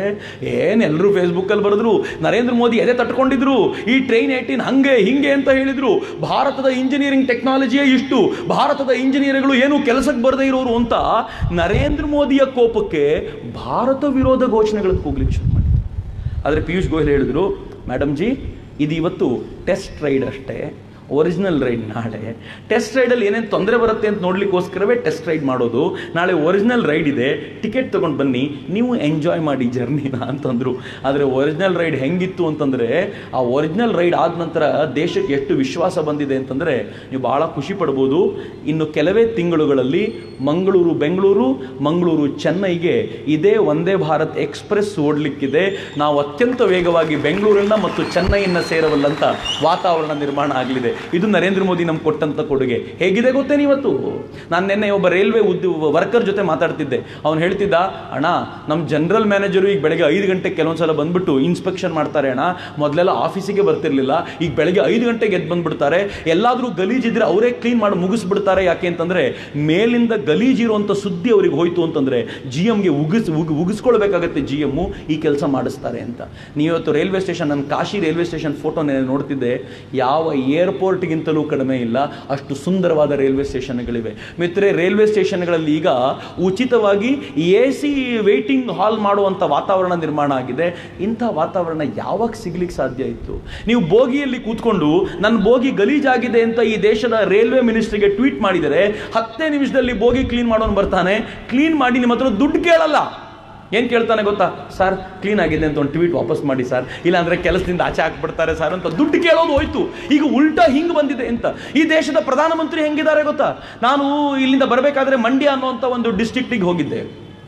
ಏನು ಎಲ್ಲರೂ ಫೇಸ್ಬುಕ್ಕಲ್ಲಿ ಬರೆದ್ರು ನರೇಂದ್ರ ಮೋದಿ ಎದೆ ತಟ್ಕೊಂಡಿದ್ರು ಈ ಟ್ರೈನ್ ಏಯ್ಟೀನ್ ಹಂಗೆ ಹಿಂಗೆ ಅಂತ ಹೇಳಿದ್ರು ಭಾರತದ ಇಂಜಿನಿಯರಿಂಗ್ ಟೆಕ್ನಾಲಜಿಯೇ ಇಷ್ಟು ಭಾರತದ ಇಂಜಿನಿಯರ್ಗಳು ಏನು ಕೆಲಸಕ್ಕೆ ಬರದೇ ಇರೋರು ಅಂತ ನರೇಂದ್ರ ಮೋದಿಯ ಕೋಪಕ್ಕೆ ಭಾರತ ವಿರೋಧ ಘೋಷಣೆಗಳನ್ನು ಕೂಗ್ಲಿಕ್ಕೆ ಶುರು ಮಾಡಿದ್ರು ಆದರೆ ಪಿಯೂಷ್ ಗೋಯಲ್ ಹೇಳಿದ್ರು ಮೇಡಮ್ ಜಿ ಇದು ಇವತ್ತು ಟೆಸ್ಟ್ ರೈಡ್ ಅಷ್ಟೇ ಒರಿಜಿನಲ್ ರೈಡ್ ನಾಳೆ ಟೆಸ್ಟ್ ರೈಡಲ್ಲಿ ಏನೇನು ತೊಂದರೆ ಬರುತ್ತೆ ಅಂತ ನೋಡ್ಲಿಕ್ಕೋಸ್ಕರವೇ ಟೆಸ್ಟ್ ರೈಡ್ ಮಾಡೋದು ನಾಳೆ ಒರಿಜಿನಲ್ ರೈಡ್ ಇದೆ ಟಿಕೆಟ್ ತೊಗೊಂಡು ಬನ್ನಿ ನೀವು ಎಂಜಾಯ್ ಮಾಡಿ ಜರ್ನಿನ ಅಂತಂದರು ಆದರೆ ಒರಿಜಿನಲ್ ರೈಡ್ ಹೆಂಗಿತ್ತು ಅಂತಂದರೆ ಆ ಒರಿಜಿನಲ್ ರೈಡ್ ಆದ ನಂತರ ದೇಶಕ್ಕೆ ಎಷ್ಟು ವಿಶ್ವಾಸ ಬಂದಿದೆ ಅಂತಂದರೆ ನೀವು ಭಾಳ ಖುಷಿ ಪಡ್ಬೋದು ಇನ್ನು ಕೆಲವೇ ತಿಂಗಳುಗಳಲ್ಲಿ ಮಂಗಳೂರು ಬೆಂಗಳೂರು ಮಂಗಳೂರು ಚೆನ್ನೈಗೆ ಇದೇ ಒಂದೇ ಭಾರತ್ ಎಕ್ಸ್ಪ್ರೆಸ್ ಓಡಲಿಕ್ಕಿದೆ ನಾವು ಅತ್ಯಂತ ವೇಗವಾಗಿ ಬೆಂಗಳೂರನ್ನ ಮತ್ತು ಚೆನ್ನೈಯನ್ನ ಸೇರವಲ್ಲಂತ ವಾತಾವರಣ ನಿರ್ಮಾಣ ಆಗಲಿದೆ ಇದು ನರೇಂದ್ರ ಮೋದಿ ನಮ್ಗೆ ಕೊಟ್ಟಂತ ಕೊಡುಗೆ ಹೇಗಿದೆ ಗೊತ್ತೇನು ಇವತ್ತು ನಾನು ನಿನ್ನೆ ಒಬ್ಬ ರೈಲ್ವೆ ಉದ್ಯ ವರ್ಕರ್ ಜೊತೆ ಮಾತಾಡ್ತಿದ್ದೆ ಅವ್ನು ಹೇಳ್ತಿದ್ದ ಅಣ್ಣ ನಮ್ಮ ಜನರಲ್ ಮ್ಯಾನೇಜರು ಈಗ ಬೆಳಗ್ಗೆ ಐದು ಗಂಟೆಗೆ ಕೆಲವೊಂದ್ಸಲ ಬಂದ್ಬಿಟ್ಟು ಇನ್ಸ್ಪೆಕ್ಷನ್ ಮಾಡ್ತಾರೆ ಅಣ್ಣ ಮೊದಲೆಲ್ಲ ಆಫೀಸಿಗೆ ಬರ್ತಿರ್ಲಿಲ್ಲ ಈಗ ಬೆಳಗ್ಗೆ ಐದು ಗಂಟೆಗೆ ಎದ್ದು ಬಂದ್ಬಿಡ್ತಾರೆ ಎಲ್ಲಾದರೂ ಗಲೀಜಿದ್ರೆ ಅವರೇ ಕ್ಲೀನ್ ಮಾಡಿ ಮುಗಿಸ್ಬಿಡ್ತಾರೆ ಯಾಕೆ ಅಂತಂದ್ರೆ ಮೇಲಿಂದ ಗಲೀಜಿರುವಂಥ ಸುದ್ದಿ ಅವ್ರಿಗೆ ಹೋಯ್ತು ಅಂತಂದ್ರೆ ಜಿ ಎಮ್ಗೆ ಉಗಿಸ್ ಉಗ್ ಉಗಿಸ್ಕೊಳ್ಬೇಕಾಗತ್ತೆ ಜಿ ಎಮ್ಮು ಈ ಕೆಲಸ ಮಾಡಿಸ್ತಾರೆ ಅಂತ ನೀವತ್ತು ರೈಲ್ವೆ ಸ್ಟೇಷನ್ ನಾನು ಕಾಶಿ ರೈಲ್ವೆ ಸ್ಟೇಷನ್ ಫೋಟೋ ನೋಡ್ತಿದ್ದೆ ಯಾವ ಏರ್ಪೋರ್ಟ್ಗಿಂತಲೂ ಕಡಿಮೆ ಇಲ್ಲ ಅಷ್ಟು ಸುಂದರವಾದ ರೈಲ್ವೆ ಸ್ಟೇಷನ್ಗಳಿವೆ ಮಿತ್ರೆ ರೈಲ್ವೆ ಸ್ಟೇಷನ್ಗಳಲ್ಲಿ ಈಗ ಉಚಿತವಾಗಿ ಎ ಸಿ ವೇಟಿಂಗ್ ಹಾಲ್ ಮಾಡುವಂಥ ವಾತಾವರಣ ನಿರ್ಮಾಣ ಆಗಿದೆ ಇಂಥ ವಾತಾವರಣ ಯಾವಾಗ ಸಿಗ್ಲಿಕ್ಕೆ ಸಾಧ್ಯ ಇತ್ತು ನೀವು ಬೋಗಿಯಲ್ಲಿ ಕೂತ್ಕೊಂಡು ನನ್ನ ಬೋಗಿ ಗಲೀಜಾಗಿದೆ ಅಂತ ಈ ದೇಶದ ರೈಲ್ವೆ ಮಿನಿಸ್ಟ್ರಿಗೆ ಟ್ವೀಟ್ ಮಾಡಿದರೆ ಹತ್ತೇ ನಿಮಿಷದಲ್ಲಿ ಬೋಗಿ ಕ್ಲೀನ್ ಮಾಡೋನು ಬರ್ತಾನೆ ಕ್ಲೀನ್ ಮಾಡಿ ನಿಮ್ಮ ಹತ್ರ ದುಡ್ಡು ಕೇಳಲ್ಲ ಏನು ಕೇಳ್ತಾನೆ ಗೊತ್ತಾ ಸರ್ ಕ್ಲೀನ್ ಆಗಿದೆ ಅಂತ ಒಂದು ಟ್ವೀಟ್ ವಾಪಸ್ ಮಾಡಿ ಸರ್ ಇಲ್ಲಾಂದ್ರೆ ಕೆಲಸದಿಂದ ಆಚೆ ಹಾಕ್ಬಿಡ್ತಾರೆ ಸರ್ ಅಂತ ದುಡ್ಡು ಕೇಳೋದು ಹೋಯ್ತು ಈಗ ಉಲ್ಟಾ ಹಿಂಗೆ ಬಂದಿದೆ ಅಂತ ಈ ದೇಶದ ಪ್ರಧಾನಮಂತ್ರಿ ಹೆಂಗಿದ್ದಾರೆ ಗೊತ್ತಾ ನಾನು ಇಲ್ಲಿಂದ ಬರಬೇಕಾದ್ರೆ ಮಂಡ್ಯ ಅನ್ನುವಂಥ ಒಂದು ಡಿಸ್ಟ್ರಿಕ್ಟಿಗೆ ಹೋಗಿದ್ದೆ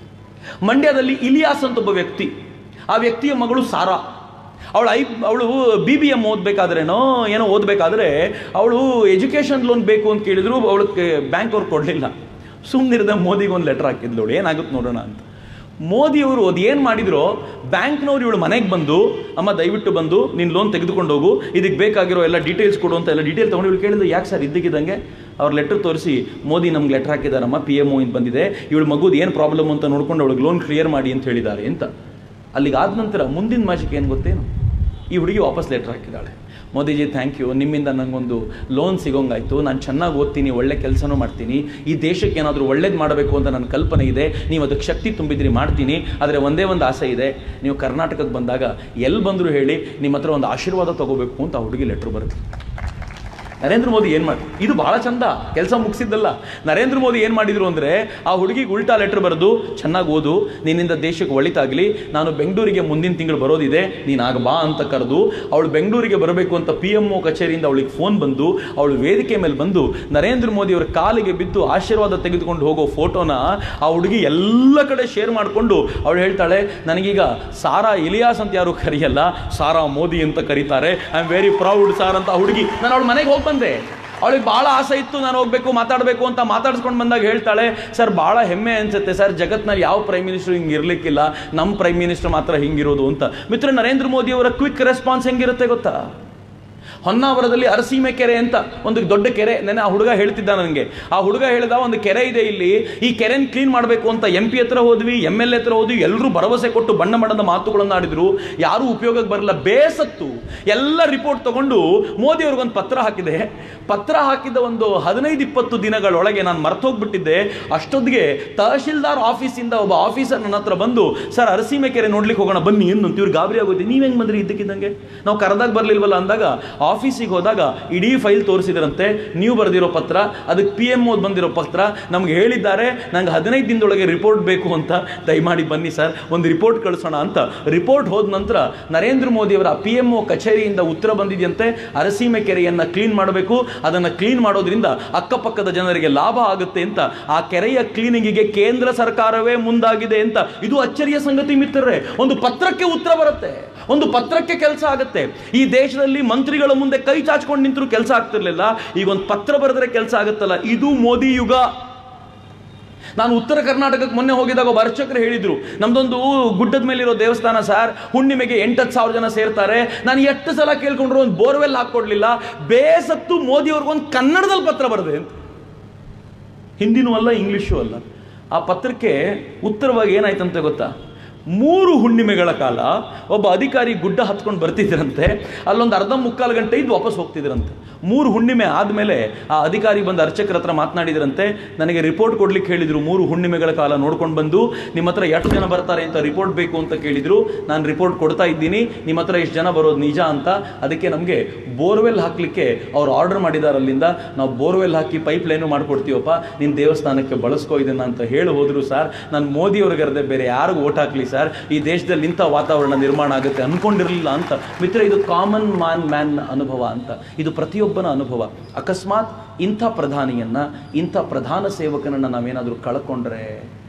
ಮಂಡ್ಯದಲ್ಲಿ ಇಲಿಯಾಸ್ ಅಂತ ಒಬ್ಬ ವ್ಯಕ್ತಿ ಆ ವ್ಯಕ್ತಿಯ ಮಗಳು ಸಾರಾ ಅವಳು ಐ ಅವಳು ಬಿ ಬಿ ಎಮ್ ಓದಬೇಕಾದ್ರೇನೋ ಏನೋ ಓದಬೇಕಾದ್ರೆ ಅವಳು ಎಜುಕೇಷನ್ ಲೋನ್ ಬೇಕು ಅಂತ ಕೇಳಿದ್ರು ಅವಳಿಗೆ ಬ್ಯಾಂಕ್ ಅವ್ರು ಕೊಡಲಿಲ್ಲ ಸುಮ್ಮನಿರದ ಮೋದಿಗೆ ಒಂದು ಲೆಟರ್ ಹಾಕಿದ್ಲು ಅವಳು ಏನಾಗುತ್ತೆ ನೋಡೋಣ ಅಂತ ಮೋದಿಯವರು ಅದು ಏನು ಮಾಡಿದ್ರು ಬ್ಯಾಂಕ್ನವ್ರು ಇವಳು ಮನೆಗೆ ಬಂದು ಅಮ್ಮ ದಯವಿಟ್ಟು ಬಂದು ನೀನು ಲೋನ್ ತೆಗೆದುಕೊಂಡು ಹೋಗು ಇದಕ್ಕೆ ಬೇಕಾಗಿರೋ ಎಲ್ಲ ಡೀಟೇಲ್ಸ್ ಕೊಡು ಅಂತ ಎಲ್ಲ ಡೀಟೇಲ್ ತೊಗೊಂಡು ಇವಳು ಕೇಳಿದ್ರು ಯಾಕೆ ಸರ್ ಇದ್ದಕ್ಕಿದ್ದಂಗೆ ಅವ್ರ ಲೆಟರ್ ತೋರಿಸಿ ಮೋದಿ ನಮ್ಗೆ ಲೆಟರ್ ಹಾಕಿದಾರಮ್ಮ ಪಿ ಎಮ್ ಇಂದ ಬಂದಿದೆ ಇವಳು ಮಗುದು ಏನು ಪ್ರಾಬ್ಲಮ್ ಅಂತ ನೋಡ್ಕೊಂಡು ಅವಳಿಗೆ ಲೋನ್ ಕ್ಲಿಯರ್ ಮಾಡಿ ಅಂತ ಹೇಳಿದ್ದಾರೆ ಅಂತ ಅಲ್ಲಿಗೆ ಆದ ನಂತರ ಮುಂದಿನ ಮ್ಯಾಜಿಕ್ ಏನು ಗೊತ್ತೇನು ಈ ಹುಡುಗಿ ವಾಪಸ್ ಲೆಟರ್ ಹಾಕಿದ್ದಾಳೆ ಮೋದಿಜಿ ಥ್ಯಾಂಕ್ ಯು ನಿಮ್ಮಿಂದ ನನಗೊಂದು ಲೋನ್ ಸಿಗೋಂಗಾಯ್ತು ನಾನು ಚೆನ್ನಾಗಿ ಓದ್ತೀನಿ ಒಳ್ಳೆ ಕೆಲಸನೂ ಮಾಡ್ತೀನಿ ಈ ದೇಶಕ್ಕೆ ಏನಾದರೂ ಒಳ್ಳೇದು ಮಾಡಬೇಕು ಅಂತ ನನ್ನ ಕಲ್ಪನೆ ಇದೆ ನೀವು ಅದಕ್ಕೆ ಶಕ್ತಿ ತುಂಬಿದ್ರಿ ಮಾಡ್ತೀನಿ ಆದರೆ ಒಂದೇ ಒಂದು ಆಸೆ ಇದೆ ನೀವು ಕರ್ನಾಟಕಕ್ಕೆ ಬಂದಾಗ ಎಲ್ಲಿ ಬಂದರೂ ಹೇಳಿ ನಿಮ್ಮ ಹತ್ರ ಒಂದು ಆಶೀರ್ವಾದ ತಗೋಬೇಕು ಅಂತ ಆ ಹುಡುಗಿ ಲೆಟ್ರ್ ಬರುತ್ತೆ ನರೇಂದ್ರ ಮೋದಿ ಏನು ಮಾಡಿ ಇದು ಬಹಳ ಚಂದ ಕೆಲಸ ಮುಗಿಸಿದ್ದಲ್ಲ ನರೇಂದ್ರ ಮೋದಿ ಏನು ಮಾಡಿದ್ರು ಅಂದರೆ ಆ ಹುಡುಗಿಗೆ ಉಲ್ಟಾ ಲೆಟರ್ ಬರೆದು ಚೆನ್ನಾಗಿ ಓದು ನಿನ್ನಿಂದ ದೇಶಕ್ಕೆ ಒಳಿತಾಗಲಿ ನಾನು ಬೆಂಗಳೂರಿಗೆ ಮುಂದಿನ ತಿಂಗಳು ಬರೋದಿದೆ ನೀನು ಆಗ ಬಾ ಅಂತ ಕರೆದು ಅವಳು ಬೆಂಗಳೂರಿಗೆ ಬರಬೇಕು ಅಂತ ಪಿ ಎಮ್ ಒ ಕಚೇರಿಯಿಂದ ಅವಳಿಗೆ ಫೋನ್ ಬಂದು ಅವಳು ವೇದಿಕೆ ಮೇಲೆ ಬಂದು ನರೇಂದ್ರ ಮೋದಿ ಅವರ ಕಾಲಿಗೆ ಬಿದ್ದು ಆಶೀರ್ವಾದ ತೆಗೆದುಕೊಂಡು ಹೋಗೋ ಫೋಟೋನ ಆ ಹುಡುಗಿ ಎಲ್ಲ ಕಡೆ ಶೇರ್ ಮಾಡಿಕೊಂಡು ಅವಳು ಹೇಳ್ತಾಳೆ ನನಗೀಗ ಸಾರಾ ಇಲಿಯಾಸ್ ಅಂತ ಯಾರು ಕರೆಯಲ್ಲ ಸಾರಾ ಮೋದಿ ಅಂತ ಕರೀತಾರೆ I am very proud sir ಅಂತ ಆ ಹುಡುಗಿ ನಾನು ಅವಳ ಮನೆಗೆ ಹೋಗಿ ಬಂದೆ ಅವಳಿಗೆ ಭಾಳ ಆಸೆ ಇತ್ತು ನಾನು ಹೋಗ್ಬೇಕು ಮಾತಾಡಬೇಕು ಅಂತ ಮಾತಾಡ್ಸ್ಕೊಂಡು ಬಂದಾಗ ಹೇಳ್ತಾಳೆ ಸರ್ ಭಾಳ ಹೆಮ್ಮೆ ಅನ್ಸುತ್ತೆ ಸರ್ ಜಗತ್ನಲ್ಲಿ ಯಾವ ಪ್ರೈಮ್ ಮಿನಿಸ್ಟರ್ ಹಿಂಗೆ ಇರಲಿಕ್ಕಿಲ್ಲ ನಮ್ಮ ಪ್ರೈಮ್ ಮಿನಿಸ್ಟರ್ ಮಾತ್ರ ಹಿಂಗಿರೋದು ಅಂತ ಮಿತ್ರ ನರೇಂದ್ರ ಮೋದಿ ಅವರ ಕ್ವಿಕ್ ರೆಸ್ಪಾನ್ಸ್ ಹೆಂಗಿರುತ್ತೆ ಗೊತ್ತಾ ಹೊನ್ನಾವರದಲ್ಲಿ ಅರಸೀಮೆ ಕೆರೆ ಅಂತ ಒಂದು ದೊಡ್ಡ ಕೆರೆ ನೆನೆ ಆ ಹುಡುಗ ಹೇಳ್ತಿದ್ದ ನನಗೆ ಆ ಹುಡುಗ ಹೇಳಿದ ಒಂದು ಕೆರೆ ಇದೆ ಇಲ್ಲಿ ಈ ಕೆರೆನ ಕ್ಲೀನ್ ಮಾಡಬೇಕು ಅಂತ ಎಂ ಪಿ ಹತ್ರ ಹೋದ್ವಿ ಎಮ್ ಎಲ್ ಎ ಹತ್ರ ಹೋದ್ವಿ ಎಲ್ಲರೂ ಭರವಸೆ ಕೊಟ್ಟು ಬಣ್ಣ ಬಣ್ಣದ ಮಾತುಗಳನ್ನು ಆಡಿದ್ರು ಯಾರೂ ಉಪಯೋಗಕ್ಕೆ ಬರಲ್ಲ ಬೇಸತ್ತು ಎಲ್ಲ ರಿಪೋರ್ಟ್ ತಗೊಂಡು ಮೋದಿ ಅವ್ರಿಗೊಂದು ಪತ್ರ ಹಾಕಿದೆ ಪತ್ರ ಹಾಕಿದ ಒಂದು ಹದಿನೈದು ಇಪ್ಪತ್ತು ದಿನಗಳೊಳಗೆ ನಾನು ಮರ್ತೋಗ್ಬಿಟ್ಟಿದ್ದೆ ಅಷ್ಟೊತ್ತಿಗೆ ತಹಶೀಲ್ದಾರ್ ಆಫೀಸಿಂದ ಒಬ್ಬ ಆಫೀಸರ್ ನನ್ನ ಹತ್ರ ಬಂದು ಸರ್ ಅರಸೀಮೆ ಕೆರೆ ನೋಡ್ಲಿಕ್ಕೆ ಹೋಗೋಣ ಬನ್ನಿ ಏನು ಇವ್ರು ಗಾಬರಿ ಆಗೋದು ನೀವು ಹೆಂಗೆ ಬಂದ್ರಿ ಇದ್ದಕ್ಕಿದ್ದಂಗೆ ನಾವು ಕರೆದಾಗ ಬರ್ಲಿಲ್ವಲ್ಲ ಅಂದಾಗ ಆಫೀಸಿಗೆ ಹೋದಾಗ ಇಡೀ ಫೈಲ್ ತೋರಿಸಿದ್ರಂತೆ ನೀವು ಬರೆದಿರೋ ಪತ್ರ ಅದಕ್ಕೆ ಪಿ ಎಮ್ ಓದ್ ಬಂದಿರೋ ಪತ್ರ ನಮ್ಗೆ ಹೇಳಿದ್ದಾರೆ ನಂಗೆ ಹದಿನೈದು ದಿನದೊಳಗೆ ರಿಪೋರ್ಟ್ ಬೇಕು ಅಂತ ದಯಮಾಡಿ ಬನ್ನಿ ಸರ್ ಒಂದು ರಿಪೋರ್ಟ್ ಕಳಿಸೋಣ ಅಂತ ರಿಪೋರ್ಟ್ ಹೋದ ನಂತರ ನರೇಂದ್ರ ಮೋದಿ ಅವರ ಪಿ ಎಮ್ ಒ ಕಚೇರಿಯಿಂದ ಉತ್ತರ ಬಂದಿದೆಯಂತೆ ಅರಸೀಮೆ ಕೆರೆಯನ್ನು ಕ್ಲೀನ್ ಮಾಡಬೇಕು ಅದನ್ನು ಕ್ಲೀನ್ ಮಾಡೋದ್ರಿಂದ ಅಕ್ಕಪಕ್ಕದ ಜನರಿಗೆ ಲಾಭ ಆಗುತ್ತೆ ಅಂತ ಆ ಕೆರೆಯ ಕ್ಲೀನಿಂಗಿಗೆ ಕೇಂದ್ರ ಸರ್ಕಾರವೇ ಮುಂದಾಗಿದೆ ಅಂತ ಇದು ಅಚ್ಚರಿಯ ಸಂಗತಿ ಮಿತ್ರರೇ ಒಂದು ಪತ್ರಕ್ಕೆ ಉತ್ತರ ಬರುತ್ತೆ ಒಂದು ಪತ್ರಕ್ಕೆ ಕೆಲಸ ಆಗುತ್ತೆ ಈ ದೇಶದಲ್ಲಿ ಮಂತ್ರಿಗಳ ಮುಂದೆ ಕೈ ಚಾಚ್ಕೊಂಡು ನಿಂತರೂ ಕೆಲಸ ಆಗ್ತಿರ್ಲಿಲ್ಲ ಈಗ ಒಂದು ಪತ್ರ ಬರೆದ್ರೆ ಕೆಲಸ ಆಗುತ್ತಲ್ಲ ಇದು ಮೋದಿ ಯುಗ ನಾನು ಉತ್ತರ ಕರ್ನಾಟಕಕ್ಕೆ ಮೊನ್ನೆ ಹೋಗಿದಾಗ ಒಬ್ಬ ಅರ್ಚಕರು ಹೇಳಿದ್ರು ನಮ್ದೊಂದು ಗುಡ್ಡದ ಮೇಲಿರೋ ದೇವಸ್ಥಾನ ಸರ್ ಹುಣ್ಣಿಮೆಗೆ ಎಂಟತ್ತು ಸಾವಿರ ಜನ ಸೇರ್ತಾರೆ ನಾನು ಎಷ್ಟು ಸಲ ಕೇಳ್ಕೊಂಡ್ರು ಒಂದು ಬೋರ್ವೆಲ್ ಹಾಕೊಡ್ಲಿಲ್ಲ ಬೇಸತ್ತು ಮೋದಿ ಅವ್ರಿಗೊಂದು ಕನ್ನಡದಲ್ಲಿ ಪತ್ರ ಬರದೆ ಅಂತ ಹಿಂದಿನೂ ಅಲ್ಲ ಇಂಗ್ಲಿಷು ಅಲ್ಲ ಆ ಪತ್ರಕ್ಕೆ ಉತ್ತರವಾಗಿ ಏನಾಯ್ತಂತೆ ಗೊತ್ತಾ ಮೂರು ಹುಣ್ಣಿಮೆಗಳ ಕಾಲ ಒಬ್ಬ ಅಧಿಕಾರಿ ಗುಡ್ಡ ಹತ್ಕೊಂಡು ಬರ್ತಿದ್ರಂತೆ ಅಲ್ಲೊಂದು ಅರ್ಧ ಮುಕ್ಕಾಲು ಗಂಟೆ ಇದ್ದು ವಾಪಸ್ ಹೋಗ್ತಿದ್ರಂತೆ ಮೂರು ಹುಣ್ಣಿಮೆ ಆದಮೇಲೆ ಆ ಅಧಿಕಾರಿ ಬಂದು ಅರ್ಚಕರ ಹತ್ರ ಮಾತನಾಡಿದ್ರಂತೆ ನನಗೆ ರಿಪೋರ್ಟ್ ಕೊಡ್ಲಿಕ್ಕೆ ಹೇಳಿದ್ರು ಮೂರು ಹುಣ್ಣಿಮೆಗಳ ಕಾಲ ನೋಡ್ಕೊಂಡು ಬಂದು ನಿಮ್ಮ ಹತ್ರ ಎಷ್ಟು ಜನ ಬರ್ತಾರೆ ಅಂತ ರಿಪೋರ್ಟ್ ಬೇಕು ಅಂತ ಕೇಳಿದ್ರು ನಾನು ರಿಪೋರ್ಟ್ ಕೊಡ್ತಾ ಇದ್ದೀನಿ ನಿಮ್ಮ ಹತ್ರ ಎಷ್ಟು ಜನ ಬರೋದು ನಿಜ ಅಂತ ಅದಕ್ಕೆ ನಮಗೆ ಬೋರ್ವೆಲ್ ಹಾಕಲಿಕ್ಕೆ ಅವ್ರು ಆರ್ಡರ್ ಮಾಡಿದ್ದಾರೆ ಅಲ್ಲಿಂದ ನಾವು ಬೋರ್ವೆಲ್ ಹಾಕಿ ಪೈಪ್ ಲೈನು ಮಾಡ್ಕೊಡ್ತೀವಪ್ಪ ನಿನ್ನ ದೇವಸ್ಥಾನಕ್ಕೆ ಬಳಸ್ಕೋ ಇದನ್ನ ಅಂತ ಹೇಳಿ ಹೋದ್ರು ಸರ್ ನಾನು ಮೋದಿ ಅವ್ರಿಗರದೆ ಬೇರೆ ಯಾರಿಗೂ ಓಟ್ ಹಾಕ್ಲಿ ಸರ್ ಈ ದೇಶದಲ್ಲಿ ಇಂಥ ವಾತಾವರಣ ನಿರ್ಮಾಣ ಆಗುತ್ತೆ ಅನ್ಕೊಂಡಿರಲಿಲ್ಲ ಅಂತ ಮಿತ್ರ ಇದು ಕಾಮನ್ ಮ್ಯಾನ್ ಮ್ಯಾನ್ ಅನುಭವ ಅಂತ ಇದು ಪ್ರತಿಯೊಬ್ಬನ ಅನುಭವ ಅಕಸ್ಮಾತ್ ಇಂಥ ಪ್ರಧಾನಿಯನ್ನ ಇಂಥ ಪ್ರಧಾನ ಸೇವಕನನ್ನ ನಾವೇನಾದರೂ ಕಳ್ಕೊಂಡ್ರೆ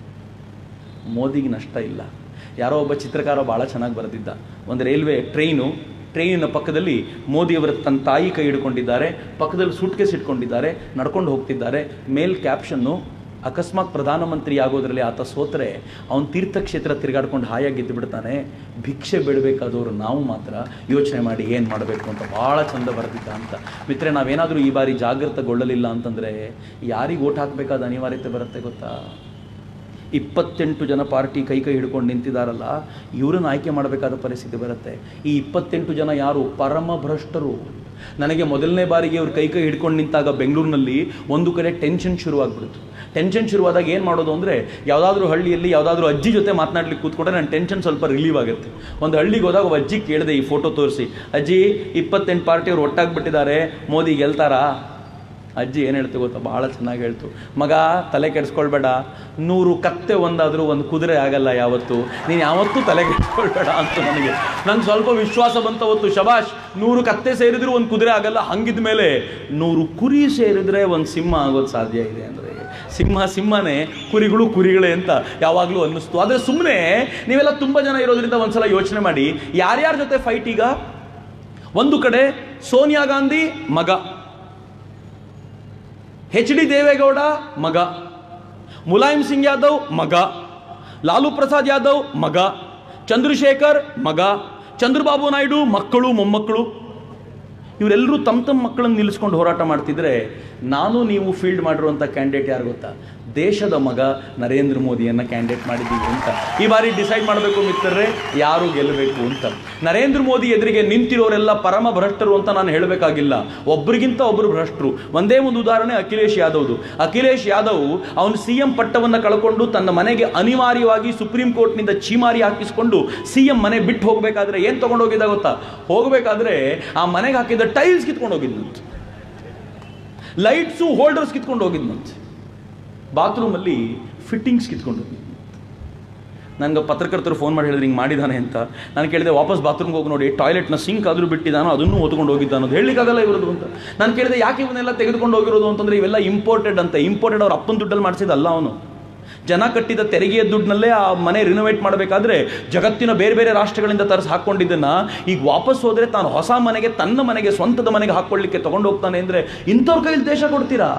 ಮೋದಿಗೆ ನಷ್ಟ ಇಲ್ಲ ಯಾರೋ ಒಬ್ಬ ಚಿತ್ರಕಾರ ಭಾಳ ಚೆನ್ನಾಗಿ ಬರೆದಿದ್ದ ಒಂದು ರೈಲ್ವೆ ಟ್ರೈನು ಟ್ರೈನಿನ ಪಕ್ಕದಲ್ಲಿ ಮೋದಿಯವರ ತನ್ನ ತಾಯಿ ಕೈ ಹಿಡ್ಕೊಂಡಿದ್ದಾರೆ ಪಕ್ಕದಲ್ಲಿ ಸೂಟ್ಕೇಸ್ ಇಟ್ಕೊಂಡಿದ್ದಾರೆ ನಡ್ಕೊಂಡು ಹೋಗ್ತಿದ್ದಾರೆ ಮೇಲ್ ಕ್ಯಾಪ್ಷನ್ನು ಅಕಸ್ಮಾತ್ ಪ್ರಧಾನಮಂತ್ರಿ ಆಗೋದ್ರಲ್ಲಿ ಆತ ಸೋತರೆ ಅವನು ತೀರ್ಥಕ್ಷೇತ್ರ ತಿರುಗಾಡ್ಕೊಂಡು ಹಾಯಾಗಿದ್ದು ಬಿಡ್ತಾನೆ ಭಿಕ್ಷೆ ಬಿಡಬೇಕಾದವರು ನಾವು ಮಾತ್ರ ಯೋಚನೆ ಮಾಡಿ ಏನು ಮಾಡಬೇಕು ಅಂತ ಭಾಳ ಚಂದ ಬರೆದಿದ್ದ ಅಂತ ಮಿತ್ರೆ ನಾವೇನಾದರೂ ಈ ಬಾರಿ ಜಾಗೃತಗೊಳ್ಳಲಿಲ್ಲ ಅಂತಂದರೆ ಯಾರಿಗೆ ಓಟ್ ಹಾಕಬೇಕಾದ ಅನಿವಾರ್ಯತೆ ಬರುತ್ತೆ ಗೊತ್ತಾ ಇಪ್ಪತ್ತೆಂಟು ಜನ ಪಾರ್ಟಿ ಕೈ ಕೈ ಹಿಡ್ಕೊಂಡು ನಿಂತಿದ್ದಾರಲ್ಲ ಇವರನ್ನು ಆಯ್ಕೆ ಮಾಡಬೇಕಾದ ಪರಿಸ್ಥಿತಿ ಬರುತ್ತೆ ಈ ಇಪ್ಪತ್ತೆಂಟು ಜನ ಯಾರು ಪರಮ ಭ್ರಷ್ಟರು ನನಗೆ ಮೊದಲನೇ ಬಾರಿಗೆ ಇವ್ರು ಕೈ ಕೈ ಹಿಡ್ಕೊಂಡು ನಿಂತಾಗ ಬೆಂಗಳೂರಿನಲ್ಲಿ ಒಂದು ಕಡೆ ಟೆನ್ಷನ್ ಶುರುವಾಗ್ಬಿಡ್ತು ಟೆನ್ಷನ್ ಶುರುವಾದಾಗ ಏನು ಮಾಡೋದು ಅಂದರೆ ಯಾವುದಾದ್ರೂ ಹಳ್ಳಿಯಲ್ಲಿ ಯಾವುದಾದ್ರೂ ಅಜ್ಜಿ ಜೊತೆ ಮಾತನಾಡ್ಲಿಕ್ಕೆ ಕೂತ್ಕೊಂಡ್ರೆ ನನ್ನ ಟೆನ್ಷನ್ ಸ್ವಲ್ಪ ರಿಲೀವ್ ಆಗುತ್ತೆ ಒಂದು ಹಳ್ಳಿಗೆ ಹೋದಾಗ ಒಬ್ಬ ಅಜ್ಜಿ ಕೇಳಿದೆ ಈ ಫೋಟೋ ತೋರಿಸಿ ಅಜ್ಜಿ ಇಪ್ಪತ್ತೆಂಟು ಪಾರ್ಟಿಯವ್ರು ಒಟ್ಟಾಗ್ಬಿಟ್ಟಿದ್ದಾರೆ ಮೋದಿ ಗೆಲ್ತಾರಾ ಅಜ್ಜಿ ಏನು ಹೇಳ್ತು ಗೊತ್ತಾ ಭಾಳ ಚೆನ್ನಾಗಿ ಹೇಳ್ತು ಮಗ ತಲೆ ಕೆಡಿಸ್ಕೊಳ್ಬೇಡ ನೂರು ಕತ್ತೆ ಒಂದಾದರೂ ಒಂದು ಕುದುರೆ ಆಗಲ್ಲ ಯಾವತ್ತು ನೀನು ಯಾವತ್ತೂ ತಲೆ ಕೆಡಿಸ್ಕೊಳ್ಬೇಡ ಅಂತ ನನಗೆ ನಂಗೆ ಸ್ವಲ್ಪ ವಿಶ್ವಾಸ ಬಂತ ಹೊತ್ತು ಶಬಾಷ್ ನೂರು ಕತ್ತೆ ಸೇರಿದ್ರು ಒಂದು ಕುದುರೆ ಆಗಲ್ಲ ಹಂಗಿದ ಮೇಲೆ ನೂರು ಕುರಿ ಸೇರಿದ್ರೆ ಒಂದು ಸಿಂಹ ಆಗೋದು ಸಾಧ್ಯ ಇದೆ ಅಂದರೆ ಸಿಂಹ ಸಿಂಹನೇ ಕುರಿಗಳು ಕುರಿಗಳೇ ಅಂತ ಯಾವಾಗಲೂ ಅನ್ನಿಸ್ತು ಆದರೆ ಸುಮ್ಮನೆ ನೀವೆಲ್ಲ ತುಂಬ ಜನ ಇರೋದ್ರಿಂದ ಒಂದ್ಸಲ ಯೋಚನೆ ಮಾಡಿ ಯಾರ್ಯಾರ ಜೊತೆ ಫೈಟ್ ಈಗ ಒಂದು ಕಡೆ ಸೋನಿಯಾ ಗಾಂಧಿ ಮಗ ಎಚ್ ಡಿ ದೇವೇಗೌಡ ಮಗ ಮುಲಾಯಂ ಸಿಂಗ್ ಯಾದವ್ ಮಗ ಲಾಲು ಪ್ರಸಾದ್ ಯಾದವ್ ಮಗ ಚಂದ್ರಶೇಖರ್ ಮಗ ಚಂದ್ರಬಾಬು ನಾಯ್ಡು ಮಕ್ಕಳು ಮೊಮ್ಮಕ್ಕಳು ಇವರೆಲ್ಲರೂ ತಮ್ಮ ತಮ್ಮ ಮಕ್ಕಳನ್ನು ನಿಲ್ಲಿಸ್ಕೊಂಡು ಹೋರಾಟ ಮಾಡ್ತಿದ್ರೆ ನಾನು ನೀವು ಫೀಲ್ಡ್ ಮಾಡಿರುವಂಥ ಕ್ಯಾಂಡಿಡೇಟ್ ಯಾರು ಗೊತ್ತಾ ದೇಶದ ಮಗ ನರೇಂದ್ರ ಮೋದಿಯನ್ನು ಕ್ಯಾಂಡಿಡೇಟ್ ಮಾಡಿದ್ದೀವಿ ಅಂತ ಈ ಬಾರಿ ಡಿಸೈಡ್ ಮಾಡಬೇಕು ಮಿತ್ರರೇ ಯಾರು ಗೆಲ್ಲಬೇಕು ಅಂತ ನರೇಂದ್ರ ಮೋದಿ ಎದುರಿಗೆ ನಿಂತಿರೋರೆಲ್ಲ ಪರಮ ಭ್ರಷ್ಟರು ಅಂತ ನಾನು ಹೇಳಬೇಕಾಗಿಲ್ಲ ಒಬ್ಬರಿಗಿಂತ ಒಬ್ಬರು ಭ್ರಷ್ಟರು ಒಂದೇ ಒಂದು ಉದಾಹರಣೆ ಅಖಿಲೇಶ್ ಯಾದವ್ದು ಅಖಿಲೇಶ್ ಯಾದವ್ ಅವನು ಸಿ ಎಂ ಪಟ್ಟವನ್ನು ಕಳ್ಕೊಂಡು ತನ್ನ ಮನೆಗೆ ಅನಿವಾರ್ಯವಾಗಿ ಸುಪ್ರೀಂ ಕೋರ್ಟ್ನಿಂದ ಚೀಮಾರಿ ಹಾಕಿಸ್ಕೊಂಡು ಸಿ ಎಂ ಮನೆ ಬಿಟ್ಟು ಹೋಗಬೇಕಾದ್ರೆ ಏನು ತೊಗೊಂಡು ಹೋಗಿದ್ದ ಗೊತ್ತಾ ಹೋಗಬೇಕಾದ್ರೆ ಆ ಮನೆಗೆ ಹಾಕಿದ ಟೈಲ್ಸ್ ಕಿತ್ಕೊಂಡು ಹೋಗಿದ್ನಂತೆ ಲೈಟ್ಸು ಹೋಲ್ಡರ್ಸ್ ಕಿತ್ಕೊಂಡು ಹೋಗಿದ್ನಂತೆ ಬಾತ್ರೂಮಲ್ಲಿ ಫಿಟ್ಟಿಂಗ್ಸ್ ಕಿತ್ಕೊಂಡು ಹೋಗಿದ್ನಂತೆ ನನಗೆ ಪತ್ರಕರ್ತರು ಫೋನ್ ಮಾಡಿ ಹೇಳಿದ್ರೆ ಹಿಂಗೆ ಮಾಡಿದ್ದಾನೆ ಅಂತ ನಾನು ಕೇಳಿದೆ ವಾಪಸ್ ಬಾತ್ರೂಮ್ಗೆ ಹೋಗಿ ನೋಡಿ ಟಾಯ್ಲೆಟ್ನ ಸಿಂಕ್ ಆದರೂ ಬಿಟ್ಟಿದ್ದಾನೋ ಅದನ್ನು ಹೊತ್ಕೊಂಡು ಹೋಗಿದ್ದಾನೋ ಅದು ಹೇಳಲಿಕ್ಕಾಗಲ್ಲ ಇರೋದು ಅಂತ ನಾನು ಕೇಳಿದೆ ಯಾಕೆ ಇವನ್ನೆಲ್ಲ ತೆಗೆದುಕೊಂಡು ಹೋಗಿರೋದು ಅಂತಂದರೆ ಇವೆಲ್ಲ ಇಂಪೋರ್ಟೆಡ್ ಅಂತ ಇಂಪೋರ್ಟೆಡ್ ಅವ್ರ ಅಪ್ಪನ ದುಡ್ಡಲ್ಲಿ ಮಾಡಿಸಿದಲ್ಲ ಅವನು ಜನ ಕಟ್ಟಿದ ತೆರಿಗೆಯ ದುಡ್ಡಿನಲ್ಲೇ ಆ ಮನೆ ರಿನೋವೇಟ್ ಮಾಡಬೇಕಾದ್ರೆ ಜಗತ್ತಿನ ಬೇರೆ ಬೇರೆ ರಾಷ್ಟ್ರಗಳಿಂದ ತರಿಸಿ ಹಾಕ್ಕೊಂಡಿದ್ದನ್ನ ಈಗ ವಾಪಸ್ ಹೋದರೆ ತಾನು ಹೊಸ ಮನೆಗೆ ತನ್ನ ಮನೆಗೆ ಸ್ವಂತದ ಮನೆಗೆ ಹಾಕ್ಕೊಳ್ಳಿಕ್ಕೆ ತಗೊಂಡು ಹೋಗ್ತಾನೆ ಅಂದರೆ ಇಂಥವ್ರ ಕೈಲಿ ದೇಶ ಕೊಡ್ತೀರಾ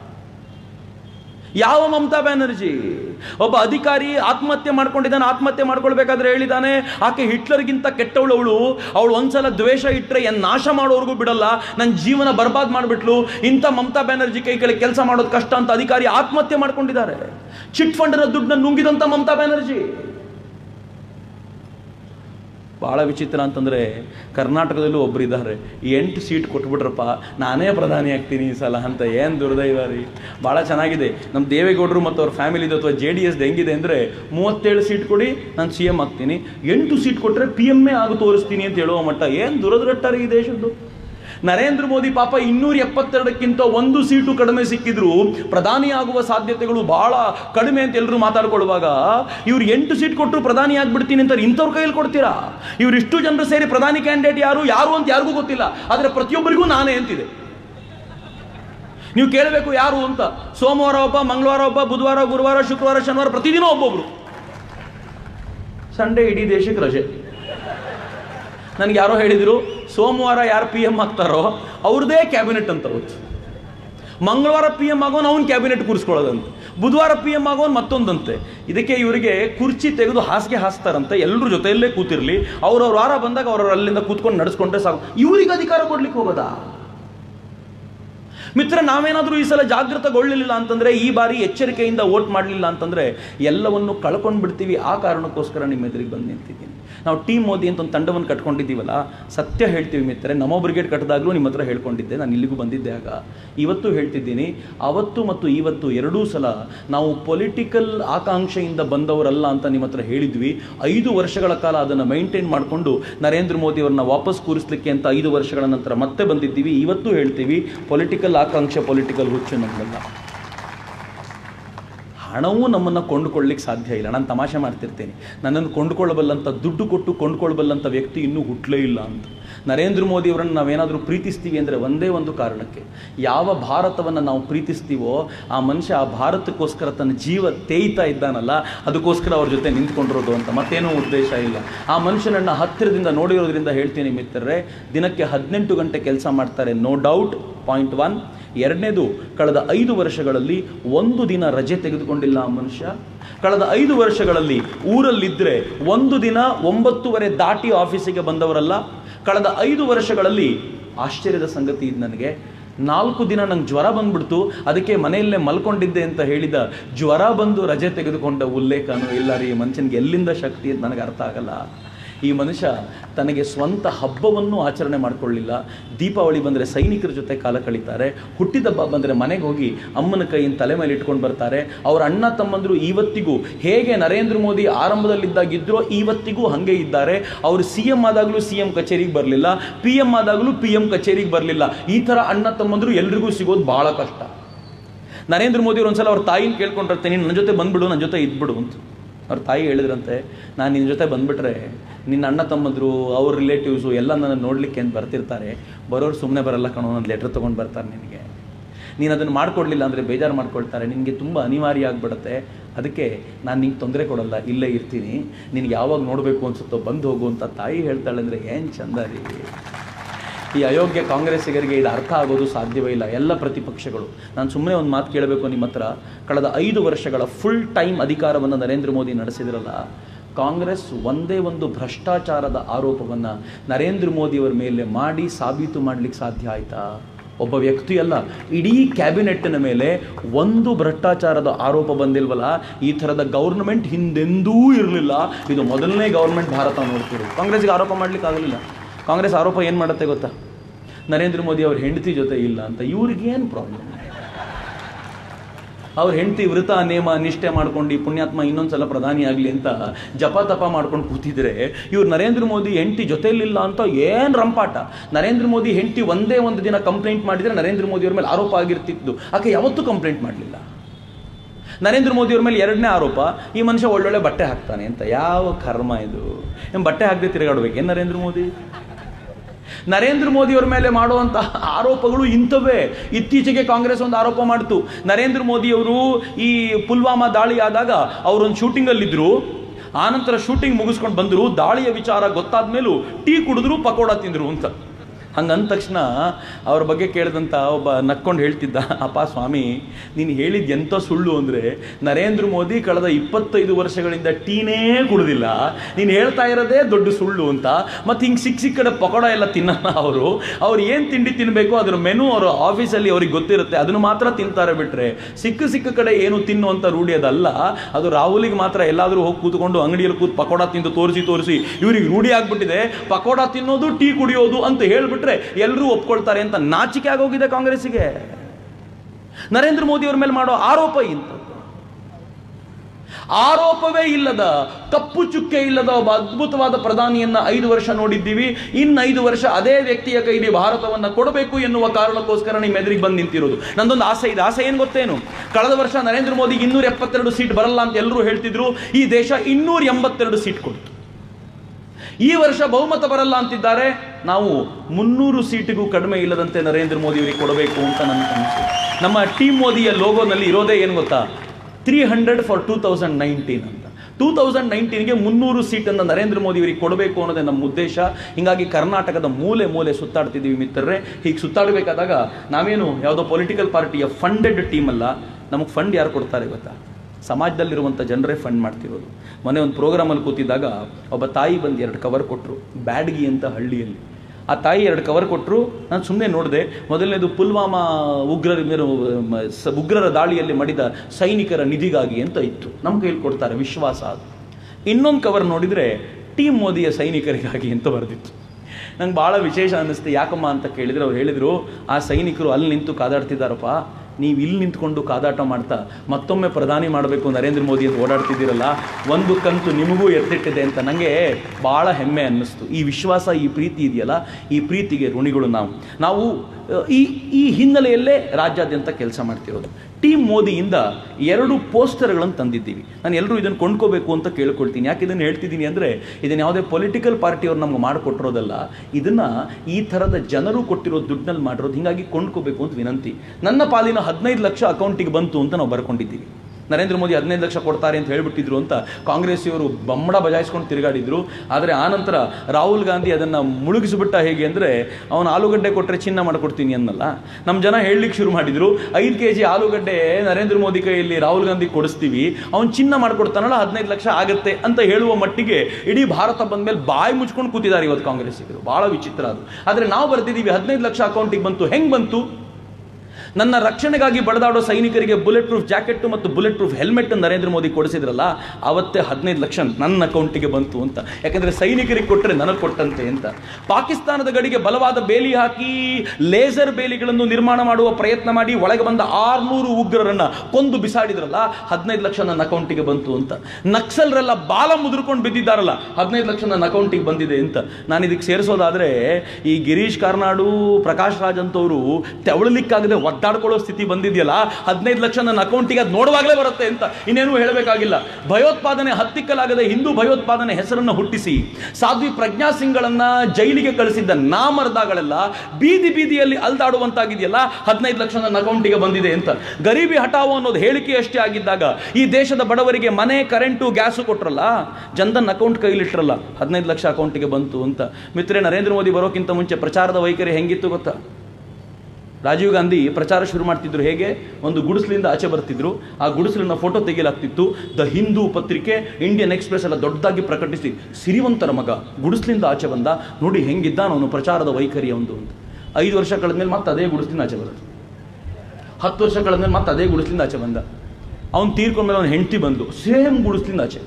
ಯಾವ ಮಮತಾ ಬ್ಯಾನರ್ಜಿ ಒಬ್ಬ ಅಧಿಕಾರಿ ಆತ್ಮಹತ್ಯೆ ಮಾಡ್ಕೊಂಡಿದ್ದಾನೆ ಆತ್ಮಹತ್ಯೆ ಮಾಡ್ಕೊಳ್ಬೇಕಾದ್ರೆ ಹೇಳಿದ್ದಾನೆ ಆಕೆ ಹಿಟ್ಲರ್ಗಿಂತ ಕೆಟ್ಟವಳು ಅವಳು ಅವಳು ಒಂದ್ಸಲ ದ್ವೇಷ ಇಟ್ಟರೆ ಎನ್ ನಾಶ ಮಾಡೋರ್ಗೂ ಬಿಡಲ್ಲ ನನ್ನ ಜೀವನ ಬರ್ಬಾದ್ ಮಾಡಿಬಿಟ್ಲು ಇಂಥ ಮಮತಾ ಬ್ಯಾನರ್ಜಿ ಕೈ ಕೆಳಗೆ ಕೆಲಸ ಮಾಡೋದು ಕಷ್ಟ ಅಂತ ಅಧಿಕಾರಿ ಆತ್ಮಹತ್ಯೆ ಮಾಡ್ಕೊಂಡಿದ್ದಾರೆ ಚಿಟ್ ಫಂಡ್ನ ದುಡ್ಡನ್ನ ನುಂಗಿದಂಥ ಮಮತಾ ಬ್ಯಾನರ್ಜಿ ಭಾಳ ವಿಚಿತ್ರ ಅಂತಂದರೆ ಕರ್ನಾಟಕದಲ್ಲೂ ಒಬ್ರು ಇದ್ದಾರೆ ಎಂಟು ಸೀಟ್ ಕೊಟ್ಬಿಟ್ರಪ್ಪ ನಾನೇ ಪ್ರಧಾನಿ ಆಗ್ತೀನಿ ಈ ಸಲ ಅಂತ ಏನು ದುರ್ದೈವ ರೀ ಭಾಳ ಚೆನ್ನಾಗಿದೆ ನಮ್ಮ ದೇವೇಗೌಡರು ಮತ್ತು ಅವ್ರ ಫ್ಯಾಮಿಲಿದು ಅಥವಾ ಜೆ ಡಿ ಎಸ್ದು ಹೆಂಗಿದೆ ಅಂದರೆ ಮೂವತ್ತೇಳು ಸೀಟ್ ಕೊಡಿ ನಾನು ಸಿ ಎಮ್ ಆಗ್ತೀನಿ ಎಂಟು ಸೀಟ್ ಕೊಟ್ಟರೆ ಪಿ ಎಮ್ ಎ ಆಗಿ ತೋರಿಸ್ತೀನಿ ಅಂತ ಹೇಳುವ ಮಟ್ಟ ಏನು ದುರದೃಷ್ಟ ರೀ ಈ ದೇಶದ್ದು ನರೇಂದ್ರ ಮೋದಿ ಪಾಪ ಇನ್ನೂರ ಎಪ್ಪತ್ತೆರಡಕ್ಕಿಂತ ಒಂದು ಸೀಟು ಕಡಿಮೆ ಸಿಕ್ಕಿದ್ರು ಪ್ರಧಾನಿ ಆಗುವ ಸಾಧ್ಯತೆಗಳು ಬಹಳ ಕಡಿಮೆ ಅಂತ ಎಲ್ಲರೂ ಮಾತಾಡ್ಕೊಳ್ಳುವಾಗ ಇವ್ರು ಎಂಟು ಸೀಟ್ ಕೊಟ್ಟರು ಪ್ರಧಾನಿ ಆಗ್ಬಿಡ್ತೀನಿ ಅಂತ ಇಂಥವ್ರ ಕೈಯಲ್ಲಿ ಕೊಡ್ತೀರಾ ಇವ್ರು ಇಷ್ಟು ಜನರು ಸೇರಿ ಪ್ರಧಾನಿ ಕ್ಯಾಂಡಿಡೇಟ್ ಯಾರು ಯಾರು ಅಂತ ಯಾರಿಗೂ ಗೊತ್ತಿಲ್ಲ ಆದರೆ ಪ್ರತಿಯೊಬ್ಬರಿಗೂ ನಾನೇ ಅಂತಿದೆ ನೀವು ಕೇಳಬೇಕು ಯಾರು ಅಂತ ಸೋಮವಾರ ಒಬ್ಬ ಮಂಗಳವಾರ ಒಬ್ಬ ಬುಧವಾರ ಗುರುವಾರ ಶುಕ್ರವಾರ ಶನಿವಾರ ಪ್ರತಿದಿನ ಒಬ್ಬೊಬ್ರು ಸಂಡೇ ಇಡೀ ದೇಶಕ್ಕೆ ರಜೆ ನನಗೆ ಯಾರೋ ಹೇಳಿದರು ಸೋಮವಾರ ಯಾರು ಪಿ ಎಮ್ ಆಗ್ತಾರೋ ಅವ್ರದ್ದೇ ಕ್ಯಾಬಿನೆಟ್ ಅಂತ ಅವತ್ತು ಮಂಗಳವಾರ ಪಿ ಎಮ್ ಆಗೋನು ಅವ್ನು ಕ್ಯಾಬಿನೆಟ್ ಕೂರಿಸ್ಕೊಳ್ಳೋದಂತೆ ಬುಧವಾರ ಪಿ ಎಮ್ ಆಗೋನು ಮತ್ತೊಂದಂತೆ ಇದಕ್ಕೆ ಇವರಿಗೆ ಕುರ್ಚಿ ತೆಗೆದು ಹಾಸಿಗೆ ಹಾಸ್ತಾರಂತೆ ಎಲ್ಲರ ಜೊತೆಯಲ್ಲೇ ಕೂತಿರ್ಲಿ ಅವ್ರವ್ರ ವಾರ ಬಂದಾಗ ಅವ್ರವ್ರ ಅಲ್ಲಿಂದ ಕೂತ್ಕೊಂಡು ನಡೆಸ್ಕೊಂಡ್ರೆ ಸಾಕು ಇವ್ರಿಗೆ ಅಧಿಕಾರ ಕೊಡ್ಲಿಕ್ಕೆ ಹೋಗೋದಾ ಮಿತ್ರ ನಾವೇನಾದರೂ ಈ ಸಲ ಜಾಗೃತಗೊಳ್ಳಲಿಲ್ಲ ಅಂತಂದ್ರೆ ಈ ಬಾರಿ ಎಚ್ಚರಿಕೆಯಿಂದ ವೋಟ್ ಮಾಡಲಿಲ್ಲ ಅಂತಂದ್ರೆ ಎಲ್ಲವನ್ನು ಕಳ್ಕೊಂಡು ಬಿಡ್ತೀವಿ ಆ ಕಾರಣಕ್ಕೋಸ್ಕರ ನಿಮ್ಮ ಎದುರಿಗೆ ಬಂದು ನಿಂತಿದ್ದೀನಿ ನಾವು ಟೀಮ್ ಮೋದಿ ಅಂತ ಒಂದು ತಂಡವನ್ನು ಕಟ್ಕೊಂಡಿದ್ದೀವಲ್ಲ ಸತ್ಯ ಹೇಳ್ತೀವಿ ಮಿತ್ರರೆ ನಮೋ ಬ್ರಿಗೇಡ್ ಕಟ್ಟಿದಾಗಲೂ ನಿಮ್ಮ ಹತ್ರ ಹೇಳ್ಕೊಂಡಿದ್ದೆ ನಾನು ಇಲ್ಲಿಗೂ ಬಂದಿದ್ದೆ ಆಗ ಇವತ್ತು ಹೇಳ್ತಿದ್ದೀನಿ ಅವತ್ತು ಮತ್ತು ಇವತ್ತು ಎರಡೂ ಸಲ ನಾವು ಪೊಲಿಟಿಕಲ್ ಆಕಾಂಕ್ಷೆಯಿಂದ ಬಂದವರಲ್ಲ ಅಂತ ನಿಮ್ಮ ಹತ್ರ ಹೇಳಿದ್ವಿ ಐದು ವರ್ಷಗಳ ಕಾಲ ಅದನ್ನು ಮೈಂಟೈನ್ ಮಾಡಿಕೊಂಡು ನರೇಂದ್ರ ಮೋದಿ ಅವ್ರನ್ನ ವಾಪಸ್ ಕೂರಿಸ್ಲಿಕ್ಕೆ ಅಂತ ಐದು ವರ್ಷಗಳ ನಂತರ ಮತ್ತೆ ಬಂದಿದ್ದೀವಿ ಇವತ್ತು ಹೇಳ್ತೀವಿ ಪೊಲಿಟಿಕಲ್ ಆಕಾಂಕ್ಷೆ ಪೊಲಿಟಿಕಲ್ ಹುಚ್ಚು ನಮ್ಮಲ್ಲ ಹಣವೂ ನಮ್ಮನ್ನು ಕೊಂಡುಕೊಳ್ಳಿಕ್ಕೆ ಸಾಧ್ಯ ಇಲ್ಲ ನಾನು ತಮಾಷೆ ಮಾಡ್ತಿರ್ತೇನೆ ನನ್ನನ್ನು ಕೊಂಡುಕೊಳ್ಳಬಲ್ಲಂಥ ದುಡ್ಡು ಕೊಟ್ಟು ಕೊಂಡುಕೊಳ್ಳಬಲ್ಲಂಥ ವ್ಯಕ್ತಿ ಇನ್ನೂ ಹುಟ್ಟಲೇ ಇಲ್ಲ ಅಂತ ನರೇಂದ್ರ ಮೋದಿ ಅವರನ್ನು ನಾವೇನಾದರೂ ಪ್ರೀತಿಸ್ತೀವಿ ಅಂದರೆ ಒಂದೇ ಒಂದು ಕಾರಣಕ್ಕೆ ಯಾವ ಭಾರತವನ್ನು ನಾವು ಪ್ರೀತಿಸ್ತೀವೋ ಆ ಮನುಷ್ಯ ಆ ಭಾರತಕ್ಕೋಸ್ಕರ ತನ್ನ ಜೀವ ತೇಯ್ತಾ ಇದ್ದಾನಲ್ಲ ಅದಕ್ಕೋಸ್ಕರ ಅವ್ರ ಜೊತೆ ನಿಂತ್ಕೊಂಡಿರೋದು ಅಂತ ಮತ್ತೇನೂ ಉದ್ದೇಶ ಇಲ್ಲ ಆ ಮನುಷ್ಯನನ್ನು ಹತ್ತಿರದಿಂದ ನೋಡಿರೋದ್ರಿಂದ ಹೇಳ್ತೀನಿ ಮಿತ್ರರೇ ದಿನಕ್ಕೆ ಹದಿನೆಂಟು ಗಂಟೆ ಕೆಲಸ ಮಾಡ್ತಾರೆ ನೋ ಡೌಟ್ ಪಾಯಿಂಟ್ ಒನ್ ಎರಡನೇದು ಕಳೆದ ಐದು ವರ್ಷಗಳಲ್ಲಿ ಒಂದು ದಿನ ರಜೆ ತೆಗೆದುಕೊಂಡಿಲ್ಲ ಆ ಮನುಷ್ಯ ಕಳೆದ ಐದು ವರ್ಷಗಳಲ್ಲಿ ಊರಲ್ಲಿದ್ದರೆ ಒಂದು ದಿನ ಒಂಬತ್ತುವರೆ ದಾಟಿ ಆಫೀಸಿಗೆ ಬಂದವರಲ್ಲ ಕಳೆದ ಐದು ವರ್ಷಗಳಲ್ಲಿ ಆಶ್ಚರ್ಯದ ಸಂಗತಿ ಇದು ನನಗೆ ನಾಲ್ಕು ದಿನ ನಂಗೆ ಜ್ವರ ಬಂದ್ಬಿಡ್ತು ಅದಕ್ಕೆ ಮನೆಯಲ್ಲೇ ಮಲ್ಕೊಂಡಿದ್ದೆ ಅಂತ ಹೇಳಿದ ಜ್ವರ ಬಂದು ರಜೆ ತೆಗೆದುಕೊಂಡ ಉಲ್ಲೇಖನೂ ಇಲ್ಲ ರೀ ಮನುಷ್ಯನಿಗೆ ಎಲ್ಲಿಂದ ಶಕ್ತಿ ಅಂತ ನನಗೆ ಅರ್ಥ ಆಗಲ್ಲ ಈ ಮನುಷ್ಯ ತನಗೆ ಸ್ವಂತ ಹಬ್ಬವನ್ನು ಆಚರಣೆ ಮಾಡಿಕೊಳ್ಳಿಲ್ಲ ದೀಪಾವಳಿ ಬಂದರೆ ಸೈನಿಕರ ಜೊತೆ ಕಾಲ ಕಳೀತಾರೆ ಹುಟ್ಟಿದಬ್ಬ ಬಂದರೆ ಮನೆಗೆ ಹೋಗಿ ಅಮ್ಮನ ಕೈಯಿಂದ ತಲೆ ಮೇಲೆ ಇಟ್ಕೊಂಡು ಬರ್ತಾರೆ ಅವರ ಅಣ್ಣ ತಮ್ಮಂದರು ಇವತ್ತಿಗೂ ಹೇಗೆ ನರೇಂದ್ರ ಮೋದಿ ಆರಂಭದಲ್ಲಿದ್ದಾಗಿದ್ದರೋ ಇವತ್ತಿಗೂ ಹಾಗೆ ಇದ್ದಾರೆ ಅವರು ಸಿ ಎಂ ಆದಾಗಲೂ ಸಿ ಎಂ ಕಚೇರಿಗೆ ಬರಲಿಲ್ಲ ಪಿ ಎಂ ಆದಾಗಲೂ ಪಿ ಎಂ ಕಚೇರಿಗೆ ಬರಲಿಲ್ಲ ಈ ಥರ ಅಣ್ಣ ತಮ್ಮಂದರು ಎಲ್ರಿಗೂ ಸಿಗೋದು ಭಾಳ ಕಷ್ಟ ನರೇಂದ್ರ ಮೋದಿ ಅವ್ರು ಒಂದ್ಸಲ ಅವ್ರ ತಾಯಿನ ಕೇಳ್ಕೊಂಡಿರ್ತೀನಿ ನನ್ನ ಜೊತೆ ಬಂದ್ಬಿಡು ನನ್ನ ಜೊತೆ ಇದ್ಬಿಡು ಅಂತ ಅವ್ರ ತಾಯಿ ಹೇಳಿದ್ರಂತೆ ನಾನು ನಿನ್ನ ಜೊತೆ ಬಂದ್ಬಿಟ್ರೆ ನಿನ್ನ ಅಣ್ಣ ತಮ್ಮಂದರು ಅವ್ರ ರಿಲೇಟಿವ್ಸು ಎಲ್ಲ ನನ್ನ ನೋಡಲಿಕ್ಕೆ ಅಂತ ಬರ್ತಿರ್ತಾರೆ ಬರೋರು ಸುಮ್ಮನೆ ಬರಲ್ಲ ಕಣೋ ಒಂದು ಲೆಟ್ರ್ ತೊಗೊಂಡು ಬರ್ತಾರೆ ನಿನಗೆ ನೀನು ಅದನ್ನು ಮಾಡ್ಕೊಡ್ಲಿಲ್ಲ ಅಂದರೆ ಬೇಜಾರು ಮಾಡ್ಕೊಳ್ತಾರೆ ನಿನಗೆ ತುಂಬ ಅನಿವಾರ್ಯ ಆಗಿಬಿಡುತ್ತೆ ಅದಕ್ಕೆ ನಾನು ನಿಂಗೆ ತೊಂದರೆ ಕೊಡಲ್ಲ ಇಲ್ಲೇ ಇರ್ತೀನಿ ನಿನಗೆ ಯಾವಾಗ ನೋಡಬೇಕು ಅನ್ಸುತ್ತೋ ಬಂದು ಹೋಗು ಅಂತ ತಾಯಿ ಹೇಳ್ತಾಳೆ ಅಂದರೆ ಏನು ಚಂದ ರೀ ಈ ಅಯೋಗ್ಯ ಕಾಂಗ್ರೆಸ್ಸಿಗರಿಗೆ ಇದು ಅರ್ಥ ಆಗೋದು ಸಾಧ್ಯವೇ ಇಲ್ಲ ಎಲ್ಲ ಪ್ರತಿಪಕ್ಷಗಳು ನಾನು ಸುಮ್ಮನೆ ಒಂದು ಮಾತು ಕೇಳಬೇಕು ನಿಮ್ಮ ಹತ್ರ ಕಳೆದ ಐದು ವರ್ಷಗಳ ಫುಲ್ ಟೈಮ್ ಅಧಿಕಾರವನ್ನು ನರೇಂದ್ರ ಮೋದಿ ನಡೆಸಿದ್ರಲ್ಲ ಕಾಂಗ್ರೆಸ್ ಒಂದೇ ಒಂದು ಭ್ರಷ್ಟಾಚಾರದ ಆರೋಪವನ್ನು ನರೇಂದ್ರ ಮೋದಿಯವರ ಮೇಲೆ ಮಾಡಿ ಸಾಬೀತು ಮಾಡಲಿಕ್ಕೆ ಸಾಧ್ಯ ಆಯಿತಾ ಒಬ್ಬ ವ್ಯಕ್ತಿ ಅಲ್ಲ ಇಡೀ ಕ್ಯಾಬಿನೆಟ್ಟಿನ ಮೇಲೆ ಒಂದು ಭ್ರಷ್ಟಾಚಾರದ ಆರೋಪ ಬಂದಿಲ್ವಲ್ಲ ಈ ಥರದ ಗೌರ್ನಮೆಂಟ್ ಹಿಂದೆಂದೂ ಇರಲಿಲ್ಲ ಇದು ಮೊದಲನೇ ಗೌರ್ಮೆಂಟ್ ಭಾರತ ನೋಡ್ತಿರೋದು ಕಾಂಗ್ರೆಸ್ಗೆ ಆರೋಪ ಮಾಡ್ಲಿಕ್ಕೆ ಆಗಲಿಲ್ಲ ಕಾಂಗ್ರೆಸ್ ಆರೋಪ ಏನು ಮಾಡುತ್ತೆ ಗೊತ್ತಾ ನರೇಂದ್ರ ಮೋದಿ ಅವ್ರ ಹೆಂಡತಿ ಜೊತೆ ಇಲ್ಲ ಅಂತ ಇವ್ರಿಗೇನು ಪ್ರಾಬ್ಲಮ್ ಅವ್ರ ಹೆಂಡತಿ ವೃತ ನೇಮ ನಿಷ್ಠೆ ಮಾಡ್ಕೊಂಡು ಈ ಪುಣ್ಯಾತ್ಮ ಇನ್ನೊಂದ್ಸಲ ಪ್ರಧಾನಿ ಆಗಲಿ ಅಂತ ಜಪ ತಪ ಮಾಡ್ಕೊಂಡು ಕೂತಿದ್ರೆ ಇವ್ರು ನರೇಂದ್ರ ಮೋದಿ ಹೆಂಡತಿ ಜೊತೆಲಿಲ್ಲ ಅಂತ ಏನ್ ರಂಪಾಟ ನರೇಂದ್ರ ಮೋದಿ ಹೆಂಡತಿ ಒಂದೇ ಒಂದು ದಿನ ಕಂಪ್ಲೇಂಟ್ ಮಾಡಿದ್ರೆ ನರೇಂದ್ರ ಮೋದಿ ಅವ್ರ ಮೇಲೆ ಆರೋಪ ಆಗಿರ್ತಿತ್ತು ಆಕೆ ಯಾವತ್ತೂ ಕಂಪ್ಲೇಂಟ್ ಮಾಡಲಿಲ್ಲ ನರೇಂದ್ರ ಮೋದಿ ಅವ್ರ ಮೇಲೆ ಎರಡನೇ ಆರೋಪ ಈ ಮನುಷ್ಯ ಒಳ್ಳೊಳ್ಳೆ ಬಟ್ಟೆ ಹಾಕ್ತಾನೆ ಅಂತ ಯಾವ ಕರ್ಮ ಇದು ಏನ್ ಬಟ್ಟೆ ಹಾಕದೆ ತಿರುಗಾಡ್ಬೇಕೇನು ನರೇಂದ್ರ ಮೋದಿ ನರೇಂದ್ರ ಮೋದಿ ಅವ್ರ ಮೇಲೆ ಮಾಡುವಂತಹ ಆರೋಪಗಳು ಇಂಥವೇ ಇತ್ತೀಚೆಗೆ ಕಾಂಗ್ರೆಸ್ ಒಂದು ಆರೋಪ ಮಾಡ್ತು ನರೇಂದ್ರ ಮೋದಿ ಅವರು ಈ ಪುಲ್ವಾಮಾ ದಾಳಿ ಆದಾಗ ಅವರೊಂದು ಶೂಟಿಂಗಲ್ಲಿದ್ದರು ಆನಂತರ ಶೂಟಿಂಗ್ ಮುಗಿಸ್ಕೊಂಡು ಬಂದರು ದಾಳಿಯ ವಿಚಾರ ಗೊತ್ತಾದ ಮೇಲೂ ಟೀ ಕುಡಿದ್ರು ಪಕೋಡ ತಿಂದರು ಅಂತ ಹಂಗಂದ ತಕ್ಷಣ ಅವ್ರ ಬಗ್ಗೆ ಕೇಳಿದಂಥ ಒಬ್ಬ ನಕ್ಕೊಂಡು ಹೇಳ್ತಿದ್ದ ಅಪ್ಪ ಸ್ವಾಮಿ ನೀನು ಹೇಳಿದ ಎಂಥ ಸುಳ್ಳು ಅಂದರೆ ನರೇಂದ್ರ ಮೋದಿ ಕಳೆದ ಇಪ್ಪತ್ತೈದು ವರ್ಷಗಳಿಂದ ಟೀನೇ ಕುಡ್ದಿಲ್ಲ ನೀನು ಹೇಳ್ತಾ ಇರೋದೇ ದೊಡ್ಡ ಸುಳ್ಳು ಅಂತ ಮತ್ತು ಹಿಂಗೆ ಸಿಕ್ಕ ಸಿಕ್ಕ ಕಡೆ ಪಕೋಡ ಎಲ್ಲ ತಿನ್ನಲ್ಲ ಅವರು ಅವ್ರು ಏನು ತಿಂಡಿ ತಿನ್ನಬೇಕು ಅದ್ರ ಮೆನು ಅವರು ಆಫೀಸಲ್ಲಿ ಅವ್ರಿಗೆ ಗೊತ್ತಿರುತ್ತೆ ಅದನ್ನು ಮಾತ್ರ ತಿಂತಾರೆ ಬಿಟ್ರೆ ಸಿಕ್ಕ ಸಿಕ್ಕ ಕಡೆ ಏನು ತಿನ್ನು ಅಂತ ರೂಢಿ ಅದಲ್ಲ ಅದು ರಾಹುಲಿಗೆ ಮಾತ್ರ ಎಲ್ಲಾದರೂ ಹೋಗಿ ಕೂತ್ಕೊಂಡು ಅಂಗಡಿಯಲ್ಲಿ ಕೂತ್ ಪಕೋಡ ತಿಂದು ತೋರಿಸಿ ತೋರಿಸಿ ಇವ್ರಿಗೆ ರೂಢಿ ಆಗ್ಬಿಟ್ಟಿದೆ ಪಕೋಡ ತಿನ್ನೋದು ಟೀ ಕುಡಿಯೋದು ಅಂತ ಹೇಳ್ಬಿಟ್ರೆ ಎಲ್ಲರೂ ಒಪ್ಕೊಳ್ತಾರೆ ಅಂತ ನಾಚಿಕೆ ಆಗೋಗಿದೆ ಕಾಂಗ್ರೆಸ್ಸಿಗೆ ನರೇಂದ್ರ ಮೋದಿ ಅವ್ರ ಮೇಲೆ ಮಾಡೋ ಆರೋಪ ಇಂಥದ್ದು ಆರೋಪವೇ ಇಲ್ಲದ ಕಪ್ಪು ಚುಕ್ಕೆ ಇಲ್ಲದ ಒಬ್ಬ ಅದ್ಭುತವಾದ ಪ್ರಧಾನಿಯನ್ನ ಐದು ವರ್ಷ ನೋಡಿದ್ದೀವಿ ಇನ್ನು ಐದು ವರ್ಷ ಅದೇ ವ್ಯಕ್ತಿಯ ಕೈಲಿ ಭಾರತವನ್ನ ಕೊಡಬೇಕು ಎನ್ನುವ ಕಾರಣಕ್ಕೋಸ್ಕರ ನಿಮ್ಮ ಎದುರಿಗೆ ಬಂದು ನಿಂತಿರೋದು ನಂದೊಂದು ಆಸೆ ಇದೆ ಆಸೆ ಏನು ಗೊತ್ತೇನು ಕಳೆದ ವರ್ಷ ನರೇಂದ್ರ ಮೋದಿಗೆ ಇನ್ನೂರ ಎಪ್ಪತ್ತೆರಡು ಸೀಟ್ ಬರಲ್ಲ ಅಂತ ಎಲ್ಲರೂ ಹೇಳ್ತಿದ್ರು ಈ ದೇಶ ಇನ್ನೂರ ಎಂಬತ್ತೆರಡು ಸೀಟ್ ಕೊಡ್ತು ಈ ವರ್ಷ ಬಹುಮತ ಬರಲ್ಲ ಅಂತಿದ್ದಾರೆ ನಾವು ಮುನ್ನೂರು ಸೀಟಿಗೂ ಕಡಿಮೆ ಇಲ್ಲದಂತೆ ನರೇಂದ್ರ ಮೋದಿ ಅವರಿಗೆ ಕೊಡಬೇಕು ಅಂತ ನನ್ನ ಕನಸು ನಮ್ಮ ಟೀಮ್ ಮೋದಿಯ ಲೋಗೋನಲ್ಲಿ ಇರೋದೇ ಏನು ಗೊತ್ತಾ three hundred for two thousand nineteen ಅಂತ ಟೂ ತೌಸಂಡ್ ನೈನ್ಟೀನ್ಗೆ ಮುನ್ನೂರು ಸೀಟನ್ನು ನರೇಂದ್ರ ಮೋದಿ ಅವರಿಗೆ ಕೊಡಬೇಕು ಅನ್ನೋದೇ ನಮ್ಮ ಉದ್ದೇಶ ಹೀಗಾಗಿ ಕರ್ನಾಟಕದ ಮೂಲೆ ಮೂಲೆ ಸುತ್ತಾಡ್ತಿದ್ದೀವಿ ಮಿತ್ರರೇ ಹೀಗೆ ಸುತ್ತಾಡಬೇಕಾದಾಗ ನಾವೇನು ಯಾವುದೋ ಪೊಲಿಟಿಕಲ್ ಪಾರ್ಟಿಯ ಫಂಡೆಡ್ ಟೀಮ್ ಅಲ್ಲ ನಮಗೆ ಫಂಡ್ ಯಾರು ಕೊಡ್ತಾರೆ ಗೊತ್ತಾ ಸಮಾಜದಲ್ಲಿರುವಂಥ ಜನರೇ ಫಂಡ್ ಮಾಡ್ತಿರೋದು ಮೊನ್ನೆ ಒಂದು ಪ್ರೋಗ್ರಾಮಲ್ಲಿ ಕೂತಿದ್ದಾಗ ಒಬ್ಬ ತಾಯಿ ಬಂದು ಎರಡು ಕವರ್ ಕೊಟ್ಟರು ಬ್ಯಾಡ್ಗಿ ಅಂತ ಹಳ್ಳಿಯಲ್ಲಿ ಆ ತಾಯಿ ಎರಡು ಕವರ್ ಕೊಟ್ಟರು ನಾನು ಸುಮ್ಮನೆ ನೋಡಿದೆ ಮೊದಲನೇದು ಪುಲ್ವಾಮಾ ಉಗ್ರರ ಮೇಲೆ ಮ- ಸ- ಉಗ್ರರ ದಾಳಿಯಲ್ಲಿ ಮಡಿದ ಸೈನಿಕರ ನಿಧಿಗಾಗಿ ಅಂತ ಇತ್ತು ನಮ್ಮ ಕೈಯಲ್ಲಿ ಕೊಡ್ತಾರೆ ವಿಶ್ವಾಸ ಅದು ಇನ್ನೊಂದು ಕವರ್ ನೋಡಿದರೆ ಟೀಮ್ ಮೋದಿಯ ಸೈನಿಕರಿಗಾಗಿ ಅಂತ ಬರೆದಿತ್ತು ನಂಗೆ ಭಾಳ ವಿಶೇಷ ಅನ್ನಿಸ್ತು ಯಾಕಮ್ಮ ಅಂತ ಕೇಳಿದರೆ ಅವ್ರು ಹೇಳಿದರು ಆ ಸೈನಿಕರು ಅಲ್ಲಿ ನಿಂತು ಕಾದಾಡ್ತಿದ್ದಾರಪ್ಪ ನೀವು ಇಲ್ಲಿ ನಿಂತ್ಕೊಂಡು ಕಾದಾಟ ಮಾಡ್ತಾ ಮತ್ತೊಮ್ಮೆ ಪ್ರಧಾನಿ ಮಾಡಬೇಕು ನರೇಂದ್ರ ಮೋದಿ ಅಂತ ಓಡಾಡ್ತಿದ್ದೀರಲ್ಲ ಒಂದು ಕಂತು ನಿಮಗೂ ಎತ್ತಿಟ್ಟಿದೆ ಅಂತ ನನಗೆ ಭಾಳ ಹೆಮ್ಮೆ ಅನ್ನಿಸ್ತು ಈ ವಿಶ್ವಾಸ ಈ ಪ್ರೀತಿ ಇದೆಯಲ್ಲ ಈ ಪ್ರೀತಿಗೆ ಋಣಿಗಳು ನಾವು ನಾವು ಅಹ್, ಈ ಈ ಹಿನ್ನೆಲೆಯಲ್ಲೇ ರಾಜ್ಯಾದ್ಯಂತ ಕೆಲಸ ಮಾಡ್ತಿರೋದು ಟೀಮ್ ಮೋದಿಯಿಂದ ಎರಡು ಪೋಸ್ಟರ್ಗಳನ್ನು ತಂದಿದ್ದೀವಿ ನಾನು ಎಲ್ಲರೂ ಇದನ್ನು ಕೊಂಡ್ಕೋಬೇಕು ಅಂತ ಕೇಳ್ಕೊಳ್ತೀನಿ ಯಾಕೆ ಇದನ್ನು ಹೇಳ್ತಿದ್ದೀನಿ ಅಂದರೆ ಇದನ್ನು ಯಾವುದೇ ಪೊಲಿಟಿಕಲ್ ಪಾರ್ಟಿಯವ್ರು ನಮ್ಗೆ ಮಾಡಿಕೊಟ್ಟಿರೋದಲ್ಲ ಇದನ್ನು ಈ ಥರದ ಜನರು ಕೊಟ್ಟಿರೋ ದುಡ್ಡಿನಲ್ಲಿ ಮಾಡಿರೋದು ಹೀಗಾಗಿ ಕೊಂಡ್ಕೋಬೇಕು ಅಂತ ವಿನಂತಿ ನನ್ನ ಪಾಲಿನ ಹದಿನೈದು ಲಕ್ಷ ಅಕೌಂಟಿಗೆ ಬಂತು ಅಂತ ನಾವು ಬರ್ಕೊಂಡಿದ್ದೀವಿ ನರೇಂದ್ರ ಮೋದಿ ಹದಿನೈದು ಲಕ್ಷ ಕೊಡ್ತಾರೆ ಅಂತ ಹೇಳ್ಬಿಟ್ಟಿದ್ರು ಅಂತ ಕಾಂಗ್ರೆಸ್ಸಿಯವರು ಬಮ್ಮಡ ಬಜಾಯಿಸ್ಕೊಂಡು ತಿರುಗಾಡಿದ್ರು ಆದರೆ ಆನಂತರ ರಾಹುಲ್ ಗಾಂಧಿ ಅದನ್ನು ಮುಳುಗಿಸಿಬಿಟ್ಟ ಹೇಗೆ ಅಂದರೆ ಅವನು ಆಲೂಗಡ್ಡೆ ಕೊಟ್ಟರೆ ಚಿನ್ನ ಮಾಡ್ಕೊಡ್ತೀನಿ ಅನ್ನಲ್ಲ ನಮ್ಮ ಜನ ಹೇಳಲಿಕ್ಕೆ ಶುರು ಮಾಡಿದ್ರು ಐದು ಕೆ ಜಿ ಆಲೂಗಡ್ಡೆ ನರೇಂದ್ರ ಮೋದಿ ಕೈಯಲ್ಲಿ ರಾಹುಲ್ ಗಾಂಧಿ ಕೊಡಿಸ್ತೀವಿ ಅವ್ನು ಚಿನ್ನ ಮಾಡ್ಕೊಡ್ತಾನಲ್ಲ ಹದಿನೈದು ಲಕ್ಷ ಆಗುತ್ತೆ ಅಂತ ಹೇಳುವ ಮಟ್ಟಿಗೆ ಇಡೀ ಭಾರತ ಬಂದ್ಮೇಲೆ ಬಾಯಿ ಮುಚ್ಕೊಂಡು ಕೂತಿದ್ದಾರೆ ಇವತ್ತು ಕಾಂಗ್ರೆಸ್ಸಿಗರು ಭಾಳ ವಿಚಿತ್ರ ಅದು ಆದರೆ ನಾವು ಬರ್ತಿದ್ದೀವಿ ಹದಿನೈದು ಲಕ್ಷ ಅಕೌಂಟಿಗೆ ಬಂತು ಹೆಂಗೆ ಬಂತು ನನ್ನ ರಕ್ಷಣೆಗಾಗಿ ಬಡದಾಡೋ ಸೈನಿಕರಿಗೆ ಬುಲೆಟ್ ಪ್ರೂಫ್ ಜಾಕೆಟ್ ಮತ್ತು bullet proof helmet Narendra Modi ಕೊಡಿಸಿದ್ರಲ್ಲ ಅವತ್ತೇ ಹದಿನೈದು ಲಕ್ಷ ನನ್ನ ಅಕೌಂಟಿಗೆ ಬಂತು ಅಂತ ಯಾಕಂದ್ರೆ ಸೈನಿಕರಿಗೆ ಕೊಟ್ಟರೆ ನನಗೆ ಕೊಟ್ಟಂತೆ ಅಂತ ಪಾಕಿಸ್ತಾನದ ಗಡಿಗೆ ಬಲವಾದ ಬೇಲಿ ಹಾಕಿ ಲೇಸರ್ ಬೇಲಿಗಳನ್ನು ನಿರ್ಮಾಣ ಮಾಡುವ ಪ್ರಯತ್ನ ಮಾಡಿ ಒಳಗೆ ಬಂದ ಆರ್ನೂರು ಉಗ್ರರನ್ನ ಕೊಂದು ಬಿಸಾಡಿದ್ರಲ್ಲ ಹದಿನೈದು ಲಕ್ಷ ನನ್ನ ಅಕೌಂಟಿಗೆ ಬಂತು ಅಂತ ನಕ್ಸಲರೆಲ್ಲ ಬಾಲ ಮುದುರ್ಕೊಂಡು ಬಿದ್ದಿದ್ದಾರಲ್ಲ ಹದಿನೈದು ಲಕ್ಷ ನನ್ನ ಅಕೌಂಟಿಗೆ ಬಂದಿದೆ ಅಂತ ನಾನು ಇದಕ್ಕೆ ಸೇರಿಸೋದಾದ್ರೆ ಈ ಗಿರೀಶ್ ಕಾರ್ನಾಡು ಪ್ರಕಾಶ್ ರಾಜ್ ಅಂತವರು ತೆವಳಲಿಕ್ಕಾಗದೆ ಒದ್ದಾಡ್ಕೊಳ್ಳೋ ಸ್ಥಿತಿ ಬಂದಿದೆಯಲ್ಲ ಹದಿನೈದು ಲಕ್ಷ ನನ್ನ ಅಕೌಂಟಿಗೆ ಅದು ನೋಡುವಾಗಲೇ ಬರುತ್ತೆ ಅಂತ ಇನ್ನೇನು ಹೇಳಬೇಕಾಗಿಲ್ಲ ಭಯೋತ್ಪಾದನೆ ಹತ್ತಿಕ್ಕಲಾಗದೆ ಹಿಂದೂ ಭಯೋತ್ಪಾದನೆ ಹೆಸರನ್ನು ಹುಟ್ಟಿಸಿ ಸಾಧ್ವಿ ಪ್ರಜ್ಞಾ ಸಿಂಗ್ಗಳನ್ನ ಜೈಲಿಗೆ ಕಳಿಸಿದ್ದ ನಾಮರ್ದಾಗಳೆಲ್ಲ ಬೀದಿ ಬೀದಿಯಲ್ಲಿ ಅಲ್ದಾಡುವಂತಾಗಿದೆಯಲ್ಲ ಹದಿನೈದು ಲಕ್ಷ ನನ್ನ ಅಕೌಂಟಿಗೆ ಬಂದಿದೆ ಅಂತ ಗರೀಬಿ ಹಟಾವು ಅನ್ನೋದು ಹೇಳಿಕೆ ಅಷ್ಟೇ ಆಗಿದ್ದಾಗ ಈ ದೇಶದ ಬಡವರಿಗೆ ಮನೆ ಕರೆಂಟು ಗ್ಯಾಸು ಕೊಟ್ರಲ್ಲ ಜನ್ಧನ್ ಅಕೌಂಟ್ ಕೈಲಿಟ್ರಲ್ಲ ಹದಿನೈದು ಲಕ್ಷ ಅಕೌಂಟಿಗೆ ಬಂತು ಅಂತ ಮಿತ್ರೇ ನರೇಂದ್ರ ಮೋದಿ ಬರೋಕ್ಕಿಂತ ಮುಂಚೆ ಪ್ರಚಾರದ ವೈಖರಿ ಹೆಂಗಿತ್ತು ಗೊತ್ತಾ ರಾಜೀವ್ ಗಾಂಧಿ ಪ್ರಚಾರ ಶುರು ಮಾಡ್ತಿದ್ರು ಹೇಗೆ ಒಂದು ಗುಡಿಸಲಿಂದ ಆಚೆ ಬರ್ತಿದ್ರು ಆ ಗುಡಿಸಲನ್ನ ಫೋಟೋ ತೆಗೆಯಲಾಗ್ತಿತ್ತು ದ ಹಿಂದೂ ಪತ್ರಿಕೆ ಇಂಡಿಯನ್ ಎಕ್ಸ್ಪ್ರೆಸ್ ಎಲ್ಲ ದೊಡ್ಡದಾಗಿ ಪ್ರಕಟಿಸಿ ಸಿರಿವಂತರ ಮಗ ಗುಡಿಸಲಿಂದ ಆಚೆ ಬಂದ ನೋಡಿ ಹೆಂಗಿದ್ದಾನ ಅವನು ಪ್ರಚಾರದ ವೈಖರಿ ಒಂದು ಅಂತ ಐದು ವರ್ಷ ಕಳೆದ್ಮೇಲೆ ಮತ್ತೆ ಅದೇ ಗುಡಿಸಲಿಂದ ಆಚೆ ಬರೋದು ಹತ್ತು ವರ್ಷ ಕಳೆದ್ಮೇಲೆ ಮತ್ತೆ ಅದೇ ಗುಡಿಸಲಿಂದ ಆಚೆ ಬಂದ ಅವ್ನು ತೀರ್ಕೊಂಡ್ಮೇಲೆ ಅವನ ಹೆಂಡತಿ ಬಂದು ಸೇಮ್ ಗುಡಿಸಲಿಂದ ಆಚೆ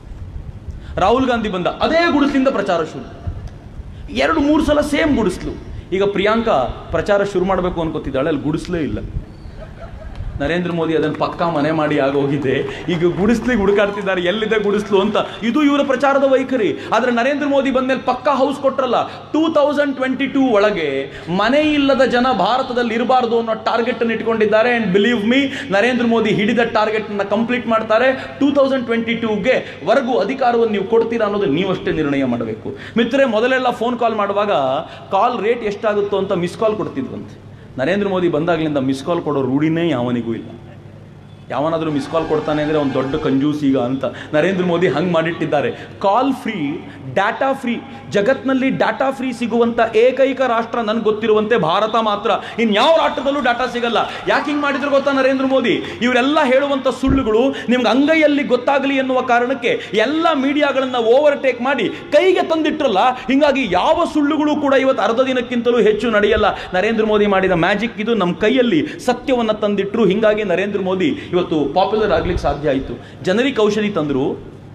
ರಾಹುಲ್ ಗಾಂಧಿ ಬಂದ ಅದೇ ಗುಡಿಸಲಿಂದ ಪ್ರಚಾರ ಶುರು ಎರಡು ಮೂರು ಸಲ ಸೇಮ್ ಗುಡಿಸ್ಲು ಈಗ ಪ್ರಿಯಾಂಕಾ ಪ್ರಚಾರ ಶುರು ಮಾಡಬೇಕು ಅನ್ಕೋತಿದ್ದಾಳೆ ಅಲ್ಲಿ ಗುಡಿಸ್ಲೇ ಇಲ್ಲ ನರೇಂದ್ರ ಮೋದಿ ಅದನ್ನು ಪಕ್ಕಾ ಮನೆ ಮಾಡಿ ಆಗೋಗಿದೆ ಈಗ ಗುಡಿಸ್ಲಿಗೆ ಹುಡುಕಾಡ್ತಿದ್ದಾರೆ ಎಲ್ಲಿದೆ ಗುಡಿಸ್ಲು ಅಂತ ಇದು ಇವರ ಪ್ರಚಾರದ ವೈಖರಿ ಆದ್ರೆ ನರೇಂದ್ರ ಮೋದಿ ಬಂದ್ಮೇಲೆ ಪಕ್ಕಾ ಹೌಸ್ ಕೊಟ್ರಲ್ಲ ಟೂ ತೌಸಂಡ್ ಟ್ವೆಂಟಿ ಟೂ ಒಳಗೆ ಮನೆ ಇಲ್ಲದ ಜನ ಭಾರತದಲ್ಲಿ ಇರಬಾರ್ದು ಅನ್ನೋ ಟಾರ್ಗೆಟ್ ಅನ್ನು ಇಟ್ಕೊಂಡಿದ್ದಾರೆ and believe me Narendra Modi ಹಿಡಿದ ಟಾರ್ಗೆಟ್ ಅನ್ನ ಕಂಪ್ಲೀಟ್ ಮಾಡ್ತಾರೆ ಟೂ ತೌಸಂಡ್ ಟ್ವೆಂಟಿ ಟೂಗೆ ವರೆಗೂ ಅಧಿಕಾರವನ್ನು ನೀವು ಕೊಡ್ತೀರಾ ಅನ್ನೋದು ನೀವಷ್ಟೇ ನಿರ್ಣಯ ಮಾಡಬೇಕು ಮಿತ್ರರೆ ಮೊದಲೆಲ್ಲ ಫೋನ್ ಕಾಲ್ ಮಾಡುವಾಗ ಕಾಲ್ ರೇಟ್ ಎಷ್ಟಾಗುತ್ತೋ ಅಂತ ಮಿಸ್ ಕಾಲ್ ಕೊಡ್ತಿದ್ವಂತೆ ನರೇಂದ್ರ ಮೋದಿ ಬಂದಾಗಲಿಂದ ಮಿಸ್ ಕಾಲ್ ಕೊಡೋ ರೂಢಿನೇ ಯಾವನಿಗೂ ಇಲ್ಲ ಯಾವನಾದರೂ ಮಿಸ್ ಕಾಲ್ ಕೊಡ್ತಾನೆ ಅಂದರೆ ಅವ್ನು ದೊಡ್ಡ ಕಂಜೂಸ್ ಈಗ ಅಂತ ನರೇಂದ್ರ ಮೋದಿ ಹಂಗೆ ಮಾಡಿಟ್ಟಿದ್ದಾರೆ ಕಾಲ್ ಫ್ರೀ ಡಾಟಾ ಫ್ರೀ ಜಗತ್ನಲ್ಲಿ ಡಾಟಾ ಫ್ರೀ ಸಿಗುವಂಥ ಏಕೈಕ ರಾಷ್ಟ್ರ ನನಗೆ ಗೊತ್ತಿರುವಂತೆ ಭಾರತ ಮಾತ್ರ ಇನ್ಯಾವ ರಾಷ್ಟ್ರದಲ್ಲೂ ಡಾಟಾ ಸಿಗಲ್ಲ ಯಾಕೆ ಹಿಂಗೆ ಮಾಡಿದ್ರು ಗೊತ್ತಾ ನರೇಂದ್ರ ಮೋದಿ ಇವರೆಲ್ಲ ಹೇಳುವಂಥ ಸುಳ್ಳುಗಳು ನಿಮ್ಗೆ ಅಂಗೈಯಲ್ಲಿ ಗೊತ್ತಾಗಲಿ ಎನ್ನುವ ಕಾರಣಕ್ಕೆ ಎಲ್ಲ ಮೀಡಿಯಾಗಳನ್ನು ಓವರ್ಟೇಕ್ ಮಾಡಿ ಕೈಗೆ ತಂದಿಟ್ರಲ್ಲ ಹಿಂಗಾಗಿ ಯಾವ ಸುಳ್ಳುಗಳು ಕೂಡ ಇವತ್ತು ಅರ್ಧ ದಿನಕ್ಕಿಂತಲೂ ಹೆಚ್ಚು ನಡೆಯಲ್ಲ ನರೇಂದ್ರ ಮೋದಿ ಮಾಡಿದ ಮ್ಯಾಜಿಕ್ ಇದು ನಮ್ಮ ಕೈಯಲ್ಲಿ ಸತ್ಯವನ್ನು ತಂದಿಟ್ರು ಹಿಂಗಾಗಿ ನರೇಂದ್ರ ಮೋದಿ ಇವತ್ತು ಪಾಪ್ಯುಲರ್ ಆಗ್ಲಿಕ್ಕೆ ಸಾಧ್ಯ ಆಯಿತು ಜನರಿಕ್ ಔಷಧಿ ತಂದರು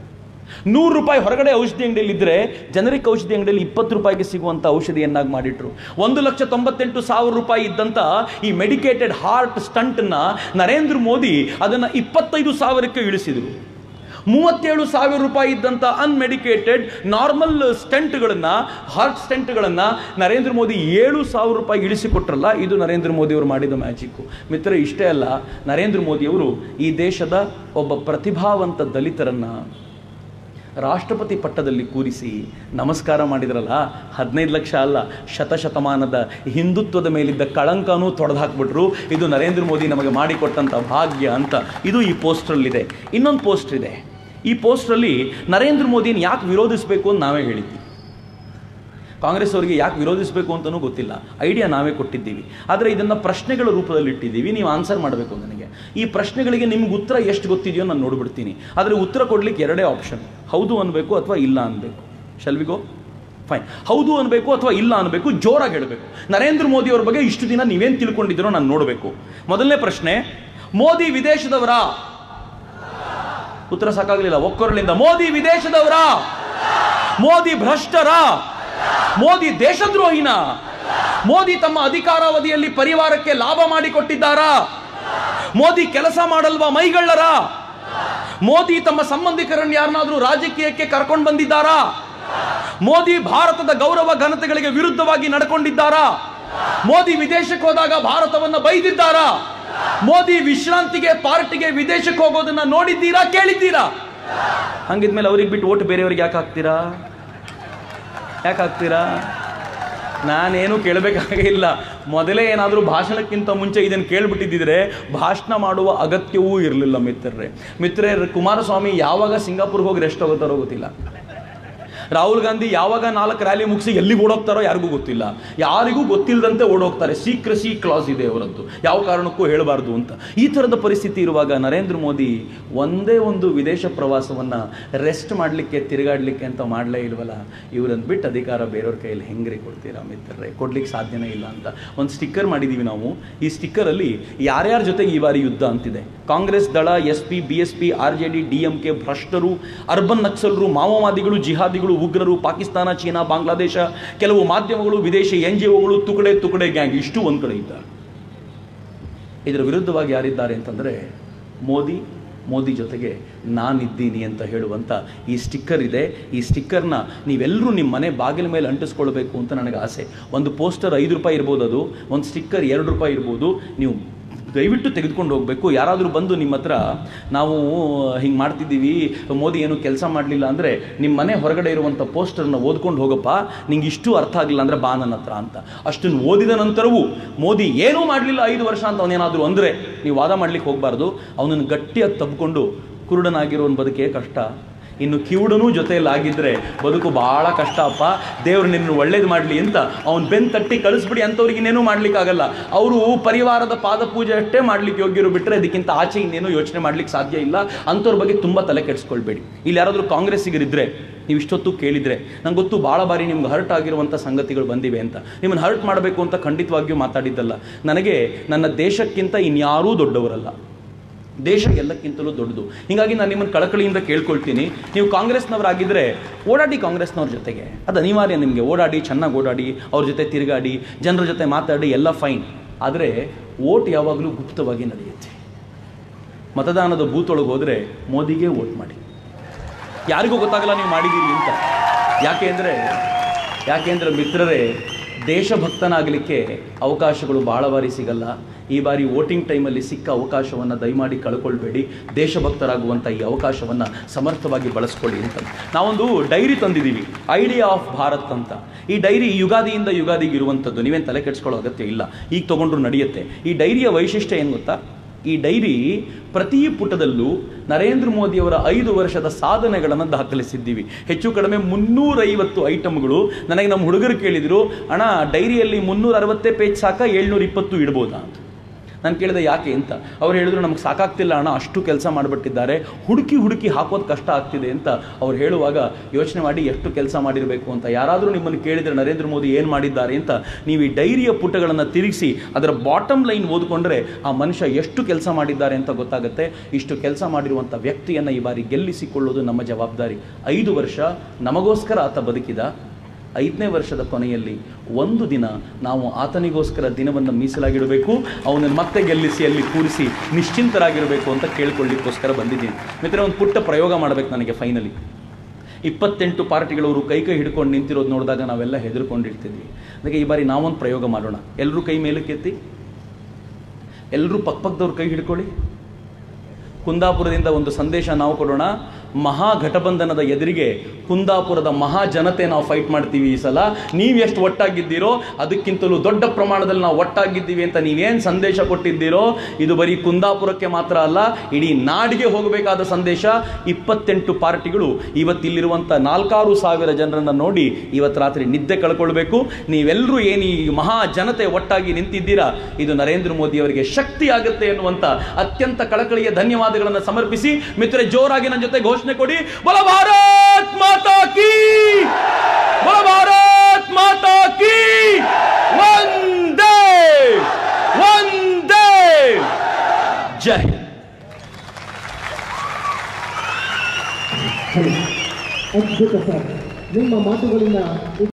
ನೂರು ರೂಪಾಯಿ ಹೊರಗಡೆ ಔಷಧಿ ಅಂಗಡಿಯಲ್ಲಿ ಇದ್ರೆ ಜನರಿಕ್ ಔಷಧಿ ಅಂಗಡಿಯಲ್ಲಿ ಇಪ್ಪತ್ತು ರೂಪಾಯಿಗೆ ಸಿಗುವಂತ ಔಷಧಿಯನ್ನಾಗಿ ಮಾಡಿಟ್ರು ಒಂದು ಲಕ್ಷ ತೊಂಬತ್ತೆಂಟು ಸಾವಿರ ರೂಪಾಯಿ ಇದ್ದಂತ ಈ ಮೆಡಿಕೇಟೆಡ್ ಹಾರ್ಟ್ ಸ್ಟಂಟ್ನ ನರೇಂದ್ರ ಮೋದಿ ಅದನ್ನ ಇಪ್ಪತ್ತೈದು ಸಾವಿರಕ್ಕೆ ಇಳಿಸಿದರು ಮೂವತ್ತೇಳು ಸಾವಿರ ರೂಪಾಯಿ ಇದ್ದಂಥ ಅನ್ಮೆಡಿಕೇಟೆಡ್ ನಾರ್ಮಲ್ ಸ್ಟೆಂಟ್ಗಳನ್ನು ಹಾರ್ಟ್ ಸ್ಟೆಂಟ್ಗಳನ್ನು ನರೇಂದ್ರ ಮೋದಿ ಏಳು ಸಾವಿರ ರೂಪಾಯಿ ಇಳಿಸಿಕೊಟ್ರಲ್ಲ ಇದು ನರೇಂದ್ರ ಮೋದಿ ಅವರು ಮಾಡಿದ ಮ್ಯಾಜಿಕ್ಕು ಮಿತ್ರ ಇಷ್ಟೇ ಅಲ್ಲ ನರೇಂದ್ರ ಮೋದಿಯವರು ಈ ದೇಶದ ಒಬ್ಬ ಪ್ರತಿಭಾವಂತ ದಲಿತರನ್ನ ರಾಷ್ಟ್ರಪತಿ ಪಟ್ಟದಲ್ಲಿ ಕೂರಿಸಿ ನಮಸ್ಕಾರ ಮಾಡಿದ್ರಲ್ಲ ಹದಿನೈದು ಲಕ್ಷ ಅಲ್ಲ ಶತಶತಮಾನದ ಹಿಂದುತ್ವದ ಮೇಲಿದ್ದ ಕಳಂಕನೂ ತೊಡೆದು ಹಾಕ್ಬಿಟ್ರು ಇದು ನರೇಂದ್ರ ಮೋದಿ ನಮಗೆ ಮಾಡಿಕೊಟ್ಟಂಥ ಭಾಗ್ಯ ಅಂತ ಇದು ಈ ಪೋಸ್ಟ್ರಲ್ಲಿದೆ ಇನ್ನೊಂದು ಪೋಸ್ಟರ್ ಇದೆ ಈ ಪೋಸ್ಟ್ರಲ್ಲಿ ನರೇಂದ್ರ ಮೋದಿನ ಯಾಕೆ ವಿರೋಧಿಸಬೇಕು ಅಂತ ನಾವೇ ಹೇಳಿದ್ವಿ ಕಾಂಗ್ರೆಸ್ ಅವರಿಗೆ ಯಾಕೆ ವಿರೋಧಿಸಬೇಕು ಅಂತಲೂ ಗೊತ್ತಿಲ್ಲ ಐಡಿಯಾ ನಾವೇ ಕೊಟ್ಟಿದ್ದೀವಿ ಆದರೆ ಇದನ್ನು ಪ್ರಶ್ನೆಗಳ ರೂಪದಲ್ಲಿ ಇಟ್ಟಿದ್ದೀವಿ ನೀವು ಆನ್ಸರ್ ಮಾಡಬೇಕು ನನಗೆ ಈ ಪ್ರಶ್ನೆಗಳಿಗೆ ನಿಮ್ಗೆ ಉತ್ತರ ಎಷ್ಟು ಗೊತ್ತಿದೆಯೋ ನಾನು ನೋಡ್ಬಿಡ್ತೀನಿ ಆದರೆ ಉತ್ತರ ಕೊಡ್ಲಿಕ್ಕೆ ಎರಡೇ ಆಪ್ಷನ್ ಹೌದು ಅನ್ಬೇಕು ಅಥವಾ ಇಲ್ಲ ಅನ್ಬೇಕು ಶಲ್ವಿಗೋ ಫೈನ್ ಹೌದು ಅನ್ಬೇಕು ಅಥವಾ ಇಲ್ಲ ಅನ್ಬೇಕು ಜೋರಾಗಿ ಹೇಳಬೇಕು ನರೇಂದ್ರ ಮೋದಿ ಅವ್ರ ಬಗ್ಗೆ ಇಷ್ಟು ದಿನ ನೀವೇನು ತಿಳ್ಕೊಂಡಿದ್ದೀರೋ ನಾನು ನೋಡಬೇಕು ಮೊದಲನೇ ಪ್ರಶ್ನೆ ಮೋದಿ ವಿದೇಶದವರ ಉತ್ತರ ಸಾಕಾಗಲಿಲ್ಲ ಒಕ್ಕೊರಳಿಂದ ಮೋದಿ ವಿದೇಶದವರ ಮೋದಿ ಭ್ರಷ್ಟರ ಮೋದಿ ದೇಶದ್ರೋಹಿನ ಮೋದಿ ತಮ್ಮ ಅಧಿಕಾರಾವಧಿಯಲ್ಲಿ ಪರಿವಾರಕ್ಕೆ ಲಾಭ ಮಾಡಿಕೊಟ್ಟಿದ್ದಾರಾ ಮೋದಿ ಕೆಲಸ ಮಾಡಲ್ವಾ ಮೈಗಳ್ಳರ ಮೋದಿ ತಮ್ಮ ಸಂಬಂಧಿಕರನ್ನು ಯಾರನ್ನಾದ್ರೂ ರಾಜಕೀಯಕ್ಕೆ ಕರ್ಕೊಂಡು ಬಂದಿದ್ದಾರಾ ಮೋದಿ ಭಾರತದ ಗೌರವ ಘನತೆಗಳಿಗೆ ವಿರುದ್ಧವಾಗಿ ನಡ್ಕೊಂಡಿದ್ದಾರಾ ಮೋದಿ ವಿದೇಶಕ್ಕೆ ಹೋದಾಗ ಭಾರತವನ್ನ ಬೈದಿದ್ದಾರಾ ಮೋದಿ ವಿಶ್ರಾಂತಿಗೆ ಪಾರ್ಟಿಗೆ ವಿದೇಶಕ್ಕೆ ಹೋಗೋದನ್ನ ನೋಡಿದ್ದೀರಾ ಕೇಳಿದ್ದೀರಾ ಹಂಗಿದ್ಮೇಲೆ ಅವ್ರಿಗೆ ಬಿಟ್ಟು ಓಟ್ ಬೇರೆಯವ್ರಿಗೆ ಯಾಕೆ ಹಾಕ್ತೀರಾ ಯಾಕೆ ಹಾಕ್ತೀರಾ ನಾನೇನು ಕೇಳಬೇಕಾಗೇ ಇಲ್ಲ ಮೊದಲೇ ಏನಾದರೂ ಭಾಷಣಕ್ಕಿಂತ ಮುಂಚೆ ಇದನ್ನು ಕೇಳ್ಬಿಟ್ಟಿದ್ದಿದ್ರೆ ಭಾಷಣ ಮಾಡುವ ಅಗತ್ಯವೂ ಇರಲಿಲ್ಲ ಮಿತ್ರರೇ ಮಿತ್ರರೇ ಕುಮಾರಸ್ವಾಮಿ ಯಾವಾಗ ಸಿಂಗಾಪುರ್ಗೆ ಹೋಗಿ ರೆಸ್ಟ್ ಹೋಗುತ್ತಾರೋ ಗೊತ್ತಿಲ್ಲ ರಾಹುಲ್ ಗಾಂಧಿ ಯಾವಾಗ ನಾಲ್ಕು ರ್ಯಾಲಿ ಮುಗಿಸಿ ಎಲ್ಲಿಗೆ ಓಡೋಗ್ತಾರೋ ಯಾರಿಗೂ ಗೊತ್ತಿಲ್ಲ ಯಾರಿಗೂ ಗೊತ್ತಿಲ್ಲದಂತೆ ಓಡೋಗ್ತಾರೆ ಸೀಕ್ರೆಸಿ ಕ್ಲಾಸ್ ಇದೆ ಅವರದ್ದು ಯಾವ ಕಾರಣಕ್ಕೂ ಹೇಳಬಾರ್ದು ಅಂತ ಈ ಥರದ ಪರಿಸ್ಥಿತಿ ಇರುವಾಗ ನರೇಂದ್ರ ಮೋದಿ ಒಂದೇ ಒಂದು ವಿದೇಶ ಪ್ರವಾಸವನ್ನು ರೆಸ್ಟ್ ಮಾಡಲಿಕ್ಕೆ ತಿರುಗಾಡಲಿಕ್ಕೆ ಅಂತ ಮಾಡಲೇ ಇಲ್ವಲ್ಲ ಇವ್ರನ್ನ ಬಿಟ್ಟು ಅಧಿಕಾರ ಬೇರೆಯವ್ರ ಕೈಯಲ್ಲಿ ಹೆಂಗ್ರಿ ಕೊಡ್ತೀರಾ ಮಿತ್ರರೇ ಕೊಡ್ಲಿಕ್ಕೆ ಸಾಧ್ಯನೇ ಇಲ್ಲ ಅಂತ ಒಂದು ಸ್ಟಿಕ್ಕರ್ ಮಾಡಿದ್ದೀವಿ ನಾವು ಈ ಸ್ಟಿಕ್ಕರಲ್ಲಿ ಯಾರ್ಯಾರ ಜೊತೆಗೆ ಈ ಬಾರಿ ಯುದ್ಧ ಅಂತಿದೆ Congress Dal S P B S P R J D D M K ಭ್ರಷ್ಟರು ಅರ್ಬನ್ ನಕ್ಸಲರು ಮಾವೋವಾದಿಗಳು ಜಿಹಾದಿಗಳು ಉಗ್ರರು ಪಾಕಿಸ್ತಾನ ಚೀನಾ ಬಾಂಗ್ಲಾದೇಶ ಕೆಲವು ಮಾಧ್ಯಮಗಳು ವಿದೇಶಿ ಎನ್ ಜಿ ಒಗಳು ತುಕಡೆ ತುಕಡೆ ಗ್ಯಾಂಗ್ ಇಷ್ಟು ಒಂದು ಕಡೆ ಇದ್ದಾರೆ ಇದರ ವಿರುದ್ಧವಾಗಿ ಯಾರಿದ್ದಾರೆ ಅಂತಂದರೆ ಮೋದಿ ಮೋದಿ ಜೊತೆಗೆ ನಾನಿದ್ದೀನಿ ಅಂತ ಹೇಳುವಂಥ ಈ ಸ್ಟಿಕ್ಕರ್ ಇದೆ ಈ ಸ್ಟಿಕ್ಕರ್ನ ನೀವೆಲ್ಲರೂ ನಿಮ್ಮ ಮನೆ ಬಾಗಿಲ ಮೇಲೆ ಅಂಟಿಸ್ಕೊಳ್ಬೇಕು ಅಂತ ನನಗೆ ಆಸೆ ಒಂದು ಪೋಸ್ಟರ್ ಐದು ರೂಪಾಯಿ ಇರ್ಬೋದು ಅದು ಒಂದು ಸ್ಟಿಕ್ಕರ್ ಎರಡು ರೂಪಾಯಿ ಇರ್ಬೋದು ನೀವು ದಯವಿಟ್ಟು ತೆಗೆದುಕೊಂಡು ಹೋಗಬೇಕು ಯಾರಾದರೂ ಬಂದು ನಿಮ್ಮ ಹತ್ರ ನಾವು ಹಿಂಗೆ ಮಾಡ್ತಿದ್ದೀವಿ ಮೋದಿ ಏನು ಕೆಲಸ ಮಾಡಲಿಲ್ಲ ಅಂದರೆ ನಿಮ್ಮ ಮನೆ ಹೊರಗಡೆ ಇರುವಂಥ ಪೋಸ್ಟರ್ನ ಓದ್ಕೊಂಡು ಹೋಗಪ್ಪ ನಿಂಗೆ ಇಷ್ಟು ಅರ್ಥ ಆಗಲಿಲ್ಲ ಅಂದರೆ ಬಾ ನನ್ನ ಹತ್ರ ಅಂತ ಅಷ್ಟನ್ನು ಓದಿದ ನಂತರವೂ ಮೋದಿ ಏನೂ ಮಾಡಲಿಲ್ಲ ಐದು ವರ್ಷ ಅಂತ ಅವನೇನಾದರೂ ಅಂದರೆ ನೀವು ವಾದ ಮಾಡ್ಲಿಕ್ಕೆ ಹೋಗಬಾರ್ದು ಅವನನ್ನು ಗಟ್ಟಿಯಾಗಿ ತಬ್ಕೊಂಡು ಕುರುಡನಾಗಿರೋನ್ ಬದುಕೇ ಕಷ್ಟ ಇನ್ನು ಕಿವುಡನೂ ಜೊತೆಯಲ್ಲಿ ಆಗಿದ್ರೆ ಬದುಕು ಬಹಳ ಕಷ್ಟ ಅಪ್ಪ ದೇವ್ರು ನಿನ್ನ ಒಳ್ಳೇದು ಮಾಡಲಿ ಅಂತ ಅವ್ನು ಬೆನ್ ತಟ್ಟಿ ಕಳಿಸ್ಬಿಡಿ ಅಂಥವ್ರಿಗೆ ಇನ್ನೇನು ಮಾಡ್ಲಿಕ್ಕಾಗಲ್ಲ ಅವರು ಪರಿವಾರದ ಪಾದ ಪೂಜೆ ಅಷ್ಟೇ ಮಾಡ್ಲಿಕ್ಕೆ ಯೋಗ್ಯರು ಬಿಟ್ಟರೆ ಅದಕ್ಕಿಂತ ಆಚೆ ಇನ್ನೇನು ಯೋಚನೆ ಮಾಡ್ಲಿಕ್ಕೆ ಸಾಧ್ಯ ಇಲ್ಲ ಅಂಥವ್ರ ಬಗ್ಗೆ ತುಂಬ ತಲೆ ಕೆಡಿಸ್ಕೊಳ್ಬೇಡಿ ಇಲ್ಲಿ ಯಾರಾದರೂ ಕಾಂಗ್ರೆಸ್ಸಿಗರಿದ್ರೆ ನೀವು ಇಷ್ಟೊತ್ತು ಕೇಳಿದರೆ ನಂಗೆ ಗೊತ್ತು ಭಾಳ ಬಾರಿ ನಿಮ್ಗೆ ಹರ್ಟ್ ಆಗಿರುವಂಥ ಸಂಗತಿಗಳು ಬಂದಿವೆ ಅಂತ ನಿಮ್ಮನ್ನು ಹರ್ಟ್ ಮಾಡಬೇಕು ಅಂತ ಖಂಡಿತವಾಗಿಯೂ ಮಾತಾಡಿದ್ದಲ್ಲ ನನಗೆ ನನ್ನ ದೇಶಕ್ಕಿಂತ ಇನ್ಯಾರೂ ದೊಡ್ಡವರಲ್ಲ ದೇಶ ಎಲ್ಲಕ್ಕಿಂತಲೂ ದೊಡ್ಡದು ಹೀಗಾಗಿ ನಾನು ನಿಮ್ಮನ್ನು ಕಳಕಳಿಯಿಂದ ಕೇಳ್ಕೊಳ್ತೀನಿ ನೀವು ಕಾಂಗ್ರೆಸ್ನವರಾಗಿದ್ದರೆ ಓಡಾಡಿ ಕಾಂಗ್ರೆಸ್ನವ್ರ ಜೊತೆಗೆ ಅದು ಅನಿವಾರ್ಯ ನಿಮಗೆ ಓಡಾಡಿ ಚೆನ್ನಾಗಿ ಓಡಾಡಿ ಅವ್ರ ಜೊತೆ ತಿರುಗಾಡಿ ಜನರ ಜೊತೆ ಮಾತಾಡಿ ಎಲ್ಲ ಫೈನ್ ಆದರೆ ಓಟ್ ಯಾವಾಗಲೂ ಗುಪ್ತವಾಗಿ ನಡೆಯುತ್ತೆ ಮತದಾನದ ಬೂತ್ ಒಳಗೆ ಹೋದರೆ ಮೋದಿಗೆ ವೋಟ್ ಮಾಡಿ ಯಾರಿಗೂ ಗೊತ್ತಾಗಲ್ಲ ನೀವು ಮಾಡಿದ್ದೀರಿ ಅಂತ ಯಾಕೆ ಅಂದರೆ ಯಾಕೆಂದರೆ ಮಿತ್ರರೇ ದೇಶಭಕ್ತನಾಗಲಿಕ್ಕೆ ಅವಕಾಶಗಳು ಭಾಳ ಬಾರಿ ಸಿಗಲ್ಲ ಈ ಬಾರಿ ವೋಟಿಂಗ್ ಟೈಮಲ್ಲಿ ಸಿಕ್ಕ ಅವಕಾಶವನ್ನು ದಯಮಾಡಿ ಕಳ್ಕೊಳ್ಬೇಡಿ ದೇಶಭಕ್ತರಾಗುವಂಥ ಈ ಅವಕಾಶವನ್ನು ಸಮರ್ಥವಾಗಿ ಬಳಸ್ಕೊಳ್ಳಿ ಅಂತ ನಾವೊಂದು ಡೈರಿ ತಂದಿದ್ದೀವಿ ಐಡಿಯಾ ಆಫ್ ಭಾರತ್ ಅಂತ ಈ ಡೈರಿ ಯುಗಾದಿಯಿಂದ ಯುಗಾದಿಗೆ ಇರುವಂಥದ್ದು ನೀವೇನು ತಲೆ ಕೆಡಿಸ್ಕೊಳ್ಳೋ ಅಗತ್ಯ ಇಲ್ಲ ಈಗ ತೊಗೊಂಡ್ರು ನಡೆಯುತ್ತೆ ಈ ಡೈರಿಯ ವೈಶಿಷ್ಟ್ಯ ಏನು ಗೊತ್ತಾ ಈ ಡೈರಿ ಪ್ರತಿ ಪುಟದಲ್ಲೂ ನರೇಂದ್ರ ಮೋದಿಯವರ ಐದು ವರ್ಷದ ಸಾಧನೆಗಳನ್ನು ದಾಖಲಿಸಿದ್ದೀವಿ ಹೆಚ್ಚು ಕಡಿಮೆ ಮುನ್ನೂರೈವತ್ತು ಐಟಮ್ಗಳು ನನಗೆ ನಮ್ಮ ಹುಡುಗರು ಕೇಳಿದರು ಅಣ್ಣ ಡೈರಿಯಲ್ಲಿ ಮುನ್ನೂರ ಅರವತ್ತೇ ಪೇಜ್ ಸಾಕ ಏಳ್ನೂರ ಇಪ್ಪತ್ತು ಇಡ್ಬೋದಾ ಅಂತ ನಾನು ಕೇಳಿದೆ ಯಾಕೆ ಅಂತ ಅವ್ರು ಹೇಳಿದ್ರು ನಮ್ಗೆ ಸಾಕಾಗ್ತಿಲ್ಲ ಅಣ್ಣ ಅಷ್ಟು ಕೆಲಸ ಮಾಡಿಬಿಟ್ಟಿದ್ದಾರೆ ಹುಡುಕಿ ಹುಡುಕಿ ಹಾಕೋದು ಕಷ್ಟ ಆಗ್ತಿದೆ ಅಂತ ಅವ್ರು ಹೇಳುವಾಗ ಯೋಚನೆ ಮಾಡಿ ಎಷ್ಟು ಕೆಲಸ ಮಾಡಿರಬೇಕು ಅಂತ ಯಾರಾದರೂ ನಿಮ್ಮನ್ನು ಕೇಳಿದರೆ ನರೇಂದ್ರ ಮೋದಿ ಏನು ಮಾಡಿದ್ದಾರೆ ಅಂತ ನೀವು ಈ ಡೈರಿಯ ಪುಟಗಳನ್ನು ತಿರುಗಿಸಿ ಅದರ ಬಾಟಮ್ ಲೈನ್ ಓದ್ಕೊಂಡ್ರೆ ಆ ಮನುಷ್ಯ ಎಷ್ಟು ಕೆಲಸ ಮಾಡಿದ್ದಾರೆ ಅಂತ ಗೊತ್ತಾಗುತ್ತೆ ಇಷ್ಟು ಕೆಲಸ ಮಾಡಿರುವಂಥ ವ್ಯಕ್ತಿಯನ್ನು ಈ ಬಾರಿ ಗೆಲ್ಲಿಸಿಕೊಳ್ಳೋದು ನಮ್ಮ ಜವಾಬ್ದಾರಿ ಐದು ವರ್ಷ ನಮಗೋಸ್ಕರ ಆತ ಬದುಕಿದ ಐದನೇ ವರ್ಷದ ಕೊನೆಯಲ್ಲಿ ಒಂದು ದಿನ ನಾವು ಆತನಿಗೋಸ್ಕರ ದಿನವನ್ನು ಮೀಸಲಾಗಿಡಬೇಕು ಅವನನ್ನು ಮತ್ತೆ ಗೆಲ್ಲಿಸಿ ಅಲ್ಲಿ ಕೂರಿಸಿ ನಿಶ್ಚಿಂತರಾಗಿರಬೇಕು ಅಂತ ಕೇಳ್ಕೊಳ್ಳಿಕ್ಕೋಸ್ಕರ ಬಂದಿದ್ದೀನಿ ಮಿತ್ರ ಒಂದು ಪುಟ್ಟ ಪ್ರಯೋಗ ಮಾಡಬೇಕು ನನಗೆ ಫೈನಲಿ ಇಪ್ಪತ್ತೆಂಟು ಪಾರ್ಟಿಗಳವರು ಕೈ ಕೈ ಹಿಡ್ಕೊಂಡು ನಿಂತಿರೋದು ನೋಡಿದಾಗ ನಾವೆಲ್ಲ ಹೆದರ್ಕೊಂಡಿರ್ತಿದ್ವಿ ಅದಕ್ಕೆ ಈ ಬಾರಿ ನಾವೊಂದು ಪ್ರಯೋಗ ಮಾಡೋಣ ಎಲ್ಲರೂ ಕೈ ಮೇಲಕ್ಕೆತ್ತಿ ಎಲ್ಲರೂ ಪಕ್ಕಪಕ್ಕದವ್ರು ಕೈ ಹಿಡ್ಕೊಳ್ಳಿ ಕುಂದಾಪುರದಿಂದ ಒಂದು ಸಂದೇಶ ನಾವು ಕೊಡೋಣ ಮಹಾಗಠಬಂಧನದ ಎದುರಿಗೆ ಕುಂದಾಪುರದ ಮಹಾಜನತೆ ನಾವು ಫೈಟ್ ಮಾಡ್ತೀವಿ ಈ ಸಲ ನೀವು ಎಷ್ಟು ಒಟ್ಟಾಗಿದ್ದೀರೋ ಅದಕ್ಕಿಂತಲೂ ದೊಡ್ಡ ಪ್ರಮಾಣದಲ್ಲಿ ನಾವು ಒಟ್ಟಾಗಿದ್ದೀವಿ ಅಂತ ನೀವೇನು ಸಂದೇಶ ಕೊಟ್ಟಿದ್ದೀರೋ ಇದು ಬರೀ ಕುಂದಾಪುರಕ್ಕೆ ಮಾತ್ರ ಅಲ್ಲ ಇಡೀ ನಾಡಿಗೆ ಹೋಗಬೇಕಾದ ಸಂದೇಶ ಇಪ್ಪತ್ತೆಂಟು ಪಾರ್ಟಿಗಳು ಇವತ್ತಿಲ್ಲಿರುವಂಥ ನಾಲ್ಕಾರು ಸಾವಿರ ಜನರನ್ನು ನೋಡಿ ಇವತ್ತು ರಾತ್ರಿ ನಿದ್ದೆ ಕಳ್ಕೊಳ್ಬೇಕು ನೀವೆಲ್ಲರೂ ಏನು ಈ ಮಹಾ ಜನತೆ ಒಟ್ಟಾಗಿ ನಿಂತಿದ್ದೀರಾ ಇದು ನರೇಂದ್ರ ಮೋದಿ ಅವರಿಗೆ ಶಕ್ತಿ ಆಗುತ್ತೆ ಎನ್ನುವಂಥ ಅತ್ಯಂತ ಕಳಕಳಿಯ ಧನ್ಯವಾದಗಳನ್ನು ಸಮರ್ಪಿಸಿ ಮಿತ್ರ ಜೋರಾಗಿ ನನ್ನ ಜೊತೆ ಘೋಷಣೆ ಕೊಡಿ ಬಲ ಭಾರತ್ ಮಾತಾ ಕೀ ಬಲ ಭಾರತ್ ಮಾತಾ ಕೀ ವಂದೇ ವಂದೇ ಜೈ ಹಿಂದ್. ಅದ್ಭುತ ಸರ್ ನಿಮ್ಮ ಮಾತುಗಳಿಂದ